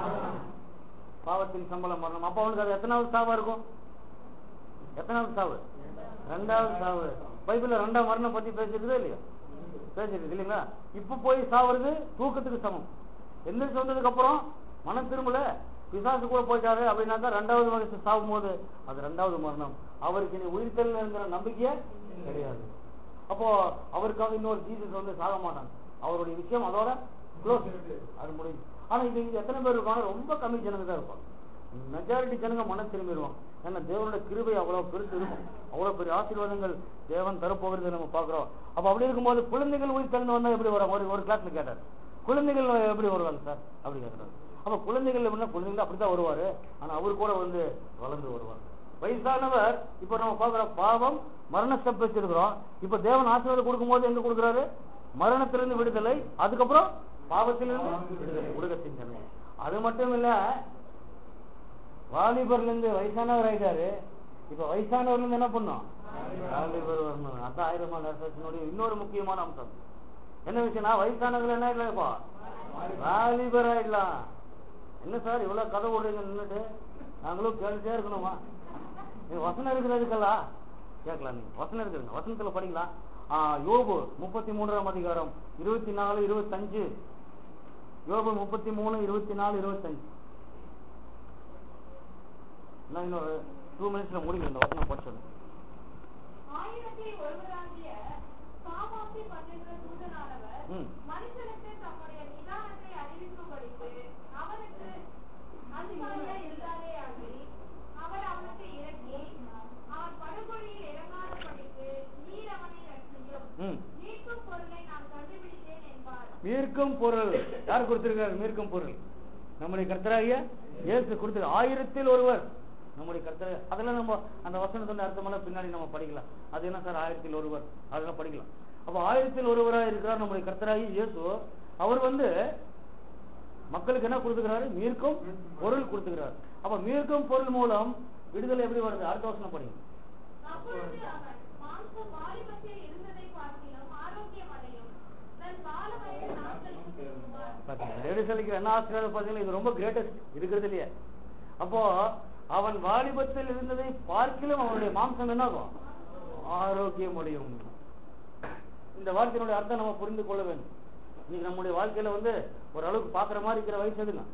பாவத்தின் சம்பளம் மரணம் அப்ப அவனுக்கு அது எத்தனாவது சாவா இருக்கும் எத்தனாவது சாவு ரெண்டாவது சாவு பைபிள்ல ரெண்டாம் மரணம் பத்தி பேசிருக்குதா இல்லையா பேசிருக்கு இல்லைங்களா இப்ப போய் சாவுறது தூக்கத்துக்கு சமம் எந்திரிச்சு வந்ததுக்கு அப்புறம் மனம் திரும்பல பிசாசு கூட போயிட்டாரு அப்படின்னாக்கா ரெண்டாவது வயசு சாகும் போது அது ரெண்டாவது மரணம் அவருக்கு இனி உயிர்த்தல் என்கிற நம்பிக்கையே கிடையாது அப்போ அவருக்காக இன்னொரு ஜீசஸ் வந்து சாக மாட்டாங்க அவருடைய விஷயம் அதோட க்ளோஸ் அது முடிஞ்சு ஆனா இது இது எத்தனை பேர் இருப்பாங்க ரொம்ப கம்மி ஜனங்க தான் இருப்பாங்க மெஜாரிட்டி ஜனங்க மன திரும்பிடுவாங்க ஏன்னா தேவனோட கிருபை அவ்வளவு பெருசு இருக்கும் அவ்வளவு பெரிய ஆசீர்வாதங்கள் தேவன் தரப்போகிறதை நம்ம பாக்குறோம் அப்ப அப்படி இருக்கும்போது குழந்தைகள் உயிர் தந்து வந்தா எப்படி வரும் ஒரு ஒரு கிளாஸ்ல கேட்டார் குழந்தைகள் எப்படி வருவாங்க சார் அப்படி கேட்கிறாரு அப்ப குழந்தைகள் எப்படின்னா குழந்தைகள் அப்படித்தான் வருவாரு ஆனா அவரு கூட வந்து வளர்ந்து வருவார் வயசானவர் இப்ப நம்ம பாக்குறோம் பாவம் மரண ஸ்டெப் வச்சிருக்கிறோம் இப்ப தேவன் ஆசீர்வாதம் கொடுக்கும்போது எங்க கொடுக்குறாரு மரணத்திலிருந்து விடுதலை அதுக்கப்புறம் பாவத்திலிருந்து விடுதலை உலகத்தின் தன்மை அது மட்டும் இல்ல வாலிபர்ல இருந்து வயசானவர் ஆயிட்டாரு இப்ப வயசானவர்ல இருந்து என்ன பண்ணும் வாலிபர் வரணும் அதான் ஆயிரம் நேரத்தினுடைய இன்னொரு முக்கியமான அம்சம் என்ன விஷயம்னா வயசானவர்கள் என்ன இல்லை இப்போ வாலிபர் ஆயிடலாம் என்ன சார் இவ்வளவு கதை விடுறீங்க நின்னுட்டு நாங்களும் கேட்டுட்டே இருக்கணுமா இது வசனம் இருக்கிறதுக்கெல்லாம் கேட்கலாம் நீங்க வசனம் இருக்குதுங்க வசனத்துல படிக்கலாம் ஆ, யோபு முப்பத்தி மூன்றாம் அதிகாரம் இருபத்தி நாலு இருபத்தஞ்சு யோபு முப்பத்தி மூணு இருபத்தி நாலு இருபத்தஞ்சு நான் இன்னொரு டூ மினிட்ஸ்ல முடிக்கிறேன் இந்த வசனம் படிச்சது ஆயிரத்தில் ஒருவராகிய காமாட்சி பன்னின்ற தூதனானவர் ம். மனுஷனுக்கு தம்முடைய நிதானத்தை அறிவிக்கும்படிக்கு அவனுக்கு அன்பாக இருந்தாரே ஆகி அவர் அவனுக்கு இறங்கி அவன் படுகொலியில் இறங்காதபடிக்கு நீர் அவனை ரட்சியும் ம். மீட்கும் பொருளை நான் கண்டுபிடித்தேன் என்பார் மீட்கும் பொருள் யார் கொடுத்திருக்காரு மீட்கும் பொருள் நம்முடைய கர்த்தராகிய இயேசு கொடுத்து ஆயிரத்தில் ஒருவர் நம்முடைய கர்த்தர் அதெல்லாம் நம்ம அந்த வசனத்தோட அர்த்தமெல்லாம் பின்னாடி நம்ம படிக்கலாம் அது என்ன சார் ஆயிரத்தில் ஒருவர் அதெல்லாம் படிக்கலாம் அப்ப ஆயிரத்தில் ஒருவராக இருக்கிறார் நம்முடைய கர்த்தராகி இயேசு அவர் வந்து மக்களுக்கு என்ன கொடுத்துக்கிறாரு மீட்கும் பொருள் கொடுத்துக்கிறார் அப்ப மீட்கும் பொருள் மூலம் விடுதலை எப்படி வருது அடுத்த வசனம் படிங்க அப்பொழுது அவன் மாம்சம் வாலிபத்தில் இருந்ததை பார்க்கிலும் ஆரோக்கியம் அடையும் தன் கால வயது நாட்களுக்கு திரும்புவார் பாத்தீங்களா லேடிஸ் அளிக்கிற என்ன ஆசீர்வாதம் பாத்தீங்கன்னா இது ரொம்ப கிரேட்டஸ்ட் இருக்கிறது இல்லையே அப்போ அவன் வாலிபத்தில் இருந்ததை பார்க்கிலும் அவனுடைய மாம்சம் என்னாகும் ஆரோக்கியம் அடையும் இந்த வார்த்தையினுடைய அர்த்தம் நம்ம புரிந்து கொள்ள வேண்டும் இன்னைக்கு நம்முடைய வாழ்க்கையில வந்து ஒரு அளவுக்கு பாக்குற மாதிரி இருக்கிற வயசு எதுங்க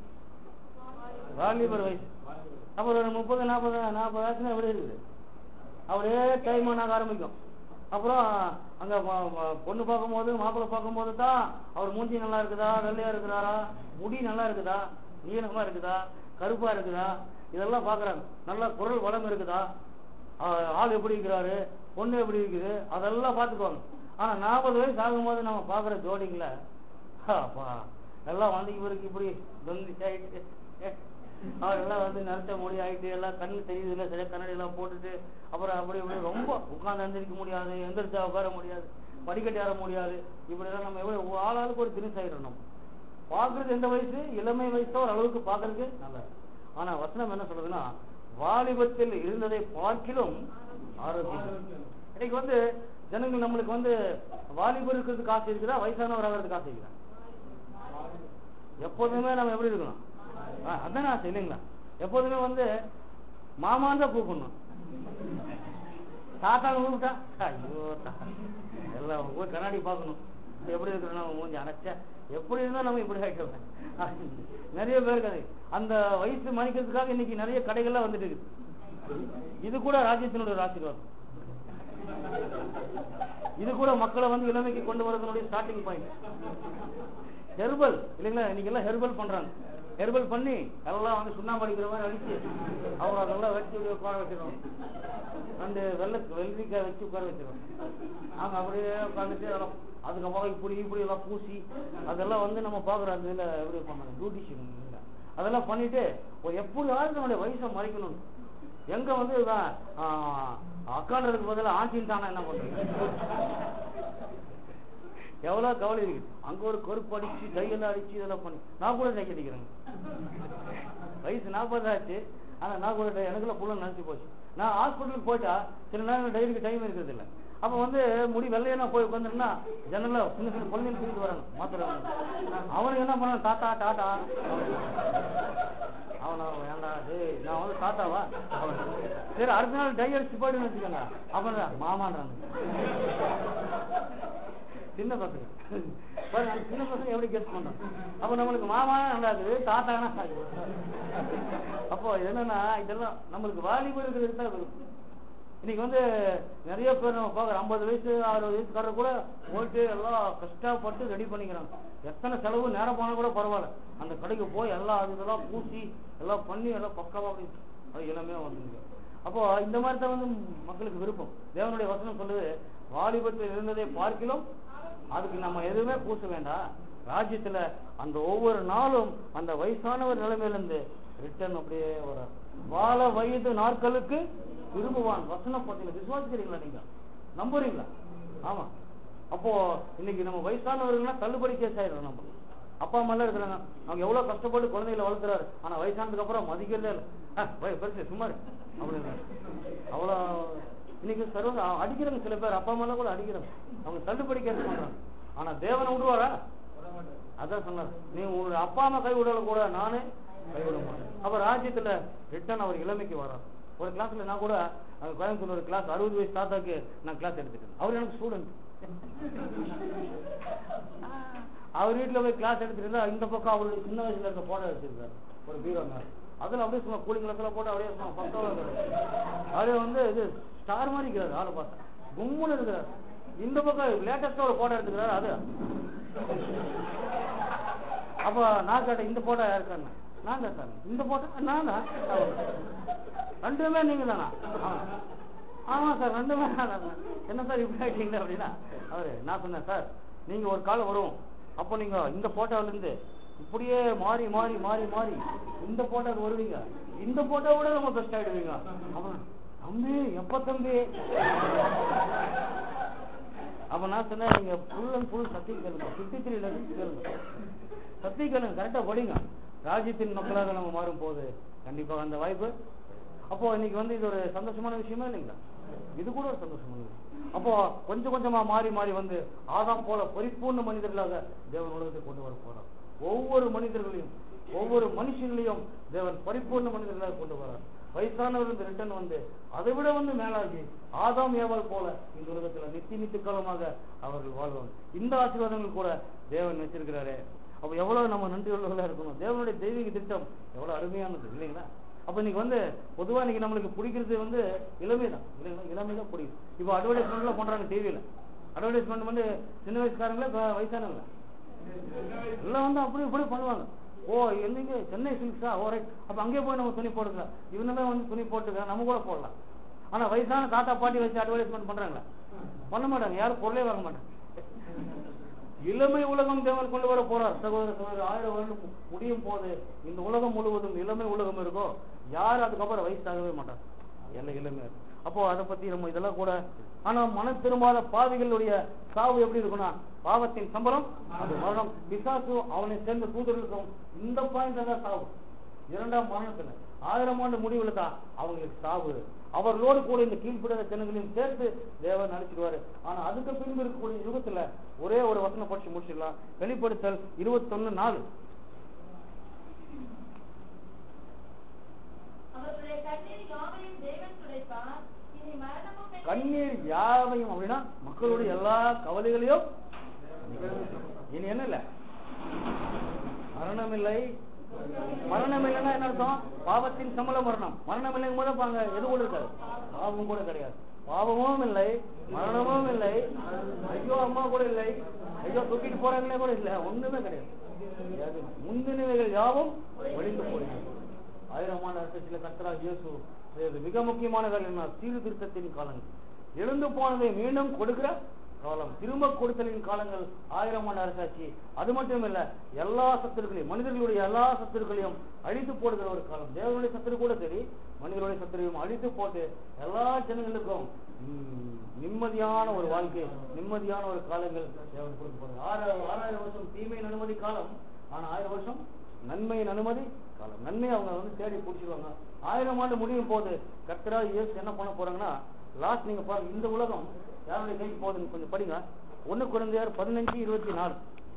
வாலிபர் வயசு அப்புறம் ஒரு முப்பது நாற்பது நாற்பது வயசுனா எப்படி இருக்குது அப்படியே டைம் ஆக ஆரம்பிக்கும் அப்புறம் அங்க ப- ப- பொண்ணு பார்க்கும்போது மாப்பிள்ளை பார்க்கும்போது தான் அவர் மூஞ்சி நல்லா இருக்குதா வெள்ளையா இருக்கிறாரா முடி நல்லா இருக்குதா நீளமா இருக்குதா கருப்பா இருக்குதா இதெல்லாம் பாக்குறாங்க நல்ல குரல் வளம் இருக்குதா ஆ- ஆள் எப்படி இருக்கிறாரு பொண்ணு எப்படி இருக்குது அதெல்லாம் பார்த்துக்குவாங்க ஆனா நாற்பது வயசு ஆகும்போது நம்ம பாக்குற ஜோடிங்கள அப்பா எல்லாம் வந்து இவருக்கு இப்படி தொந்தி ஆயிட்டு அவர் எல்லாம் வந்து நிறுத்த முடி ஆயிட்டு எல்லாம் கண்ணு தெரியுது இல்ல சில கண்ணாடி எல்லாம் போட்டுட்டு அப்புறம் அப்படி இப்படி ரொம்ப உட்கார்ந்து எந்திரிக்க முடியாது எந்திரிச்சா உட்கார முடியாது படிக்கட்டு ஏற முடியாது இப்படி எல்லாம் நம்ம எவ்வளவு ஆளாளுக்கு ஒரு திணிச்சு ஆயிடும் நம்ம பாக்குறது எந்த வயசு இளமை வயசோ ஒரு அளவுக்கு பாக்குறதுக்கு நல்லா இருக்கு. ஆனா வசனம் என்ன சொல்றதுன்னா வாலிபத்தில் இருந்ததை பார்க்கிலும் ஆரோக்கியம் இன்னைக்கு வந்து ஜனங்கள் நம்மளுக்கு வந்து வாலிபர் இருக்கிறதுக்கு ஆசை இருக்குதா வயசானவர் ஆகிறதுக்கு ஆசை இருக்குதா எப்போதுமே நம்ம எப்படி இருக்கணும் ஆ, அதானே ஆசை இல்லைங்களா எப்போதுமே வந்து மாமான் தான் கூப்பிடணும் தாத்தா கூப்பிட்டா ஐயோ தாத்தா எல்லாம் போய் கண்ணாடி பார்க்கணும் எப்படி இருக்கிறோம் நம்ம மூஞ்சி அணைச்சா எப்படி இருந்தா நம்ம இப்படி ஆயிட்டோம் நிறைய பேருக்கு அது அந்த வயசு மணிக்கிறதுக்காக இன்னைக்கு நிறைய கடைகள்லாம் வந்துட்டு இருக்குது இது கூட ராஜ்யத்தினுடைய ஒரு ஆசீர்வாதம் இது கூட மக்களை வந்து இளமைக்கு கொண்டு வரதனுடைய ஸ்டார்டிங் பாயிண்ட் ஹெர்பல் இல்லைங்களா இன்னைக்கு எல்லாம் ஹெர்பல் பண்றாங்க ஹெர்பல் பண்ணி எல்லாம் வந்து சுண்ணாம்பு அடிக்கிற மாதிரி அடிச்சு அவங்க அதெல்லாம் வச்சு இப்படி உட்கார வச்சிருவாங்க அந்த வெள்ளை வெள்ளரிக்காய் வச்சு உட்கார வச்சிருவாங்க அவங்க அப்படியே உட்காந்துட்டு அதெல்லாம் அதுக்கப்புறம் இப்படி இப்படி எல்லாம் பூசி அதெல்லாம் வந்து நம்ம பாக்குறோம் அந்த இதுல எப்படி பண்ணாங்க பியூட்டிஷியன் அதெல்லாம் பண்ணிட்டு ஒரு எப்படியாவது நம்மளுடைய வயசை மறைக்கணும் எங்க வந்து இவன், ஆ, அக்கான்றதுக்கு பதிலா ஆண்டின்ட்டானா என்ன பண்றது எவ்வளவு கவலை இருக்குது அங்க ஒரு கருப்பு அடிச்சு கையெல்லாம் அடிச்சு இதெல்லாம் பண்ணி நான் கூட கை அடிக்கிறேங்க வயசு நாற்பது ஆச்சு ஆனா நான் கூட டை- எனக்குள்ள புள்ள நினைச்சு போச்சு நான் ஹாஸ்பிட்டலுக்கு போயிட்டா சில நேரம் டைரிக்கு டைம் இருக்கிறது இல்ல அப்ப வந்து முடி வெள்ளையா போய் உட்காந்துருன்னா ஜன்னல்ல சின்ன சின்ன குழந்தைங்க தூக்கிட்டு வராங்க மாத்திரை அவனுக்கு என்ன பண்ண தாத்தா டாட்டா அவன் அவன் வேண்டா டேய் நான் வந்து தாத்தாவா அவன் சரி அடுத்த நாள் டை அடிச்சு போயிடுன்னு வச்சுக்கோங்க அவன் மாமான்றாங்க சின்ன பசங்க பாருங்க, அந்த சின்ன பசங்க எப்படி கெஸ் பண்றோம் அப்ப நம்மளுக்கு மாமா நல்லா இருக்குது தாத்தானா அப்போ என்னன்னா இதெல்லாம் நம்மளுக்கு வாலிபர் இருக்கிறது தான் விருப்பம் இன்னைக்கு வந்து நிறைய பேர் நம்ம பார்க்குறோம் ஐம்பது வயசு அறுபது வயசுக்காரர் கூட போயிட்டு எல்லாம் கஷ்டப்பட்டு ரெடி பண்ணிக்கிறாங்க எத்தனை செலவு நேரம் போனால் கூட பரவாயில்ல அந்த கடைக்கு போய் எல்லாம் அது இதெல்லாம் பூசி எல்லாம் பண்ணி எல்லாம் பக்காவா அப்படி அது இளமையாக வந்துருங்க அப்போ இந்த மாதிரி தான் வந்து மக்களுக்கு விருப்பம் தேவனுடைய வசனம் சொல்லுது வாலிபத்தில் இருந்ததை பார்க்கிலும் அதுக்கு நம்ம எதுவுமே பூச வேண்டாம் ராஜ்யத்துல அந்த ஒவ்வொரு நாளும் அந்த வயசானவர் நிலைமையிலிருந்து ரிட்டர்ன் அப்படியே வரார் வாழ வயது நாட்களுக்கு திரும்புவான் வசனப்பட்டியல விசுவாசிக்கிறீங்களா நீங்க நம்புறீங்களா ஆமா அப்போ இன்னைக்கு நம்ம வயசானவர்கள்னா தள்ளுபடி கேஸ் ஆயிடும் நம்ம அப்பா அம்மா எல்லாம் இருக்கிறாங்க அவங்க எவ்வளவு கஷ்டப்பட்டு குழந்தைகளை வளர்க்குறாரு ஆனா வயசானதுக்கு அப்புறம் மதிக்கிறதே இல்லை அஹ், வய- பெருசு சும்மா இரு. அப்படின்னு அவ்வளோ இன்னைக்கு சர்வ அடிக்கிறாங்க சில பேர் அப்பா அம்மா எல்லாம் கூட அடிக்கிறாங்க அவங்க தள்ளுபடி கேஸ் பண்றாங்க ஆனா தேவனை விடுவாரா அதான் சொன்னார் நீ உங்களுடைய அப்பா அம்மா கை விடல கூட நானே கைவிட மாட்டேன் அப்ப ராஜ்யத்துல ரிட்டர்ன் அவர் இளமைக்கு வரார் ஒரு கிளாஸ்ல நான் கூட அங்க கோயம்புத்தூர் ஒரு கிளாஸ் அறுபது வயசு தாத்தாக்கு நான் கிளாஸ் எடுத்துட்டேன் அவர் எனக்கு ஸ்டூடெண்ட் அவர் வீட்டுல போய் கிளாஸ் எடுத்துட்டு இருந்தா இந்த பக்கம் அவருடைய சின்ன வயசுல இருக்க போட்டோ வச்சிருக்காரு ஒரு பீரோ மேல அதுல அப்படியே சும்மா கூலிங் கிளாஸ்ல போட்டு அப்படியே சும்மா பக்காவா இருக்காரு அவரே வந்து இது ஸ்டார் மாதிரி இருக்கிறாரு ஆளை பார்த்தா கும்முன்னு இருக்கிறார் இந்த பக்கம் லேட்டஸ்டா ஒரு போட்டோ எடுத்துக்கிறாரு அது அப்ப நான் கேட்டேன் இந்த போட்டோ யாருக்கான்னு நான் தான் சார் இந்த போட்டோ நான் தான் ரெண்டுமே நீங்க தானா ஆமா சார் ரெண்டுமே நான் தான் என்ன சார் இப்படி ஆயிட்டீங்க அப்படின்னா அவரு நான் சொன்னேன் சார் நீங்க ஒரு காலம் வரும் அப்போ நீங்க இந்த போட்டோல இருந்து இப்படியே மாறி மாறி மாறி மாறி இந்த போட்டோக்கு வருவீங்க இந்த போட்டோ விட நம்ம பெஸ்ட் ஆயிடுவீங்க அப்புறம் தம்பி எப்ப தம்பி அப்ப நான் சொன்னேன் நீங்க ஃபுல் அண்ட் ஃபுல் சத்திய கேளுங்க பிப்டி த்ரீ லெசன்ஸ் கேளுங்க சத்திய கேளுங்க கரெக்டா படிங்க ராஜ்யத்தின் மக்களாக நம்ம மாறும் போது கண்டிப்பா அந்த வாய்ப்பு அப்போ இன்னைக்கு வந்து இது ஒரு சந்தோஷமான விஷயமா இல்லைங்களா இது கூட ஒரு சந்தோஷமான விஷயம் அப்போ கொஞ்சம் கொஞ்சமா மாறி மாறி வந்து ஆதாம் போல பரிபூர்ண மனிதர்களாக தேவன் உலகத்தை கொண்டு வர போறார் ஒவ்வொரு மனிதர்களையும் ஒவ்வொரு மனுஷங்களையும் தேவன் பரிபூர்ண மனிதர்களாக கொண்டு வரார் வயசானவர் இந்த ரிட்டர்ன் வந்து அதை விட வந்து மேலாகி ஆதாம் ஏவாள் போல இந்த உலகத்துல நித்தி நித்தி காலமாக அவர்கள் வாழ்வாங்க இந்த ஆசீர்வாதங்கள் கூட தேவன் வச்சிருக்கிறாரே அப்ப எவ்வளவு நம்ம நன்றி உள்ளவர்களா இருக்கணும் தேவனுடைய தெய்வீக திட்டம் எவ்வளவு அருமையானது இல்லைங்களா அப்ப இன்னைக்கு வந்து பொதுவா இன்னைக்கு நம்மளுக்கு பிடிக்கிறது வந்து இளமை தான் இல்லைங்களா இளமை தான் பிடிக்கும் இப்போ அட்வர்டைஸ்மெண்ட் எல்லாம் பண்றாங்க டிவியில அட்வர்டைஸ்மெண்ட் வந்து சின்ன வயசுக்காரங்களே இப்ப வயசானவங்க எல்லாம் வந்து அப்படி இப்படி பண்ணுவாங்க ஓ எந்தீங்க சென்னை சில்க்ஸா ஓ ரைட் அப்ப அங்கே போய் நம்ம துணி போட்டுக்கலாம் இவனுமே வந்து துணி போட்டுக்கலாம் நம்ம கூட போடலாம் ஆனா வயசான தாத்தா பாட்டி வச்சு அட்வர்டைஸ்மெண்ட் பண்றாங்களா பண்ண மாட்டாங்க யாரும் பொருளே வாங்க மாட்டாங்க இளமை உலகம் தேவன் கொண்டு வர போறார் சகோதர சகோதரி ஆயிரம் வருடம் முடியும் போது இந்த உலகம் முழுவதும் இளமை உலகம் இருக்கோ யாரும் அதுக்கப்புறம் வயசாகவே மாட்டாங்க எல்லாம் இளமையா இருக்கும். அப்போ அதை பத்தி நம்ம இதெல்லாம் கூட ஆனா மன திரும்பாத பாவிகளுடைய சாவு எப்படி இருக்கும்னா பாவத்தின் சம்பளம் அது மரணம் பிசாசு அவனை சேர்ந்த தூதர்களுக்கும் இந்த பாயிண்ட் தான் சாவு இரண்டாம் மரணத்துல ஆயிரம் ஆண்டு முடிவுல தான் அவங்களுக்கு சாவு அவர்களோடு கூட இந்த கீழ்ப்படாத ஜனங்களையும் சேர்த்து தேவன் அழைச்சிடுவாரு ஆனா அதுக்கு பின்பு இருக்கக்கூடிய யுகத்துல ஒரே ஒரு வசனம் படிச்சு முடிச்சிடலாம் வெளிப்படுத்தல் இருபத்தொன்னு நாலு அவர்களுடைய கண்ணீர் யாவையும் தேவன் துடைப்பார் இனி மரணமும் இல்லை. கண்ணீர் யாவையும் அப்படின்னா மக்களுடைய எல்லா கவலைகளையும் இனி என்ன இல்ல மரணம் இல்லை மரணம் இல்லைன்னா என்ன அர்த்தம் பாவத்தின் சம்பள மரணம் மரணம் இல்லைங்க போது பாங்க எது கூட இருக்காது பாவம் கூட கிடையாது பாவமும் இல்லை மரணமும் இல்லை ஐயோ அம்மா கூட இல்லை ஐயோ தூக்கிட்டு போறாங்களே கூட இல்ல ஒண்ணுமே கிடையாது அது முந்தினவைகள் யாவும் ஒழிந்து போயிடுது ஆயிரம் ஆண்டு அரசியல கர்த்தரா இயேசு செய்தது மிக முக்கியமான காலம் என்ன சீர்திருத்தத்தின் காலங்கள் எழுந்து போனதை மீண்டும் கொடுக்கிற காலம் திரும்ப கொடுத்தலின் காலங்கள் ஆயிரம் ஆண்டு அரசாட்சி அது மட்டும் இல்ல எல்லா சத்துருக்களையும் மனிதர்களுடைய எல்லா சத்துருக்களையும் அழித்து போடுகிற ஒரு காலம் தேவனுடைய சத்துரு கூட சரி மனிதர்களுடைய சத்துருவையும் அழித்து போட்டு எல்லா ஜனங்களுக்கும் ம், நிம்மதியான ஒரு வாழ்க்கை நிம்மதியான ஒரு காலங்கள் தேவன் கொடுக்க போறாங்க ஆறு ஆறாயிரம் வருஷம் தீமையின் அனுமதி காலம் ஆனா ஆயிரம் வருஷம் நன்மையின் அனுமதி காலம் நன்மை அவங்க வந்து தேடி பிடிச்சிருவாங்க ஆயிரம் ஆண்டு முடியும் போது கர்த்தரா இயேசு என்ன பண்ண போறாங்கன்னா லாஸ்ட் நீங்க பாருங்க இந்த உலகம் யாருடைய கைக்கு போகுதுன்னு கொஞ்சம் படிங்க ஒண்ணு குழந்தையார் பதினஞ்சு இருபத்தி நாலு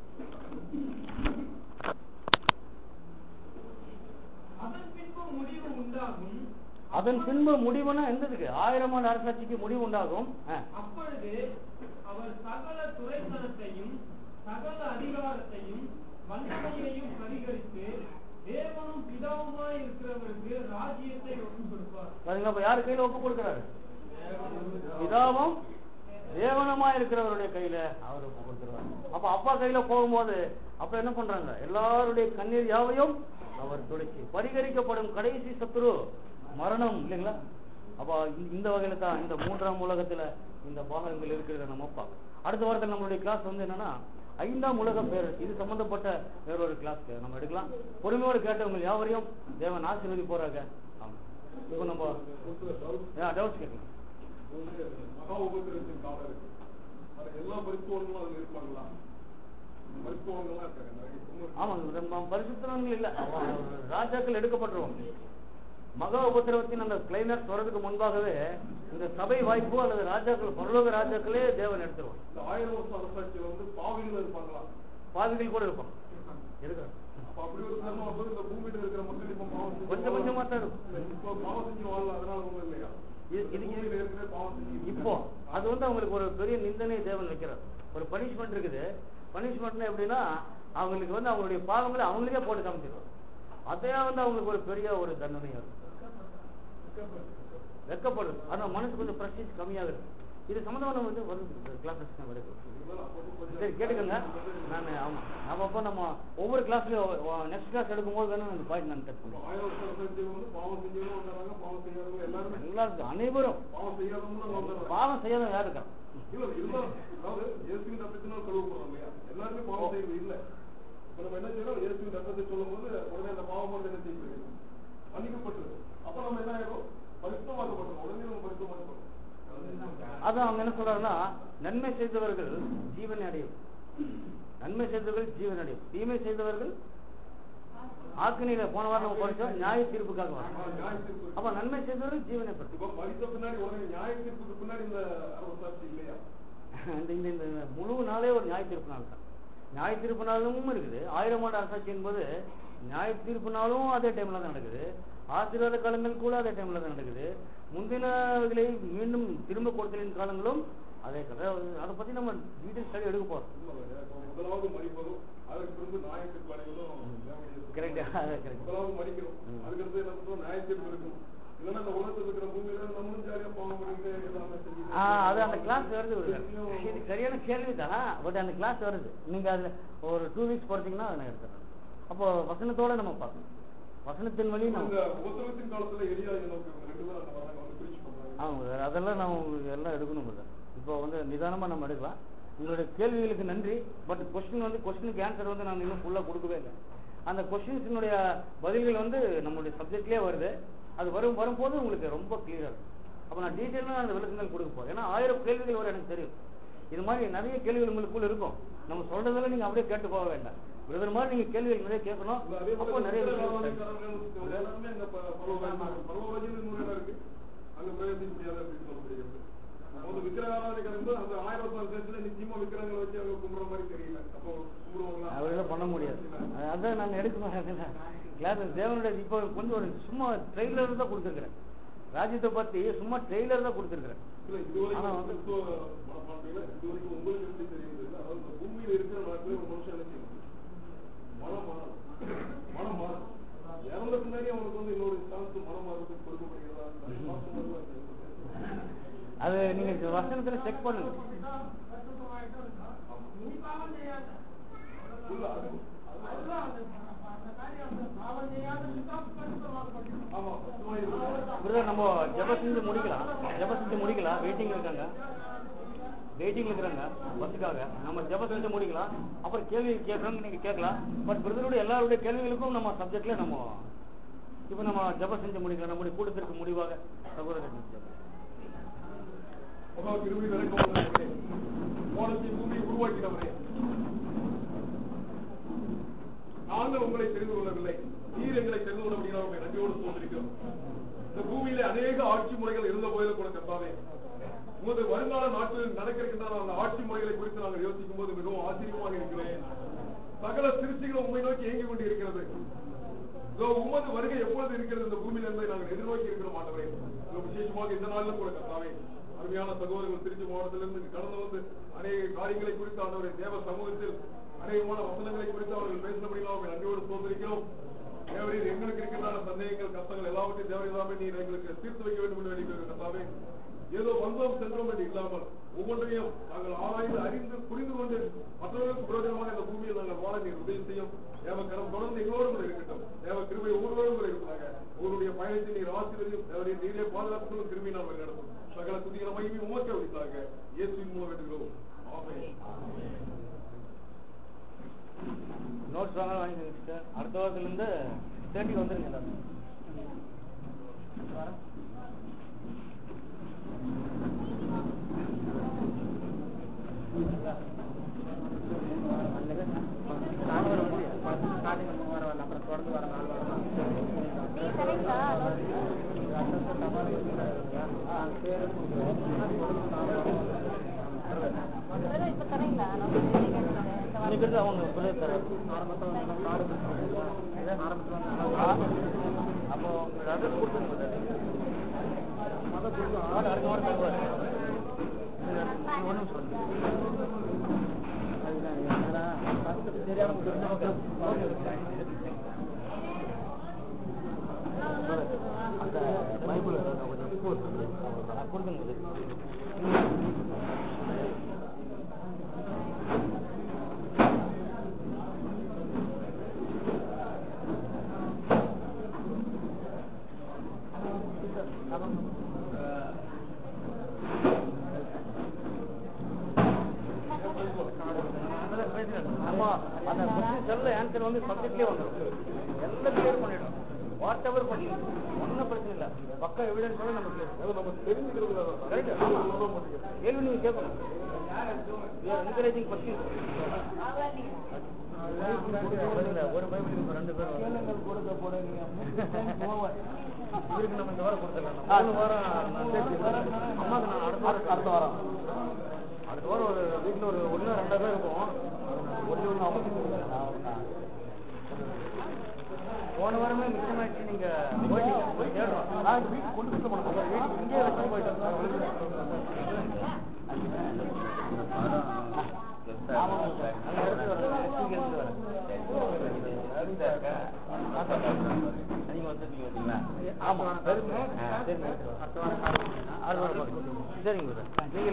அதன் பின்பு முடிவு உண்டாகும் அதன் பின்பு முடிவுனா எந்ததுக்கு ஆயிரம் ஆண்டு அரசாட்சிக்கு முடிவு உண்டாகும் ஆ. அப்பொழுது அவர் சகல துரைத்தனத்தையும் சகல அதிகாரத்தையும் வல்லமையையும் பரிகரித்து தேவனும் பிதாவுமாய் இருக்கிறவருக்கு ராஜ்யத்தை ஒப்புக் கொடுப்பார் பாருங்க அப்ப யாரு கையில ஒப்பு கொடுக்கிறாரு பிதாவும் தேவனமா இருக்கிறவருடைய கையில அவர் ஒப்பு கொடுத்துருவார் அப்ப அப்பா கையில போகும்போது அப்ப என்ன பண்றாங்க எல்லாருடைய கண்ணீர் யாவையும் அவர் துடைச்சி பரிகரிக்கப்படும் கடைசி சத்துரு மரணம் இல்லைங்களா அப்ப இந்த- இந்த வகையில தான் இந்த மூன்றாம் உலகத்துல இந்த பாகங்கள் இருக்கிறத நம்ம பார்க்கணும் அடுத்த வாரத்தில் நம்மளுடைய கிளாஸ் வந்து என்னன்னா ஐந்தாம் உலக பேர் இது சம்பந்தப்பட்ட வேறொரு கிளாஸ் நம்ம எடுக்கலாம் பொறுமையோடு கேட்டவங்க யாவரையும் தேவன் ஆசீர்வதி போறாங்க ஆமா இப்போ நம்ம டவுட்ஸ் கேட்கலாம் வந்து மகா உபத்திரத்தின் காலம் இருக்கு அது எல்லா பரிசுத்தவங்களும் அதுல இருப்பாங்களா பரிசுத்தவங்கள்லாம் இருக்காங்க நிறைய இன்னும் ஆமாங்க நம்ம பரிசுத்தவங்கள் இல்ல அவன் ராஜாக்கள் எடுக்கப்பட்டுருவோம் மகா உபத்திரவத்தின் அந்த கிளைமேக்ஸ் வர்றதுக்கு முன்பாகவே இந்த சபை வாய்ப்பு அல்லது ராஜாக்கள் பரலோக ராஜாக்களே தேவன் எடுத்துருவான் இந்த ஆயிரம் வருஷம் அரசாட்சியில வந்து பாவிகள் இருப்பாங்களா பாவிகள் கூட இருப்பான் இருக்கிறான் அப்ப அப்படி ஒரு தருணம் வரும்போது இந்த பூமியில இருக்கிற மக்கள் இப்ப பாவம் செஞ்சு கொஞ்சம் கொஞ்சமா தான் இருக்கும் இப்ப பாவம் செஞ்சு வாழலாம் அதனால ஒண்ணும் இல்லையா இது- இது- பூமியில ஏற்கனவே பாவம் செஞ்சு இப்போ அது வந்து அவங்களுக்கு ஒரு பெரிய நிந்தனை தேவன் வைக்கிறார் ஒரு பனிஷ்மெண்ட் இருக்குது பனிஷ்மெண்ட்னா எப்படின்னா அவங்களுக்கு வந்து அவங்களுடைய பாவங்களை அவங்களுக்கே போட்டு காமிச்சிருவாங்க அதே வந்து அவங்களுக்கு ஒரு பெரிய ஒரு தண்டனையா இருக்கும் வெக்கப்படுது ஆனா மனசு கொஞ்சம் பிரஸ்டீஜ் கம்மியாகுது இது சம்மந்தமா நம்ம வந்து வருது கிளாஸஸ் வருது சரி கேட்டுக்கோங்க நான் ஆமா அப்பப்போ நம்ம ஒவ்வொரு கிளாஸ்லயும் நெக்ஸ்ட் கிளாஸ் எடுக்கும்போது வேணும் இந்த பாயிண்ட் நான் டச் பண்ணுவோம் ஆயிரம் வருஷம் அரசாட்சியில வந்து பாவம் செஞ்சவங்களும் வந்துடுறாங்க பாவம் செய்யாதவங்க எல்லாருமே எல்லாருக்கும் அனைவரும் பாவம் செய்யாதவங்களும் வந்துடுறாங்க பாவம் செய்யாத யாரு இருக்கா இல்ல இருந்தாலும் அதாவது இயேசுவின் ரத்தத்தினால் கழுவப்படுறோம் இல்லையா எல்லாருமே பாவம் செய்யறது இல்ல இப்ப நம்ம என்ன செய்யறோம் இயேசுவின் ரத்தத்தை சொல்லும் போது உடனே அந்த பாவம் வந்து என்ன செய்யுது மன்னிக்கப்பட்டது அப்ப நம்ம என்ன ஆயிரும் பரிசுத்தமாக்கப்பட்டோம் உடனே நம்ம பரிசுத்தமாக்கப்பட்டோம் அதான் அவங்க என்ன சொல்றாருன்னா நன்மை செய்தவர்கள் ஜீவனை அடையும் நன்மை செய்தவர்கள் ஜீவன் அடையும் தீமை செய்தவர்கள் ஆக்கினியில போன வாரம் நம்ம படிச்சோம் நியாய தீர்ப்புக்காக வரும் நியாய தீர்ப்பு அப்ப நன்மை செய்தவர்கள் ஜீவனை பெறும் இப்ப மரித்த பின்னாடி உடனே நியாய தீர்ப்புக்கு பின்னாடி இந்த அரசாட்சி இல்லையா இந்த இந்த இந்த முழு நாளே ஒரு நியாய தீர்ப்பு நாள் தான் நியாய தீர்ப்பு நாளும் இருக்குது ஆயிரம் ஆண்டு அரசாட்சி என்பது நியாய தீர்ப்பு நாளும் அதே டைம்ல தான் நடக்குது ஆசீர்வாத காலங்கள் கூட அதே டைம்ல தான் நடக்குது முந்தினவைகளை மீண்டும் திரும்ப கொடுத்தலின் காலங்களும் அதே கதை அதை பத்தி நம்ம டீட்டெயில் ஸ்டடி எடுக்க போறோம் உண்மைதானே? இப்ப முதலாவது மறிப்பதும் அதற்கு பிறகு நியாய தீர்ப்பு அடைவதும் தேவனுடைய கரெக்ட் கரெக்ட் முதலாவது மறிக்கணும் ம். அதுக்கடுத்து என்ன பண்றோம் நியாய தீர்ப்பு இருக்கணும் இல்லைன்னா இந்த உலகத்துல இருக்கிற பூமியில நம்மளும் ஜாலியா பாவம் பண்ணிட்டு எல்லாமே செஞ்சு ஆ அது அந்த கிளாஸ் வருது ஒரு இது சரியான கேள்வி தான் பட் அந்த கிளாஸ் வருது நீங்க அதுல ஒரு டூ வீக்ஸ் போறீங்கன்னா அதை நான் எடுத்துறேன் அப்போ வசனத்தோட நம்ம பார்க்கணும் வசனத்தின் வழி இந்த நம்ம உபத்திரத்தின் காலத்துல எலியா எனக்கு ரெண்டு பேரும் அந்த வராங்க வந்து பிரிச்சு பண்றாங்க ஆமாம் சார் அதெல்லாம் நம்ம உங்களுக்கு எல்லாம் எடுக்கணும் சார் இப்போ வந்து நிதானமா நம்ம எடுக்கலாம் உங்களுடைய கேள்விகளுக்கு நன்றி பட் கொஸ்டின் வந்து கொஸ்டினுக்கு ஆன்சர் வந்து நான் இன்னும் ஃபுல்லாக கொடுக்கவே இல்லை அந்த கொஸ்டின்ஸினுடைய பதில்கள் வந்து நம்மளுடைய சப்ஜெக்ட்லேயே வருது அது வரும் வரும்போது உங்களுக்கு ரொம்ப கிளியராக இருக்கும் அப்போ நான் டீட்டெயிலாக அந்த விளக்கங்கள் கொடுக்க போகிறேன் ஏன்னா ஆயிரம் கேள்விகள் வரும் எனக்கு தெரியும் இது மாதிரி நிறைய கேள்விகள் உங்களுக்குள்ள இருக்கும் நம்ம சொல்றதெல்லாம் நீங்க அப்படியே கேட்டு போக வேண்டாம் பிரதர் மாதிரி நீங்க கேள்விகள் நிறைய கேட்கணும் இல்ல, அதே அப்போ போல நிறைய நிறைய விஷயம் எல்லாருமே அங்க ப- பரலோக- பரலோகராஜ்யம் இன்னொரு இடம் இருக்கு அங்க பிரவேசிக்க முடியாது அப்படின்னு சொல்லப்படுகிறது அவங்க விக்கிரகாராதனை வந்து அந்த ஆயிரம் வருஷம் சேர்த்துல நிச்சயமா விக்கிரகங்களை வச்சு அவங்க கும்பிடுற மாதிரி தெரியல அப்போ கும்பிடுவாங்களா அவரெல்லாம் பண்ண முடியாது அது- அதான் நான் எடுக்கணும் கிளாஸ் தேவனுடைய இப்போ கொஞ்சம் ஒரு சும்மா ட்ரெய்லர் தான் கொடுத்துருக்கிறேன் ராஜ்யத்தை பத்தி சும்மா ட்ரெய்லர் தான் கொடுத்துருக்கிறேன் இல்ல ஆனா இதுவரைக்கும் வந்து- கிறிஸ்துவ மனப்பான்மையில இதுவரைக்கும் உங்களுக்கு எப்படி தெரியுது அதாவது இந்த பூமியில இருக்கிற நாட்டிலே ஒரு மனுஷன் என்ன செய்யணும் மனம் மாறணும் மனம் மாறணும் இறந்த பின்னாடி அவனுக்கு வந்து இன்னொரு சான்ஸ் மனம் மாறதுக்கு கொடுக்கப்படுகிறதா அந்த மாசம் வருவா அது நீங்க வசனத்துல செக் பண்ணுங்க இல்ல அது ஆமா சுத்தமா இருக்கு பிரதர் நம்ம ஜெப செஞ்சு முடிக்கலாம் ஜெப செஞ்சு முடிக்கலாம் வெயிட்டிங்ல இருக்காங்க வெயிட்டிங்ல இருக்கிறாங்க பஸ்ஸுக்காக நம்ம ஜெப செஞ்சு முடிக்கலாம் அப்புறம் கேள்வி கேட்கறவங்க நீங்க கேட்கலாம் பட் பிரதருடைய எல்லாருடைய கேள்விகளுக்கும் நம்ம சப்ஜெக்ட்ல நம்ம இப்போ நம்ம ஜெப செஞ்சு முடிக்கலாம் நம்முடைய கூட்டத்திற்கு முடிவாக சகோதரர் ஜெபம். உலக கிருபை நிறைந்தவரே, வானத்தை பூமியை உருவாக்கினவரே நாங்கள் உங்களை தெரிந்து கொள்ளவில்லை நீர் எங்களை தெரிந்து கொள்ள முடியாது உங்களை நன்றியோடு சோதரிக்கிறோம் இந்த பூமியிலே அநேக ஆட்சி முறைகள் இருந்த போதிலும் கூட கர்த்தாவே உமது வருங்கால நாட்களில் நடக்கின்ற அந்த ஆட்சி முறைகளை குறித்து நாங்கள் யோசிக்கும் போது மிகவும் ஆச்சரியமாக இருக்கிறேன் சகல சிருஷ்டிகளும் உண்மை நோக்கி இயங்கிக் கொண்டு இருக்கிறது இதோ உமது வருகை எப்பொழுது இருக்கிறது இந்த பூமியில் என்பதை நாங்கள் எதிர்நோக்கி இருக்கிறோம் ஆண்டவரே இதோ விசேஷமாக இந்த நாளிலும் கூட கர்த்தாவே அருமையான சகோதரர்கள் திருச்சி மாவட்டத்திலிருந்து கடந்து வந்து அநேக காரியங்களை குறித்து ஆண்டவரே தேவ சமூகத்தில் அநேகமான வசனங்களை குறித்து அவர்கள் பேசினபடியாக அவர்கள் நன்றியோடு சோதரிக்கிறோம் தேவரீர் எங்களுக்கு இருக்கின்ற சந்தேகங்கள் கஷ்டங்கள் எல்லாவற்றையும் தேவரீதாமே நீர் எங்களுக்கு தீர்த்து வைக்க வேண்டும் என்று வேண்டிக்கிறோம் கர்த்தாவே ஏதோ வந்து செய்யும் தேவக்கரம் தொடர்ந்து எங்களோடு கூட இருக்கட்டும் தேவ கிருபை ஒவ்வொருவரும் கூட இருக்கிறாங்க உங்களுடைய பயணத்தை நீர் ஆசீர்வதியும் தேவரை நீரே பாதுகாப்புகளும் திரும்பி நாம் நடத்தும் சகல துதிகிற மகிமை உமக்கே வைத்தாங்க இயேசுவின் மூலம் வேண்டுகிறோம் ஆமென் நோட்ஸ் வாங்க வாங்கிக்கோங்க சிஸ்டர் அடுத்த வாரத்துல இருந்து தேர்ட்டிக்கு வந்துருங்க எல்லாரும் வரேன். அன்னைக்கு நாலு வாரம் வந்து ஸ்டார்டிங் மூணு வாரம் வரல அப்புறம் தொடர்ந்து வர நாலு வாரம் இன்னைக்கு அவங்க சொல்லியிருக்காரு அப்போ உங்களோட அட்ரஸ் கொடுத்துருங்க சார் அடுத்த வாரம் தருவார் ஒன்றும் சொல்லுங்க அந்த பைபிள் கொஞ்சம் கொடுத்துங்க ஆமா அந்த கொஸ்டின் செல்ல ஆன்சர் வந்து சப்ஜெக்ட்லயே வந்துடும் எல்லாம் கிளியர் பண்ணிடும் வாட் எவர் பண்ணி ஒன்றும் பிரச்சனை இல்லை பக்கம் எவிடன்ஸோட நம்ம clear. அது நம்ம தெரிஞ்சுக்கிறதுல தான் Correct? ஆமா. கேள்வி நீங்க கேட்கணும் என்கரேஜிங் கொஸ்டின் ஒரு பைபிள் இப்ப ரெண்டு பேரும் இவருக்கு நம்ம இந்த வாரம் கொடுத்துடலாம் மூணு வாரம் அம்மாக்கு நான் அடுத்த வாரம் அடுத்த வாரம் அடுத்த வாரம் ஒரு வீட்டில் ஒரு ஒன்று ரெண்டா பேர் இருக்கும் ஒன்று ஒன்று அவங்க போன வாரமே மிச்சமாயிடுச்சு நீங்க போயிட்டீங்க போய் தேடுறோம் நான் வீட்டுக்கு கொண்டு கொடுக்க மாட்டோம் வீட்டுக்கு இங்கேயே வச்சு போயிட்டோம் ஆமாங்க சார் அங்க எடுத்து வரேன் நெக்ஸ்ட் எடுத்து வரேன் நீங்க வந்துருக்கீங்க ஆமா சரிங்க சரிங்க அடுத்த வாரம் சரிங்க சார் நீங்க